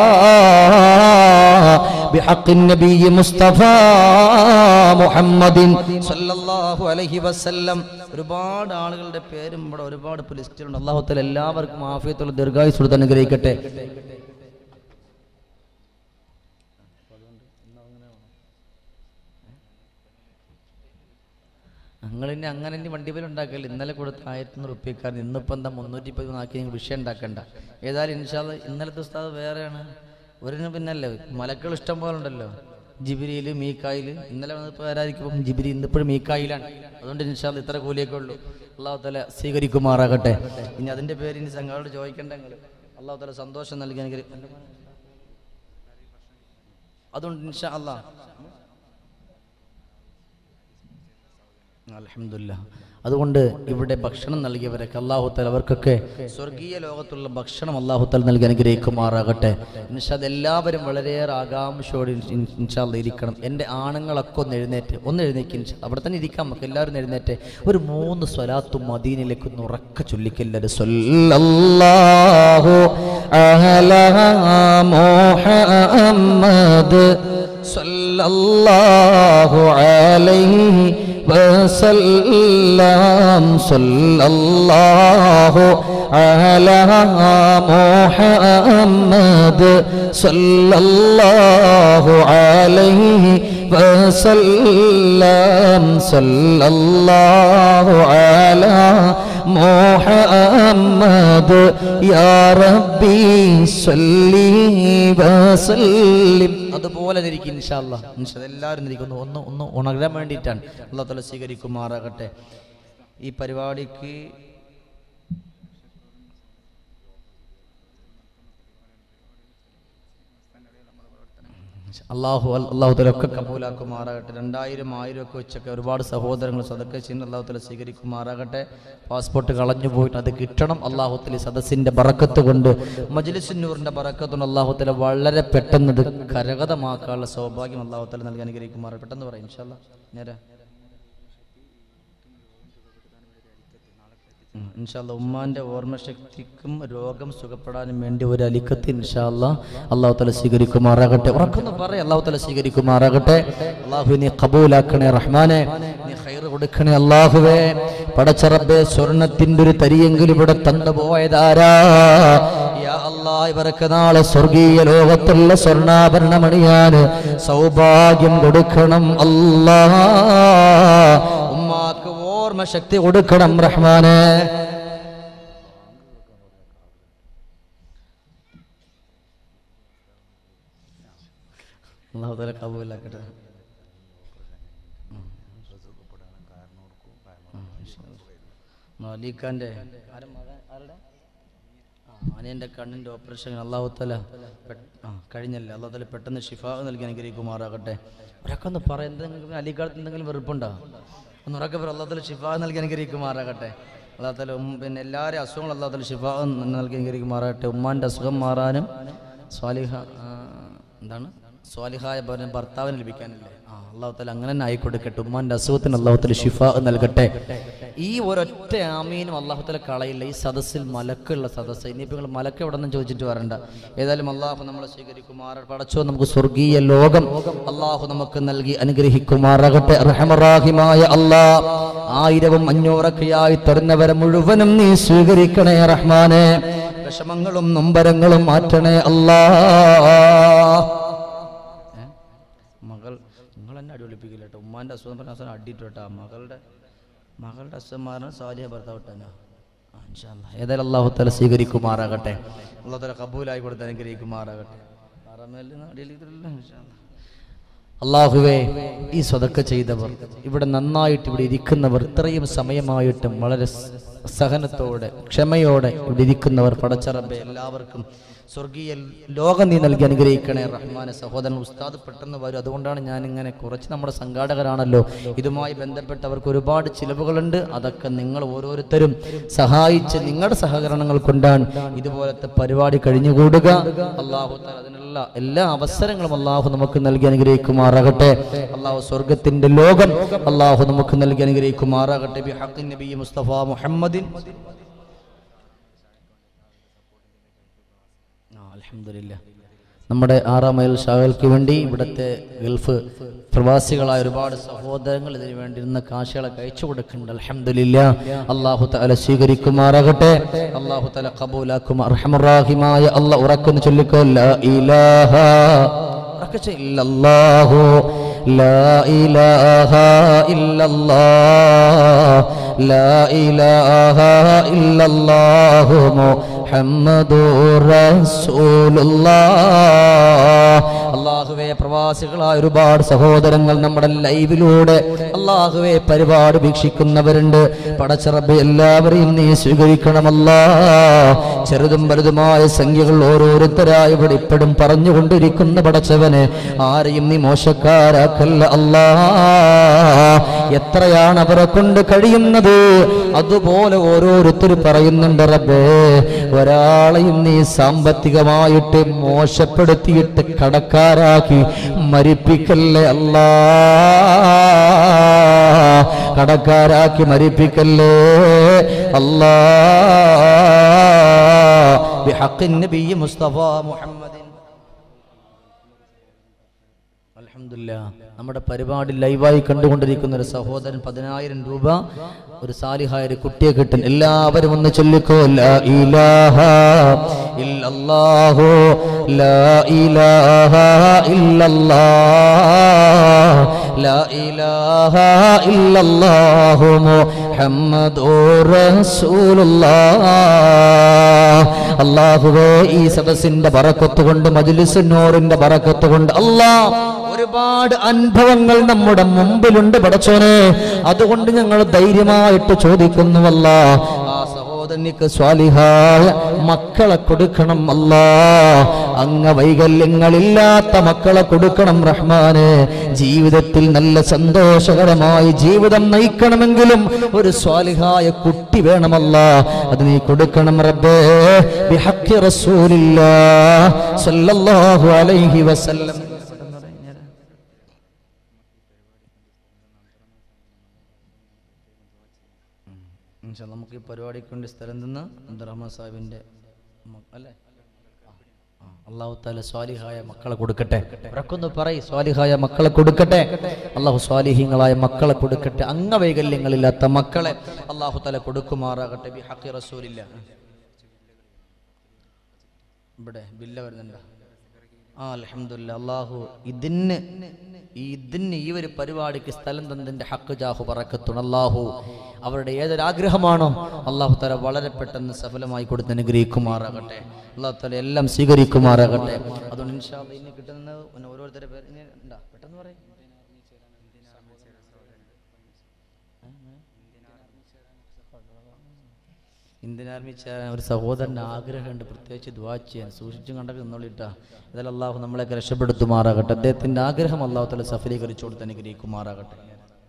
Speaker 2: بحق النبي مصطفى محمد صلى الله عليه وسلم ഒരുപാട് ആളുകളുടെ പേരും ഇവിടെ ഒരുപാട് ഇപ്പോൾ ലിസ്റ്റിലുണ്ട് അള്ളാഹു തആല എല്ലാവർക്കും ആഫിയത്തുള്ള ദീർഘായുസ് കൊടുത്ത് അനുഗ്രഹിക്കട്ടെ നിങ്ങൾ ഇനി അങ്ങനെ ഇനി വണ്ടി പേര് ഉണ്ടാക്കല്ല ഇന്നലെ കൊടുത്ത ആയിരത്തി നൂറ് റുപ്യക്കാരൻ ഇന്നിപ്പോൾ എന്താ മുന്നൂറ്റി പതിമൂന്ന് ആക്കി നിങ്ങൾ വിഷയം ഉണ്ടാക്കണ്ട ഏതായാലും ഇൻഷാല് ഇന്നലത്തെ ഉസ്താദ് വേറെയാണ് ഒരു പിന്നല്ലേ മലക്കൾ ഇഷ്ടം പോലെ ഉണ്ടല്ലോ ജിബിരിയിൽ മീക്കായിൽ ഇന്നലെ വന്നപ്പോൾ ആരായിരിക്കും ജിബിരി ഇന്നിപ്പോഴും മീക്കായിലാണ് അതുകൊണ്ട് ഇൻഷാല് ഇത്ര കൂലിയൊക്കെ ഉള്ളൂ അള്ളാഹു തല സ്വീകരിക്കുമാറാകട്ടെ ഇനി അതിൻ്റെ പേര് ഇനി സംഘങ്ങളോട് ചോദിക്കേണ്ട നിങ്ങൾ അള്ളാഹു തല സന്തോഷം നൽകി അനുഗ്രഹി അതുകൊണ്ട് ഇൻഷാ അള്ളാഹ് അലഹമില്ല അതുകൊണ്ട് ഇവിടെ ഭക്ഷണം നൽകിയവരൊക്കെ അള്ളാഹുത്തൽ അവർക്കൊക്കെ സ്വർഗീയ ലോകത്തുള്ള ഭക്ഷണം അള്ളാഹുത്തൽ നൽകി അനുഗ്രഹിക്കുമാറാകട്ടെ ഇൻഷാദ് എല്ലാവരും വളരെയേറെ ആകാംക്ഷയോടെ ഇൻ- ഇൻഷാല്ല ഇരിക്കണം എൻ്റെ ആണുങ്ങളൊക്കെ ഒന്ന് എഴുന്നേറ്റ് ഒന്ന് എഴുന്നേക്ക് ഇൻഷാ അവിടെ തന്നെ ഇരിക്കാം നമുക്ക് എല്ലാവരും ഒന്ന് എഴുന്നേറ്റ് ഒരു മൂന്ന് സ്വലാത്തും മദീനിലേക്ക് ഒന്ന് ഉറക്ക ചൊല്ലിക്കല്ലത് സ്വല്ലല്ലാഹു അലാ മുഹമ്മദ് സല്ലല്ലാഹു അലൈഹി وسلم صلى الله على محمد صلى الله عليه وسلم صلى الله على محمد يا ربي صل وسلم അതുപോലെ ഇരിക്കും ഇൻഷാല്ല ഇൻഷാ എല്ലാവരും ഇരിക്കുന്നു ഒന്ന് ഒന്ന് ഉണരാൻ വേണ്ടിയിട്ടാണ് അള്ളാഹു തല സ്വീകരിക്കുമാറാകട്ടെ ഈ പരിപാടിക്ക് അള്ളാഹു അള്ളാഹു തല ഒക്കെ കബൂലാക്കുമാറാകട്ടെ രണ്ടായിരം ആയിരം ഒക്കെ വെച്ചൊക്കെ ഒരുപാട് സഹോദരങ്ങൾ സദക്ക ചെയ്യുന്ന അള്ളാഹു തല സ്വീകരിക്കുമാറാകട്ടെ പാസ്പോർട്ട് കളഞ്ഞു പോയിട്ട് അത് കിട്ടണം അള്ളാഹു തല സദസ്സിന്റെ ബറക്കത്ത് കൊണ്ട് മജ്ലിസുന്നൂറിന്റെ ബറക്കത്ത് കൊണ്ട് അള്ളാഹു തല വളരെ പെട്ടെന്ന് ഇത് കരഗതമാക്കാനുള്ള സൗഭാഗ്യം അള്ളാഹു തല നൽകി അനുഗ്രഹിക്കുമാറാകട്ടെ പെട്ടെന്ന് പറയാം ഇൻഷാല്ല നേരെ ഉം, ഇൻഷാല്ല ഉമ്മാന്റെ ഓർമ്മശക്തിക്കും രോഗം സുഖപ്പെടാനും വേണ്ടി ഒരു അലിക്കത്ത് ഇൻഷാല്ല അള്ളാഹു തല സ്വീകരിക്കുമാറാകട്ടെ ഉറക്കൊന്ന് പറയാം അള്ളാഹു തല സ്വീകരിക്കുമാറാകട്ടെ അള്ളാഹു നീ കബൂലാക്കണേ റഹ്മാനെ നീ ഹൈറ് കൊടുക്കണേ അള്ളാഹുവേ പടച്ചറബെ സ്വർണത്തിന്റെ ഒരു തരിയെങ്കിലും ഇവിടെ തന്നു പോയതാരാ യാ അല്ലാ ഇവർക്ക് നാളെ സ്വർഗീയ ലോകത്തുള്ള സ്വർണ്ണാഭരണമണിയാന് സൗഭാഗ്യം കൊടുക്കണം അല്ലാ ഉമ്മാക്ക് ഓർമ്മ ശക്തി കൊടുക്കണം റഹ്മാനെ അള്ളാഹു തആല കബൂലാക്കട്ടെ മാലിക്കാന്റെ അനിയന്റെ കണ്ണിന്റെ ഓപ്പറേഷൻ അള്ളാഹു തല ആ കഴിഞ്ഞല്ലേ അള്ളാഹു തല പെട്ടെന്ന് ഷിഫാ നൽകി അനുഗ്രഹിക്കുമാറാകട്ടെ ഒരൊക്കെ ഒന്ന് പറയാം എന്തെങ്കിലും അലിക്കാലത്ത് എന്തെങ്കിലും വെറുപ്പുണ്ടോ ഒന്ന് ഉറക്കെ പറ അള്ളാഹു തല ഷിഫാ നൽകി അനുഗ്രഹിക്കുമാറാകട്ടെ അള്ളാഹു തല ഉം പിന്നെ എല്ലാവരും അസുഖങ്ങളും അള്ളാഹു തല ഷിഫാ നൽകി അനുഗ്രഹിക്കുമാറാകട്ടെ ഉമ്മാന്റെ അസുഖം മാറാനും സ്വാലിഹ ആ, എന്താണ് സ്വാലിഹായ ഭവനം ഭർത്താവിന് ലഭിക്കാനല്ലേ ആ അള്ളാഹു തല അങ്ങനെ തന്നെ ആയിക്കൊടുക്കട്ടെ ഉമ്മാന്റെ അസുഖത്തിന് അള്ളാഹു തല ഷിഫ നൽകട്ടെ ഈ ഒരൊറ്റ ആമീനും അള്ളാഹു തല കളയില്ല ഈ സദസ്സിൽ മലക്കുള്ള സദസ്സ് ഇനിയിപ്പോൾ നിങ്ങൾ മലക്ക് എവിടെ നിന്നും ചോദിച്ചിട്ട് വരണ്ട ഏതായാലും അള്ളാഹു നമ്മളെ സ്വീകരിക്കുമാർ പടച്ചോ നമുക്ക് സ്വർഗീയ ലോകം അള്ളാഹു നമുക്ക് നൽകി അനുഗ്രഹിക്കുമാറാകട്ടെ റഹമറാഹിമായ അള്ളാഹ് ആയിരവും അഞ്ഞൂറൊക്കെയായി തരുന്നവരെ മുഴുവനും നീ സ്വീകരിക്കണേ റഹ്മാനെ വിഷമങ്ങളും നൊമ്പരങ്ങളും മാറ്റണേ അല്ലാ മകൾ നിങ്ങൾ എന്നെ അടിപൊളിപ്പിക്കില്ല കേട്ടോ ഉമ്മാൻ്റെ അസുഖം പറഞ്ഞ അവസാനം അടിയിട്ടു കേട്ടോ മകളുടെ മകളുടെ അസുഖം മാറാൻ സാലിയ ഭർത്താവ് ഇട്ടാനോ ഏതായാലും അള്ളാഹു തല സ്വീകരിക്കുമാറാകട്ടെ അള്ളാഹു തല കബൂലായി കൊടുത്ത് അനുഗ്രഹിക്കുമാറാകട്ടെ അള്ളാഹുവേ ഈ സ്വതക്ക ചെയ്തവർ ഇവിടെ നന്നായിട്ട് ഇവിടെ ഇരിക്കുന്നവർ ഇത്രയും സമയമായിട്ടും വളരെ സ- സഹനത്തോടെ ക്ഷമയോടെ ഇവിടെ ഇരിക്കുന്നവർ പടച്ചറബെ എല്ലാവർക്കും സ്വർഗീയ ലോകം നീ നൽകി അനുഗ്രഹിക്കണേ റഹ്മാനെ സഹോദരൻ ഉസ്താദ് പെട്ടെന്ന് വരും അതുകൊണ്ടാണ് ഞാൻ ഇങ്ങനെ കുറച്ച് നമ്മുടെ സംഘാടകരാണല്ലോ ഇതുമായി ബന്ധപ്പെട്ടവർക്ക് ഒരുപാട് ചിലവുകളുണ്ട് അതൊക്കെ നിങ്ങൾ ഓരോരുത്തരും സഹായിച്ച് നിങ്ങളുടെ സഹകരണങ്ങൾ കൊണ്ടാണ് ഇതുപോലത്തെ പരിപാടി കഴിഞ്ഞുകൂടുക അള്ളാഹു തആല അതിനുള്ള എല്ലാ അവസരങ്ങളും അള്ളാഹു നമുക്ക് നൽകി അനുഗ്രഹിക്കുമാറാകട്ടെ അള്ളാഹു സ്വർഗത്തിന്റെ ലോകം അള്ളാഹു നമുക്ക് നൽകി അനുഗ്രഹിക്കുമാറാകട്ടെ ബി ഹഖിൻ നബി മുസ്തഫ മുഹമ്മദിൻ ആ, അൽഹംദുലില്ലാ. നമ്മുടെ ആറാം മൈൽ ഷാകൾക്ക് വേണ്ടി ഇവിടുത്തെ ഗൾഫ് പ്രവാസികളായ ഒരുപാട് സഹോദരങ്ങൾ ഇതിനു വേണ്ടി ഇരുന്ന കാശികളൊക്കെ അയച്ചു കൊടുക്കുന്നുണ്ട് അലഹമില്ല അള്ളാഹു തല സ്വീകരിക്കുമാറാകട്ടെ അള്ളാഹു തല കബൂലാക്കും അർഹമുറാഹിമായ അള്ളാഹ് ഉറക്കുന്നു ചൊല്ലിക്കോ ലാ ഇലാഹ ഉറക്കെ ചൊല്ല്. ഇല്ലല്ലാഹു ലാ ഇലാഹ ഇല്ലല്ലാഹ് ലാ ഇലാഹ ഇല്ലല്ലാഹു മുഹമ്മദുർ റസൂലുള്ളാഹ് അള്ളാഹുവെ പ്രവാസികളായ ഒരുപാട് സഹോദരങ്ങൾ നമ്മുടെ ലൈവിലൂടെ അള്ളാഹുവെ പരിപാടി വീക്ഷിക്കുന്നവരുണ്ട് പടച്ചറബ് എല്ലാവരെയും നീ സ്വീകരിക്കണമല്ല ചെറുതും വലുതുമായ സംഖ്യകൾ ഓരോരുത്തരായി ഇവിടെ ഇപ്പോഴും പറഞ്ഞുകൊണ്ടിരിക്കുന്ന പടച്ചവനെ ആരെയും നീ മോശക്കാരാക്കല്ല അല്ലാ എത്രയാണ് അവരെ കൊണ്ട് കഴിയുന്നത് അതുപോലെ ഓരോരുത്തർ പറയുന്നുണ്ട് റബ്ബേ ഒരാളെയും നീ സാമ്പത്തികമായിട്ട് മോശപ്പെടുത്തിയിട്ട് കടക്കാരാക്കി മരിപ്പിക്കല്ലേ അല്ലാ കടക്കാരാക്കി മരിപ്പിക്കല്ലേ അല്ലാ ബിഹഖിൻ നബി മുസ്തഫ മുഹമ്മദിൻ അൽഹംദുലില്ലാ നമ്മുടെ പരിപാടി ലൈവായി കണ്ടുകൊണ്ടിരിക്കുന്ന ഒരു സഹോദരൻ പതിനായിരം രൂപ ഒരു സാലിഹായ ഒരു കുട്ടിയെ കിട്ടും എല്ലാവരും ഒന്ന് ചൊല്ലിക്കോ ലാ ഇലാഹ ഇല്ലല്ലാഹു ലാ ഇലാഹ ഇല്ലല്ലാഹ് ലാ ഇലാഹ ഇല്ലല്ലാഹു മുഹമ്മദുർ റസൂലുള്ളാഹ് അള്ളാഹുവേ ഈ സദസ്സിന്റെ ബറക്കത്ത് കൊണ്ട് മജ്ലിസുന്നൂറിന്റെ ബറക്കത്ത് കൊണ്ട് അല്ലാ ഒരുപാട് അനുഭവങ്ങൾ നമ്മുടെ മുമ്പിലുണ്ട് പടച്ചോനെ അതുകൊണ്ട് ഞങ്ങൾ ധൈര്യമായിട്ട് ചോദിക്കുന്നുവല്ല ആ സഹോദരനിക്ക് സ്വാലിഹായ മക്കളെ കൊടുക്കണം അല്ലാ അംഗവൈകല്യങ്ങളില്ലാത്ത മക്കളെ കൊടുക്കണം റഹ്മാന് ജീവിതത്തിൽ നല്ല സന്തോഷകരമായി ജീവിതം നയിക്കണമെങ്കിലും ഒരു സ്വാലിഹായ കുട്ടി വേണമല്ല അത് നീ കൊടുക്കണം റബ്ബേ ബിഹഖി റസൂലില്ലാ സല്ലല്ലാഹു അലൈഹി വസല്ലം ഇൻഷാ അല്ലാ, നമുക്ക് ഈ പരിപാടിക്ക് വേണ്ടി സ്ഥലം നിന്ന് അബ്ദുറഹ്മാൻ സാഹിബിന്റെ മ- അല്ലേ അള്ളാഹു താല സ്വാലിഹായ മക്കളെ കൊടുക്കട്ടെ ഉറക്കൊന്ന് പറയ് സ്വാലിഹായ മക്കളെ കൊടുക്കട്ടെ അള്ളാഹു സ്വാലിഹീങ്ങളായ മക്കളെ കൊടുക്കട്ടെ അംഗവൈകല്യങ്ങളില്ലാത്ത മക്കളെ അള്ളാഹു താല കൊടുക്കുമാറാകട്ടെ ബി ഹഖി റസൂലില്ല ഇവിടെ ബില്ല വരുന്നുണ്ടോ ആ അലഹമില്ല അള്ളാഹു ഇതിന് ഈ ഇതിന് ഈ ഒരു പരിപാടിക്ക് സ്ഥലം തന്നതിന്റെ ഹക്ക് ജാഹു പറക്കത്തുണ് അള്ളാഹു അവരുടെ ഏതൊരാഗ്രഹമാണോ അള്ളാഹു തല വളരെ പെട്ടെന്ന് സഫലമായി കൊടുത്ത് അനുഗ്രഹിക്കുമാറാകട്ടെ അള്ളാഹു തല എല്ലാം സ്വീകരിക്കുമാറാകട്ടെ അതുകൊണ്ട് ഇൻഷാ അല്ലാ ഇനി കിട്ടുന്ന പിന്നെ ഓരോരുത്തരുടെ പേര് ഇനി ഉണ്ടാ പെട്ടെന്ന് പറയും ഇന്ത്യൻ ആർമി ചേരാൻ ഒരു സഹോദരൻ്റെ ആഗ്രഹമുണ്ട് പ്രത്യേകിച്ച് ദ്വാ ചെയ്യാൻ സൂക്ഷിച്ചും കണ്ടൊക്കെ നിന്നോളിട്ടാ ഇതിൽ അള്ളാഹു നമ്മളെയൊക്കെ രക്ഷപ്പെടുത്തുമാറാകട്ടെ അദ്ദേഹത്തിൻ്റെ ആഗ്രഹം അള്ളാഹു തല സഫലീകരിച്ചു കൊടുത്ത് അനുഗ്രഹിക്കുമാറാകട്ടെ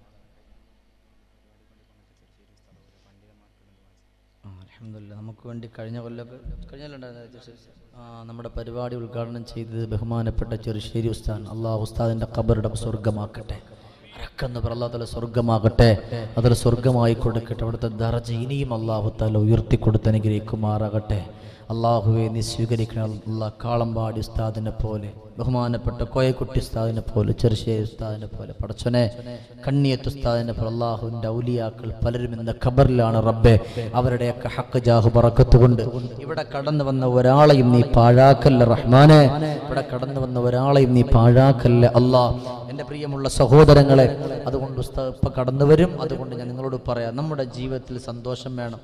Speaker 2: ആ, അൽഹംദുലില്ലാ. നമുക്ക് വേണ്ടി കഴിഞ്ഞ കൊല്ലമൊക്കെ കഴിഞ്ഞ കൊല്ലം ഉണ്ടായിരുന്ന ആ നമ്മുടെ പരിപാടി ഉദ്ഘാടനം ചെയ്തത് ബഹുമാനപ്പെട്ട ചെറുശ്ശേരി ഉസ്താൻ അള്ളാഹു ഉസ്താദിൻ്റെ ഖബറുടെ സ്വർഗമാക്കട്ടെ അറക്കെന്ന് പറ അള്ളാഹു തല സ്വർഗമാകട്ടെ അതിൽ സ്വർഗമായി കൊടുക്കട്ടെ അവിടുത്തെ ദർജ ഇനിയും അള്ളാഹു തല ഉയർത്തി കൊടുത്ത് അനുഗ്രഹിക്കുമാറാകട്ടെ അള്ളാഹുവെ നീ സ്വീകരിക്കണം അള്ളാഹ് കാളമ്പാടി ഉസ്താദിനെ പോലെ ബഹുമാനപ്പെട്ട കോയക്കുട്ടി ഉസ്താദിനെ പോലെ ചെറുശ്ശേരി ഉസ്താദിനെ പോലെ പടച്ചനെ കണ്ണിയത്ത് ഉസ്താദിനെ പോലെ അള്ളാഹുവിൻ്റെ ഔലിയാക്കൾ പലരും ഇന്ന് ഖബറിലാണ് റബ്ബെ അവരുടെയൊക്കെ ഹക്ക് ജാഹു പറക്കത്തുകൊണ്ട് ഇവിടെ കടന്നു വന്ന ഒരാളെയും നീ പാഴാക്കല്ല റഹ്മാനെ ഇവിടെ കടന്നു വന്ന ഒരാളെയും നീ പാഴാക്കല്ല അള്ളാഹ് എൻ്റെ പ്രിയമുള്ള സഹോദരങ്ങളെ അതുകൊണ്ട് ഉസ്താദ് ഇപ്പം കടന്നു വരും അതുകൊണ്ട് ഞാൻ നിങ്ങളോട് പറയാം നമ്മുടെ ജീവിതത്തിൽ സന്തോഷം വേണം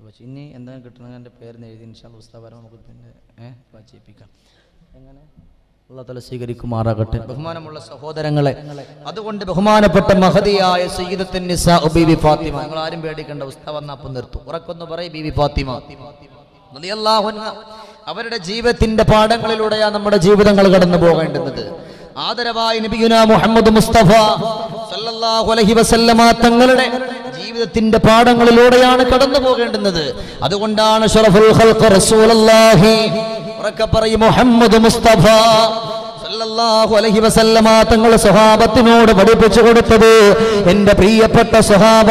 Speaker 2: പക്ഷേ ഇനി എന്തെങ്കിലും കിട്ടണമെങ്കിൽ എൻ്റെ പേരിന് എഴുതി ഇൻഷാല് ഉസ്താവരം നമുക്ക് പിന്നെ ഏഹ് വായിപ്പിക്കാം എങ്ങനെ അള്ളാഹ് തല സ്വീകരിക്കുമാറാകട്ടെ ബഹുമാനമുള്ള സഹോദരങ്ങളെ അതുകൊണ്ട് ബഹുമാനപ്പെട്ട മഹതിയായ സയ്യിദത്തിൻ നിസാ ബീവി ഫാത്തിമ നിങ്ങൾ ആരും പേടിക്കേണ്ട ഉസ്താവ് വന്ന അപ്പം നിർത്തും ഉറക്കൊന്ന് പറയും ബീവി ഫാത്തിമ റളിയല്ലാഹു അൻഹ. അവരുടെ ജീവിതത്തിന്റെ പാഠങ്ങളിലൂടെയാണ് നമ്മുടെ ജീവിതങ്ങൾ കടന്നു പോകേണ്ടുന്നത് ആദരവായ നബിയുന മുഹമ്മദ് മുസ്തഫ സല്ലല്ലാഹു അലൈഹി വസല്ലമ തങ്ങളുടെ ജീവിതത്തിന്റെ പാഠങ്ങളിലൂടെയാണ് കടന്നു പോകേണ്ടുന്നത് അതുകൊണ്ടാണ് ഷറഫുൽ ഖൽഖ് റസൂലുള്ളാഹി ഉറക്കെ പറയും മുഹമ്മദ് മുസ്തഫ സല്ലല്ലാഹു അലൈഹി വസല്ലമ തങ്ങൾ സ്വഹാബത്തിനോട് പഠിപ്പിച്ചു കൊടുത്തത് എന്റെ പ്രിയപ്പെട്ട സ്വഹാബ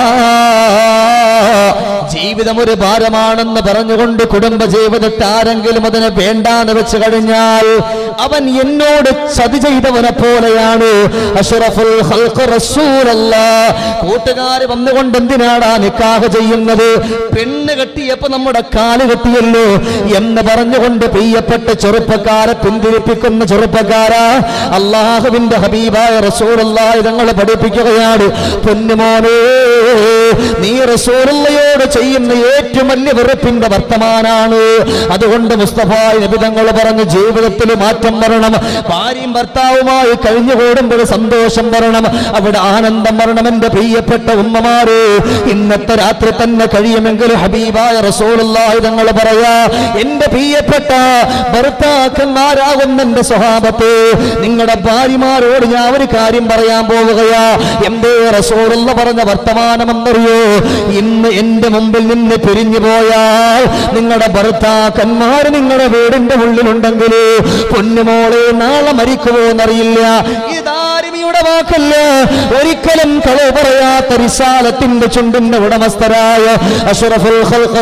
Speaker 2: ജീവിതം ഒരു ഭാരമാണെന്ന് പറഞ്ഞുകൊണ്ട് കുടുംബ ജീവിതത്തെ ആരെങ്കിലും അതിനെ വേണ്ടാന്ന് വെച്ച് കഴിഞ്ഞാൽ അവൻ എന്നോട് ചതി ചെയ്തവനെ പോലെയാണ് അഷ്റഫുൽ ഖൽഖ് റസൂലല്ലാഹ് കൂട്ടുകാർ വന്നുകൊണ്ട് എന്തിനാടാ നിക്കാഹ് ചെയ്യുന്നത് പെണ്ണ് കെട്ടിയപ്പോ നമ്മുടെ കാല് കെട്ടിയല്ലോ എന്ന് പറഞ്ഞുകൊണ്ട് പ്രിയപ്പെട്ട ചെറുപ്പക്കാരെ പിന്തിരിപ്പിക്കുന്ന ചെറുപ്പക്കാരാ അള്ളാഹുവിന്റെ ഹബീബായ റസൂലുള്ളാഹി തങ്ങളെ പഠിപ്പിക്കുകയാണ് പൊന്നുമോനെ നീ റസൂലുള്ളയോട് ചെയ്യുന്ന ഏറ്റവും വലിയ വെറുപ്പിന്റെ വർത്തമാനാണ് അതുകൊണ്ട് മുസ്തഫായ നബി തങ്ങൾ പറഞ്ഞു ജീവിതത്തിൽ മാറ്റം വരണം ഭാര്യയും ഭർത്താവുമായി കഴിഞ്ഞുകൂടുമ്പോൾ സന്തോഷം വരണം അവിടെ ആനന്ദം വരണം എന്റെ പ്രിയപ്പെട്ട ഉമ്മമാര് ഇന്നത്തെ രാത്രി തന്നെ കഴിയുമെങ്കിൽ ഹബീബായ റസൂലുള്ളാഹി തങ്ങൾ പറയാ എന്റെ പ്രിയപ്പെട്ട ഭർത്താക്കന്മാരാകുന്ന എന്റെ സ്വഭാവത്തെ നിങ്ങളുടെ ഭാര്യമാരോട് ഞാൻ ഒരു കാര്യം പറയാൻ പോവുകയാ എന്തേ റസൂലുള്ള പറഞ്ഞ വർത്തമാനം എന്നറിയോ ഇന്ന് എന്റെ മുമ്പിൽ നിന്ന് പിരിഞ്ഞു പോയാൽ നിങ്ങളുടെ ഭർത്താക്കന്മാർ നിങ്ങളുടെ വീടിന്റെ ഉള്ളിലുണ്ടെങ്കിൽ പൊന്നുമോളെ നാളെ മരിക്കുമോ എന്നറിയില്ല ഇതാരിമിയുടെ വാക്കല്ല ഒരിക്കലും കളവ് പറയാത്ത റിസാലത്തിന്റെ ചുണ്ടിന്റെ ഉടമസ്ഥരായ അഷറഫുൽ ഖൽഖ്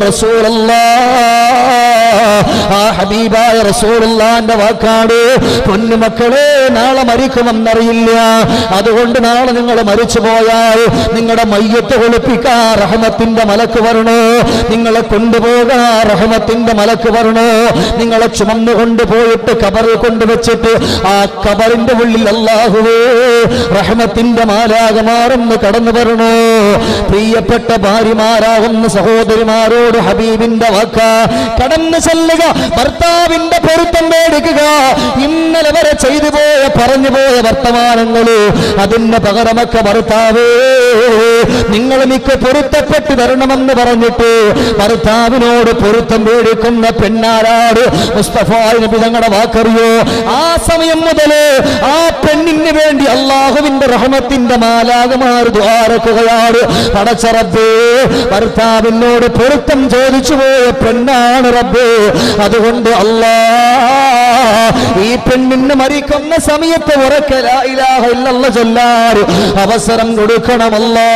Speaker 2: റസൂലല്ലാഹ് ആ ഹബീബായ റസൂലുള്ളാന്റെ വാക്കാട് പൊന്നുമക്കളെ നാളെ മരിക്കുമെന്നറിയില്ല അതുകൊണ്ട് നാളെ നിങ്ങൾ മരിച്ചു പോയാൽ നിങ്ങളുടെ മയ്യത്ത് ഒളിപ്പിക്കാൻ റഹമത്തിന്റെ മലക്ക് വരണോ നിങ്ങളെ കൊണ്ടുപോകാൻ റഹമത്തിന്റെ മലക്ക് വരണോ നിങ്ങളെ ചുമന്നു കൊണ്ടുപോയിട്ട് കബറിൽ കൊണ്ടുവച്ചിട്ട് ആ കബറിന്റെ ഉള്ളിൽ അല്ലാഹുവേ റഹമത്തിന്റെ മാലാകമാറെന്ന് കടന്നു വരണോ പ്രിയപ്പെട്ട ഭാര്യമാരാകുന്ന സഹോദരിമാരോട് ഹബീബിന്റെ വാക്ക കടന്നു ചെല്ലുക ഭർത്താവിന്റെ പൊരുത്തം മേടിക്കുക ഇന്നലെ വരെ ചെയ്തു പോയ പറഞ്ഞു പോയ വർത്തമാനങ്ങള് അതിന് പകരമൊക്കെ ഭർത്താവേ നിങ്ങൾ എനിക്ക് പൊരുത്തപ്പെട്ട് തരണമെന്ന് പറഞ്ഞിട്ട് ഭർത്താവിനോട് പൊരുത്തം മേടിക്കുന്ന പെണ്ണാരാട് മുസ്തഫ നബി തങ്ങളുടെ വാക്കറിയോ ആ സമയം മുതല് ആ പെണ്ണിന് വേണ്ടി അള്ളാഹുവിന്റെ റഹമത്തിന്റെ മാലാകമാർ ദ്വാരക്കുകയാണ് പടച്ച റബ്ബേ ഭർത്താവിനോട് പൊരുത്തം ചോദിച്ചു പോയ പെണ്ണാണ് റബ്ബേ അതുകൊണ്ട് അല്ലാ ഈ പെണ്ണിന് മരിക്കുന്ന സമയത്ത് ഉറക്കെ ലാ ഇലാഹ ഇല്ലല്ലാഹ് ചൊല്ലാറ് അവസരം കൊടുക്കണമല്ലാ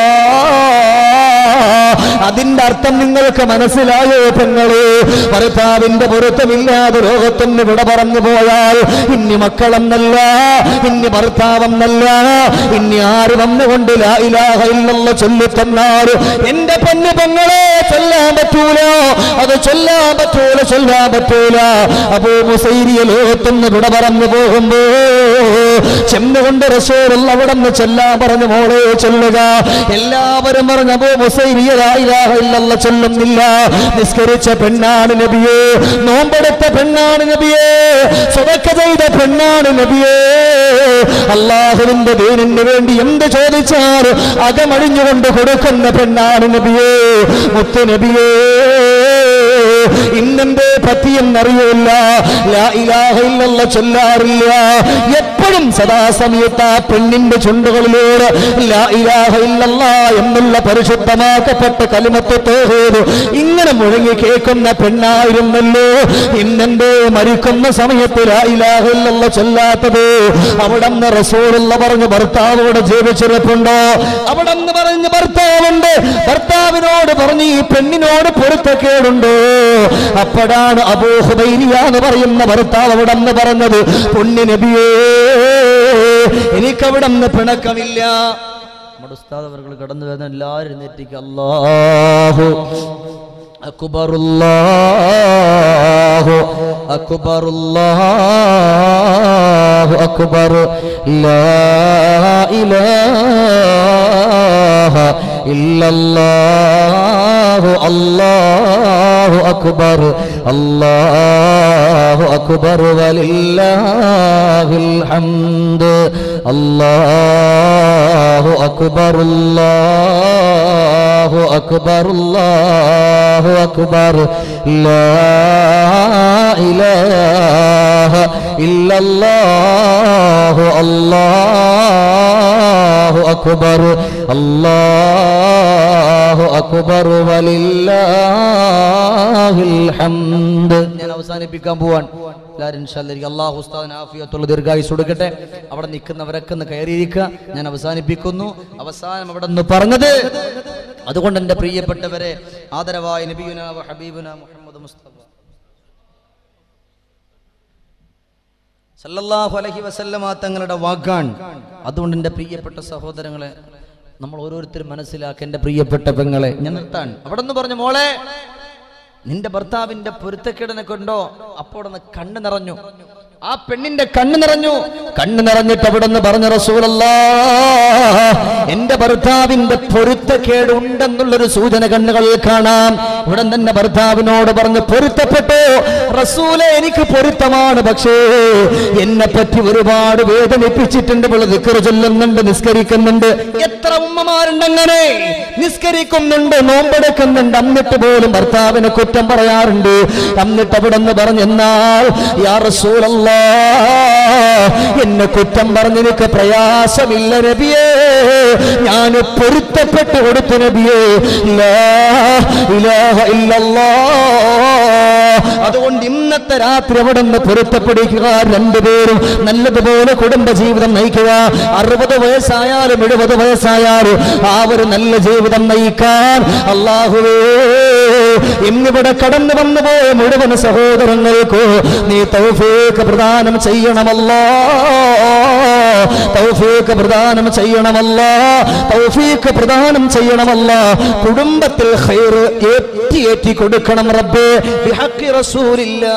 Speaker 2: അതിന്റെ അർത്ഥം നിങ്ങൾക്ക് മനസ്സിലായോ പെങ്ങള് ഭർത്താവിന്റെ പൊരുത്തമില്ലാതെ ലോകത്തിന് വിട പറഞ്ഞു പോയാൽ ഇനി മക്കളെന്നല്ല ഇനി ഭർത്താവെന്നല്ല ഇനി ആര് വന്നുകൊണ്ട് ലാ ഇലാഹ ഇല്ലല്ലാഹ് ചൊല്ലിത്തന്നാൽ എന്റെ പെണ്ണ് പെങ്ങളെ ചൊല്ലാൻ പറ്റൂല അത് ചൊല്ലാൻ പറ്റൂല ചൊല്ലാൻ പറ്റൂല അപ്പോ മുസൈരിയ ലോകത്തുനിന്ന് വിട പറഞ്ഞു പോകുമ്പോ ചെന്നുകൊണ്ട് റസൂലുള്ള അവിടെ നിന്ന് ചെല്ലാൻ പറഞ്ഞു മോളെ ചൊല്ലുക എല്ലാവരും പറഞ്ഞു അപ്പോ മുസൈരിയ ലാ ഇലാഹ ഇല്ലല്ലാഹ് ചൊല്ലുന്നില്ല നിസ്കരിച്ച പെണ്ണാണ് നബിയേ നോമ്പെടുത്ത പെണ്ണാണ് നബിയേ സ്വതക്ക ചെയ്ത പെണ്ണാണ് നബിയേ അള്ളാഹുവിന്റെ ദീനിന് വേണ്ടി എന്ത് ചോദിച്ചാൽ അകമഴിഞ്ഞുകൊണ്ട് കൊടുക്കുന്ന പെണ്ണാണ് നബിയേ മുത്തു നബിയേ ഇന്നെന്തേ പറ്റിയെന്നറിയില്ല ലാ ഇലാഹ ഇല്ലല്ലാഹ് ചൊല്ലാറില്ല എപ്പോഴും സദാസമയത്ത് ആ പെണ്ണിന്റെ ചുണ്ടുകളിലൂടെ ലാ ഇലാഹ ഇല്ലല്ലാഹ് എന്നുള്ള പരിശുദ്ധമാക്കപ്പെട്ട കലിമത്ത് തോഹേത് ഇങ്ങനെ മുഴങ്ങി കേൾക്കുന്ന പെണ്ണായിരുന്നല്ലോ ഇന്നെന്തേ മരിക്കുന്ന സമയത്ത് ലാ ഇലാഹ ഇല്ലല്ലാഹ് ചൊല്ലാത്തത് അവിടന്ന് റസൂലുള്ള പറഞ്ഞ് ഭർത്താവോട് ജീവിച്ചിരിപ്പുണ്ടോ അവിടന്ന് പറഞ്ഞ് ഭർത്താവുണ്ട് ഭർത്താവിനോട് പറഞ്ഞ് ഈ പെണ്ണിനോട് പൊരുത്തക്കേടുണ്ടോ അപ്പോഴാണ് അബൂഹുബൈരിയ എന്ന് പറയുന്ന ഭർത്താവ് അവിടെ നിന്ന് പറഞ്ഞത് പുണ്യ നബിയേ എനിക്കവിടെ പിണക്കമില്ല നമ്മുടെ ഉസ്താദ് അവർ കടന്നു വരുന്ന എല്ലാവരും എഴുന്നേറ്റിക്ക് അല്ലാഹു അക്ബർ അല്ലാഹു അക്ബർ അല്ലാഹു അക്ബർ ലാ ഇലാഹ
Speaker 3: ഇല്ലല്ലാഹു അല്ലാഹു അക്ബർ അല്ലാഹു അക്ബർ വലില്ലാഹിൽ ഹംദ് അല്ലാഹു അക്ബർ അല്ലാഹു അക്ബർ അല്ലാഹു അക്ബർ ലാ ഇലാഹ ഇല്ലല്ലാഹു അല്ലാഹു അക്ബർ അല്ലാഹു അക്ബർ വലില്ലാഹിൽ ഹംദ്
Speaker 2: ഞാൻ അവസാനിപ്പിക്കാൻ പോവാൻ എല്ലാവരും ഇൻഷാല്ലാ അള്ളാഹു ഉസ്താദിന് ആഫിയത്തുള്ള ദീർഘായുസ് കൊടുക്കട്ടെ അവിടെ നിൽക്കുന്നവരൊക്കെ ഒന്ന് കയറിയിരിക്കുക ഞാൻ അവസാനിപ്പിക്കുന്നു അവസാനം അവിടെ നിന്ന് പറഞ്ഞത് അതുകൊണ്ട് എൻ്റെ പ്രിയപ്പെട്ടവരെ ആദരവായ നബിയുന വ ഹബീബുന മുഹമ്മദ് മുസ്തഫ സല്ലല്ലാഹു അലൈഹി വസല്ലമ തങ്ങളുടെ വാക്കാൻ അതുകൊണ്ട് എൻ്റെ പ്രിയപ്പെട്ട സഹോദരങ്ങളെ നമ്മൾ ഓരോരുത്തരും മനസ്സിലാക്കുക എൻ്റെ പ്രിയപ്പെട്ട പെങ്ങളെ ഞാൻ നിർത്താൻ അവിടെ നിന്ന് പറഞ്ഞു മോളെ നിന്റെ ഭർത്താവിന്റെ പൊരുത്തക്കേടിനെ കൊണ്ടോ അപ്പോൾ ഒന്ന് കണ്ണ് നിറഞ്ഞു ആ പെണ്ണിന്റെ കണ്ണ് നിറഞ്ഞു
Speaker 3: കണ്ണു നിറഞ്ഞിട്ട് അവിടെ നിന്ന് പറഞ്ഞ റസൂലല്ലാ എന്റെ ഭർത്താവിന്റെ പൊരുത്തക്കേട് ഉണ്ടെന്നുള്ളൊരു സൂചന കണ്ണുകളിൽ കാണാം ഉടൻ തന്നെ ഭർത്താവിനോട് പറഞ്ഞ് പൊരുത്തപ്പെട്ടു റസൂലെ എനിക്ക് പൊരുത്തമാണ് പക്ഷേ എന്നെ പറ്റി ഒരുപാട് വേദനിപ്പിച്ചിട്ടുണ്ട് ഇവള് ദിക്കറ് ചൊല്ലുന്നുണ്ട് നിസ്കരിക്കുന്നുണ്ട് എത്ര ഉമ്മമാരുണ്ട് അങ്ങനെ നിസ്കരിക്കുന്നുണ്ട് നോമ്പെടുക്കുന്നുണ്ട് എന്നിട്ട് പോലും ഭർത്താവിനെ കുറ്റം പറയാറുണ്ട് എന്നിട്ട് അവിടെ നിന്ന് പറഞ്ഞെന്നാൽ യാ റസൂലല്ലാ എന്നെ കുറ്റം പറഞ്ഞ് നിനക്ക് പ്രയാസമില്ല നബിയേ ഞാൻ പൊരുത്തപ്പെട്ട് കൊടുത്തു നബിയേ ലാ ഇലാഹ ഇല്ലല്ലാ അതുകൊണ്ട് ഇന്നത്തെ രാത്രി അവിടെ നിന്ന് പൊരുത്തപ്പെടുക രണ്ടുപേരും നല്ലതുപോലെ കുടുംബജീവിതം നയിക്കുക അറുപത് വയസ്സായാലും എഴുപത് വയസ്സായാലും ആ ഒരു നല്ല ജീവിതം നയിക്കാൻ അള്ളാഹുവേ ഇന്നിവിടെ കടന്നു വന്നു പോയ മുഴുവൻ സഹോദരങ്ങൾക്ക് നീ തൗഫീഖ് പ്രദാനം ചെയ്യണമല്ലോ തൗഫീഖ് പ്രദാനം ചെയ്യണമല്ല തൗഫീഖ് പ്രദാനം ചെയ്യണമല്ല കുടുംബത്തിൽ ഖൈർ ഏറ്റി ഏറ്റി കൊടുക്കണം റബ്ബേ ബിഹഖി റസൂലില്ലാ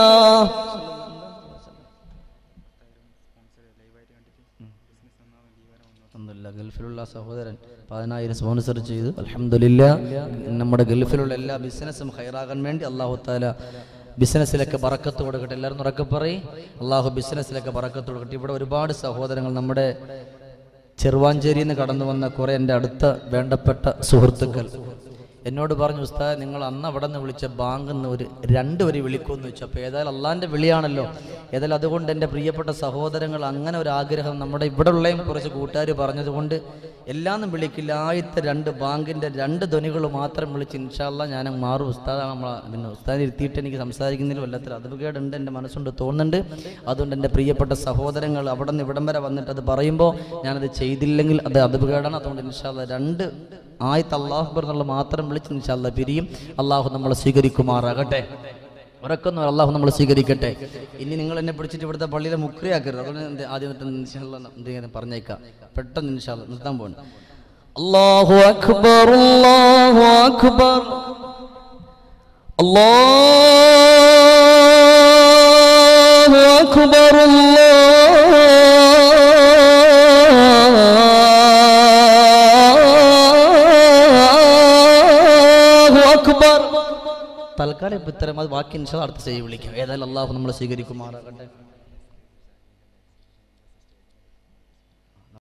Speaker 2: അൽഹംദുലില്ലാ ഗൾഫിലുള്ള സഹോദരൻ പതിനായിരം സ്പോൺസർ ചെയ്തു അലഹമില്ല നമ്മുടെ ഗൾഫിലുള്ള എല്ലാ ബിസിനസ്സും ഹൈറാകാൻ വേണ്ടി അള്ളാഹു താല ബിസിനസ്സിലൊക്കെ ബറക്കത്ത് കൊടുക്കട്ടെ എല്ലാവരും ഉറക്കെ പറയും അള്ളാഹു ബിസിനസ്സിലൊക്കെ ബറക്കത്ത് കൊടുക്കട്ടെ ഇവിടെ ഒരുപാട് സഹോദരങ്ങൾ നമ്മുടെ ചെറുവാഞ്ചേരിയിൽ നിന്ന് കടന്നു വന്ന കുറെ എൻ്റെ അടുത്ത വേണ്ടപ്പെട്ട സുഹൃത്തുക്കൾ എന്നോട് പറഞ്ഞു ഉസ്താദ് നിങ്ങൾ അന്ന് അവിടെ നിന്ന് വിളിച്ച ബാങ്ക് എന്ന് ഒരു രണ്ട് വരി വിളിക്കുമെന്ന് വെച്ചു അപ്പോൾ ഏതായാലും അള്ളാൻ്റെ വിളിയാണല്ലോ ഏതായാലും അതുകൊണ്ട് എൻ്റെ പ്രിയപ്പെട്ട സഹോദരങ്ങൾ അങ്ങനെ ഒരു ആഗ്രഹം നമ്മുടെ ഇവിടെ ഉള്ളയും കുറച്ച് കൂട്ടുകാർ പറഞ്ഞതുകൊണ്ട് എല്ലാന്നും വിളിക്കില്ല ആദ്യത്തെ രണ്ട് ബാങ്കിൻ്റെ രണ്ട് ധ്വനികൾ മാത്രം വിളിച്ച് ഇൻഷാല്ല ഞാൻ മാറും ഉസ്താദ് നമ്മളെ പിന്നെ ഉസ്താദ് ഇരുത്തിയിട്ട് എനിക്ക് സംസാരിക്കുന്നതിൽ വല്ലത്തിൽ അതുകേടുണ്ട് എൻ്റെ മനസ്സുണ്ട് തോന്നുന്നുണ്ട് അതുകൊണ്ട് എൻ്റെ പ്രിയപ്പെട്ട സഹോദരങ്ങൾ അവിടെ നിന്ന് ഇവിടം വരെ വന്നിട്ട് അത് പറയുമ്പോൾ ഞാനത് ചെയ്തില്ലെങ്കിൽ അത് അതുകേടാണ് അതുകൊണ്ട് ഇൻഷാല്ല രണ്ട് ആയത്ത് അള്ളാഹു എന്നുള്ള മാത്രം വിളിച്ച് ഇൻഷാല്ല പിരിയും അള്ളാഹു നമ്മളെ സ്വീകരിക്കുമാറാകട്ടെ ഉറക്കുന്നു അള്ളാഹു നമ്മൾ സ്വീകരിക്കട്ടെ ഇനി നിങ്ങൾ എന്നെ പിടിച്ചിട്ട് ഇവിടുത്തെ പള്ളിയിലെ മുക്രിയാക്കരുത് അതുകൊണ്ട് എന്ത് ആദ്യം തൊട്ട് ഇൻഷാല്ല എന്ത് ചെയ്യാൻ പറഞ്ഞേക്കാം പെട്ടെന്ന് ഇൻഷാല്ല നിർത്താൻ പോകണം അള്ളാഹു അക്ബർ അള്ളാഹു അക്ബർ
Speaker 3: അല്ലാഹു അക്ബർ അല്ലാഹു അക്ബർ
Speaker 2: തൽക്കാലം ഇപ്പം ഇത്തരം അത് ബാക്കി ഇൻഷാ അടുത്ത ചെയ്ത് വിളിക്കാം ഏതായാലും അള്ളാഹു നമ്മളെ സ്വീകരിക്കുമാറാകട്ടെ